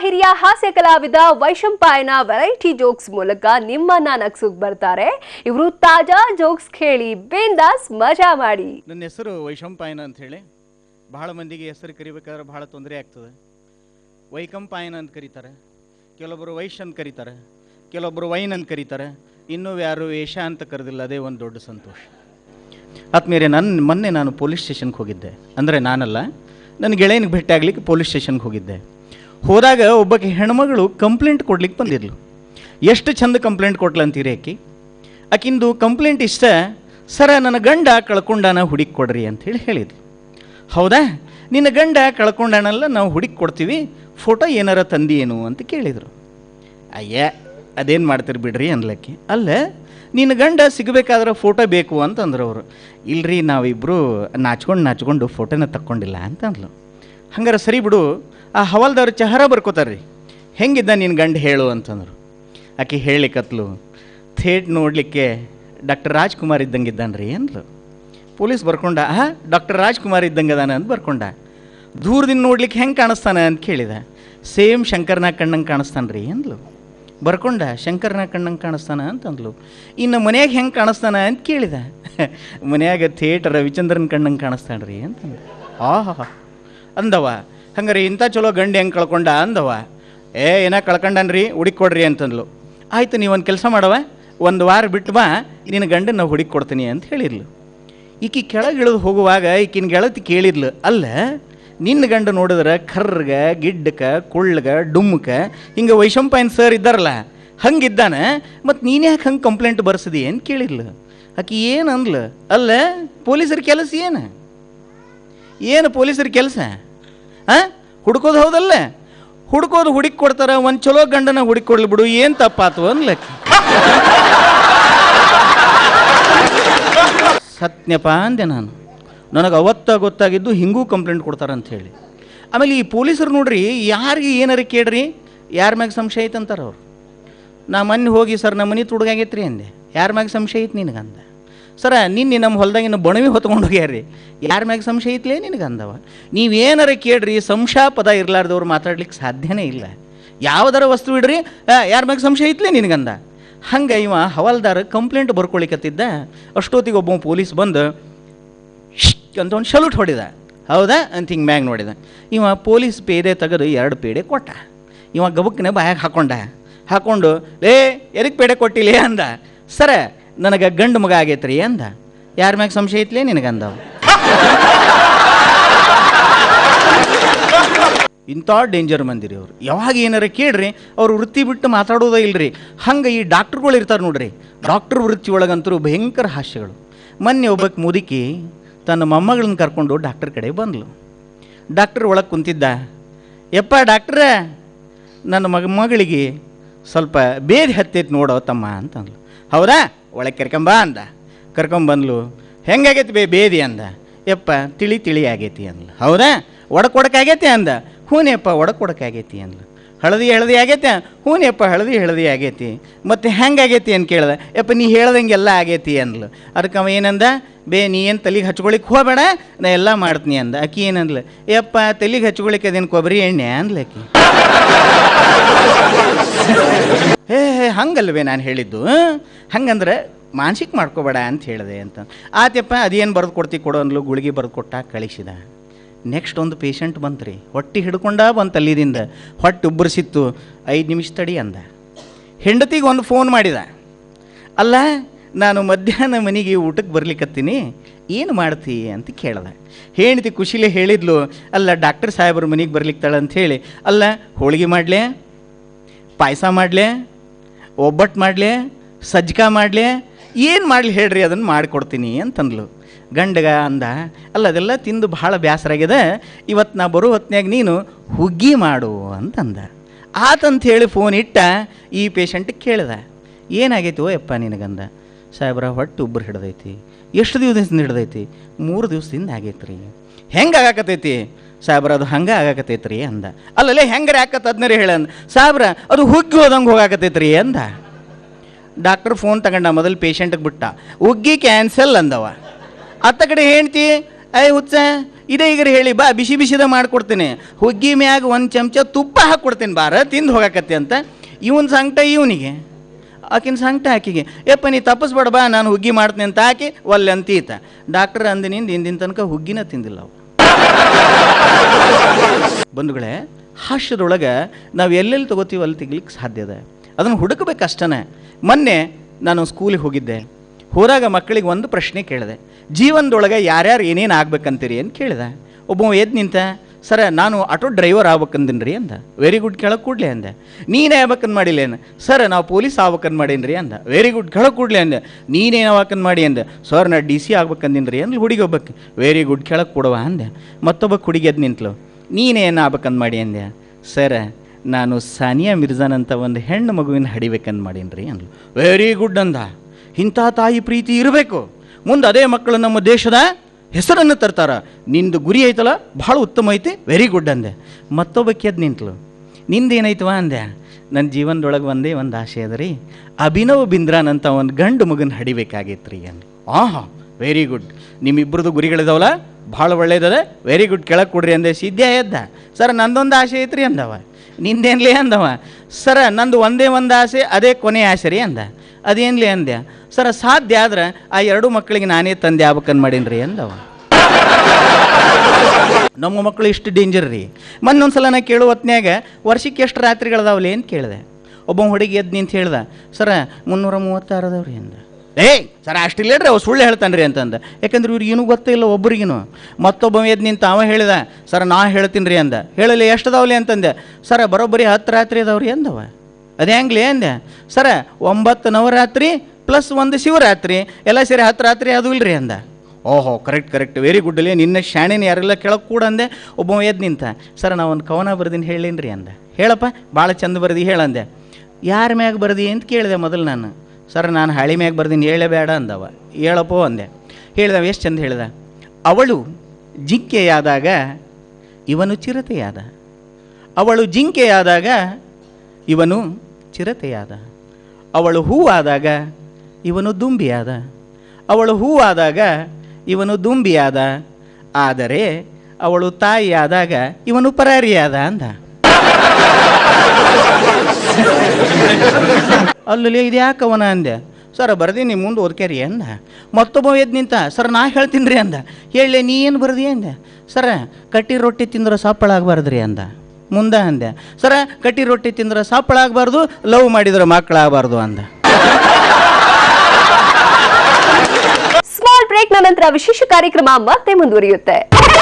ಹಿರಿಯ ಹಾಸ್ಯ ಕಲಾವಿದ ವೈಶಂಪಾಯನ ವೆರೈಟಿ ಜೋಕ್ಸ್ ಮೂಲಕ ನಿಮ್ಮನ್ನ ನಗ್ಸುಗ್ ಬರ್ತಾರೆ ಇವರು ತಾಜಾ ಜೋಕ್ಸ್ ಕೇಳಿ ಬೇಂದಾಸ್ ಮಜಾ ಮಾಡಿ ನನ್ನ ಹೆಸರು ವೈಶಂಪಾಯನ ಅಂತ ಹೇಳಿ ಬಹಳ ಮಂದಿಗೆ ಹೆಸರು ಕರಿಬೇಕಾದ್ರೆ ಬಹಳ ತೊಂದರೆ ಆಗ್ತದೆ ವೈಕಂಪಾಯನ ಅಂತ ಕರೀತಾರೆ ಕೆಲವೊಬ್ಬರು ವೈಶ್ ಅಂತ ಕರೀತಾರೆ ಕೆಲವೊಬ್ಬರು ವೈನ್ ಅಂತ ಕರೀತಾರೆ ಇನ್ನೂ ಯಾರು ವೇಷ ಅಂತ ಕರೆದಿಲ್ಲ ಅದೇ ಒಂದು ದೊಡ್ಡ ಸಂತೋಷ ಆತ್ಮೀಯರೇ ನನ್ನ ಮೊನ್ನೆ ನಾನು ಪೊಲೀಸ್ ಸ್ಟೇಷನ್ಗೆ ಹೋಗಿದ್ದೆ ಅಂದರೆ ನಾನಲ್ಲ ನನ್ನ ಗೆಳೆಯನಿಗೆ ಭೇಟಿ ಆಗ್ಲಿಕ್ಕೆ ಪೊಲೀಸ್ ಸ್ಟೇಷನ್ಗೆ ಹೋಗಿದ್ದೆ ಹೋದಾಗ ಒಬ್ಬಕ್ಕೆ ಹೆಣ್ಮಗಳು ಕಂಪ್ಲೇಂಟ್ ಕೊಡ್ಲಿಕ್ಕೆ ಬಂದಿದ್ಲು ಎಷ್ಟು ಚಂದ ಕಂಪ್ಲೇಂಟ್ ಕೊಟ್ಲಂತೀರಿ ಆಕಿ ಆಕಿಂದು ಕಂಪ್ಲೇಂಟ್ ಇಷ್ಟ ಸರ ನನ್ನ ಗಂಡ ಕಳ್ಕೊಂಡಾನ ಹುಡುಕಿ ಕೊಡ್ರಿ ಅಂಥೇಳಿ ಹೇಳಿದ್ಲು ಹೌದಾ ನಿನ್ನ ಗಂಡ ಕಳ್ಕೊಂಡಾನಲ್ಲ ನಾವು ಹುಡುಕಿ ಕೊಡ್ತೀವಿ ಫೋಟೋ ಏನಾರ ತಂದಿ ಏನು ಅಂತ ಕೇಳಿದರು ಅಯ್ಯ ಅದೇನು ಮಾಡ್ತೀರಿ ಬಿಡ್ರಿ ಅನ್ಲಕ್ಕಿ ಅಲ್ಲ ನಿನ್ನ ಗಂಡ ಸಿಗಬೇಕಾದ್ರೆ ಫೋಟೋ ಬೇಕು ಅಂತಂದ್ರು ಅವರು ಇಲ್ರಿ ನಾವಿಬ್ಬರು ನಾಚ್ಕೊಂಡು ನಾಚ್ಕೊಂಡು ಫೋಟೋನ ತಕ್ಕೊಂಡಿಲ್ಲ ಅಂತ ಅಂದ್ಲು ಹಂಗಾರೆ ಸರಿ ಬಿಡು ಆ ಹವಾಲ್ದವ್ರು ಚಹರ ಬರ್ಕೋತಾರ್ರಿ ಹೆಂಗಿದ್ದ ನಿನ್ನ ಗಂಡ ಹೇಳು ಅಂತಂದರು ಆಕೆ ಹೇಳಿಕತ್ಲು ಥೇಟ್ ನೋಡಲಿಕ್ಕೆ ಡಾಕ್ಟರ್ ರಾಜ್ಕುಮಾರ್ ಇದ್ದಂಗಿದ್ದಾನ್ರಿ ಅಂದ್ಲು ಪೊಲೀಸ್ ಬರ್ಕೊಂಡ ಹಾ ಡಾಕ್ಟರ್ ರಾಜ್ಕುಮಾರ್ ಇದ್ದಂಗೆ ಅದಾನ ಅಂತ ಬರ್ಕೊಂಡ ದೂರದಿಂದ ನೋಡ್ಲಿಕ್ಕೆ ಹೆಂಗೆ ಕಾಣಿಸ್ತಾನೆ ಅಂತ ಕೇಳಿದ ಸೇಮ್ ಶಂಕರ್ನಾಗ್ ಕಣ್ಣಂಗೆ ಕಾಣಿಸ್ತಾನೆ ರೀ ಅಂದ್ಲು ಬರ್ಕೊಂಡ ಶಂಕರ್ನಾಗ್ ಕಣ್ಣಂಗೆ ಕಾಣಿಸ್ತಾನ ಅಂತಂದ್ಲು ಇನ್ನು ಮನ್ಯಾಗ ಹೆಂಗೆ ಕಾಣಿಸ್ತಾನ ಅಂತ ಕೇಳಿದ ಮನ್ಯಾಗ ಥೇಟ್ ರವಿಚಂದ್ರನ್ ಕಣ್ಣಂಗೆ ಕಾಣಿಸ್ತಾನೆ ರೀ ಅಂತಂದ ಆಹಾ ಅಂದವ ಹಂಗಾರೆ ಇಂಥ ಚಲೋ ಗಂಡು ಹೆಂಗೆ ಕಳ್ಕೊಂಡ ಅಂದವ ಏ ಏನ ಕಳ್ಕೊಂಡನ್ರಿ ಹುಡುಕಿ ಕೊಡ್ರಿ ಅಂತಂದ್ಲು ಆಯ್ತು ನೀವು ಒಂದು ಕೆಲಸ ಮಾಡವ ಒಂದು ವಾರ ಬಿಟ್ಟು ಬಾ ನಿನ್ನ ಗಂಡನ ನಾವು ಹುಡುಕಿ ಕೊಡ್ತೀನಿ ಅಂತ ಹೇಳಿದ್ಲು ಈಕಿ ಕೆಳಗಿಳಿದು ಹೋಗುವಾಗ ಈಕಿನ ಗೆಳತಿ ಕೇಳಿದ್ಲು ಅಲ್ಲ ನಿನ್ನ ಗಂಡ ನೋಡಿದ್ರೆ ಕರ್ರಗ ಗಿಡ್ಡಕ ಕುಳ್ಳಗ ಡುಮ್ಮಕ ಹಿಂಗೆ ವೈಶಂಪಾಯನ್ ಸರ್ ಇದ್ದಾರಲ್ಲ ಹಂಗಿದ್ದಾನೆ ಮತ್ತು ನೀನು ಯಾಕೆ ಹಂಗೆ ಕಂಪ್ಲೇಂಟ್ ಬರ್ಸಿದಿ ಅಂತ ಕೇಳಿದ್ಲು ಆಕಿ ಏನು ಅಂದ್ಲು ಅಲ್ಲ ಪೊಲೀಸರ ಕೆಲಸ ಏನು ಏನು ಪೊಲೀಸರ ಕೆಲಸ ಹಾಂ ಹುಡ್ಕೋದು ಹೌದಲ್ಲ ಹುಡ್ಕೋದು ಹುಡುಕಿ ಕೊಡ್ತಾರ ಒಂದು ಚಲೋ ಗಂಡನ ಹುಡುಕಿ ಕೊಡ್ಲಿ ಬಿಡು ಏನು ತಪ್ಪಾತು ಅನ್ಲಕ್ಕಿ ಸತ್ಯಪ್ಪ ಅಂದೆ ನಾನು ನನಗೆ ಅವತ್ತ ಗೊತ್ತಾಗಿದ್ದು ಹಿಂಗೂ ಕಂಪ್ಲೇಂಟ್ ಕೊಡ್ತಾರೆ ಅಂತ ಹೇಳಿ ಆಮೇಲೆ ಈ ಪೊಲೀಸರು ನೋಡ್ರಿ ಯಾರಿಗೆ ಏನಾರ ಕೇಳ್ರಿ ಯಾರ ಮ್ಯಾಗ ಸಂಶಯ ಐತೆ ಅಂತಾರೆ ಅವ್ರು ನಾ ಮೊನ್ನೆ ಹೋಗಿ ಸರ್ ನಮ್ಮ ಮನೆ ತುಡುಗಾಗೈತೆ ರೀ ಅಂದೆ ಯಾರ ಮ್ಯಾಗ ಸಂಶಯ ಐತೆ ನಿನಗಂದ ಸರ ನಿನ್ನೆ ನಮ್ಮ ಹೊಲ್ದಾಗಿನ ಬಣವಿ ಹೊತ್ಕೊಂಡು ಹೋಗ್ಯಾರ್ರಿ ಯಾರ ಮ್ಯಾಗ ಸಂಶಯ ಐತ್ಲೇ ನಿನಗಂದವ ನೀವೇನಾರ ಕೇಳ್ರಿ ಸಂಶಾಪದ ಇರ್ಲಾರ್ದವ್ರು ಮಾತಾಡ್ಲಿಕ್ಕೆ ಸಾಧ್ಯನೇ ಇಲ್ಲ ಯಾವುದರ ವಸ್ತು ಇಡ್ರಿ ಯಾರ ಮ್ಯಾಗ ಸಂಶಯ ಐತ್ಲೇ ನಿನಗಂದ ಹಂಗೆ ಇವ ಹವಾಲ್ದಾರ ಕಂಪ್ಲೇಂಟ್ ಬರ್ಕೊಳಿಕತ್ತಿದ್ದ ಅಷ್ಟೊತ್ತಿಗೆ ಒಬ್ಬ ಪೊಲೀಸ್ ಬಂದು ಶಿಕ್ ಅಂತ ಒಂದು ಶಲೂಟ್ ಹೊಡಿದ ಹೌದಾ ಅಂತ ಹಿಂಗೆ ಮ್ಯಾಗ ನೋಡಿದ ಇವ ಪೊಲೀಸ್ ಪೇದೆ ತೆಗೆದು ಎರಡು ಪೇಡೆ ಕೊಟ್ಟ ಇವ ಗಬಕ್ಕನೆ ಬಾಯಾಗ ಹಾಕೊಂಡ ಹಾಕೊಂಡು ಲೇ ಎದಕ್ಕೆ ಪೇಡೆ ಕೊಟ್ಟಿಲ್ಲ ಅಂದ ಸರ ನನಗೆ ಗಂಡು ಮಗ ಆಗೈತ್ರಿ ಅಂದ ಯಾರ ಮ್ಯಾಗ ಸಂಶಯ ಐತ್ಲೇ ನಿನಗಂದವ ಇಂಥ ಡೇಂಜರ್ ಮಂದಿರಿ ಅವರು ಯಾವಾಗ ಏನಾರ ಕೇಳ್ರಿ ಅವ್ರು ವೃತ್ತಿ ಬಿಟ್ಟು ಮಾತಾಡೋದೇ ಇಲ್ರಿ ಹಂಗೆ ಈ ಡಾಕ್ಟ್ರುಗಳು ಇರ್ತಾರೆ ನೋಡ್ರಿ ಡಾಕ್ಟ್ರ್ ವೃತ್ತಿ ಒಳಗಂತರೂ ಭಯಂಕರ ಹಾಸ್ಯಗಳು ಮೊನ್ನೆ ಒಬ್ಬಕ್ಕೆ ಮುದುಕಿ ತನ್ನ ಮೊಮ್ಮಗಳನ್ನ ಕರ್ಕೊಂಡು ಡಾಕ್ಟರ್ ಕಡೆ ಬಂದ್ಲು ಡಾಕ್ಟರ್ ಒಳಗೆ ಕುಂತಿದ್ದ ಯಪ್ಪ ಡಾಕ್ಟ್ರ ನನ್ನ ಮಗ ಮಗಳಿಗೆ ಸ್ವಲ್ಪ ಬೇದಿ ಹತ್ತೈತಿ ನೋಡೋ ತಮ್ಮ ಅಂತಂದ್ಲು ಹೌದಾ ಒಳಗೆ ಕರ್ಕೊಂಬ ಅಂದ ಕರ್ಕೊಂಬಂದ್ಲು ಹೆಂಗಾಗೈತಿ ಬೇ ಬೇದಿ ಅಂದ ಯಪ್ಪ ತಿಳಿ ತಿಳಿ ಆಗೈತಿ ಅಂದ್ಲು ಹೌದಾ ಒಡಕ್ ಒಡಕ್ ಆಗೈತಿ ಅಂದ ಹೂನೇಪ್ಪ ಒಡಕ್ ಒಡಕ್ ಆಗೈತಿ ಅಂದ್ಲು ಹಳದಿ ಹಳದಿ ಆಗೈತೆ ಹೂನೇಪ್ಪ ಹಳದಿ ಹಳದಿ ಆಗೈತಿ ಮತ್ತು ಹೆಂಗಾಗೈತಿ ಅಂತ ಕೇಳ್ದೆ ಯಪ್ಪ ನೀ ಹೇಳ್ದಂಗೆಲ್ಲ ಆಗೈತಿ ಅಂದ್ಲು ಅದಕ್ಕೆ ಅವ ಏನಂದ ಬೇ ನೀ ಏನು ತಲೆಗೆ ಹಚ್ಕೊಳಿಕ್ಕೆ ಹೋಗಬೇಡ ನಾ ಎಲ್ಲ ಮಾಡ್ತೀನಿ ಅಂದ ಆಕಿ ಏನಂದ್ಲು ಯಪ್ಪ ತಲೆಗೆ ಹಚ್ಕೊಳಿಕ್ಕೆ ಅದೇನು ಕೊಬ್ಬರಿ ಎಣ್ಣೆ ಅಂದ್ಲಕ್ಕಿ ಹೇ ಹೇ ಹಂಗಲ್ವೇ ನಾನು ಹೇಳಿದ್ದು ಹಂಗಂದ್ರೆ ಮಾನಸಿಕ ಮಾಡ್ಕೋಬೇಡ ಅಂತ ಹೇಳಿದೆ ಅಂತ ಆತಪ್ಪ ಅದೇನು ಬರೆದು ಕೊಡ್ತಿ ಕೊಡು ಅಂದ್ಲು ಗುಳಿಗೆ ಬರೆದು ಕೊಟ್ಟ ಕಳಿಸಿದ ನೆಕ್ಸ್ಟ್ ಒಂದು ಪೇಷಂಟ್ ಬಂತ್ರಿ ಹೊಟ್ಟೆ ಹಿಡ್ಕೊಂಡ ಬಂತು ಅಲ್ಲಿದಿಂದ ಹೊಟ್ಟೆ ಉಬ್ಬರಿಸಿತ್ತು ಐದು ನಿಮಿಷ ತಡಿ ಅಂದ ಹೆಂಡತಿಗೆ ಒಂದು ಫೋನ್ ಮಾಡಿದ ಅಲ್ಲ ನಾನು ಮಧ್ಯಾಹ್ನ ಮನೆಗೆ ಊಟಕ್ಕೆ ಬರ್ಲಿಕ್ಕತ್ತೀನಿ ಏನು ಮಾಡ್ತಿ ಅಂತ ಕೇಳ್ದೆ ಹೆಂಡತಿ ಖುಷಿಲೇ ಹೇಳಿದ್ಲು ಅಲ್ಲ ಡಾಕ್ಟರ್ ಸಾಹೇಬ್ರ ಮನೆಗೆ ಬರ್ಲಿಕ್ತಾಳೆ ಅಂತ ಹೇಳಿ ಅಲ್ಲ ಹೋಳಿಗೆ ಮಾಡಲೇ ಪಾಯಸ ಮಾಡಲೇ ಒಬ್ಬಟ್ಟು ಮಾಡಲೇ ಸಜ್ಜಕ ಮಾಡಲೇ ಏನು ಮಾಡಲಿ ಹೇಳ್ರಿ ಅದನ್ನು ಮಾಡಿಕೊಡ್ತೀನಿ ಅಂತಂದ್ಲು ಗಂಡಗ ಅಂದ ಅಲ್ಲ ಅದೆಲ್ಲ ತಿಂದು ಭಾಳ ಬೇಸರಾಗ್ಯದ ಇವತ್ತು ನಾ ಬರೋ ಹೊತ್ನ್ಯಾಗ ನೀನು ಹುಗ್ಗಿ ಮಾಡು ಅಂತಂದ ಆತಂತ ಹೇಳಿ ಫೋನ್ ಇಟ್ಟ ಈ ಪೇಷಂಟಿಗೆ ಕೇಳ್ದ ಏನಾಗೈತಿ ಓ ಯಪ್ಪ ನಿನಗಂದ ಸಾಹೇಬ್ರ ಹೊಟ್ಟೆ ಉಬ್ಬರು ಹಿಡ್ದೈತಿ ಎಷ್ಟು ದಿವಸದಿಂದ ಹಿಡ್ದೈತಿ ಮೂರು ದಿವಸದಿಂದ ಆಗೈತೆ ರೀ ಹೆಂಗೆ ಆಗಾಕತೈತಿ ಸಾಹೇಬ್ರ ಅದು ಹಂಗೆ ಆಗಾಕತೈತೆ ರೀ ಅಂದ ಅಲ್ಲಲ್ಲೇ ಹೆಂಗಾರೆ ಆಕತ್ತ ಅದನ್ನರಿ ಹೇಳಂದ ಸಾಹೇಬ್ರ ಅದು ಹುಗ್ಗಿ ಹೋದಂಗೆ ಹೋಗಾಕತೈತೆ ರೀ ಅಂದ ಡಾಕ್ಟರ್ ಫೋನ್ ತಗೊಂಡ ಮೊದಲು ಪೇಷಂಟ್ಗೆ ಬಿಟ್ಟ ಉಗ್ಗಿ ಕ್ಯಾನ್ಸಲ್ ಅಂದವ ಅತ್ತ ಕಡೆ ಹೇಳ್ತಿ ಐ ಹುಚ್ಚ ಇದೇ ಈಗ ಹೇಳಿ ಬಾ ಬಿಸಿ ಬಿಸಿದ ಮಾಡ್ಕೊಡ್ತೀನಿ ಹುಗ್ಗಿ ಮ್ಯಾಗ ಒಂದು ಚಮಚ ತುಪ್ಪ ಹಾಕ್ಕೊಡ್ತೀನಿ ಬಾರ ತಿಂದು ಹೋಗಾಕತ್ತೆ ಅಂತ ಇವನ್ ಸಂಕಟ ಇವನಿಗೆ ಆಕಿನ ಸಂಕಟ ಆಕಿಗೆ ಯಪ್ಪ ನೀ ತಪ್ಪಿಸ್ಬೇಡ ಬಾ ನಾನು ಹುಗ್ಗಿ ಮಾಡ್ತೀನಿ ಅಂತ ಹಾಕಿ ಒಲ್ಲೆ ಅಂತೀತ ಡಾಕ್ಟರ್ ಅಂದಿನಿಂದ ಇಂದಿನ ತನಕ ಹುಗ್ಗಿನ ತಿಂದಿಲ್ಲ ಅವು ಬಂಧುಗಳೇ ಹಾಸ್ಯದೊಳಗೆ ನಾವು ಎಲ್ಲೆಲ್ಲಿ ತಗೋತೀವಿ ಅಲ್ಲಿ ತೆಗಿಲಿಕ್ಕೆ ಸಾಧ್ಯ ಇದೆ ಅದನ್ನು ಹುಡುಕಬೇಕಷ್ಟೇ ಮೊನ್ನೆ ನಾನು ಸ್ಕೂಲಿಗೆ ಹೋಗಿದ್ದೆ ಹೋದಾಗ ಮಕ್ಕಳಿಗೆ ಒಂದು ಪ್ರಶ್ನೆ ಕೇಳಿದೆ ಜೀವನದೊಳಗೆ ಯಾರ್ಯಾರು ಏನೇನು ಆಗ್ಬೇಕಂತೀರಿ ಅಂತ ಕೇಳಿದೆ ಒಬ್ಬ ಎದ್ದು ನಿಂತ ಸರ ನಾನು ಆಟೋ ಡ್ರೈವರ್ ಆಗ್ಬೇಕಂದಿನಿ ರೀ ಅಂದ ವೆರಿ ಗುಡ್ ಕೆಳಗೆ ಕೂಡ್ಲೆ ಅಂದೆ ನೀನೇ ಆಗ್ಬೇಕಂದ್ ಮಾಡಿಲ್ಲ ಏನು ಸರ್ ನಾವು ಪೊಲೀಸ್ ಆಗ್ಬೇಕಂದ್ ಮಾಡೀನಿ ರೀ ಅಂದ ವೆರಿ ಗುಡ್ ಕೆಳಗೆ ಕೂಡ್ಲೆ ಅಂದೆ ನೀನೇನು ಆಗ್ಬೇಕಂದ್ ಮಾಡಿ ಅಂದೆ ಸರ್ ನಾ ಡಿ ಸಿ ಆಗ್ಬೇಕಂದಿನಿ ರೀ ಅಂದ್ರೆ ಹುಡುಗಿ ಒಬ್ಬಕ್ಕೆ ವೆರಿ ಗುಡ್ ಕೆಳಗೆ ಕೊಡುವ ಅಂದೆ ಮತ್ತೊಬ್ಬ ಹುಡುಗಿ ಎದ್ದು ನಿಂತ್ಲು ನೀನೇನು ಆಗ್ಬೇಕಂದ್ ಮಾಡಿ ಅಂದೆ ಸರ್ ನಾನು ಸಾನಿಯಾ ಮಿರ್ಜಾನ್ ಅಂತ ಒಂದು ಹೆಣ್ಣು ಮಗುವಿನ ಹಡಿಬೇಕಂದ್ ಮಾಡೀನಿ ರೀ ಅಂದ್ಲು ವೆರಿ ಗುಡ್ ಅಂದ ಇಂಥ ತಾಯಿ ಪ್ರೀತಿ ಇರಬೇಕು ಮುಂದೆ ಅದೇ ಮಕ್ಕಳು ನಮ್ಮ ದೇಶದ ಹೆಸರನ್ನು ತರ್ತಾರ ನಿಂದು ಗುರಿ ಐತಲ್ಲ ಭಾಳ ಉತ್ತಮ ಐತಿ ವೆರಿ ಗುಡ್ ಅಂದೆ ಮತ್ತೊಬ್ಬಕ್ಕೆ ಎದ್ದು ನಿಂತ್ಲು ನಿಂದೇನೈತವ ಅಂದೆ ನನ್ನ ಜೀವನದೊಳಗೆ ಒಂದೇ ಒಂದು ಆಸೆ ಅದ ರೀ ಅಭಿನವ್ ಬಿಂದ್ರಾನ್ ಅಂತ ಒಂದು ಗಂಡು ಮಗನ ಹಡಿಬೇಕಾಗಿತ್ತು ರೀ ಅಂದೆ ಆಹಾ ವೆರಿ ಗುಡ್ ನಿಮ್ಮಿಬ್ಬರದು ಗುರಿಗಳಿದಾವಲ್ಲ ಭಾಳ ಒಳ್ಳೇದದ ವೆರಿ ಗುಡ್ ಕೆಳಗೆ ಕೊಡ್ರಿ ಅಂದೆ ಸಿದ್ಧ ಎದ್ದ ಸರ್ ನಂದೊಂದು ಆಸೆ ಐತ್ರಿ ಅಂದವ ನಿಂದೇನ್ಲೇ ಅಂದವ ಸರ ನಂದು ಒಂದೇ ಒಂದು ಆಸೆ ಅದೇ ಕೊನೆ ಆಸೆ ರೀ ಅಂದ ಅದೇನ್ಲಿ ಅಂದೆ ಸರ ಸಾಧ್ಯ ಆದ್ರೆ ಆ ಎರಡು ಮಕ್ಕಳಿಗೆ ನಾನೇ ತಂದೆ ಆಗ್ಬೇಕಂದ್ ಮಾಡೀನಿ ರೀ ಅಂದವ ನಮ್ಮ ಮಕ್ಕಳು ಇಷ್ಟು ಡೇಂಜರ್ ರೀ ಮೊನ್ನೊಂದು ಸಲ ನಾ ಕೇಳೋ ಹೊತ್ನ್ಯಾಗ ವರ್ಷಕ್ಕೆ ಎಷ್ಟು ರಾತ್ರಿಗಳದಾವಲಿ ಅಂತ ಕೇಳಿದೆ ಒಬ್ಬ ಹುಡುಗಿ ಎದ್ದು ನಿಂತು ಹೇಳ್ದ ಸರ ಮುನ್ನೂರ ಮೂವತ್ತಾರು ಅದಾವ್ರಿ ಅಂದ ಏಯ್ ಸರ ಅಷ್ಟಿಲ್ಲೇಡ್ರಿ ಅವು ಸುಳ್ಳು ಹೇಳ್ತಾನೆ ರೀ ಅಂತಂದ ಯಾಕಂದ್ರೆ ಇವ್ರಿಗೇನು ಗೊತ್ತೇ ಇಲ್ಲ ಒಬ್ರಿಗೇನು ಮತ್ತೊಬ್ಬ ಎದ್ದು ನಿಂತ ಅವ ಹೇಳಿದ ಸರ ನಾ ಹೇಳ್ತೀನಿ ರೀ ಅಂದ ಹೇಳಲಿ ಎಷ್ಟು ಅದಾವಲಿ ಅಂತಂದೆ ಸರ ಬರೋಬ್ಬರಿ ಹತ್ತು ರಾತ್ರಿ ಅದಾವ್ರಿ ಅಂದವ ಅದು ಹೆಂಗ್ಲಿ ಅಂದೆ ಸರ ಒಂಬತ್ತು ನವರಾತ್ರಿ ಪ್ಲಸ್ ಒಂದು ಶಿವರಾತ್ರಿ ಎಲ್ಲ ಸೇರಿ ಹತ್ತು ರಾತ್ರಿ ಅದು ಇಲ್ರಿ ಅಂದ ಓಹೋ ಕರೆಕ್ಟ್ ಕರೆಕ್ಟ್ ವೆರಿ ಗುಡ್ ಅಲ್ಲಿ ನಿನ್ನ ಶಾಣೆನ ಯಾರೆಲ್ಲ ಕೆಳಗೆ ಕೂಡ ಅಂದೆ ಒಬ್ಬ ಎದ್ದು ನಿಂತ ಸರ್ ನಾ ಒಂದು ಕವನ ಬರ್ದೀನಿ ಹೇಳೀನಿ ರೀ ಅಂದ ಹೇಳಪ್ಪ ಭಾಳ ಚಂದ ಬರ್ದಿ ಹೇಳಂದೆ ಯಾರ ಮ್ಯಾಗ ಬರ್ದಿ ಅಂತ ಕೇಳಿದೆ ಮೊದಲು ನಾನು ಸರ್ ನಾನು ಹಳಿ ಮ್ಯಾಗ ಬರ್ದೀನಿ ಹೇಳಬೇಡ ಅಂದವ ಹೇಳಪ್ಪೋ ಅಂದೆ ಹೇಳ್ದವ ಎಷ್ಟು ಚಂದ ಹೇಳ್ದ ಅವಳು ಜಿಂಕೆಯಾದಾಗ ಇವನು ಚಿರತೆಯಾದ ಅವಳು ಜಿಂಕೆಯಾದಾಗ ಇವನು ಚಿರತೆಯಾದ ಅವಳು ಹೂವಾದಾಗ ಇವನು ದುಂಬಿಯಾದ ಅವಳು ಹೂವಾದಾಗ ಇವನು ದುಂಬಿಯಾದ ಆದರೆ ಅವಳು ತಾಯಿಯಾದಾಗ ಇವನು ಪರಾರಿಯಾದ ಅಂದ ಅಲ್ಲಲ್ಲಿ ಇದು ಯಾಕೆ ಅವನ ಅಂದೆ ಸರ್ ಬರ್ದೀನಿ ಮುಂದೆ ಓದ್ಕ್ಯಾರಿ ಅಂದ ಮತ್ತೊಬ್ಬ ಎದ್ದು ನಿಂತ ಸರ್ ನಾ ಹೇಳ್ತೀನಿ ರೀ ಅಂದ ಹೇಳಿ ನೀ ಏನು ಬರ್ದಿ ಅಂದೆ ಸರ ಕಟ್ಟಿ ರೊಟ್ಟಿ ತಿಂದ್ರೆ ಸಪ್ಪಳ ಆಗಬಾರ್ದ್ರಿ ಅಂದ ಮುಂದೆ ಅಂದೆ ಸರ ಕಟ್ಟಿ ರೊಟ್ಟಿ ತಿಂದ್ರೆ ಸಪ್ಪಳ ಆಗಬಾರ್ದು ಲವ್ ಮಾಡಿದ್ರೆ ಮಕ್ಕಳಾಗಬಾರ್ದು ಅಂದ ಸ್ಮಾಲ್ ಬ್ರೇಕ್ ನಂತರ ವಿಶೇಷ ಕಾರ್ಯಕ್ರಮ ಮತ್ತೆ ಮುಂದುವರಿಯುತ್ತೆ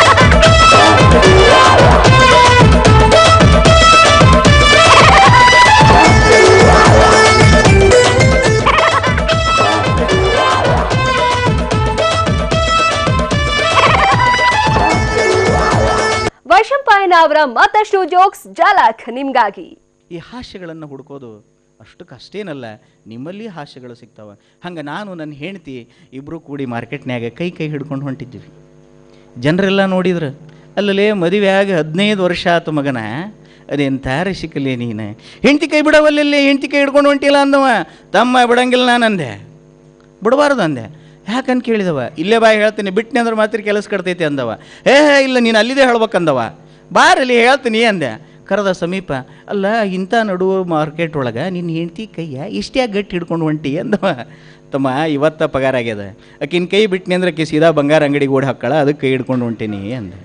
ವೈಶಂಪಾಯನ ಅವರ ಮತ್ತಷ್ಟು ಜೋಕ್ಸ್ ಜಾಲಕ್ ನಿಮ್ಗಾಗಿ ಈ ಹಾಸ್ಯಗಳನ್ನು ಹುಡುಕೋದು ಅಷ್ಟಕ್ಕೆ ಅಷ್ಟೇನಲ್ಲ ನಿಮ್ಮಲ್ಲಿ ಹಾಸ್ಯಗಳು ಸಿಗ್ತಾವೆ ಹಂಗೆ ನಾನು ನನ್ನ ಹೆಂಡ್ತಿ ಇಬ್ಬರು ಕೂಡಿ ಮಾರ್ಕೆಟ್ನ್ಯಾಗ ಕೈ ಕೈ ಹಿಡ್ಕೊಂಡು ಹೊಂಟಿದ್ದೀವಿ ಜನರೆಲ್ಲ ನೋಡಿದ್ರು ಅಲ್ಲಲೇ ಮದುವೆ ಆಗಿ ಹದಿನೈದು ವರ್ಷ ಆತು ಮಗನ ಅದೆಂಥ ರಸಿಕಲೇ ನೀನು ಹೆಂಡ್ತಿ ಕೈ ಬಿಡವಲ್ಲೇ ಹೆಂಡ್ತಿ ಕೈ ಹಿಡ್ಕೊಂಡು ಹೊಂಟಿಲ್ಲ ಅಂದವ ತಮ್ಮ ಬಿಡಂಗಿಲ್ಲ ನಾನು ಅಂದೆ ಬಿಡಬಾರ್ದು ಅಂದೆ ಯಾಕಂತ ಕೇಳಿದವ ಇಲ್ಲೇ ಬಾಯಿ ಹೇಳ್ತೀನಿ ಬಿಟ್ಟನೆ ಅಂದ್ರೆ ಮಾತ್ರ ಕೆಲಸ ಕಡ್ತೈತಿ ಅಂದವ ಏ ಹೇ, ಇಲ್ಲ ನೀನು ಅಲ್ಲಿದೆ ಹೇಳ್ಬೇಕಂದವ ಬಾರಲ್ಲಿ ಹೇಳ್ತೀನಿ ಅಂದೆ ಕರೆದ ಸಮೀಪ ಅಲ್ಲ ಇಂಥ ನಡುವ ಮಾರ್ಕೆಟ್ ಒಳಗೆ ನಿನ್ನ ಹೆಂಡ್ತಿ ಕೈಯ ಇಷ್ಟೇ ಗಟ್ಟಿ ಹಿಡ್ಕೊಂಡು ಹೊಂಟಿ ಅಂದವ ತಮ್ಮ ಇವತ್ತ ಪಗಾರ ಆಗ್ಯದ ಆಕಿನ ಕೈ ಬಿಟ್ನಿ ಅಂದ್ರೆ ಆಕಿ ಸೀದಾ ಬಂಗಾರ ಅಂಗಡಿಗೆ ಓಡಿ ಹಾಕಳ ಅದಕ್ಕೆ ಕೈ ಹಿಡ್ಕೊಂಡು ಹೊಂಟೀನಿ ಅಂದೆ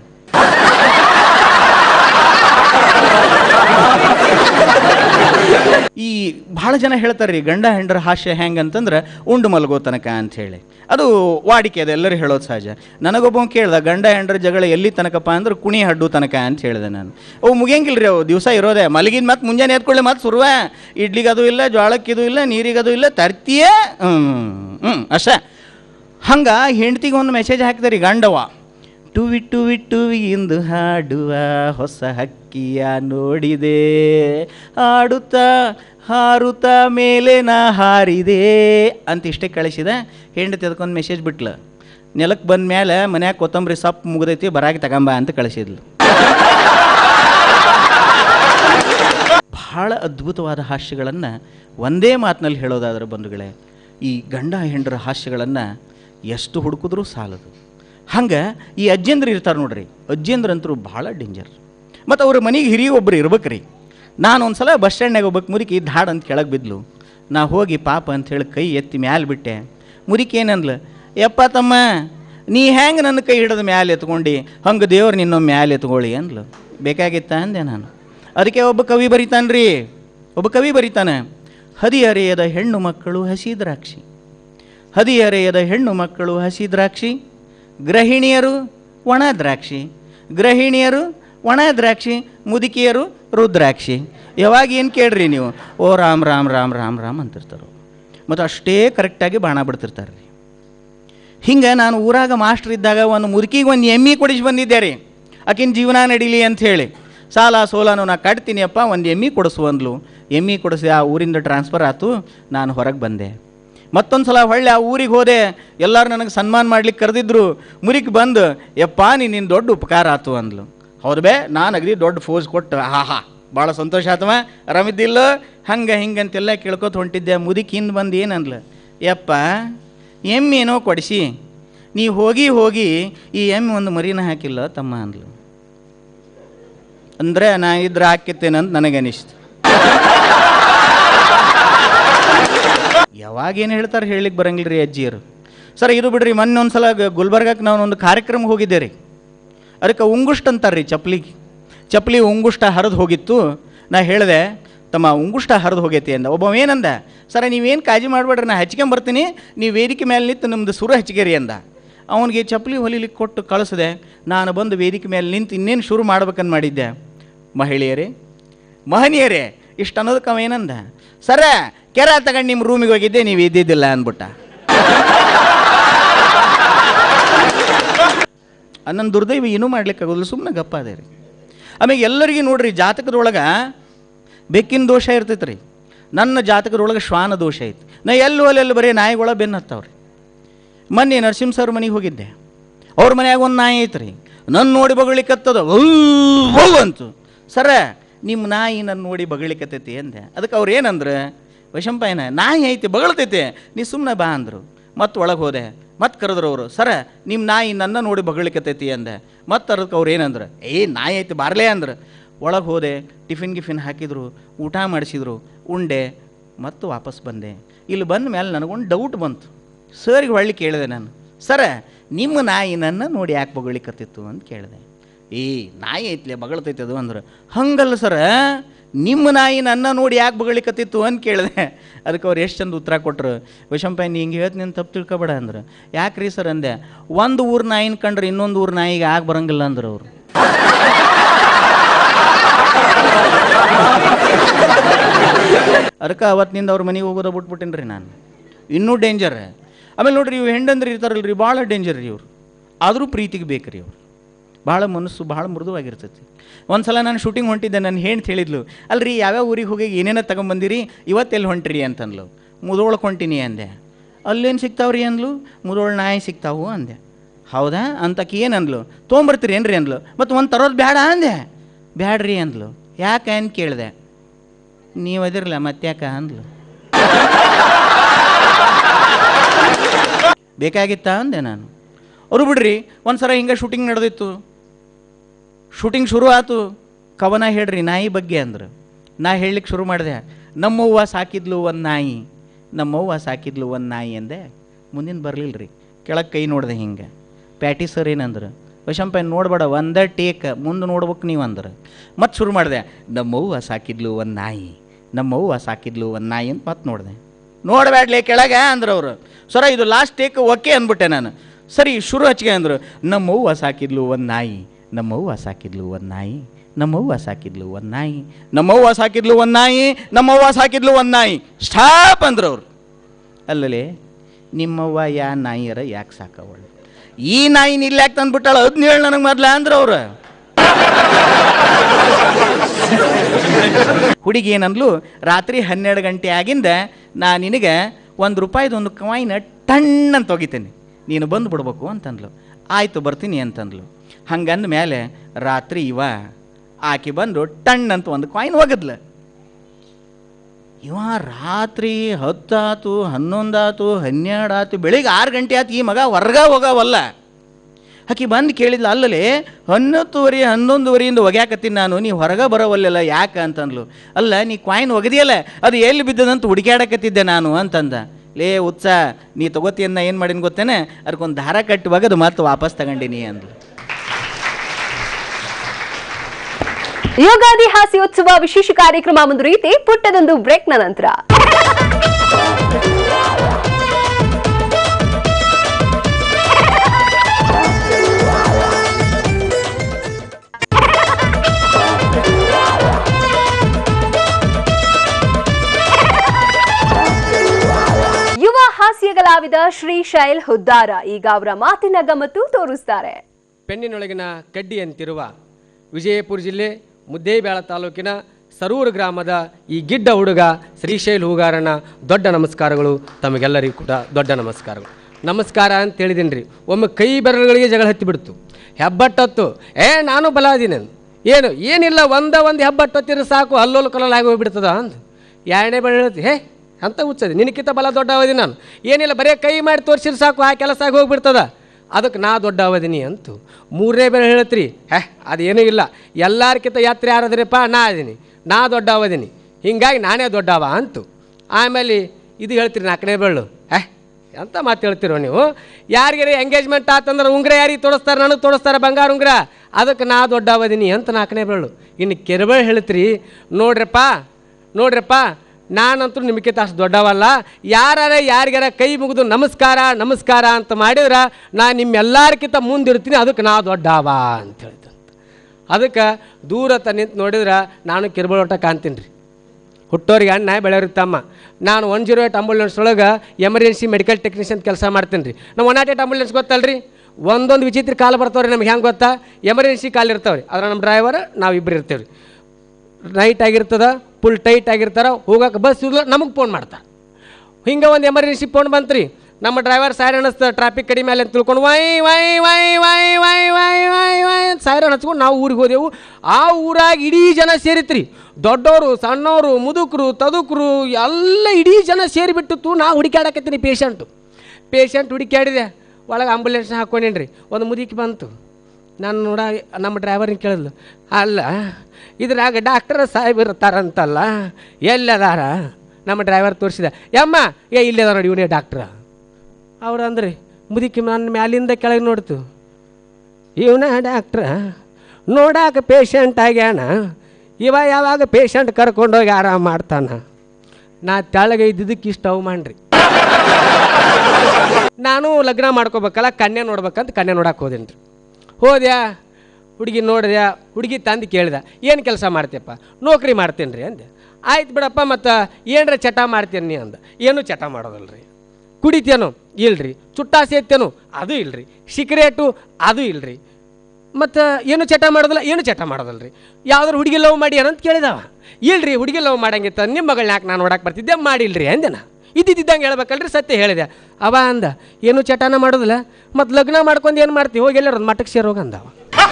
ಈ ಭಾಳ ಜನ ಹೇಳ್ತಾರೆ ರೀ ಗಂಡ ಹೆಂಡರ ಹಾಸ್ಯ ಹೆಂಗೆ ಅಂತಂದ್ರೆ ಉಂಡು ಮಲಗೋ ತನಕ ಅಂತ ಹೇಳಿ ಅದು ವಾಡಿಕೆ ಅದು ಎಲ್ಲರೂ ಹೇಳೋದು ಸಹಜ ನನಗೊಬ್ಬ ಕೇಳ್ದ ಗಂಡ ಹೆಂಡರ ಜಗಳ ಎಲ್ಲಿ ತನಕಪ್ಪ ಅಂದ್ರೆ ಕುಣಿ ಹಡ್ಡು ತನಕ ಅಂತ ಹೇಳಿದೆ ನಾನು ಅವು ಮುಗಿಯಂಗಿಲ್ಲ ರೀ ಅವು ದಿವಸ ಇರೋದೇ ಮಲಗಿದ ಮತ್ತೆ ಮುಂಜಾನೆ ಎತ್ಕೊಳ್ಳಿ ಮತ್ತೆ ಸುರುವ ಇಡ್ಲಿಗೆ ಅದು ಇಲ್ಲ ಜ್ವಾಳಕ್ಕಿದು ಇಲ್ಲ ನೀರಿಗದು ಇಲ್ಲ ತರ್ತೀಯೇ ಹ್ಞೂ ಹ್ಞೂ ಅಷ್ಟೇ ಹಂಗೆ ಹೆಂಡ್ತಿಗೆ ಒಂದು ಮೆಸೇಜ್ ಹಾಕಿದೆ ರೀ ಗಂಡವ ಟುವಿ ಟುವಿ ಟುವಿ ಎಂದು ಹಾಡುವ ಹೊಸ ಹಕ್ಕಿಯ ನೋಡಿದೆ ಹಾಡುತ್ತಾ ಹಾರುತ್ತಾ ಮೇಲೆ ನಾ ಹಾರಿದೆ ಅಂತ ಇಷ್ಟೇ ಕಳಿಸಿದೆ ಹೆಂಡತಿ ಅದಕ್ಕೊಂದು ಮೆಸೇಜ್ ಬಿಟ್ಲು ನೆಲಕ್ಕೆ ಬಂದ ಮೇಲೆ ಮನ್ಯಾಗ ಕೊತ್ತಂಬರಿ ಸೊಪ್ಪು ಮುಗ್ದೈತಿ ಬರಾಗಿ ತಗೊಂಬ ಅಂತ ಕಳಿಸಿದ್ಲು ಭಾಳ ಅದ್ಭುತವಾದ ಹಾಸ್ಯಗಳನ್ನು ಒಂದೇ ಮಾತಿನಲ್ಲಿ ಹೇಳೋದಾದ್ರೆ ಬಂಧುಗಳೇ ಈ ಗಂಡ ಹೆಂಡರ ಹಾಸ್ಯಗಳನ್ನು ಎಷ್ಟು ಹುಡುಕಿದ್ರೂ ಸಾಲದು ಹಂಗೆ ಈ ಅಜ್ಜಂದ್ರು ಇರ್ತಾರೆ ನೋಡ್ರಿ ಅಜ್ಜಂದ್ರಂತರೂ ಭಾಳ ಡೇಂಜರ್ ಮತ್ತು ಅವ್ರ ಮನೆಗೆ ಹಿರಿಯ ಒಬ್ಬರು ಇರ್ಬೇಕ್ರಿ ನಾನು ಒಂದು ಸಲ ಬಸ್ ಸ್ಟ್ಯಾಂಡ್ನಾಗ ಹೋಗ್ಬೇಕು ಮುದುಕಿ ಧಾಡ್ ಅಂತ ಕೆಳಗೆ ಬಿದ್ಲು ನಾ ಹೋಗಿ ಪಾಪ ಅಂತ ಹೇಳಿ ಕೈ ಎತ್ತಿ ಮ್ಯಾಲೆ ಬಿಟ್ಟೆ ಮುದುಕಿ ಏನಂದ್ಲು ಯಪ್ಪ ತಮ್ಮ ನೀ ಹೆಂಗೆ ನನ್ನ ಕೈ ಹಿಡಿದು ಮ್ಯಾಲೆ ಎತ್ಕೊಂಡು ಹಂಗೆ ದೇವ್ರು ನಿನ್ನೊಮ್ಮೆ ಮ್ಯಾಲೆ ಎತ್ಕೊಳ್ಳಿ ಅಂದ್ಲು ಬೇಕಾಗಿತ್ತ ಅಂದೆ ನಾನು ಅದಕ್ಕೆ ಒಬ್ಬ ಕವಿ ಬರಿತಾನ್ರಿ ಒಬ್ಬ ಕವಿ ಬರಿತಾನೆ ಹದಿಹರೆಯದ ಹೆಣ್ಣು ಮಕ್ಕಳು ಹಸಿ ದ್ರಾಕ್ಷಿ ಹದಿಹರೆಯದ ಹೆಣ್ಣು ಮಕ್ಕಳು ಹಸಿ ದ್ರಾಕ್ಷಿ ಗೃಹಿಣಿಯರು ಒಣ ದ್ರಾಕ್ಷಿ ಗೃಹಿಣಿಯರು ಒಣ ದ್ರಾಕ್ಷಿ ಮುದುಕಿಯರು ರುದ್ರಾಕ್ಷಿ ಯಾವಾಗ ಏನು ಕೇಳ್ರಿ ನೀವು ಓ ರಾಮ್ ರಾಮ್ ರಾಮ್ ರಾಮ್ ರಾಮ್ ಅಂತಿರ್ತಾರೆ ಮತ್ತು ಅಷ್ಟೇ ಕರೆಕ್ಟಾಗಿ ಬಾಣ ಬಿಡ್ತಿರ್ತಾರೆ ರೀ ಹಿಂಗೆ ನಾನು ಊರಾಗ ಮಾಸ್ಟ್ರ್ ಇದ್ದಾಗ ಒಂದು ಮುದುಕಿಗೆ ಒಂದು ಎಮ್ಮಿ ಕೊಡಿಸಿ ಬಂದಿದ್ದೆ ರೀ ಆಕಿನ ಜೀವನ ನಡೀಲಿ ಅಂತ ಹೇಳಿ ಸಾಲ ಸೋಲಾನು ನಾ ಕಟ್ತೀನಿ ಅಪ್ಪ ಒಂದು ಎಮ್ಮಿ ಕೊಡಿಸು ಅಂದ್ಲು ಎಮ್ಮಿ ಕೊಡಿಸಿ ಆ ಊರಿಂದ ಟ್ರಾನ್ಸ್ಫರ್ ಆಯ್ತು ನಾನು ಹೊರಗೆ ಬಂದೆ ಮತ್ತೊಂದು ಸಲ ಹೊಳ್ಳಿ ಆ ಊರಿಗೆ ಹೋದೆ ಎಲ್ಲರೂ ನನಗೆ ಸನ್ಮಾನ ಮಾಡ್ಲಿಕ್ಕೆ ಕರೆದಿದ್ರು ಮುರಿಗೆ ಬಂದು ಯಪ್ಪ ನೀನು ನಿನ್ನ ದೊಡ್ಡ ಉಪಕಾರ ಆತು ಅಂದ್ಲು ಹೌದು ಬೇ ನಾನು ಅಗದಿ ದೊಡ್ಡ ಫೋಸ್ ಕೊಟ್ಟು ಹಾ ಹಾ ಭಾಳ ಸಂತೋಷ ಆತವ ಆರಾಮಿದ್ದಿಲ್ಲ ಹಂಗೆ ಹಿಂಗೆ ಅಂತೆಲ್ಲ ಕೇಳ್ಕೊತ ಹೊಂಟಿದ್ದೆ ಮುದುಕಿ ಹಿಂದೆ ಬಂದು ಏನಂದ್ಲು ಯಪ್ಪ ಎಮ್ಮೇನೋ ಕೊಡಿಸಿ ನೀ ಹೋಗಿ ಹೋಗಿ ಈ ಎಮ್ಮೆ ಒಂದು ಮರಿನ ಹಾಕಿಲ್ಲ ತಮ್ಮ ಅಂದ್ಲು ಅಂದರೆ ನಾ ಇದ್ರೆ ಹಾಕಿತ್ತೇನಂತ ನನಗೆ ಅನಿಸ್ತು ಯಾವಾಗ ಏನು ಹೇಳ್ತಾರೆ ಹೇಳಲಿಕ್ಕೆ ಬರಂಗಿಲ್ಲ ರೀ ಅಜ್ಜಿಯರು ಸರ್ ಇದು ಬಿಡ್ರಿ ಮೊನ್ನೆ ಒಂದು ಸಲ ಗ- ಗುಲ್ಬರ್ಗಕ್ಕೆ ನಾವು ಒಂದು ಕಾರ್ಯಕ್ರಮ ಹೋಗಿದ್ದೆ ರೀ ಅದಕ್ಕೆ ಉಂಗುಷ್ಟ ಅಂತಾರೆ ರೀ ಚಪ್ಪಲಿಗೆ ಚಪ್ಪಲಿ ಉಂಗುಷ್ಟ ಹರಿದು ಹೋಗಿತ್ತು ನಾ ಹೇಳಿದೆ ತಮ್ಮ ಉಂಗುಷ್ಟ ಹರಿದು ಹೋಗೈತಿ ಅಂದ ಒಬ್ಬ ಏನಂದ ಸರ ನೀವೇನು ಕಾಳಜಿ ಮಾಡಬೇಡ್ರಿ ನಾ ಹಚ್ಕೊಂಬರ್ತೀನಿ ನೀವು ವೇದಿಕೆ ಮೇಲೆ ನಿಂತು ನಿಮ್ಮದು ಸುರು ಹಚ್ಕೇರಿ ಅಂದ ಅವನಿಗೆ ಚಪ್ಪಲಿ ಹೊಲಿಲಿಕ್ಕೆ ಕೊಟ್ಟು ಕಳಿಸಿದೆ ನಾನು ಬಂದು ವೇದಿಕೆ ಮೇಲೆ ನಿಂತು ಇನ್ನೇನು ಶುರು ಮಾಡ್ಬೇಕಂತ ಮಾಡಿದ್ದೆ ಮಹಿಳೆಯರೇ ಮಹನೀಯರೇ ಇಷ್ಟು ಅನ್ನೋದಕ್ಕೆ ಅವ ಏನಂದ ಸರ ಕೆರ ತಗೊಂಡು ನಿಮ್ಮ ರೂಮಿಗೆ ಹೋಗಿದ್ದೆ ನೀವು ಇದ್ದಿದ್ದಿಲ್ಲ ಅಂದ್ಬಿಟ್ಟ ನನ್ನ ದುರ್ದೈವ ಏನೂ ಮಾಡ್ಲಿಕ್ಕೆ ಆಗೋದಿಲ್ಲ ಸುಮ್ಮನೆ ಗಪ್ಪ ಅದೇ ರೀ ಆಮೇಲೆ ಎಲ್ಲರಿಗೂ ನೋಡ್ರಿ ಜಾತಕದೊಳಗೆ ಬೆಕ್ಕಿನ ದೋಷ ಇರ್ತೈತೆ ರೀ ನನ್ನ ಜಾತಕದೊಳಗೆ ಶ್ವಾನ ದೋಷ ಐತಿ ನಾ ಎಲ್ಲಿ ಅಲ್ಲೆಲ್ಲಿ ಬರೀ ನಾಯಿಗಳ ಬೆನ್ನು ಹತ್ತಾವ್ರಿ ಮೊನ್ನೆ ನರಸಿಂಹ ಸರ್ ಮನೆಗೆ ಹೋಗಿದ್ದೆ ಅವ್ರ ಮನ್ಯಾಗ ಒಂದು ನಾಯಿ ಐತ್ರಿ ನನ್ನ ನೋಡಿ ಬಗಳಿಕತ್ತದ ಹೌ ಅಂತು ಸರ ನಿಮ್ಮ ನಾಯಿ ನನ್ನ ನೋಡಿ ಬಗಳಿಕತ್ತೈತಿ ಅಂದೆ ಅದಕ್ಕೆ ಅವ್ರು ಏನಂದ್ರೆ ವೈಶಂಪಾಯನ ನಾಯಿ ಐತಿ ಬಗಳತೈತಿ ನೀ ಸುಮ್ಮನೆ ಬಾ ಅಂದರು ಮತ್ತೆ ಒಳಗೆ ಹೋದೆ ಮತ್ತೆ ಕರೆದ್ರು ಅವರು ಸರ ನಿಮ್ಮ ನಾಯಿ ನನ್ನ ನೋಡಿ ಬಗಳಿಕತ್ತೈತಿ ಅಂದೆ ಮತ್ತೆ ಅದಕ್ಕೆ ಅವ್ರು ಏನಂದ್ರೆ ಏ ನಾಯಿ ಐತಿ ಬಾರ್ಲೇ ಅಂದ್ರೆ ಒಳಗೆ ಹೋದೆ ಟಿಫಿನ್ ಗಿಫಿನ್ ಹಾಕಿದ್ರು ಊಟ ಮಾಡಿಸಿದ್ರು ಉಂಡೆ ಮತ್ತು ವಾಪಸ್ ಬಂದೆ ಇಲ್ಲಿ ಬಂದ ಮೇಲೆ ನನಗೊಂದು ಡೌಟ್ ಬಂತು ಸರ್ಗೆ ಹೊಳ್ಳಿ ಕೇಳಿದೆ ನಾನು ಸರ ನಿಮ್ಮ ನಾಯಿ ನನ್ನ ನೋಡಿ ಯಾಕೆ ಬಗಳಿಕತ್ತಿತ್ತು ಅಂತ ಕೇಳಿದೆ ಏ ನಾಯಿ ಐತ್ಲೆ ಬಗಳತೈತೆ ಅದು ಅಂದ್ರೆ ಹಂಗಲ್ಲ ಸರ ನಿಮ್ಮ ನಾಯಿ ನನ್ನ ನೋಡಿ ಯಾಕೆ ಬಗಳಿಕತ್ತಿತ್ತು ಅಂತ ಕೇಳಿದೆ ಅದಕ್ಕೆ ಅವ್ರು ಎಷ್ಟು ಚಂದ ಉತ್ತರ ಕೊಟ್ಟರು ವೈಶಂಪಾಯ ನೀ ಹಿಂಗೆ ಹೇಳ್ತೀನಿ ಅಂತ ತಪ್ಪು ತಿಳ್ಕೊಬೇಡ ಅಂದ್ರೆ ಯಾಕ್ರಿ ಸರ್ ಅಂದೆ ಒಂದು ಊರು ನಾಯಿನ ಕಂಡ್ರೆ ಇನ್ನೊಂದು ಊರು ನಾಯಿಗೆ ಆಗಿ ಬರಂಗಿಲ್ಲ ಅಂದ್ರೆ ಅವರು ಅದಕ್ಕೆ ಅವತ್ತಿನಿಂದ ಅವ್ರ ಮನೆಗೆ ಹೋಗೋದ ಬಿಟ್ಬಿಟ್ಟಿನಿ ರೀ ನಾನು ಇನ್ನೂ ಡೇಂಜರ್ ಆಮೇಲೆ ನೋಡ್ರಿ ಇವು ಹೆಂಡಂದ್ರೆ ಇರ್ತಾರಲ್ರಿ ಭಾಳ ಡೇಂಜರ್ ರೀ ಇವ್ರು ಆದರೂ ಪ್ರೀತಿಗೆ ಬೇಕು ರೀ ಅವ್ರು ಭಾಳ ಮನಸ್ಸು ಭಾಳ ಮೃದುವಾಗಿರ್ತೈತಿ ಒಂದು ಸಲ ನಾನು ಶೂಟಿಂಗ್ ಹೊಂಟಿದ್ದೆ ನನ್ನ ಹೆಂಡ್ತಿ ಹೇಳಿದ್ಲು ಅಲ್ರಿ ಯಾವ್ಯಾವ ಊರಿಗೆ ಹೋಗಿ ಏನೇನೋ ತಗೊಂಬಂದಿರಿ ಇವತ್ತೆಲ್ಲಿ ಹೊಂಟ್ರಿ ಅಂತಂದ್ಲು ಮುದೋಳಕ್ಕೆ ಹೊಂಟಿನಿ ಅಂದೆ ಅಲ್ಲೇನು ಸಿಗ್ತಾವ್ರಿ ಅಂದ್ಲು ಮುದೋಳ ನಾಯಿ ಸಿಗ್ತಾವು ಅಂದೆ ಹೌದಾ ಅಂತಕ್ಕೆ ಏನು ಅಂದ್ಲು ತೊಗೊಂಬರ್ತೀರಿ ಏನ್ರಿ ಅಂದ್ಲು ಮತ್ತು ಒಂದು ತರೋದು ಬೇಡ ಅಂದೆ ಬ್ಯಾಡ್ರಿ ಅಂದ್ಲು ಯಾಕೆ ಅಂತ ಕೇಳಿದೆ ನೀವು ಅದಿರಲ್ಲ ಮತ್ತ್ಯಾಕ ಅಂದ್ಲು ಬೇಕಾಗಿತ್ತಾ ಅಂದೆ ನಾನು ಅವರು ಬಿಡ್ರಿ ಒಂದು ಸಲ ಹಿಂಗೆ ಶೂಟಿಂಗ್ ನಡೆದಿತ್ತು ಶೂಟಿಂಗ್ ಶುರು ಆಯ್ತು ಕವನ ಹೇಳ್ರಿ ನಾಯಿ ಬಗ್ಗೆ ಅಂದ್ರೆ ನಾ ಹೇಳಲಿಕ್ಕೆ ಶುರು ಮಾಡಿದೆ ನಮ್ಮವ್ವ ಸಾಕಿದ್ಲು ಒಂದು ನಾಯಿ ನಮ್ಮವ್ವ ಸಾಕಿದ್ಲು ಒಂದು ನಾಯಿ ಅಂದೆ ಮುಂದಿನ ಬರಲಿಲ್ಲ ರೀ ಕೆಳಗೆ ಕೈ ನೋಡಿದೆ ಹಿಂಗೆ ಪ್ಯಾಟಿ ಸರ್ ಏನಂದ್ರೆ ವೈಶಂಪಾಯ್ ನೋಡ್ಬೇಡ ಒಂದೇ ಟೇಕ್ ಮುಂದೆ ನೋಡ್ಬೇಕು ನೀವು ಅಂದ್ರೆ ಮತ್ತೆ ಶುರು ಮಾಡಿದೆ ನಮ್ಮವ್ವ ಸಾಕಿದ್ಲು ಒಂದು ನಾಯಿ ನಮ್ಮವ್ವ ಸಾಕಿದ್ಲು ಒಂದು ನಾಯಿ ಅಂತ ಮತ್ತೆ ನೋಡಿದೆ ನೋಡಬೇಡ್ಲಿ ಕೆಳಗೆ ಅಂದ್ರೆ ಅವರು ಸರ ಇದು ಲಾಸ್ಟ್ ಟೇಕ್ ಓಕೆ ಅಂದ್ಬಿಟ್ಟೆ ನಾನು ಸರಿ ಶುರು ಹಚ್ಗೆ ಅಂದರು ನಮ್ಮವ್ವ ಸಾಕಿದ್ಲು ಒಂದು ನಾಯಿ ನಮ್ಮವ್ವ ಸಾಕಿದ್ಲು ಒಂದು ನಾಯಿ ನಮ್ಮವ್ವ ಸಾಕಿದ್ಲು ಒಂದು ನಾಯಿ ನಮ್ಮವ್ವ ಸಾಕಿದ್ಲು ಒಂದು ನಾಯಿ ನಮ್ಮವ್ವ ಸಾಕಿದ್ಲು ಒಂದು ನಾಯಿ ಸ್ಟಾಪ್ ಅಂದ್ರು ಅವ್ರು ಅಲ್ಲಲೇ ನಿಮ್ಮವ್ವ ಯಾ ನಾಯಿಯರ ಯಾಕೆ ಸಾಕವಳು ಈ ನಾಯಿನ ಇಲ್ಲಿ ಯಾಕೆ ತಂದ್ಬಿಟ್ಟಾಳ ಅದನ್ನ ಹೇಳಿ ನನಗೆ ಮೊದ್ಲ ಅಂದ್ರೆ ಅವ್ರು ಹುಡುಗಿ ಏನಂದ್ಲು ರಾತ್ರಿ ಹನ್ನೆರಡು ಗಂಟೆ ಆಗಿಂದ ನಾ ನಿನಗೆ ಒಂದು ರೂಪಾಯಿದು ಒಂದು ಕಾಯಿನ ಟಣ್ಣ ಅಂತ ಒಗಿತೇನೆ ನೀನು ಬಂದು ಬಿಡ್ಬೇಕು ಅಂತಂದ್ಲು ಆಯಿತು ಬರ್ತೀನಿ ಅಂತಂದ್ಲು ಹಂಗಂದ ಮೇಲೆ ರಾತ್ರಿ ಇವ ಆಕೆ ಬಂದು ಟಣ್ ಅಂತ ಒಂದು ಕಾಯಿನ್ ಒಗದ್ಲು ಇವ ರಾತ್ರಿ ಹತ್ತಾತು ಹನ್ನೊಂದಾತು ಹನ್ನೆರಡು ಆತು ಬೆಳಿಗ್ಗೆ ಆರು ಗಂಟೆ ಆತು ಈ ಮಗ ಹೊರ್ಗ ಹೋಗವಲ್ಲ ಆಕಿ ಬಂದು ಕೇಳಿದ್ಲ ಅಲ್ಲಲೇ ಹನ್ನೊತ್ತುವರೆ ಹನ್ನೊಂದುವರೆಯಿಂದ ಒಗ್ಯಾಕತ್ತೀನಿ ನಾನು ನೀವು ಹೊರಗೆ ಬರೋವಲ್ಲೆಲ್ಲ ಯಾಕೆ ಅಂತಂದ್ಲು ಅಲ್ಲ ನೀ ಕಾಯಿನ್ ಒಗದಿಯಲ್ಲ ಅದು ಎಲ್ಲಿ ಬಿದ್ದದಂತ ಹುಡುಕ್ಯಾಡಕತ್ತಿದ್ದೆ ನಾನು ಅಂತಂದ ಲೇ ಉತ್ಸಾಹ ನೀ ತಗೋತಿಯನ್ನ ಏನು ಮಾಡೀನಿ ಗೊತ್ತೇನೆ ಅದಕ್ಕೊಂದು ದಾರ ಕಟ್ಟಿ ಒಗದು ಮತ್ತೆ ವಾಪಸ್ ತಗೊಂಡಿನಿ ಅಂದ್ಲು ಯುಗಾದಿ ಹಾಸ್ಯೋತ್ಸವ ವಿಶೇಷ ಕಾರ್ಯಕ್ರಮ ಮುಂದುವರಿಯುತ್ತೆ ಪುಟ್ಟದೊಂದು ಬ್ರೇಕ್ನ ನಂತರ ಯುವ ಹಾಸ್ಯ ಕಲಾವಿದ ಶ್ರೀಶೈಲ್ ಹುದ್ದಾರ ಈಗ ಅವರ ಮಾತಿನ ಗಮ್ಮತ್ತು ತೋರಿಸ್ತಾರೆ ಪೆಣ್ಣಿನೊಳಗಿನ ಕಡ್ಡಿ ಅಂತಿರುವ ವಿಜಯಪುರ ಜಿಲ್ಲೆ ಮುದ್ದೇಬೇಳ ತಾಲೂಕಿನ ಸರೂರು ಗ್ರಾಮದ ಈ ಗಿಡ್ಡ ಹುಡುಗ ಶ್ರೀಶೈಲ್ ಹೂಗಾರನ ದೊಡ್ಡ ನಮಸ್ಕಾರಗಳು ತಮಗೆಲ್ಲರಿಗೂ ಕೂಡ ದೊಡ್ಡ ನಮಸ್ಕಾರಗಳು ನಮಸ್ಕಾರ ಅಂತ ಹೇಳಿದ್ದೀನಿ ರೀ ಒಮ್ಮೆ ಕೈ ಬೆರಳುಗಳಿಗೆ ಜಗಳ ಹತ್ತಿ ಬಿಡ್ತು ಹೆಬ್ಬಟ್ಟತ್ತು ಏ ನಾನು ಬಲ ಅದೀನಿ ಅಂದ್. ಏನು ಏನಿಲ್ಲ ಒಂದ ಒಂದು ಹೆಬ್ಬಟ್ಟತ್ತಿರ ಸಾಕು ಅಲ್ಲೋಲು ಕಲ್ಲಲ್ಲಿ ಹೋಗ್ಬಿಡ್ತದ ಅಂದ್ ಎರಡನೇ ಬೆಳೆ ಹೇಳ್ತಿ ಹೇ ಅಂತ ಹುಚ್ಚದೆ ನಿನಕ್ಕಿಂತ ಬಲ ದೊಡ್ಡ ಅವಧಿ ನಾನು ಏನಿಲ್ಲ ಬರೀ ಕೈ ಮಾಡಿ ತೋರಿಸಿದ್ರೆ ಸಾಕು ಆ ಕೆಲಸ ಆಗಿ ಹೋಗ್ಬಿಡ್ತದ ಅದಕ್ಕೆ ನಾ ದೊಡ್ಡ ಅವಧಿನಿ ಅಂತು ಮೂರನೇ ಬೇರೆ ಹೇಳತ್ರಿ ಹೇ ಅದೇನೂ ಇಲ್ಲ ಎಲ್ಲಾರ್ಕಿಂತ ಯಾತ್ರೆ ಯಾರದ್ರಪ್ಪ ನಾ ಅದೀನಿ ನಾ ದೊಡ್ಡ ಅವಧಿನಿ ಹಿಂಗಾಗಿ ನಾನೇ ದೊಡ್ಡವ ಅಂತು ಆಮೇಲೆ ಇದು ಹೇಳ್ತೀರಿ ನಾಲ್ಕನೇ ಬೆಳ್ಳು ಹೇ ಎಂತ ಮಾತು ಹೇಳ್ತಿರೋ ನೀವು ಯಾರಿಗಾರ ಎಂಗೇಜ್ಮೆಂಟ್ ಆತಂದ್ರೆ ಉಂಗ್ರ ಯಾರಿಗೆ ತೋರಿಸ್ತಾರೆ ನನಗೆ ತೋರಿಸ್ತಾರೆ ಬಂಗಾರ ಉಂಗ್ರ ಅದಕ್ಕೆ ನಾ ದೊಡ್ಡ ಅವಧಿನಿ ಅಂತ ನಾಲ್ಕನೇ ಬೆಳ್ಳು ಇನ್ನು ಕೆರಬೇಳು ಹೇಳ್ತೀರಿ ನೋಡ್ರಪ್ಪ ನೋಡ್ರಪ್ಪ ನಾನಂತೂ ನಿಮಗಿಂತ ಅಷ್ಟು ದೊಡ್ಡವಲ್ಲ ಯಾರ ಯಾರಿಗಾರ ಕೈ ಮುಗಿದು ನಮಸ್ಕಾರ ನಮಸ್ಕಾರ ಅಂತ ಮಾಡಿದ್ರೆ ನಾನು ನಿಮ್ಮೆಲ್ಲರಿಗಿಂತ ಮುಂದಿರ್ತೀನಿ ಅದಕ್ಕೆ ನಾ ದೊಡ್ಡವ ಅಂತ ಹೇಳ್ತಂತ ಅದಕ್ಕೆ ದೂರ ತ ನಿಂತು ನೋಡಿದ್ರೆ ನಾನು ಕಿರ್ಬಳೋಟ ಕಾಣ್ತೀನಿ ರೀ ಹುಟ್ಟೋರಿಗೆ ಅಣ್ಣ ಬೆಳೆಯೋರಿತ್ತಮ್ಮ ನಾನು ಒನ್ ಜೀರೋ ಏಟ್ ಆಂಬುಲೆನ್ಸ್ ಒಳಗೆ ಎಮರ್ಜೆನ್ಸಿ ಮೆಡಿಕಲ್ ಟೆಕ್ನಿಷಿಯನ್ ಕೆಲಸ ಮಾಡ್ತೀನಿ ರೀ ನಾವು ಒನ್ ನಾಟ್ ಏಟ್ ಆಂಬುಲೆನ್ಸ್ ಗೊತ್ತಲ್ರಿ ಒಂದೊಂದು ವಿಚಿತ್ರ ಕಾಲು ಬರ್ತಾವ್ರಿ ನಮ್ಗೆ ಹೆಂಗೆ ಗೊತ್ತಾ ಎಮರ್ಜೆನ್ಸಿ ಕಾಲ್ ಇರ್ತಾವ್ರಿ ಅದ್ರ ನಮ್ಮ ಡ್ರೈವರ್ ನಾವು ಇಬ್ಬರು ಇರ್ತೀವಿ ನೈಟ್ ಆಗಿರ್ತದ ಫುಲ್ ಟೈಟ್ ಆಗಿರ್ತಾರ ಹೋಗಕ್ಕೆ ಬಸ್ ಇಲ್ಲ ನಮಗೆ ಫೋನ್ ಮಾಡ್ತಾರೆ ಹಿಂಗೆ ಒಂದು ಎಮರ್ಜೆನ್ಸಿ ಫೋನ್ ಬಂತ್ರಿ ನಮ್ಮ ಡ್ರೈವರ್ ಸೈರನ್ ಹಚ್ತ ಟ್ರಾಫಿಕ್ ಕಡಿಮೆ ಮೇಲೆ ಅಂತ ತಿಳ್ಕೊಂಡು ವೈ ವೈ ವೈ ವೈ ವೈ ವೈ ವೈ ವೈ ಅಂತ ಸೈರನ್ ಹಚ್ಕೊಂಡು ನಾವು ಊರಿಗೆ ಹೋದೆವು ಆ ಊರಾಗ ಇಡೀ ಜನ ಸೇರಿತ್ರಿ ದೊಡ್ಡವರು ಸಣ್ಣವರು ಮುದುಕರು ತದುಕರು ಎಲ್ಲ ಇಡೀ ಜನ ಸೇರಿಬಿಟ್ಟಿತ್ತು ನಾ ಹುಡುಕ್ಯಾಡಕತ್ತೀನಿ ಪೇಷಂಟು ಪೇಷಂಟ್ ಹುಡುಕ್ಯಾಡಿದೆ ಒಳಗೆ ಆಂಬುಲೆನ್ಸ್ ಹಾಕ್ಕೊಂಡೇನ್ರಿ ಒಂದು ಮುದುಕಿ ಬಂತು ನಾನು ನೋಡ ನಮ್ಮ ಡ್ರೈವರ್ನ ಕೇಳಿದ್ಲು ಅಲ್ಲ ಇದ್ರಾಗ ಡಾಕ್ಟರ್ ಸಾಹೇಬ್ ಇರ್ತಾರಂತಲ್ಲ ಎಲ್ಲದಾರ ನಮ್ಮ ಡ್ರೈವರ್ ತೋರಿಸಿದ ಯಮ್ಮ ಏ ಇಲ್ಲದ ನೋಡಿ ಇವನೇ ಡಾಕ್ಟ್ರ ಅವ್ರು ಅಂದ್ರಿ ಮುದುಕಿ ನನ್ನ ಮ್ಯಾಲಿಂದ ಕೆಳಗೆ ನೋಡ್ತು ಇವನ ಡಾಕ್ಟ್ರ ನೋಡಾಕ ಪೇಷಂಟ್ ಆಗ್ಯಾನ ಇವ ಯಾವಾಗ ಪೇಷಂಟ್ ಕರ್ಕೊಂಡೋಗಿ ಆರಾಮ ಮಾಡ್ತಾನ ನಾ ತೆಳಗೆ ಇದ್ದಿದ್ದಕ್ಕೆ ಇಷ್ಟು ಅವಮಾನ್ರಿ ನಾನು ಲಗ್ನ ಮಾಡ್ಕೋಬೇಕಲ್ಲ ಕನ್ಯೆ ನೋಡ್ಬೇಕಂತ ಕನ್ಯೆ ನೋಡಕ್ಕೆ ಹೋದೇನಿ ರೀ ಹೋದ್ಯಾ ಹುಡುಗಿ ನೋಡಿದ್ಯಾ ಹುಡುಗಿ ತಂದು ಕೇಳ್ದೆ ಏನು ಕೆಲಸ ಮಾಡ್ತೀಯಪ್ಪ ನೌಕರಿ ಮಾಡ್ತೀನಿ ರೀ ಅಂದೆ ಆಯ್ತು ಬಿಡಪ್ಪ ಮತ್ತು ಏನರ ಚಟ ಮಾಡ್ತೀನಿ ನೀ ಅಂದ ಏನೂ ಚಟ ಮಾಡೋದಲ್ಲ ರೀ ಕುಡಿತೇನು ಇಲ್ರಿ ಚುಟ್ಟ ಸೇತ್ತೇನು ಅದು ಇಲ್ರಿ ಸಿಗರೇಟು ಅದು ಇಲ್ರಿ ಮತ್ತು ಏನು ಚಟ ಮಾಡೋದಿಲ್ಲ ಏನು ಚಟ ಮಾಡೋದಲ್ಲ ರೀ ಯಾವ್ದಾರು ಹುಡುಗಿ ಲವ್ ಮಾಡಿ ಅಂತ ಕೇಳಿದವ ಇಲ್ರಿ ಹುಡುಗಿ ಲವ್ ಮಾಡಂಗಿತ್ತ ನಿಮ್ಮ ಮಗಳನ್ನ ಯಾಕೆ ನಾನು ನೋಡಕ್ಕೆ ಬರ್ತಿದ್ದೆ ಮಾಡಿಲ್ರಿ ಅಂದೆ ನಾ ಇದ್ದಿದ್ದಂಗೆ ಹೇಳ್ಬೇಕಲ್ರಿ ಸತ್ಯ ಹೇಳಿದೆ ಅವ ಅಂದ ಏನು ಚಟನ ಮಾಡೋದಿಲ್ಲ ಮತ್ತು ಲಗ್ನ ಮಾಡ್ಕೊಂಡು ಏನು ಮಾಡ್ತೀವಿ ಹೋಗಿ ಎಲ್ಲರ ಮಠಕ್ಕೆ ಸೇರೋಗ ಅಂದವ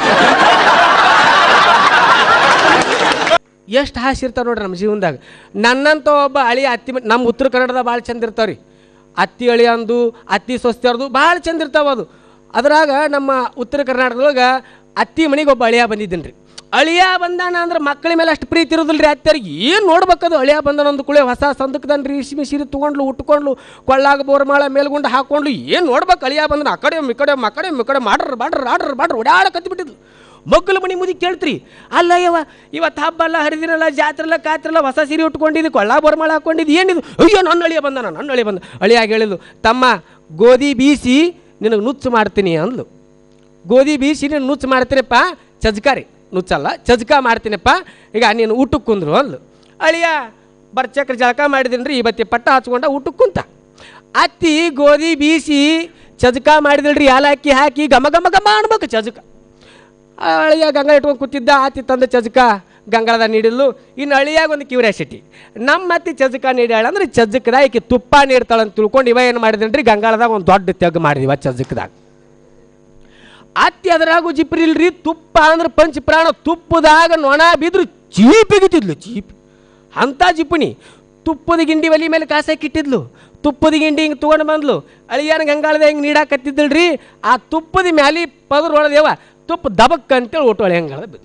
ಎಷ್ಟು ಹಾಸಿ ಇರ್ತಾವೆ ನೋಡ್ರಿ ನಮ್ಮ ಜೀವನದಾಗ ನನ್ನಂತ ಒಬ್ಬ ಅಳಿ ಅತ್ತಿ ಮ- ನಮ್ಮ ಉತ್ತರ ಕನ್ನಡದ ಭಾಳ ಚಂದ ಇರ್ತಾವ್ರಿ ಅತ್ತಿ ಅಳಿ ಅಂದು ಅತ್ತಿ ಸೊಸ್ತಿಯರ್ದು ಭಾಳ ಚಂದ ಇರ್ತಾವ ಅದು ಅದ್ರಾಗ ನಮ್ಮ ಉತ್ತರ ಕರ್ನಾಟಕದೊಳಗೆ ಅತ್ತಿ ಮನೆಗೆ ಒಬ್ಬ ಅಳಿಯ ಬಂದಿದ್ದೀನಿ ರೀ ಅಳಿಯ ಬಂದಾನ ಅಂದ್ರೆ ಮಕ್ಕಳ ಮೇಲೆ ಅಷ್ಟು ಪ್ರೀತಿ ಇರೋದಿಲ್ಲ ರೀ ಅತ್ತೆರಿಗೆ ಏನು ನೋಡ್ಬೇಕದು ಅಳಿಯ ಬಂದಾನ ಅಂದ ಕೂಳೆ ಹೊಸ ಸಂದಕದನ್ ರೇಷ್ಮೆ ಸೀರೆ ತೊಗೊಂಡ್ಲು ಉಟ್ಕೊಂಡ್ಲು ಕೊಳ್ಳಾಗ ಬೋರ್ಮಾಳ ಮೇಲ್ಗುಂಡು ಹಾಕೊಂಡ್ಲು ಏನು ನೋಡ್ಬೇಕು ಅಳಿಯ ಬಂದನ ಆ ಕಡೆ ಒಮ್ಮೆ ಈ ಕಡೆ ಒಮ್ಮೆ ಆ ಕಡೆ ಒಮ್ಮೆ ಈ ಕಡೆ ಮಾಡ್ರ ಬಾಡ್ರ ಆಡ್ರ ಬಾಡ್ರ ಓಡಾಡ ಕತ್ತಿಬಿಟ್ಟಿದ್ಲು ಮಕ್ಕಳ ಮನೆ ಮುದಿ ಕೇಳ್ತ್ರಿ ಅಲ್ಲ ಯವ ಇವತ್ತು ಹಬ್ಬ ಅಲ್ಲ ಹರಿದಿರಲ್ಲ ಜಾತ್ರೆಲ್ಲ ಕಾತ್ರಲ್ಲ ಹೊಸ ಸೀರೆ ಉಟ್ಕೊಂಡಿದ್ದು ಕೊಳ್ಳ ಬೋರ್ಮಾಳ ಹಾಕೊಂಡಿದ್ದು ಏನಿದು ಅಯ್ಯೋ ನನ್ನ ಅಳಿಯ ಬಂದಾನ ನನ್ನ ಅಳಿಯ ಬಂದ ಅಳಿಯಾಗಿ ಹೇಳಿದ್ಲು ತಮ್ಮ ಗೋಧಿ ಬೀಸಿ ನಿನಗೆ ನುಚ್ಚು ಮಾಡ್ತೀನಿ ಅಂದ್ಲು ಗೋಧಿ ಬೀಸಿ ನೀನು ನುಚ್ಚು ಮಾಡ್ತೀರಪ್ಪ ಚಜ್ಕಾರಿ ನುಚ್ಚಲ್ಲ ಚಜ್ಕ ಮಾಡ್ತೀನಪ್ಪ ಈಗ ನೀನು ಊಟಕ್ಕೆ ಕುಂದ್ರು ಅಂದ್ಲು ಅಳಿಯ ಬರ್ಚಕ್ರ ಜಳಕ ಮಾಡಿದೀನಿ ರೀ ಇವತ್ತಿ ಪಟ್ಟ ಹಚ್ಕೊಂಡ ಊಟಕ್ಕೆ ಕುಂತ ಅತ್ತಿ ಗೋಧಿ ಬೀಸಿ ಚಜ್ಕ ಮಾಡಿದಳ್ರಿ ಯಾಲಕ್ಕಿ ಹಾಕಿ ಘಮ ಘಮ ಘಮ ಅನ್ಬೇಕು ಚಜ್ಕ ಅಳಿಯ ಗಂಗ ಇಟ್ಕೊಂಡು ಕೂತಿದ್ದ ಆತಿ ತಂದ ಚಜ್ಕ ಗಂಗಾಳದ ನೀಡಿದ್ಲು ಇನ್ನು ಅಳಿಯಾಗ ಒಂದು ಕ್ಯೂರಿಯಾಸಿಟಿ ನಮ್ಮ ಅತ್ತಿ ಚಜ್ಕ ನೀಡ್ಯಾಳ ಅಂದ್ರೆ ಚಜ್ಕದ ಈಕೆ ತುಪ್ಪ ನೀಡ್ತಾಳೆ ಅಂತ ತಿಳ್ಕೊಂಡು ಇವ ಏನು ಮಾಡಿದ್ರಿ ಗಂಗಾಳದಾಗ ಒಂದು ದೊಡ್ಡ ತೆಗ್ ಮಾಡಿದಿವ ಚಜ್ಕದಾಗ ಅತ್ತಿ ಅದ್ರಾಗೂ ಜಿಪ್ರಿ ಇಲ್ರಿ ತುಪ್ಪ ಅಂದ್ರೆ ಪಂಚ ಪ್ರಾಣ ತುಪ್ಪದಾಗ ನೊಣ ಬಿದ್ರು ಚೀಪ್ ಬಿಗಿತಿದ್ಲು ಚೀಪ್ ಅಂಥ ಜಿಪ್ಪಣಿ ತುಪ್ಪದ ಗಿಂಡಿ ಒಲಿ ಮೇಲೆ ಕಾಸಾಕಿ ಇಟ್ಟಿದ್ಲು ತುಪ್ಪದ ಗಿಂಡಿ ಹಿಂಗೆ ತೊಗೊಂಡು ಬಂದ್ಲು ಅಳಿಯನ ಗಂಗಾಳದ ಹಿಂಗೆ ನೀಡಾಕತ್ತಿದ್ದಳ್ರಿ ಆ ತುಪ್ಪದ ಮ್ಯಾಲಿ ಪದ್ರ ಹೊಡೆದೇವ ತುಪ್ಪ ದಬಕ್ ಅಂತೇಳಿ ಒಟ್ಟು ಅಳಿ ಹಂಗಾಳದ ಬಿದ್ದು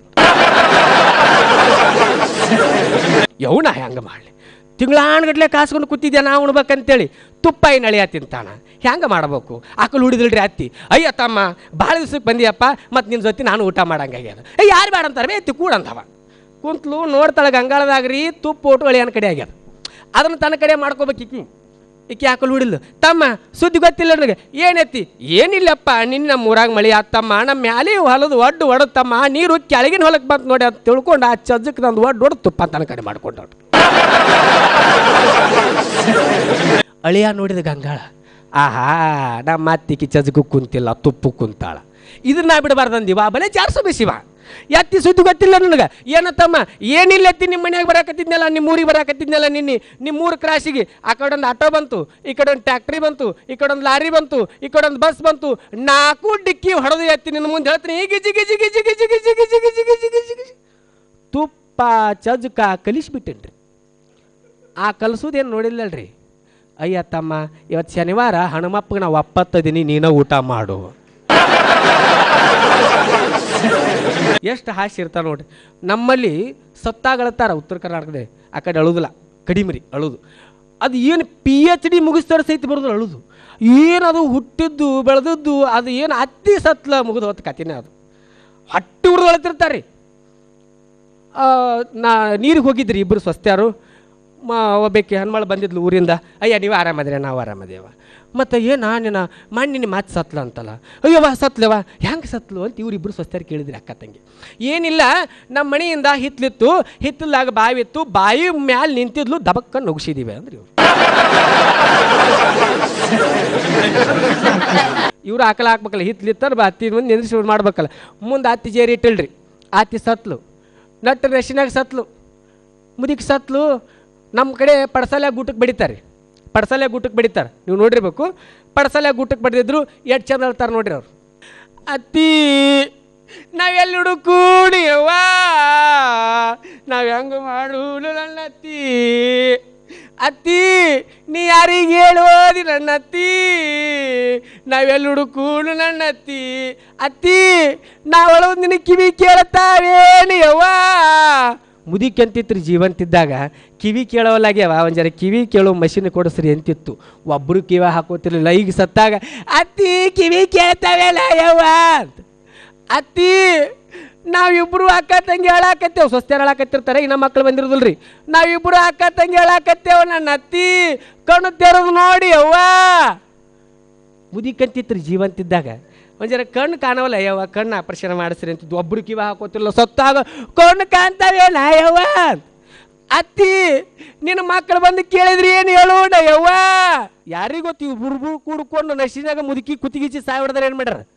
ಯವ್ನ ಹೆಂಗೆ ಮಾಡಲಿ ತಿಂಗಳಾಣ್ಗಟ್ಲೆ ಕಾಸ್ಕೊಂಡು ಕೂತಿದ್ದೆ ನಾ ಉಣ್ಬೇಕಂತೇಳಿ ತುಪ್ಪ ಏನು ಅಳಿಯ ತಿಂತಾನ ಹೆಂಗೆ ಮಾಡ್ಬೇಕು ಆಕಳು ಹುಡಿದಿಲ್ರಿ ಅತ್ತಿ ಅಯ್ಯ ತಮ್ಮ ಭಾಳ ದಿವ್ಸಕ್ಕೆ ಬಂದಿಯಪ್ಪ ಮತ್ತು ನಿನ್ನ ಜೊತೆ ನಾನು ಊಟ ಮಾಡಂಗಾಗ್ಯದ ಏ ಯಾರು ಬೇಡ ಅಂತಾರೆ ಬೇ ಎತ್ತಿ ಕೂಡಂತವ ಕುಂತ್ಲು ನೋಡ್ತಾಳೆ ಗಂಗಾಳದಾಗ್ರಿ ತುಪ್ಪ ಓಟು ಅಳಿಯನ ಕಡೆ ಆಗ್ಯದ ಅದನ್ನು ತನ್ನ ಕಡೆ ಮಾಡ್ಕೋಬೇಕು ಈಕಿ ಈಕಿ ಆಕಳು ಹುಡಿಲ್ಲು ತಮ್ಮ ಸುದ್ದಿ ಗೊತ್ತಿಲ್ಲ ನನಗೆ ಏನೈತಿ ಏನಿಲ್ಲಪ್ಪ ನಿನ್ನ ಮೂರಾಗ ಮಳಿ ಆತ್ತಮ್ಮ ನಮ್ಮ ಮ್ಯಾಲೆ ಹೊಲದು ಒಡ್ಡು ಒಡತ್ತಮ್ಮ ನೀರು ಕೆಳಗಿನ ಹೊಲಕ್ಕೆ ಬಂತು ನೋಡಿ ಅಂತ ತಿಳ್ಕೊಂಡು ಆ ಚಜ್ಜಕ್ಕೆ ನಂದು ಒಡ್ಡು ಒಡ್ದು ತುಪ್ಪ ತನ್ನ ಕಡೆ ಮಾಡ್ಕೊಂಡು ಅಳಿಯ ನೋಡಿದ ಗಂಗಾಳ ಆಹಾ ನಮ್ಮ ಅತ್ತಿಗೆ ಚಜ್ಗೂ ಕುಂತಿಲ್ಲ ತುಪ್ಪು ಕುಂತಾಳ ಇದನ್ನ ಬಿಡಬಾರ್ದಂದಿವ ಬಲೆ ಚಾರ್ಸೋ ಬೇಸಿವ ಎತ್ತಿ ಸುದ್ದಿ ಗೊತ್ತಿಲ್ಲ ನನಗೆ ಏನತ್ತಮ್ಮ ಏನಿಲ್ಲ ಎತ್ತಿ ನಿಮ್ಮ ಮನ್ಯಾಗ ಬರಾಕತ್ತಿದ್ನಲ್ಲ ನಿಮ್ಮ ಊರಿಗೆ ಬರಾಕತ್ತಿದ್ನಲ್ಲ ನಿನ್ನೆ ನಿಮ್ಮ ಊರು ಕ್ರಾಸಿಗೆ ಆ ಕಡೆ ಒಂದು ಆಟೋ ಬಂತು ಈ ಕಡೆ ಒಂದು ಟ್ಯಾಕ್ಟ್ರಿ ಬಂತು ಈ ಕಡೆ ಒಂದು ಲಾರಿ ಬಂತು ಈ ಕಡೆ ಒಂದು ಬಸ್ ಬಂತು ನಾಲ್ಕು ಡಿಕ್ಕಿ ಹೊಡೆದು ಎತ್ತಿ ನಿನ್ನ ಮುಂದೆ ಹೇಳ್ತೀನಿ ಈಗ ಜಿಗಿ ಜಿಗಿ ಜಿಗಿ ಜಿಗಿ ಜಿಗಿ ಜಿಗಿ ಜಿಗಿ ಜಿಗಿ ಜಿಗಿ ತುಪ್ಪ ಚಜ್ಕ ಕಲಿಸ್ಬಿಟ್ಟೇನ್ರಿ ಆ ಕಲಿಸೋದೇನು ನೋಡಿಲ್ಲಲ್ರಿ ಅಯ್ಯ ತಮ್ಮ ಇವತ್ತು ಶನಿವಾರ ಹನುಮಪ್ಪಗೆ ನಾವು ಒಪ್ಪತ್ತದೀನಿ ನೀನ ಊಟ ಮಾಡು ಎಷ್ಟು ಹಾಸ್ಯ ಇರ್ತಾರ ನೋಡ್ರಿ ನಮ್ಮಲ್ಲಿ ಸತ್ತಾಗಳತ್ತಾರ ಉತ್ತರ ಕರ್ನಾಟಕದಲ್ಲಿ ಆ ಕಡೆ ಅಳುದಿಲ್ಲ ಕಡಿಮೆ ರೀ ಅಳುದು ಅದು ಏನು ಪಿ ಎಚ್ ಡಿ ಮುಗಿಸ್ತಾರ ಸಹಿತ ಬರೋದು ಅಳುದು ಏನದು ಹುಟ್ಟಿದ್ದು ಬೆಳೆದದ್ದು ಅದು ಏನು ಅತ್ತಿ ಸತ್ಲ ಮುಗಿದು ಹೊತ್ತು ಕತಿನೇ ಅದು ಹೊಟ್ಟೆ ಹುರಿದು ಅಳ್ತಿರ್ತಾರೆ ನಾ ನೀರಿಗೆ ಹೋಗಿದ್ರಿ ಇಬ್ಬರು ಸ್ವಸ್ತ್ಯಾರು ಮ ಒಬ್ಬಾಕಿ ಹನ್ಮಳು ಬಂದಿದ್ಲು ಊರಿಂದ ಅಯ್ಯ ನೀವು ಆರಾಮದ್ರಿ ನಾವು ಆರಾಮದೇವ ಮತ್ತು ಏನ ನಿನ್ನ ಮಣ್ಣು ನಿನ್ನ ಮಾತು ಸತ್ಲ ಅಂತಲ್ಲ ಅಯ್ಯವ್ವ ಸತ್ಲವ ಹೆಂಗೆ ಸತ್ಲು ಅಂತ ಇವ್ರಿಬ್ರು ಸ್ವಸ್ತ್ಯಾರು ಕೇಳಿದ್ರಿ ಅಕ್ಕ ತಂಗಿ ಏನಿಲ್ಲ ನಮ್ಮ ಮನೆಯಿಂದ ಹಿತ್ಲಿತ್ತು ಹಿತ್ತಲಾಗ ಬಾವಿ ಇತ್ತು ಬಾವಿ ಮ್ಯಾಲೆ ನಿಂತಿದ್ಲು ದಬಕ್ಕ ನುಗ್ಸಿದೀವಿ ಅಂದ್ರೆ ಇವ್ರು ಇವ್ರು ಆಕಲ ಹಾಕ್ಬೇಕಲ್ಲ ಹಿತ್ಲಿತ್ತಾರ ಬಾ ಹತ್ತಿ ಮುಂದೆ ನಿಂದ್ರಿಸಿ ಮಾಡ್ಬೇಕಲ್ಲ ಮುಂದೆ ಹತ್ತಿ ಜೇರಿ ಇಟ್ಟಿಲ್ರಿ ಆತಿ ಸತ್ಲು ನಟ್ಟು ರೆಶಿನಾಗ ಸತ್ಲು ಮುದಿಕ್ ಸತ್ಲು ನಮ್ಮ ಕಡೆ ಪಡಸಾಲೆ ಗೂಟಕ್ಕೆ ಬಡಿತಾರೆ ಪಡಸಾಲೆ ಗೂಟಕ್ಕೆ ಬಡಿತಾರೆ ನೀವು ನೋಡಿರ್ಬೇಕು ಪಡಸಾಲೆ ಗೂಟಕ್ಕೆ ಬಡಿದಿದ್ರು ಎಷ್ಟು ಚಂದ ಹೇಳ್ತಾರೆ ನೋಡ್ರಿ ಅವ್ರು ಅತ್ತಿ ನಾವೆಲ್ಲಿ ಹುಡುಕೂಡಿ ಅವ್ವ ನಾವು ಹೆಂಗೆ ಮಾಡು ನನ್ನ ಅತ್ತಿ ಅತ್ತಿ ನೀ ಯಾರಿಗೆ ಹೇಳೋದಿ ನನ್ನ ಅತ್ತಿ ನಾವೆಲ್ಲಿ ಹುಡುಕೂಡು ನನ್ನ ಅತ್ತಿ ಅತ್ತಿ ನಾವಳು ನಿನ್ನ ಕಿವಿ ಕೇಳುತ್ತಾವೇನಿ ಅವ್ವ ಮುದಿಕ್ ಅಂತಿತ್ತು ಜೀವಂತಿದ್ದಾಗ ಕಿವಿ ಕೇಳೋಲಾಗ್ಯವ ಒಂದು ಜರ ಕಿವಿ ಕೇಳೋ ಮಷಿನ್ ಕೊಡಿಸ್ರಿ ಅಂತಿತ್ತು ಒಬ್ಬರು ಕಿವಿ ಹಾಕೋತಿರ್ಲಿಲ್ಲ ಈಗ ಸತ್ತಾಗ ಅತ್ತಿ ಕಿವಿ ಕೇಳ್ತಾವೆಲ್ಲ ಯವ್ವ ಅಂತ ಅತ್ತಿ ನಾವಿಬ್ರು ಅಕ್ಕ ತಂಗಿ ಹೇಳಾಕತ್ತೇವ್ ಸ್ವಸ್ಥ್ಯಾರ ಹೇಳಾಕತ್ತಿರ್ತಾರೆ ಇನ್ನ ಮಕ್ಳು ಬಂದಿರೋದಿಲ್ರಿ ನಾವಿಬ್ರು ಅಕ್ಕ ತಂಗಿ ಹೇಳಾಕತ್ತೇವ್ ನನ್ನ ಅತ್ತಿ ಕಣ್ಣು ತೆರೆದು ನೋಡಿ ಅವ್ವ ಮುದಿಕಂತಿತ್ರಿ ಜೀವಂತಿದ್ದಾಗ ಒಂದು ಜರ ಕಣ್ಣು ಕಾಣವಲ್ಲ ಯವ್ವ ಕಣ್ಣು ಆಪರೇಷನ್ ಮಾಡಿಸ್ರಿ ಅಂತಿದ್ದು ಒಬ್ರು ಕಿವ ಹಾಕೋತಿಲ್ಲ ಸತ್ತಾಗ ಕಣ್ಣು ಕಾಣ್ತಾವೇನ ಯವ್ವ ಅತ್ತಿ ನಿನ್ನ ಮಕ್ಕಳು ಬಂದು ಕೇಳಿದ್ರಿ ಏನು ಹೇಳೋಣ ಯವ್ವ ಯಾರಿಗೂ ಗೊತ್ತು ಇವ್ ಬುರ್ಬು ಕೂಡ್ಕೊಂಡು ನಶಿನಾಗ ಮುದುಕಿ ಕುತ್ತಿಗಿಚ್ಚಿ ಸಾಯ್ ಹೊಡೆದ್ರೆ ಏನು ಮಾಡ್ಯಾರ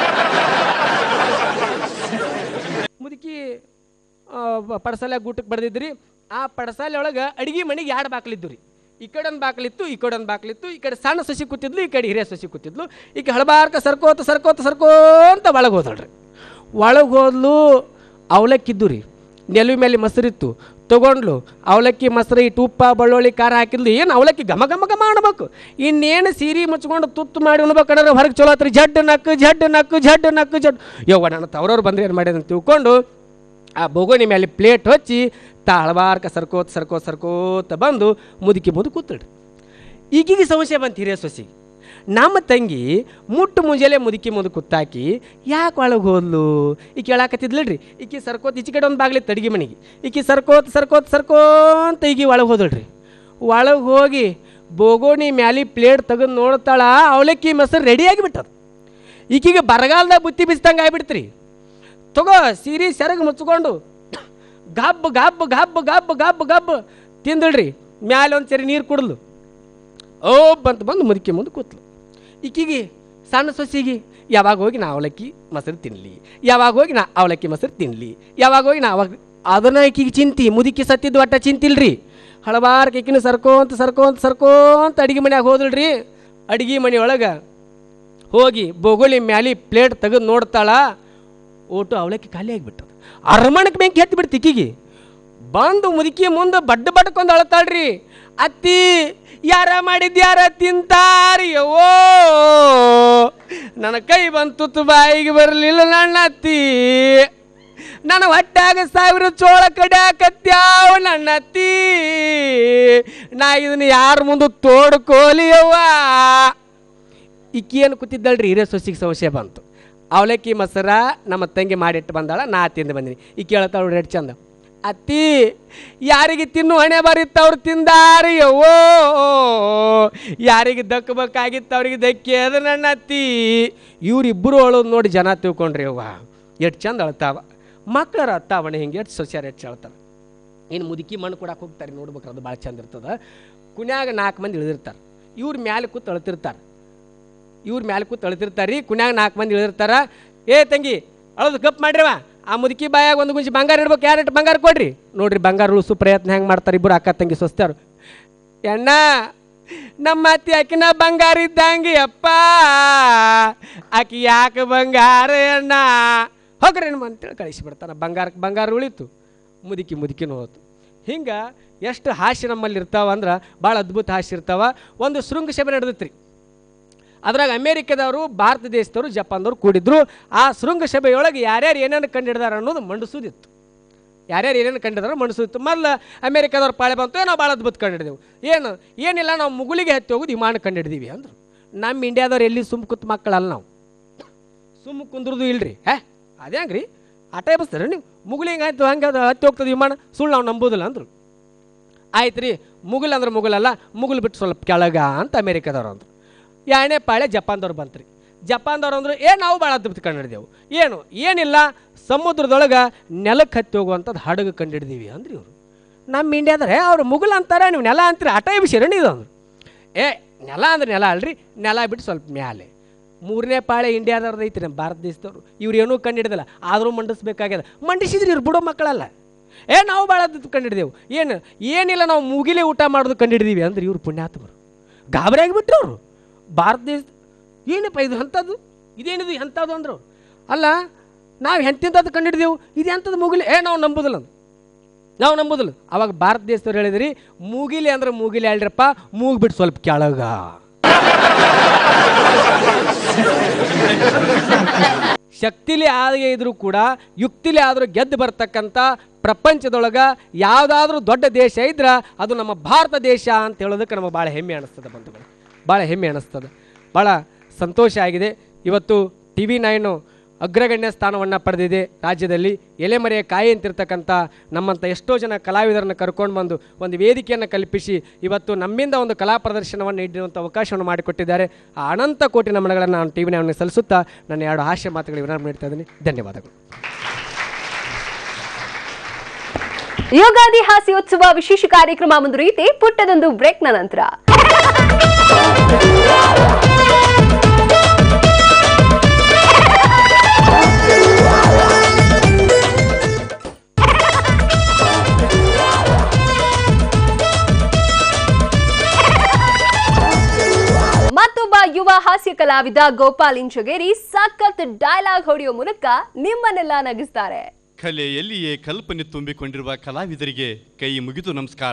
ಮುದುಕಿ ಪಡಸಾಲೆ ಗೂಟಕ್ಕೆ ಬಡ್ದಿದ್ರಿ ಆ ಪಡಸಾಲೆ ಒಳಗೆ ಅಡಿಗೆ ಮನೆಗೆ ಎರಡು ಬಾಕ್ಲಿದ್ದು ರೀ ಈ ಕಡೆ ಒಂದು ಬಾಕ್ಲಿತ್ತು ಈ ಕಡೆ ಒಂದು ಬಾಕ್ಲಿತ್ತು ಈ ಕಡೆ ಸಣ್ಣ ಸಸಿ ಕೂತಿದ್ಲು ಈ ಕಡೆ ಹಿರಿಯ ಸಸಿ ಕೂತಿದ್ಲು ಈಗ ಹಳಬಾರ್ಕ ಸರ್ಕೋತ ಸರ್ಕೋತ ಸರ್ಕೋಂತ ಒಳಗೆ ಹೋದಳ್ರಿ ಒಳಗೆ ಹೋದ್ಲು ಅವಲಕ್ಕಿದ್ದು ರೀ ನೆಲುವಿ ಮೇಲೆ ಮೊಸರಿತ್ತು ತೊಗೊಂಡ್ಲು ಅವಲಕ್ಕಿ ಮೊಸರು ಇಟ್ಟು ಉಪ್ಪ ಬೆಳ್ಳುಳ್ಳಿ ಖಾರ ಹಾಕಿದ್ಲು ಏನು ಅವಲಕ್ಕಿ ಘಮ ಘಮ ಘಮ ಅನ್ಬೇಕು ಇನ್ನೇನು ಸೀರೆ ಮುಚ್ಕೊಂಡು ತುತ್ತು ಮಾಡಿ ಉಣ್ಬೇಕಂದ್ರೆ ಹೊರಗೆ ಚಲೋ ಆತ್ರಿ ಜಡ್ ನಕ್ಕು ಜಡ್ ನಕ್ಕು ಜಡ್ ನಕ್ಕು ಜಡ್ ಯವ್ವ ನನ್ನ ತವರವ್ರು ಬಂದ್ರೆ ಏನು ಮಾಡ್ಯದ ಅಂತ ತಿಳ್ಕೊಂಡು ಆ ಬೋಗೋಣಿ ಮೇಲೆ ಪ್ಲೇಟ್ ಹಚ್ಚಿ ತಾಳಬಾರ್ಕ ಸರ್ಕೋತ್ ಸರ್ಕೋತ್ ಸರ್ಕೋತ ಬಂದು ಮುದುಕಿ ಮುದು ಕೂತಳ್ರಿ ಈಗೀಗ ಸಮಸ್ಯೆ ಬಂತು ಹಿರಿಯ ಸೊಸಿ ನಮ್ಮ ತಂಗಿ ಮುಟ್ಟು ಮುಂಜಾನೆ ಮುದುಕಿ ಮುಂದೆ ಕುತ್ತಾಕಿ ಯಾಕೆ ಒಳಗೆ ಹೋದ್ಲು ಈ ಕೇಳಾಕತ್ತಿದ್ಲಲ್ರಿ ಈಕಿ ಸರ್ಕೋತ್ ಈಚೆ ಕಡೆ ಒಂದು ಬಾಗ್ಲಿ ಅಡಿಗೆ ಮನೆಗೆ ಈಕಿ ಸರ್ಕೋತ್ ಸರ್ಕೋತ್ ಸರ್ಕೋಂತ ಈಗಿ ಒಳಗೆ ಹೋದಳ್ರಿ ಒಳಗೆ ಹೋಗಿ ಬೋಗೋಣಿ ಮ್ಯಾಲಿ ಪ್ಲೇಟ್ ತೆಗೆದು ನೋಡ್ತಾಳ ಅವಲಕ್ಕಿ ಮೊಸರು ರೆಡಿ ಆಗಿಬಿಟ್ಟದ ಈಕಿಗೆ ಬರಗಾಲದಾಗ ಬುತ್ತಿ ಬಿಸ್ತಂಗೆ ಆಗ್ಬಿಡ್ತ್ರಿ ತಗೋ ಸೀರೆ ಸೆರಗು ಮುಚ್ಕೊಂಡು ಗಬ್ಬ ಗಬ್ಬ ಗಬ್ಬ ಗಬ್ಬ ಗಬ್ಬ ಗಬ್ಬ ತಿಂದಳ್ರಿ ಮ್ಯಾಲೆ ಒಂದು ಸರಿ ನೀರು ಕುಡ್ಲು ಓ ಬಂತು ಬಂದು ಮುದುಕಿ ಮುಂದೆ ಕೂತ್ಲು ಈಕಿಗೆ ಸಣ್ಣ ಸೊಸಿಗೆ ಯಾವಾಗ ಹೋಗಿ ನಾ ಅವಲಕ್ಕಿ ಮೊಸರು ತಿನ್ನಲಿ ಯಾವಾಗ ಹೋಗಿ ನಾ ಅವಲಕ್ಕಿ ಮೊಸರು ತಿನ್ನಲಿ ಯಾವಾಗ ಹೋಗಿ ನಾ ಅವಾಗ ಅದನ್ನ ಈಕಿಗೆ ಚಿಂತಿ ಮುದುಕಿ ಸತ್ತಿದ್ದು ಒಟ್ಟ ಚಿಂತಿಲ್ರಿ ಹಳಬಾರ್ ಈಕಿನ ಸರ್ಕೋಂತ ಸರ್ಕೋಂತ ಸರ್ಕೋಂತ ಅಡಿಗೆ ಮನ್ಯಾಗ ಹೋದಳ್ರಿ ಅಡಿಗೆ ಮನೆ ಒಳಗೆ ಹೋಗಿ ಬೋಗೋಲಿ ಮ್ಯಾಲಿ ಪ್ಲೇಟ್ ತೆಗೆದು ನೋಡ್ತಾಳ ಓಟು ಅವಲಕ್ಕಿ ಖಾಲಿ ಆಗಿಬಿಟ್ಟದ ಅರಮಣಕ್ಕೆ ಬೆಂಕಿ ಹತ್ತಿ ಬಿಡ್ತು ಇಕ್ಕಿಗೆ ಬಂದು ಮುದುಕಿ ಮುಂದೆ ಬಡ್ಡ ಬಡ್ಕೊಂಡ್ ಅಳತಾಳ್ರಿ ಅತ್ತಿ ಯಾರ ಮಾಡಿದ್ಯಾರ ತಿಂತಾರಿ ಓ ನನ್ನ ಕೈ ಬಂತು ತು ಬಾಯಿಗೆ ಬರಲಿಲ್ಲ ನನ್ನ ಅತ್ತಿ ನನ್ನ ಹೊಟ್ಟಾಗ ಸಾವಿರ ಚೋಳ ಕಡ್ಯಾಕತ್ಯಾವ ನನ್ನ ಅತ್ತಿ ನಾ ಇದನ್ನ ಯಾರ ಮುಂದೆ ತೋಡ್ಕೋಲಿ ಅವ್ವ ಈಕಿ ಏನು ಕೂತಿದ್ದಳ್ರಿ ಹಿರಿಯ ಸೊಸಿಗೆ ಸಮಸ್ಯೆ ಬಂತು ಅವಲಕ್ಕಿ ಮೊಸರ ನಮ್ಮ ತಂಗಿ ಮಾಡಿಟ್ಟು ಬಂದಾಳ ನಾ ತಿಂದು ಬಂದಿನಿ ಈ ಕೇಳ್ತಾಳು ರೆಡ್ ಚಂದ ಅತ್ತಿ ಯಾರಿಗೆ ತಿನ್ನು ಹಣೆ ಬರಿತ್ತು ಅವ್ರು ತಿಂದಾರಿ ಅವ್ವೋ ಯಾರಿಗೆ ದಕ್ಕಬೇಕಾಗಿತ್ತು ಅವ್ರಿಗೆ ದಕ್ಕಿ ಅದು ನನ್ನ ಅತ್ತಿ ಇವರಿಬ್ಬರು ಅಳೋದು ನೋಡಿ ಜನ ತಿಳ್ಕೊಂಡ್ರಿ ಅವ್ವ ಎಷ್ಟು ಚಂದ ಅಳ್ತಾವ ಮಕ್ಕಳರ ಅತ್ತಾವಣೆ ಹಿಂಗೆ ಎಷ್ಟು ಸೊಸ್ಯಾರ ಎಷ್ಟು ಅಳ್ತಾವ ಇನ್ನು ಮುದುಕಿ ಮಣ್ಣು ಕೊಡಕ್ಕೆ ಹೋಗ್ತಾರೆ ನೋಡ್ಬೇಕ್ರೆ ಅದು ಭಾಳ ಚಂದ ಇರ್ತದೆ ಕುನ್ಯಾಗ ನಾಲ್ಕು ಮಂದಿ ಇಳಿದಿರ್ತಾರೆ ಇವ್ರ ಮ್ಯಾಲೆ ಕೂತ್ ಅಳ್ತಿರ್ತಾರೆ ಇವ್ರ ಮ್ಯಾಲೆ ಕೂತ್ ಅಳ್ತಿರ್ತಾರೆ ರೀ ಕುನ್ಯಾಗ ನಾಲ್ಕು ಮಂದಿ ಇಳಿದಿರ್ತಾರ ಏ ತಂಗಿ ಅಳದು ಗಪ್ ಮಾಡ್ರಿವ ಆ ಮುದುಕಿ ಬಾಯಾಗ ಒಂದು ಗುಂಜಿ ಬಂಗಾರ ಇಡ್ಬೇಕು ಯಾರು ಬಂಗಾರ ಕೊಡ್ರಿ ನೋಡ್ರಿ ಬಂಗಾರ ಉಳಿಸು ಪ್ರಯತ್ನ ಹೆಂಗೆ ಮಾಡ್ತಾರೆ ಇಬ್ಬರು ಅಕ್ಕ ತಂಗಿ ಸ್ವಸ್ತಾರು ಎಣ್ಣ ನಮ್ಮ ಅತ್ತಿ ಆಕಿನ ಬಂಗಾರ ಇದ್ದಂಗೆ ಅಪ್ಪ ಆಕಿ ಯಾಕೆ ಬಂಗಾರ ಅಣ್ಣ ಹೋಗ್ರಿ ನಿಮ್ಮ ಅಂತೇಳಿ ಕಳಿಸಿಬಿಡ್ತಾನೆ ಬಂಗಾರಕ್ಕೆ ಬಂಗಾರ ಉಳಿತು ಮುದುಕಿ ಮುದುಕಿನೂ ಹೋತು ಹಿಂಗೆ ಎಷ್ಟು ಹಾಸ್ಯ ನಮ್ಮಲ್ಲಿ ಇರ್ತಾವ ಅಂದ್ರೆ ಭಾಳ ಅದ್ಭುತ ಹಾಸ್ಯ ಇರ್ತಾವ ಒಂದು ಶೃಂಗಸಭೆ ನಡೆದೈತ್ರಿ ಅದ್ರಾಗ ಅಮೇರಿಕದವರು ಭಾರತ ದೇಶದವರು ಜಪಾನ್ದವ್ರು ಕೂಡಿದ್ರು ಆ ಶೃಂಗಸಭೆಯೊಳಗೆ ಯಾರ್ಯಾರು ಏನೇನು ಕಂಡಿಡ್ದಾರ ಅನ್ನೋದು ಮಂಡಿಸೋದಿತ್ತು ಯಾರ್ಯಾರು ಏನೇನು ಕಂಡಿದಾರೋ ಮಂಡಿಸೋದಿತ್ತು ಮೊದಲು ಅಮೇರಿಕದವ್ರು ಪಾಳೆ ಬಂತು ನಾವು ಭಾಳ ಅದ್ಭುತ ಕಂಡಿಡಿದೆವು ಏನು ಏನಿಲ್ಲ ನಾವು ಮುಗುಲಿಗೆ ಹತ್ತಿ ಹೋಗೋದು ವಿಮಾನ ಕಂಡಿಡ್ದೀವಿ ಅಂದ್ರು ನಮ್ಮ ಇಂಡಿಯಾದವ್ರು ಎಲ್ಲಿ ಸುಮ್ ಕೂತ್ ಮಕ್ಕಳಲ್ಲ ನಾವು ಸುಮ್ಮ ಕುಂದ್ರದು ಇಲ್ರಿ ಹೇ ಅದೇ ಹಂಗ್ರಿ ಆಟ ಎಬ್ಸ್ತಾರೆ ನೀವು ಮುಗುಲಿ ಹಿಂಗೆ ಆಯ್ತು ಹಂಗೆ ಅದು ಹತ್ತಿ ಹೋಗ್ತದೆ ವಿಮಾನ ಸುಳ್ಳು ನಾವು ನಂಬೋದಿಲ್ಲ ಅಂದರು ಆಯ್ತು ರೀ ಮುಗುಲ್ ಅಂದ್ರೆ ಮುಗುಲಲ್ಲ ಮುಗುಲ್ ಬಿಟ್ಟು ಸ್ವಲ್ಪ ಕೆಳಗ ಅಂತ ಅಮೇರಿಕದವ್ರು ಅಂದರು ಎರಡನೇ ಪಾಳೆ ಜಪಾನ್ದವ್ರು ಬಂತ್ರಿ ಜಪಾನ್ದವ್ರು ಅಂದರು ಏ ನಾವು ಭಾಳ ಅದ್ಭುತ ಕಂಡಿಡ್ದೆವು ಏನು ಏನಿಲ್ಲ ಸಮುದ್ರದೊಳಗೆ ನೆಲಕ್ಕೆ ಹತ್ತಿ ಹೋಗುವಂಥದ್ದು ಹಡಗು ಕಂಡಿಡ್ದೀವಿ ಅಂದ್ರಿ ಇವರು ನಮ್ಮ ಇಂಡಿಯಾದ್ರೆ ಅವ್ರು ಮುಗುಲ್ ಅಂತಾರೆ ನೀವು ನೆಲ ಅಂತೀರಿ ಆಟ ಎಬ್ಸಿರಿ ಇದು ಅಂದ್ರು ಏ ನೆಲ ಅಂದ್ರೆ ನೆಲ ಅಲ್ರಿ ನೆಲ ಬಿಟ್ಟು ಸ್ವಲ್ಪ ಮ್ಯಾಲೆ ಮೂರನೇ ಪಾಳೆ ಇಂಡಿಯಾದವ್ರದ್ದು ಐತಿ ನಮ್ಮ ಭಾರತ ದೇಶದವ್ರು ಇವ್ರು ಏನೂ ಕಂಡಿಡ್ದಲ್ಲ ಆದರೂ ಮಂಡಿಸ್ಬೇಕಾಗ್ಯದ ಮಂಡಿಸಿದ್ರಿ ಇವ್ರು ಬಿಡೋ ಮಕ್ಕಳಲ್ಲ ಏ ನಾವು ಭಾಳ ಅದ್ಭುತ ಕಂಡಿಡ್ದೆವು ಏನು ಏನಿಲ್ಲ ನಾವು ಮುಗಿಲೇ ಊಟ ಮಾಡೋದು ಕಂಡಿಡ್ದೀವಿ ಅಂದ್ರೆ ಇವ್ರು ಪುಣ್ಯಾತ್ಮರು ಗಾಬರಿ ಆಗಿಬಿಟ್ರು ಅವರು ಭಾರತ ದೇಶ ಏನಪ್ಪ ಇದು ಅಂಥದ್ದು ಇದೇನಿದು ಎಂಥದ್ದು ಅಂದರು ಅಲ್ಲ ನಾವು ಎಂತೆಂಥದ್ದು ಕಂಡಿಡ್ದೆವು ಇದು ಎಂಥದ್ದು ಮುಗಿಲಿ ಏ ನಾವು ನಂಬೋದಿಲ್ಲ ಅಂದ್ರು ನಾವು ನಂಬೋದಿಲ್ಲ ಅವಾಗ ಭಾರತ ದೇಶದವ್ರು ಹೇಳಿದ್ರಿ ಮೂಗಿಲಿ ಅಂದ್ರೆ ಮೂಗಿಲಿ ಹೇಳ್ರಪ್ಪ ಮೂಗ್ಬಿಟ್ಟು ಸ್ವಲ್ಪ ಕೆಳಗ ಶಕ್ತಿಲಿ ಆದೇ ಇದ್ರೂ ಕೂಡ ಯುಕ್ತಿಲಿ ಆದರೂ ಗೆದ್ದು ಬರ್ತಕ್ಕಂಥ ಪ್ರಪಂಚದೊಳಗೆ ಯಾವುದಾದ್ರೂ ದೊಡ್ಡ ದೇಶ ಇದ್ರೆ ಅದು ನಮ್ಮ ಭಾರತ ದೇಶ ಅಂತ ಹೇಳೋದಕ್ಕೆ ನಮಗೆ ಭಾಳ ಹೆಮ್ಮೆ ಅನಿಸ್ತದೆ ಬಂಧುಗಳು ಭಾಳ ಹೆಮ್ಮೆ ಅನಿಸ್ತದೆ ಭಾಳ ಸಂತೋಷ ಆಗಿದೆ ಇವತ್ತು ಟಿ ವಿ ನೈನು ಅಗ್ರಗಣ್ಯ ಸ್ಥಾನವನ್ನು ಪಡೆದಿದೆ ರಾಜ್ಯದಲ್ಲಿ ಎಲೆಮರೆಯ ಕಾಯಿ ಅಂತಿರ್ತಕ್ಕಂಥ ನಮ್ಮಂಥ ಎಷ್ಟೋ ಜನ ಕಲಾವಿದರನ್ನು ಕರ್ಕೊಂಡು ಬಂದು ಒಂದು ವೇದಿಕೆಯನ್ನು ಕಲ್ಪಿಸಿ ಇವತ್ತು ನಮ್ಮಿಂದ ಒಂದು ಕಲಾ ಪ್ರದರ್ಶನವನ್ನು ನೀಡುವಂಥ ಅವಕಾಶವನ್ನು ಮಾಡಿಕೊಟ್ಟಿದ್ದಾರೆ ಆ ಅನಂತ ಕೋಟಿ ನಮನಗಳನ್ನು ನಾನು ಟಿ ವಿ ನೈನ್ ಸಲ್ಲಿಸುತ್ತಾ ನನ್ನ ಎರಡು ಹಾಸ್ಯ ಮಾತುಗಳು ವಿರಾಮ ನೀಡ್ತಾ ಇದ್ದೀನಿ ಧನ್ಯವಾದಗಳು ಯುಗಾದಿ ಹಾಸ್ಯೋತ್ಸವ ವಿಶೇಷ ಕಾರ್ಯಕ್ರಮ ಮುಂದುವರಿಯುತ್ತೆ ಪುಟ್ಟದೊಂದು ಬ್ರೇಕ್ನ ನಂತರ ಮತ್ತೊಬ್ಬ ಯುವ ಹಾಸ್ಯ ಕಲಾವಿದ ಗೋಪಾಲ್ ಇಂಚಗೇರಿ ಸಖತ್ ಡೈಲಾಗ್ ಹೊಡೆಯೋ ಮೂಲಕ ನಿಮ್ಮನ್ನೆಲ್ಲ ನಗಿಸ್ತಾರೆ ಕಲೆಯಲ್ಲಿಯೇ ಕಲ್ಪನೆ ತುಂಬಿಕೊಂಡಿರುವ ಕಲಾವಿದರಿಗೆ ಕೈ ಮುಗಿದು ನಮಸ್ಕಾರ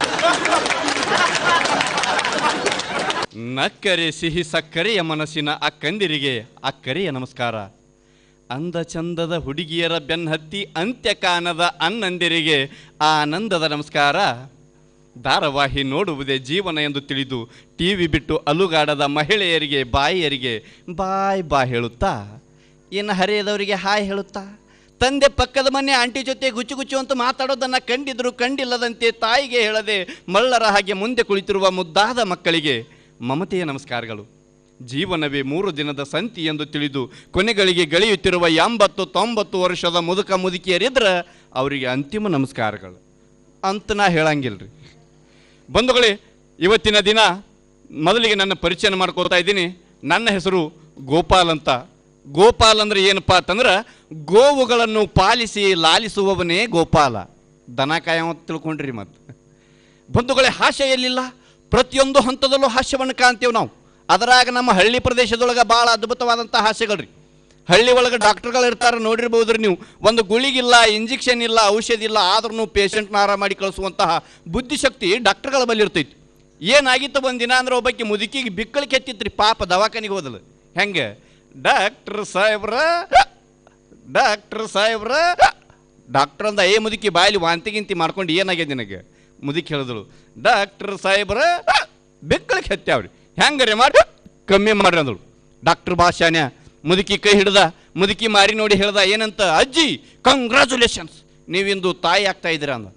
ನಕ್ಕರೆ ಸಿಹಿ ಸಕ್ಕರೆಯ ಮನಸ್ಸಿನ ಅಕ್ಕಂದಿರಿಗೆ ಅಕ್ಕರೆಯ ನಮಸ್ಕಾರ ಅಂದ ಚಂದದ ಹುಡುಗಿಯರ ಬೆನ್ನತ್ತಿ ಅಂತ್ಯ ಕಾಣದ ಅನ್ನಂದಿರಿಗೆ ಆನಂದದ ನಮಸ್ಕಾರ ಧಾರಾವಾಹಿ ನೋಡುವುದೇ ಜೀವನ ಎಂದು ತಿಳಿದು ಟಿವಿ ಬಿಟ್ಟು ಅಲುಗಾಡದ ಮಹಿಳೆಯರಿಗೆ ಬಾಯಿಯರಿಗೆ ಬಾಯ್ ಬಾ ಹೇಳುತ್ತಾ ಇನ್ನು ಹರಿಯದವರಿಗೆ ಹಾಯ್ ಹೇಳುತ್ತಾ ತಂದೆ ಪಕ್ಕದ ಮನೆ ಆಂಟಿ ಜೊತೆ ಗುಚ್ಚು ಗುಚ್ಚು ಅಂತ ಮಾತಾಡೋದನ್ನು ಕಂಡಿದ್ರು ಕಂಡಿಲ್ಲದಂತೆ ತಾಯಿಗೆ ಹೇಳದೆ ಮಳ್ಳರ ಹಾಗೆ ಮುಂದೆ ಕುಳಿತಿರುವ ಮುದ್ದಾದ ಮಕ್ಕಳಿಗೆ ಮಮತೆಯ ನಮಸ್ಕಾರಗಳು ಜೀವನವೇ ಮೂರು ದಿನದ ಸಂತಿ ಎಂದು ತಿಳಿದು ಕೊನೆಗಳಿಗೆ ಗಳಿಯುತ್ತಿರುವ ಎಂಬತ್ತು ತೊಂಬತ್ತು ವರ್ಷದ ಮುದುಕ ಮುದುಕಿಯರಿದ್ರೆ ಅವರಿಗೆ ಅಂತಿಮ ನಮಸ್ಕಾರಗಳು ಅಂತ ನಾ ಹೇಳಂಗಿಲ್ರಿ ಬಂಧುಗಳೇ ಇವತ್ತಿನ ದಿನ ಮೊದಲಿಗೆ ನನ್ನ ಪರಿಚಯ ಮಾಡ್ಕೋತಾ ಇದ್ದೀನಿ ನನ್ನ ಹೆಸರು ಗೋಪಾಲ್ ಅಂತ ಗೋಪಾಲ್ ಅಂದ್ರೆ ಏನಪ್ಪಾ ಅಂತಂದ್ರೆ ಗೋವುಗಳನ್ನು ಪಾಲಿಸಿ ಲಾಲಿಸುವವನೇ ಗೋಪಾಲ ದನ ಕಾಯವ ಅಂತ ತಿಳ್ಕೊಂಡ್ರಿ ಮತ್ತೆ ಬಂಧುಗಳೇ ಹಾಸ್ಯ ಎಲ್ಲಿಲ್ಲ ಪ್ರತಿಯೊಂದು ಹಂತದಲ್ಲೂ ಹಾಸ್ಯವನ್ನು ಕಾಣ್ತೇವೆ ನಾವು ಅದರಾಗ ನಮ್ಮ ಹಳ್ಳಿ ಪ್ರದೇಶದೊಳಗೆ ಭಾಳ ಅದ್ಭುತವಾದಂಥ ಹಾಸ್ಯಗಳ್ರಿ ಹಳ್ಳಿ ಒಳಗೆ ಡಾಕ್ಟರ್ಗಳು ಇರ್ತಾರೆ ನೋಡಿರ್ಬೋದ್ರಿ ನೀವು ಒಂದು ಗುಳಿಗಿಲ್ಲ ಇಂಜೆಕ್ಷನ್ ಇಲ್ಲ ಔಷಧಿ ಇಲ್ಲ ಆದ್ರೂ ಪೇಷಂಟ್ನ ಆರಾಮ ಮಾಡಿ ಕಳಿಸುವಂತಹ ಬುದ್ಧಿಶಕ್ತಿ ಡಾಕ್ಟರ್ಗಳ ಬಳಿ ಇರ್ತೈತಿ ಏನಾಗಿತ್ತು ಒಂದು ದಿನ ಅಂದ್ರೆ ಒಬ್ಬಾಕಿ ಮುದುಕಿಗೆ ಬಿಕ್ಕಳಿಗೆ ಎತ್ತಿತ್ರಿ ಪಾಪ ದವಾಖಾನಿಗೆ ಹೋದಲು ಹೆಂಗೆ ಡಾಕ್ಟರ್ ಸಾಹೇಬ್ರ ಡಾಕ್ಟರ್ ಸಾಹೇಬ್ರ ಡಾಕ್ಟರ್ ಅಂದ ಏ ಮುದುಕಿ ಬಾಯಲ್ಲಿ ವಾಂತಿ ಗಿಂತಿ ಮಾಡ್ಕೊಂಡು ಏನಾಗಿದೆ ನಿನಗೆ ಮುದುಕಿ ಹೇಳಿದಳು ಡಾಕ್ಟರ್ ಸಾಹೇಬ್ರ ಬೆಕ್ಕಳಿಗೆ ಹತ್ಯಾವ್ರಿ ಹೆಂಗರೆ ಮಾಡಿ ಕಮ್ಮಿ ಮಾಡ್ರಿ ಅಂದಳು ಡಾಕ್ಟರ್ ಭಾಷಾನ್ಯ ಮುದುಕಿ ಕೈ ಹಿಡ್ದ ಮುದುಕಿ ಮಾರಿ ನೋಡಿ ಹೇಳ್ದ ಏನಂತ ಅಜ್ಜಿ ಕಂಗ್ರ್ಯಾಚುಲೇಷನ್ಸ್ ನೀವಿಂದು ತಾಯಿ ಆಗ್ತಾ ಇದ್ದೀರಾ ಅಂದ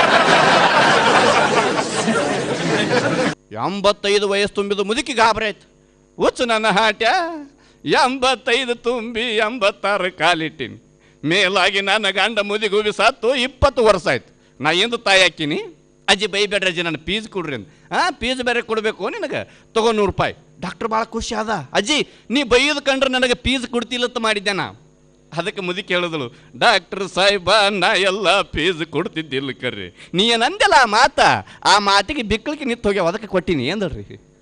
ಎಂಬತ್ತೈದು ವಯಸ್ಸು ತುಂಬಿದ ಮುದುಕಿ ಗಾಬರಿ ಆಯ್ತು ಹುಚ್ಚು ನನ್ನ ಹಾಟ್ಯ ಎಂಬತ್ತೈದು ತುಂಬಿ ಎಂಬತ್ತಾರು ಕಾಲಿಟ್ಟಿನಿ ಮೇಲಾಗಿ ನನ್ನ ಗಂಡ ಮುದಿಗುವಿ ಸತ್ತು ಇಪ್ಪತ್ತು ವರ್ಷ ಆಯ್ತು ನಾ ಎಂದು ತಾಯಿ ಹಾಕಿನಿ ಅಜ್ಜಿ ಬೈಬೇಡ್ರಿ ಅಜ್ಜಿ ನನ್ನ ಫೀಸ್ ಕೊಡ್ರಿ ಅಂತ ಹಾಂ ಫೀಸ್ ಬೇರೆ ಕೊಡಬೇಕು ನಿನಗೆ ತಗೋ ನೂರು ರೂಪಾಯಿ ಡಾಕ್ಟರ್ ಭಾಳ ಖುಷಿ ಆದ ಅಜ್ಜಿ ನೀ ಬೈಯೋದು ಕಂಡ್ರೆ ನನಗೆ ಫೀಸ್ ಕೊಡ್ತಿಲ್ಲತ್ತ ಮಾಡಿದ್ದೆ ನಾ ಅದಕ್ಕೆ ಮುದುಕಿ ಹೇಳಿದಳು ಡಾಕ್ಟರ್ ಸಾಹೇಬ ನಾ ಎಲ್ಲ ಫೀಸ್ ಕೊಡ್ತಿದ್ದಿಲ್ಲ ಕರ್ರಿ ನೀ ಏನು ಅಂದೆಲ್ಲ ಆ ಮಾತ ಆ ಮಾತಿಗೆ ಬಿಕ್ಕಳಿಗೆ ನಿಂತು ಹೋಗ್ಯಾವ ಅದಕ್ಕೆ ಕೊಟ್ಟಿನಿ ಅಂದಳ್ರಿ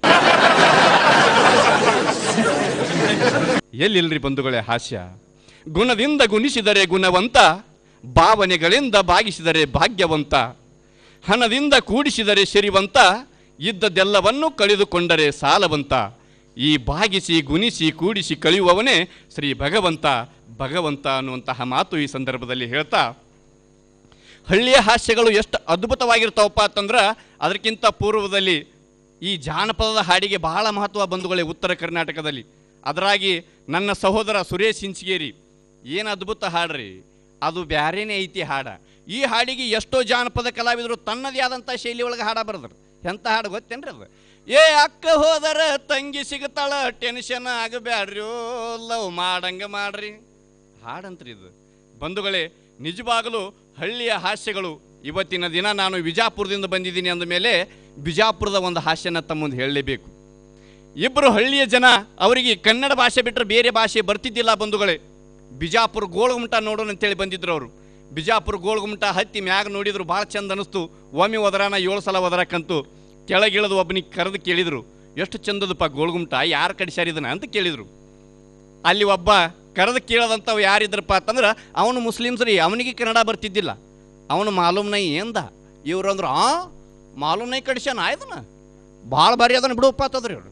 ಎಲ್ಲಿಲ್ರಿ ಬಂಧುಗಳೇ ಹಾಸ್ಯ ಗುಣದಿಂದ ಗುಣಿಸಿದರೆ ಗುಣವಂತ ಭಾವನೆಗಳಿಂದ ಬಾಗಿಸಿದರೆ ಭಾಗ್ಯವಂತ ಹಣದಿಂದ ಕೂಡಿಸಿದರೆ ಸಿರಿವಂತ ಇದ್ದದ್ದೆಲ್ಲವನ್ನೂ ಕಳೆದುಕೊಂಡರೆ ಸಾಲವಂತ ಈ ಬಾಗಿಸಿ ಗುಣಿಸಿ ಕೂಡಿಸಿ ಕಳೆಯುವವನೇ ಶ್ರೀ ಭಗವಂತ ಭಗವಂತ ಅನ್ನುವಂತಹ ಮಾತು ಈ ಸಂದರ್ಭದಲ್ಲಿ ಹೇಳ್ತಾ ಹಳ್ಳಿಯ ಹಾಸ್ಯಗಳು ಎಷ್ಟು ಅದ್ಭುತವಾಗಿರ್ತಾವಪ್ಪ ಅಂತಂದ್ರೆ ಅದಕ್ಕಿಂತ ಪೂರ್ವದಲ್ಲಿ ಈ ಜಾನಪದದ ಹಾಡಿಗೆ ಬಹಳ ಮಹತ್ವ ಬಂಧುಗಳೇ ಉತ್ತರ ಕರ್ನಾಟಕದಲ್ಲಿ ಅದರಾಗಿ ನನ್ನ ಸಹೋದರ ಸುರೇಶ್ ಹಿಂಚಗೇರಿ ಏನು ಅದ್ಭುತ ಹಾಡ್ರಿ ಅದು ಬ್ಯಾರೇನೇ ಐತಿ ಹಾಡ ಈ ಹಾಡಿಗೆ ಎಷ್ಟೋ ಜಾನಪದ ಕಲಾವಿದರು ತನ್ನದೇ ಆದಂಥ ಶೈಲಿ ಒಳಗೆ ಹಾಡ ಬರೆದ್ರು ಎಂಥ ಹಾಡು ಗೊತ್ತೇನ್ರಿ ಅದು ಏ ಅಕ್ಕ ಹೋದರ ತಂಗಿ ಸಿಗ್ತಾಳ ಟೆನ್ಷನ್ ಆಗಬ್ಯಾಡ್ರಿ ಲವ್ ಮಾಡಂಗ ಮಾಡ್ರಿ ಹಾಡಂತ್ರಿ ಇದು ಬಂಧುಗಳೇ ನಿಜವಾಗಲೂ ಹಳ್ಳಿಯ ಹಾಸ್ಯಗಳು ಇವತ್ತಿನ ದಿನ ನಾನು ವಿಜಾಪುರದಿಂದ ಬಂದಿದ್ದೀನಿ ಅಂದ ಮೇಲೆ ಬಿಜಾಪುರದ ಒಂದು ಹಾಸ್ಯನ ತಮ್ಮ ಮುಂದೆ ಹೇಳಲೇಬೇಕು ಇಬ್ಬರು ಹಳ್ಳಿಯ ಜನ ಅವರಿಗೆ ಕನ್ನಡ ಭಾಷೆ ಬಿಟ್ಟರೆ ಬೇರೆ ಭಾಷೆ ಬರ್ತಿದ್ದಿಲ್ಲ ಬಂಧುಗಳೇ ಬಿಜಾಪುರ ಗೋಳಗುಮಟ ನೋಡೋಣ ಅಂತೇಳಿ ಬಂದಿದ್ರು ಅವರು ಬಿಜಾಪುರ ಗೋಳಗುಮಟ ಹತ್ತಿ ಮ್ಯಾಗ ನೋಡಿದ್ರು ಭಾಳ ಚಂದ ಅನಿಸ್ತು ಒಮ್ಮೆ ಒದರಾನ ಏಳು ಸಲ ಒದರಕ್ಕಂತೂ ಕೆಳಗಿಳಿದು ಒಬ್ಬನಿಗೆ ಕರೆದು ಕೇಳಿದರು ಎಷ್ಟು ಚಂದದಪ್ಪ ಗೋಳಗುಮಟ ಯಾರು ಕಡಿಸ್ಯಾರಿದನ ಅಂತ ಕೇಳಿದರು ಅಲ್ಲಿ ಒಬ್ಬ ಕರೆದು ಕೇಳದಂಥವು ಯಾರಿದ್ರಪ್ಪ ಅಂತಂದ್ರೆ ಅವನು ಮುಸ್ಲಿಮ್ಸ್ ರೀ ಅವನಿಗೆ ಕನ್ನಡ ಬರ್ತಿದ್ದಿಲ್ಲ ಅವನು ಮಾಲೂಮ್ ನೈ ಎಂದ ಇವ್ರು ಅಂದ್ರು ಆ ಮಾಲೂಮ್ ನೈ ಕಡಿಸ್ಯಾನ ಆಯ್ದನ ಭಾಳ ಬಾರಿ ಅದನ್ನ ಬಿಡುವಪ್ಪ ಅಂತಂದ್ರಿ ಇವ್ರು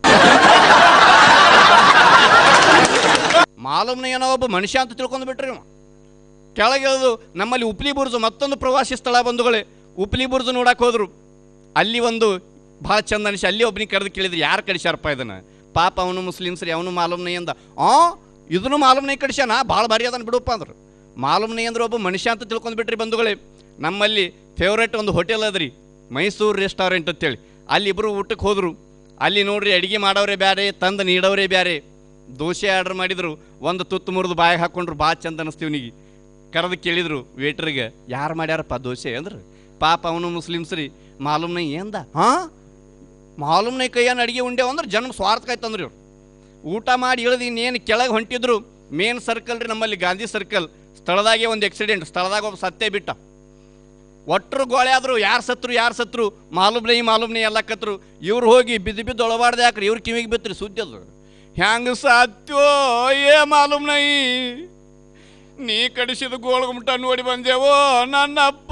ಮಾಲೂಮ್ ನೈ ಏನೋ ಒಬ್ಬ ಮನುಷ್ಯ ಅಂತ ತಿಳ್ಕೊಂಡು ಬಿಟ್ರಿ ಇವ ಕೆಳಗಿಳಿದು ನಮ್ಮಲ್ಲಿ ಉಪ್ಲಿ ಬುರ್ಜು ಮತ್ತೊಂದು ಪ್ರವಾಸಿ ಸ್ಥಳ ಬಂಧುಗಳೇ ಉಪ್ಲಿ ಬುರ್ಜು ನೋಡಕ್ಕೆ ಹೋದ್ರು ಅಲ್ಲಿ ಒಂದು ಭಾಳ ಚಂದ ಅನಿಸಿ ಅಲ್ಲಿ ಒಬ್ಬನಿಗೆ ಕರೆದು ಕೇಳಿದ್ರು ಯಾರು ಕಡಿಸ್ಯಾರಪ್ಪ ಇದನ್ನ ಪಾಪ ಅವನು ಮುಸ್ಲಿಮ್ಸ್ ರೀ ಅವನು ಮಾಲೂಮ್ ನೈ ಅಂದ ಆ ಇದನ್ನು ಮಾಲೂಮ್ ನೈ ಕಡಿಸ್ಯಾನ ಭಾಳ ಭಾರಿ ಅದನ್ನ ಬಿಡುವಪ್ಪ ಅಂದ್ರು ಮಾಲೂಮ್ ನೈ ಅಂದ್ರೆ ಒಬ್ಬ ಮನುಷ್ಯ ಅಂತ ತಿಳ್ಕೊಂಡು ಬಿಟ್ರಿ ಬಂಧುಗಳೇ ನಮ್ಮಲ್ಲಿ ಫೇವ್ರೇಟ್ ಒಂದು ಹೋಟೆಲ್ ಅದ್ರಿ ಮೈಸೂರು ರೆಸ್ಟೋರೆಂಟ್ ಅಂತೇಳಿ ಅಲ್ಲಿ ಇಬ್ಬರು ಊಟಕ್ಕೆ ಹೋದರು ಅಲ್ಲಿ ನೋಡ್ರಿ ಅಡಿಗೆ ಮಾಡೋರೇ ಬ್ಯಾರೆ ತಂದು ನೀಡೋರೇ ಬ್ಯಾರೆ ದೋಸೆ ಆರ್ಡರ್ ಮಾಡಿದ್ರು ಒಂದು ತುತ್ತು ಮುರಿದು ಬಾಯಿಗೆ ಹಾಕ್ಕೊಂಡ್ರು ಭಾಳ ಚಂದ ಅನಿಸ್ತೀವ್ನಿಗೆ ಕರೆದು ಕೇಳಿದ್ರು ವೇಟ್ರಿಗೆ ಯಾರು ಮಾಡ್ಯಾರಪ್ಪ ದೋಸೆ ಅಂದ್ರೆ ಪಾಪ ಅವನು ಮುಸ್ಲಿಮ್ಸ್ ರೀ ಮಾಲೂಮ್ ನೈ ಎಂದ ಹಾಂ ಮಾಲೂಮ್ ನೈ ಕೈಯನ್ನು ಅಡಿಗೆ ಉಂಡೇವು ಅಂದ್ರೆ ಜನ್ಮ ಸ್ವಾರ್ಥ ಆಯ್ತಂದ್ರಿ ಇವ್ರು ಊಟ ಮಾಡಿ ಇಳಿದು ಇನ್ನೇನು ಕೆಳಗೆ ಹೊಂಟಿದ್ರು ಮೇನ್ ಸರ್ಕಲ್ ರೀ ನಮ್ಮಲ್ಲಿ ಗಾಂಧಿ ಸರ್ಕಲ್ ಸ್ಥಳದಾಗೆ ಒಂದು ಆಕ್ಸಿಡೆಂಟ್ ಸ್ಥಳದಾಗ ಒಬ್ಬ ಸತ್ತೇ ಬಿಟ್ಟ ಒಟ್ಟರು ಗೋಳೆ ಆದ್ರು ಯಾರು ಸತ್ರು ಯಾರು ಸತ್ರು ಮಾಲೂಮ್ ನೈ ಮಾಲೂಮ್ ನೈ ಎಲ್ಲ ಕತ್ರು ಇವ್ರು ಹೋಗಿ ಬಿದ್ದು ಬಿದ್ದು ಒಳಬಾರ್ದು ಯಾಕ್ರಿ ಇವ್ರ ಕಿವಿಗೆ ಬಿತ್ರಿ ಸುದ್ದಿ ಅದು ಹ್ಯಾಂಗ ಸಾತ್ಯೋ ಏ ಮಾಲೂಮ್ ನೈ ನೀ ಕಡಿಸಿದ ಗೋಳಗುಮಟ ನೋಡಿ ಬಂದೆವೋ ನನ್ನಪ್ಪ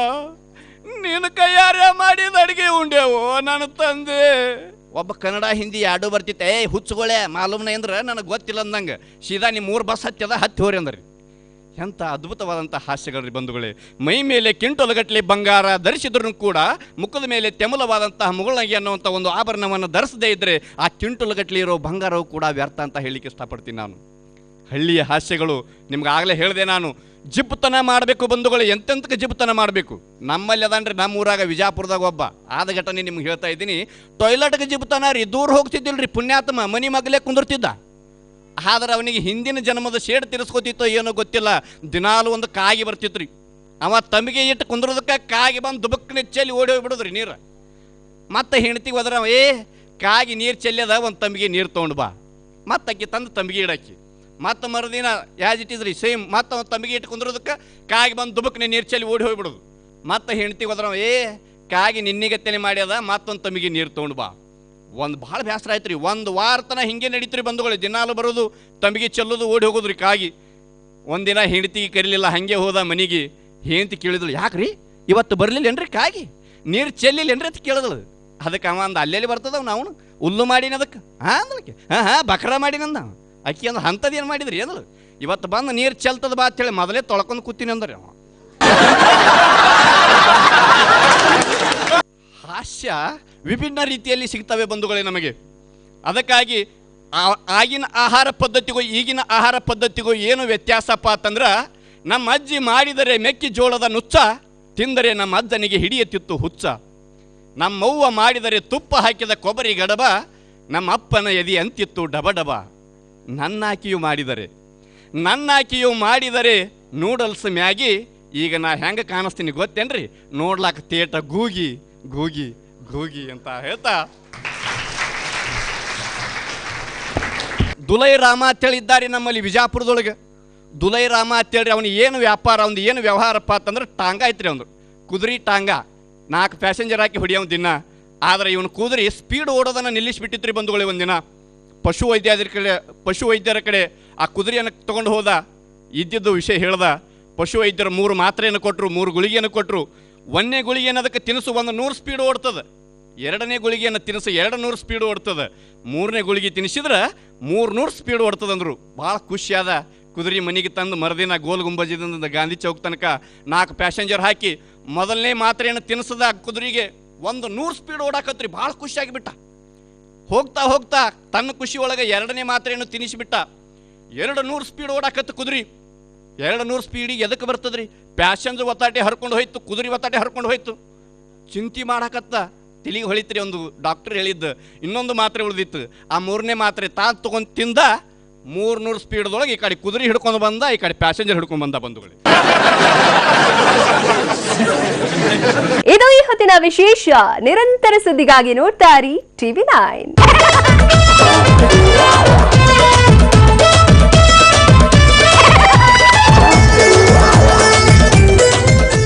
ನೀನು ಕೈಯಾರೆ ಮಾಡಿದ ಅಡಿಗೆ ಉಂಡೆವೋ ನನ್ನ ತಂದೆ ಒಬ್ಬ ಕನ್ನಡ ಹಿಂದಿ ಎರಡು ಬರ್ತಿತ್ತೆ ಏ ಹುಚ್ಚುಗೊಳೆ ಮಾಲೂಮ್ನ ಅಂದ್ರೆ ನನಗೆ ಗೊತ್ತಿಲ್ಲ ಅಂದಂಗೆ ಸೀದಾ ನಿಮ್ಮ ಮೂರು ಬಸ್ ಹತ್ಯದ ಹತ್ತಿ ಹೋರಿ ಅಂದ್ರಿ ಎಂಥ ಅದ್ಭುತವಾದಂಥ ಹಾಸ್ಯಗಳ್ರಿ ಬಂಧುಗಳೇ ಮೈ ಮೇಲೆ ಕಿಂಟೊಲಗಟ್ಟಲೆ ಬಂಗಾರ ಧರಿಸಿದ್ರು ಕೂಡ ಮುಖದ ಮೇಲೆ ತೆಮಲವಾದಂತಹ ಮುಗುಳಗಿ ಅನ್ನುವಂಥ ಒಂದು ಆಭರಣವನ್ನು ಧರಿಸದೇ ಇದ್ದರೆ ಆ ಕಿಂಟೊಲಗಟ್ಟಲೆ ಇರೋ ಬಂಗಾರವು ಕೂಡ ವ್ಯರ್ಥ ಅಂತ ಹೇಳಲಿಕ್ಕೆ ಇಷ್ಟಪಡ್ತೀನಿ ನಾನು ಹಳ್ಳಿಯ ಹಾಸ್ಯಗಳು ನಿಮ್ಗೆ ಆಗಲೇ ಹೇಳಿದೆ ನಾನು ಜಿಪ್ಪುತನ ಮಾಡಬೇಕು ಬಂಧುಗಳು ಎಂತೆಂತಕ್ಕೆ ಜಿಪ್ಪುತನ ಮಾಡಬೇಕು ನಮ್ಮಲ್ಲಿ ಅದಾನ್ರಿ ನಮ್ಮ ಊರಾಗ ವಿಜಾಪುರದಾಗ ಒಬ್ಬ ಆದ ಘಟನೆ ನಿಮ್ಗೆ ಹೇಳ್ತಾ ಇದ್ದೀನಿ ಟೊಯ್ಲೆಟ್ಗೆ ಜಿಪ್ಪುತನ ರೀ ದೂರ ಹೋಗ್ತಿದ್ದಿಲ್ರಿ ಪುಣ್ಯಾತ್ಮ ಮನಿ ಮಗಲೇ ಕುಂದಿರ್ತಿದ್ದ ಆದ್ರೆ ಅವನಿಗೆ ಹಿಂದಿನ ಜನ್ಮದ ಶೇಡ್ ತಿರ್ಸ್ಕೊತಿತ್ತೋ ಏನೋ ಗೊತ್ತಿಲ್ಲ ದಿನಾಲು ಒಂದು ಕಾಗಿ ಬರ್ತಿತ್ರಿ ಅವ ತಮಿಗೆ ಇಟ್ಟು ಕುಂದ್ರದಕ್ಕೆ ಕಾಗಿ ಬಂದು ದುಬಕ್ಕನೆ ಚೆಲ್ಲಿ ಓಡಿ ಹೋಗ್ಬಿಡುದ್ರಿ ನೀರು ಮತ್ತೆ ಹೆಂಡ್ತಿ ಹೋದ್ರ ಏ ಕಾಗಿ ನೀರು ಚೆಲ್ಲದ ಒಂದು ತಂಬಿಗೆ ನೀರು ತೊಗೊಂಡು ಬಾ ಮತ್ತೆ ಅಕ್ಕಿ ತಂದು ತಂಬಿಗೆ ಇಡಕ್ಕಿ ಮತ್ತೆ ಮರುದಿನ ಯಾಸ್ ಇಟ್ ಇಸ್ ರೀ ಸೇಮ್ ಮತ್ತೆ ಅವ್ನು ತಂಬಿಗೆ ಇಟ್ಟು ಕುಂದ್ರದಕ್ಕೆ ಕಾಗಿ ಬಂದು ದುಬಕ್ಕನೆ ನೀರು ಚೆಲ್ಲಿ ಓಡಿ ಹೋಗ್ಬಿಡೋದು ಮತ್ತೆ ಹೆಂಡ್ತಿ ಹೋದ್ರ ಏ ಕಾಗಿ ನಿನ್ನಿಗತ್ತನೆ ಮಾಡ್ಯದ ಮತ್ತೊಂದು ತಂಬಿಗೆ ನೀರು ತೊಗೊಂಡು ಬಾ ಒಂದು ಭಾಳ ಬೇಸರ ಆಯ್ತು ರೀ ಒಂದು ವಾರ ತನ ಹಿಂಗೆ ನಡೀತ್ರಿ ಬಂಧುಗಳು ದಿನಾಲು ಬರೋದು ತಂಬಿಗೆ ಚೆಲ್ಲೋದು ಓಡಿ ಹೋಗೋದು ರೀ ಕಾಗಿ ಒಂದಿನ ಹೆಂಡತಿಗೆ ಕರೀಲಿಲ್ಲ ಹಾಗೆ ಹೋದ ಮನೆಗೆ ಹೆಂಡತಿ ಕೇಳಿದಳು ಯಾಕ್ರಿ ಇವತ್ತು ಬರಲಿಲ್ಲೇನ್ರಿ ಕಾಗಿ ನೀರು ಚೆಲ್ಲಿಲ್ಲೇನ್ರಿ ಅಂತ ಕೇಳಿದಳು ಅದಕ್ಕೆ ಅವ ಅಂದ ಅಲ್ಲೆಲ್ಲಿ ಬರ್ತದವ ನಾವು ಹುಲ್ಲು ಮಾಡಿನ ಅದಕ್ಕೆ ಹಾಂ ಅಂದಳಕ್ಕೆ ಹಾಂ ಹಾಂ ಬಕ್ರ ಮಾಡಿನಂದ ಅವ. ಅಕ್ಕಿ ಅಂದ್ರೆ ಅಂಥದ್ದು ಏನು ಮಾಡಿದ್ರಿ ಅಂದಳು ಇವತ್ತು ಬಂದು ನೀರು ಚೆಲ್ತದ ಬಾ ಅಂತೇಳಿ ಮೊದಲೇ ತೊಳ್ಕೊಂಡು ಕೂತೀನಿ ಅಂದ್ರೆ ಅವ ಹಾಸ್ಯ ವಿಭಿನ್ನ ರೀತಿಯಲ್ಲಿ ಸಿಗ್ತವೆ ಬಂಧುಗಳೇ ನಮಗೆ ಅದಕ್ಕಾಗಿ ಆ- ಆಗಿನ ಆಹಾರ ಪದ್ಧತಿಗೂ ಈಗಿನ ಆಹಾರ ಪದ್ಧತಿಗೂ ಏನು ವ್ಯತ್ಯಾಸಪ್ಪ ಅಂತಂದ್ರೆ ನಮ್ಮ ಅಜ್ಜಿ ಮಾಡಿದರೆ ಮೆಕ್ಕೆಜೋಳದ ನುಚ್ಚ ತಿಂದರೆ ನಮ್ಮ ಅಜ್ಜನಿಗೆ ಹಿಡಿಯುತ್ತಿತ್ತು ಹುಚ್ಚ ನಮ್ಮವ್ವ ಮಾಡಿದರೆ ತುಪ್ಪ ಹಾಕಿದ ಕೊಬ್ಬರಿ ಗಡಬ ನಮ್ಮ ಅಪ್ಪನ ಎದಿ ಅಂತಿತ್ತು ಡಬ ಡಬ ನನ್ನಾಕಿಯು ಮಾಡಿದರೆ ನನ್ನಾಕಿಯು ಮಾಡಿದರೆ ನೂಡಲ್ಸ್ ಮ್ಯಾಗಿ ಈಗ ನಾ ಹೆಂಗೆ ಕಾಣಿಸ್ತೀನಿ ಗೊತ್ತೇನ್ರಿ ನೋಡ್ಲಾಕ ತೇಟ ಗೂಗಿ ಗೂಗಿ ಗೂಗಿ ಅಂತ ಹೇಳ್ತಾ ದುಲೈ ರಾಮ ಅಂತೇಳಿದ್ದಾರೆ ನಮ್ಮಲ್ಲಿ ವಿಜಾಪುರದೊಳಗೆ ದುಲೈ ರಾಮ ಅಂತೇಳಿ ಅವನು ಏನು ವ್ಯಾಪಾರ ಅವ್ನು ಏನು ವ್ಯವಹಾರಪ್ಪ ಅಂತಂದ್ರೆ ಟಾಂಗ ಐತ್ರಿ ಅವನು ಕುದುರೆ ಟಾಂಗ ನಾಲ್ಕು ಪ್ಯಾಸೆಂಜರ್ ಹಾಕಿ ಹೊಡಿಯೋನು ದಿನ ಆದರೆ ಇವನು ಕುದುರೆ ಸ್ಪೀಡ್ ಓಡೋದನ್ನು ನಿಲ್ಲಿಸಿಬಿಟ್ಟಿತ್ರಿ ಬಂಧುಗಳೇ ಒಂದಿನ ಪಶು ವೈದ್ಯಾಧರ ಕಡೆ ಪಶು ವೈದ್ಯರ ಕಡೆ ಆ ಕುದುರೆಯನ್ನು ತಗೊಂಡು ಹೋದ ಇದ್ದಿದ್ದು ವಿಷಯ ಹೇಳ್ದ ಪಶು ವೈದ್ಯರು ಮೂರು ಮಾತ್ರೆಯನ್ನು ಕೊಟ್ಟರು ಮೂರು ಗುಳಿಗೆಯನ್ನು ಕೊಟ್ಟರು ಒಂದನೇ ಗುಳಿಗೆಯನ್ನು ಅದಕ್ಕೆ ತಿನಿಸು ಒಂದು ನೂರು ಸ್ಪೀಡ್ ಓಡ್ತದೆ ಎರಡನೇ ಗುಳಿಗೆಯನ್ನು ತಿನಿಸು ಎರಡು ನೂರು ಸ್ಪೀಡ್ ಓಡ್ತದೆ ಮೂರನೇ ಗುಳಿಗೆ ತಿನ್ನಿಸಿದ್ರೆ ಮೂರು ನೂರು ಸ್ಪೀಡ್ ಓಡ್ತದಂದ್ರು ಭಾಳ ಖುಷಿಯಾದ ಕುದುರೆ ಮನೆಗೆ ತಂದು ಮರುದಿನ ಗೋಲ್ ಗುಂಬಜದಿಂದ ಗಾಂಧಿ ಚೌಕ್ ತನಕ ನಾಲ್ಕು ಪ್ಯಾಸೆಂಜರ್ ಹಾಕಿ ಮೊದಲನೇ ಮಾತ್ರೆಯನ್ನು ತಿನ್ನಿಸದ ಆ ಕುದುರೆಗೆ ಒಂದು ನೂರು ಸ್ಪೀಡ್ ಓಡಾಕತ್ರಿ ಭಾಳ ಖುಷಿಯಾಗಿಬಿಟ್ಟ ಹೋಗ್ತಾ ಹೋಗ್ತಾ ತನ್ನ ಖುಷಿ ಒಳಗೆ ಎರಡನೇ ಮಾತ್ರೆಯನ್ನು ತಿನ್ನಿಸಿಬಿಟ್ಟ ಎರಡು ನೂರು ಸ್ಪೀಡ್ ಓಡಾಕತ್ತು ಕುದುರೆ ಎರಡು ನೂರು ಸ್ಪೀಡಿಗೆ ಎದಕ್ಕೆ ಬರ್ತದ್ರಿ ಪ್ಯಾಸೆಂಜರ್ ಒತ್ತಾಟೆ ಹರ್ಕೊಂಡು ಹೋಯ್ತು ಕುದುರೆ ಒತ್ತಾಟೆ ಹರ್ಕೊಂಡು ಹೋಯ್ತು ಚಿಂತೆ ಮಾಡಾಕತ್ತ ತಿಳಿಗೆ ಹೊಳಿತ್ರಿ ಒಂದು ಡಾಕ್ಟರ್ ಹೇಳಿದ್ದು ಇನ್ನೊಂದು ಮಾತ್ರೆ ಉಳಿದಿತ್ತು ಆ ಮೂರನೇ ಮಾತ್ರೆ ತಾ ತಗೊಂಡು ತಿಂದ ಮೂರ್ನೂರು ಸ್ಪೀಡ್ದೊಳಗೆ ಈ ಕಡೆ ಕುದುರೆ ಹಿಡ್ಕೊಂಡು ಬಂದ ಈ ಕಡೆ ಪ್ಯಾಸೆಂಜರ್ ಹಿಡ್ಕೊಂಡು ಬಂದ ಬಂಧುಗಳು ಇದು ಈ ಹೊತ್ತಿನ ವಿಶೇಷ ನಿರಂತರ ಸುದ್ದಿಗಾಗಿ ನೋಡ್ತಾ ಇರಿ ಟಿವಿ ನೈನ್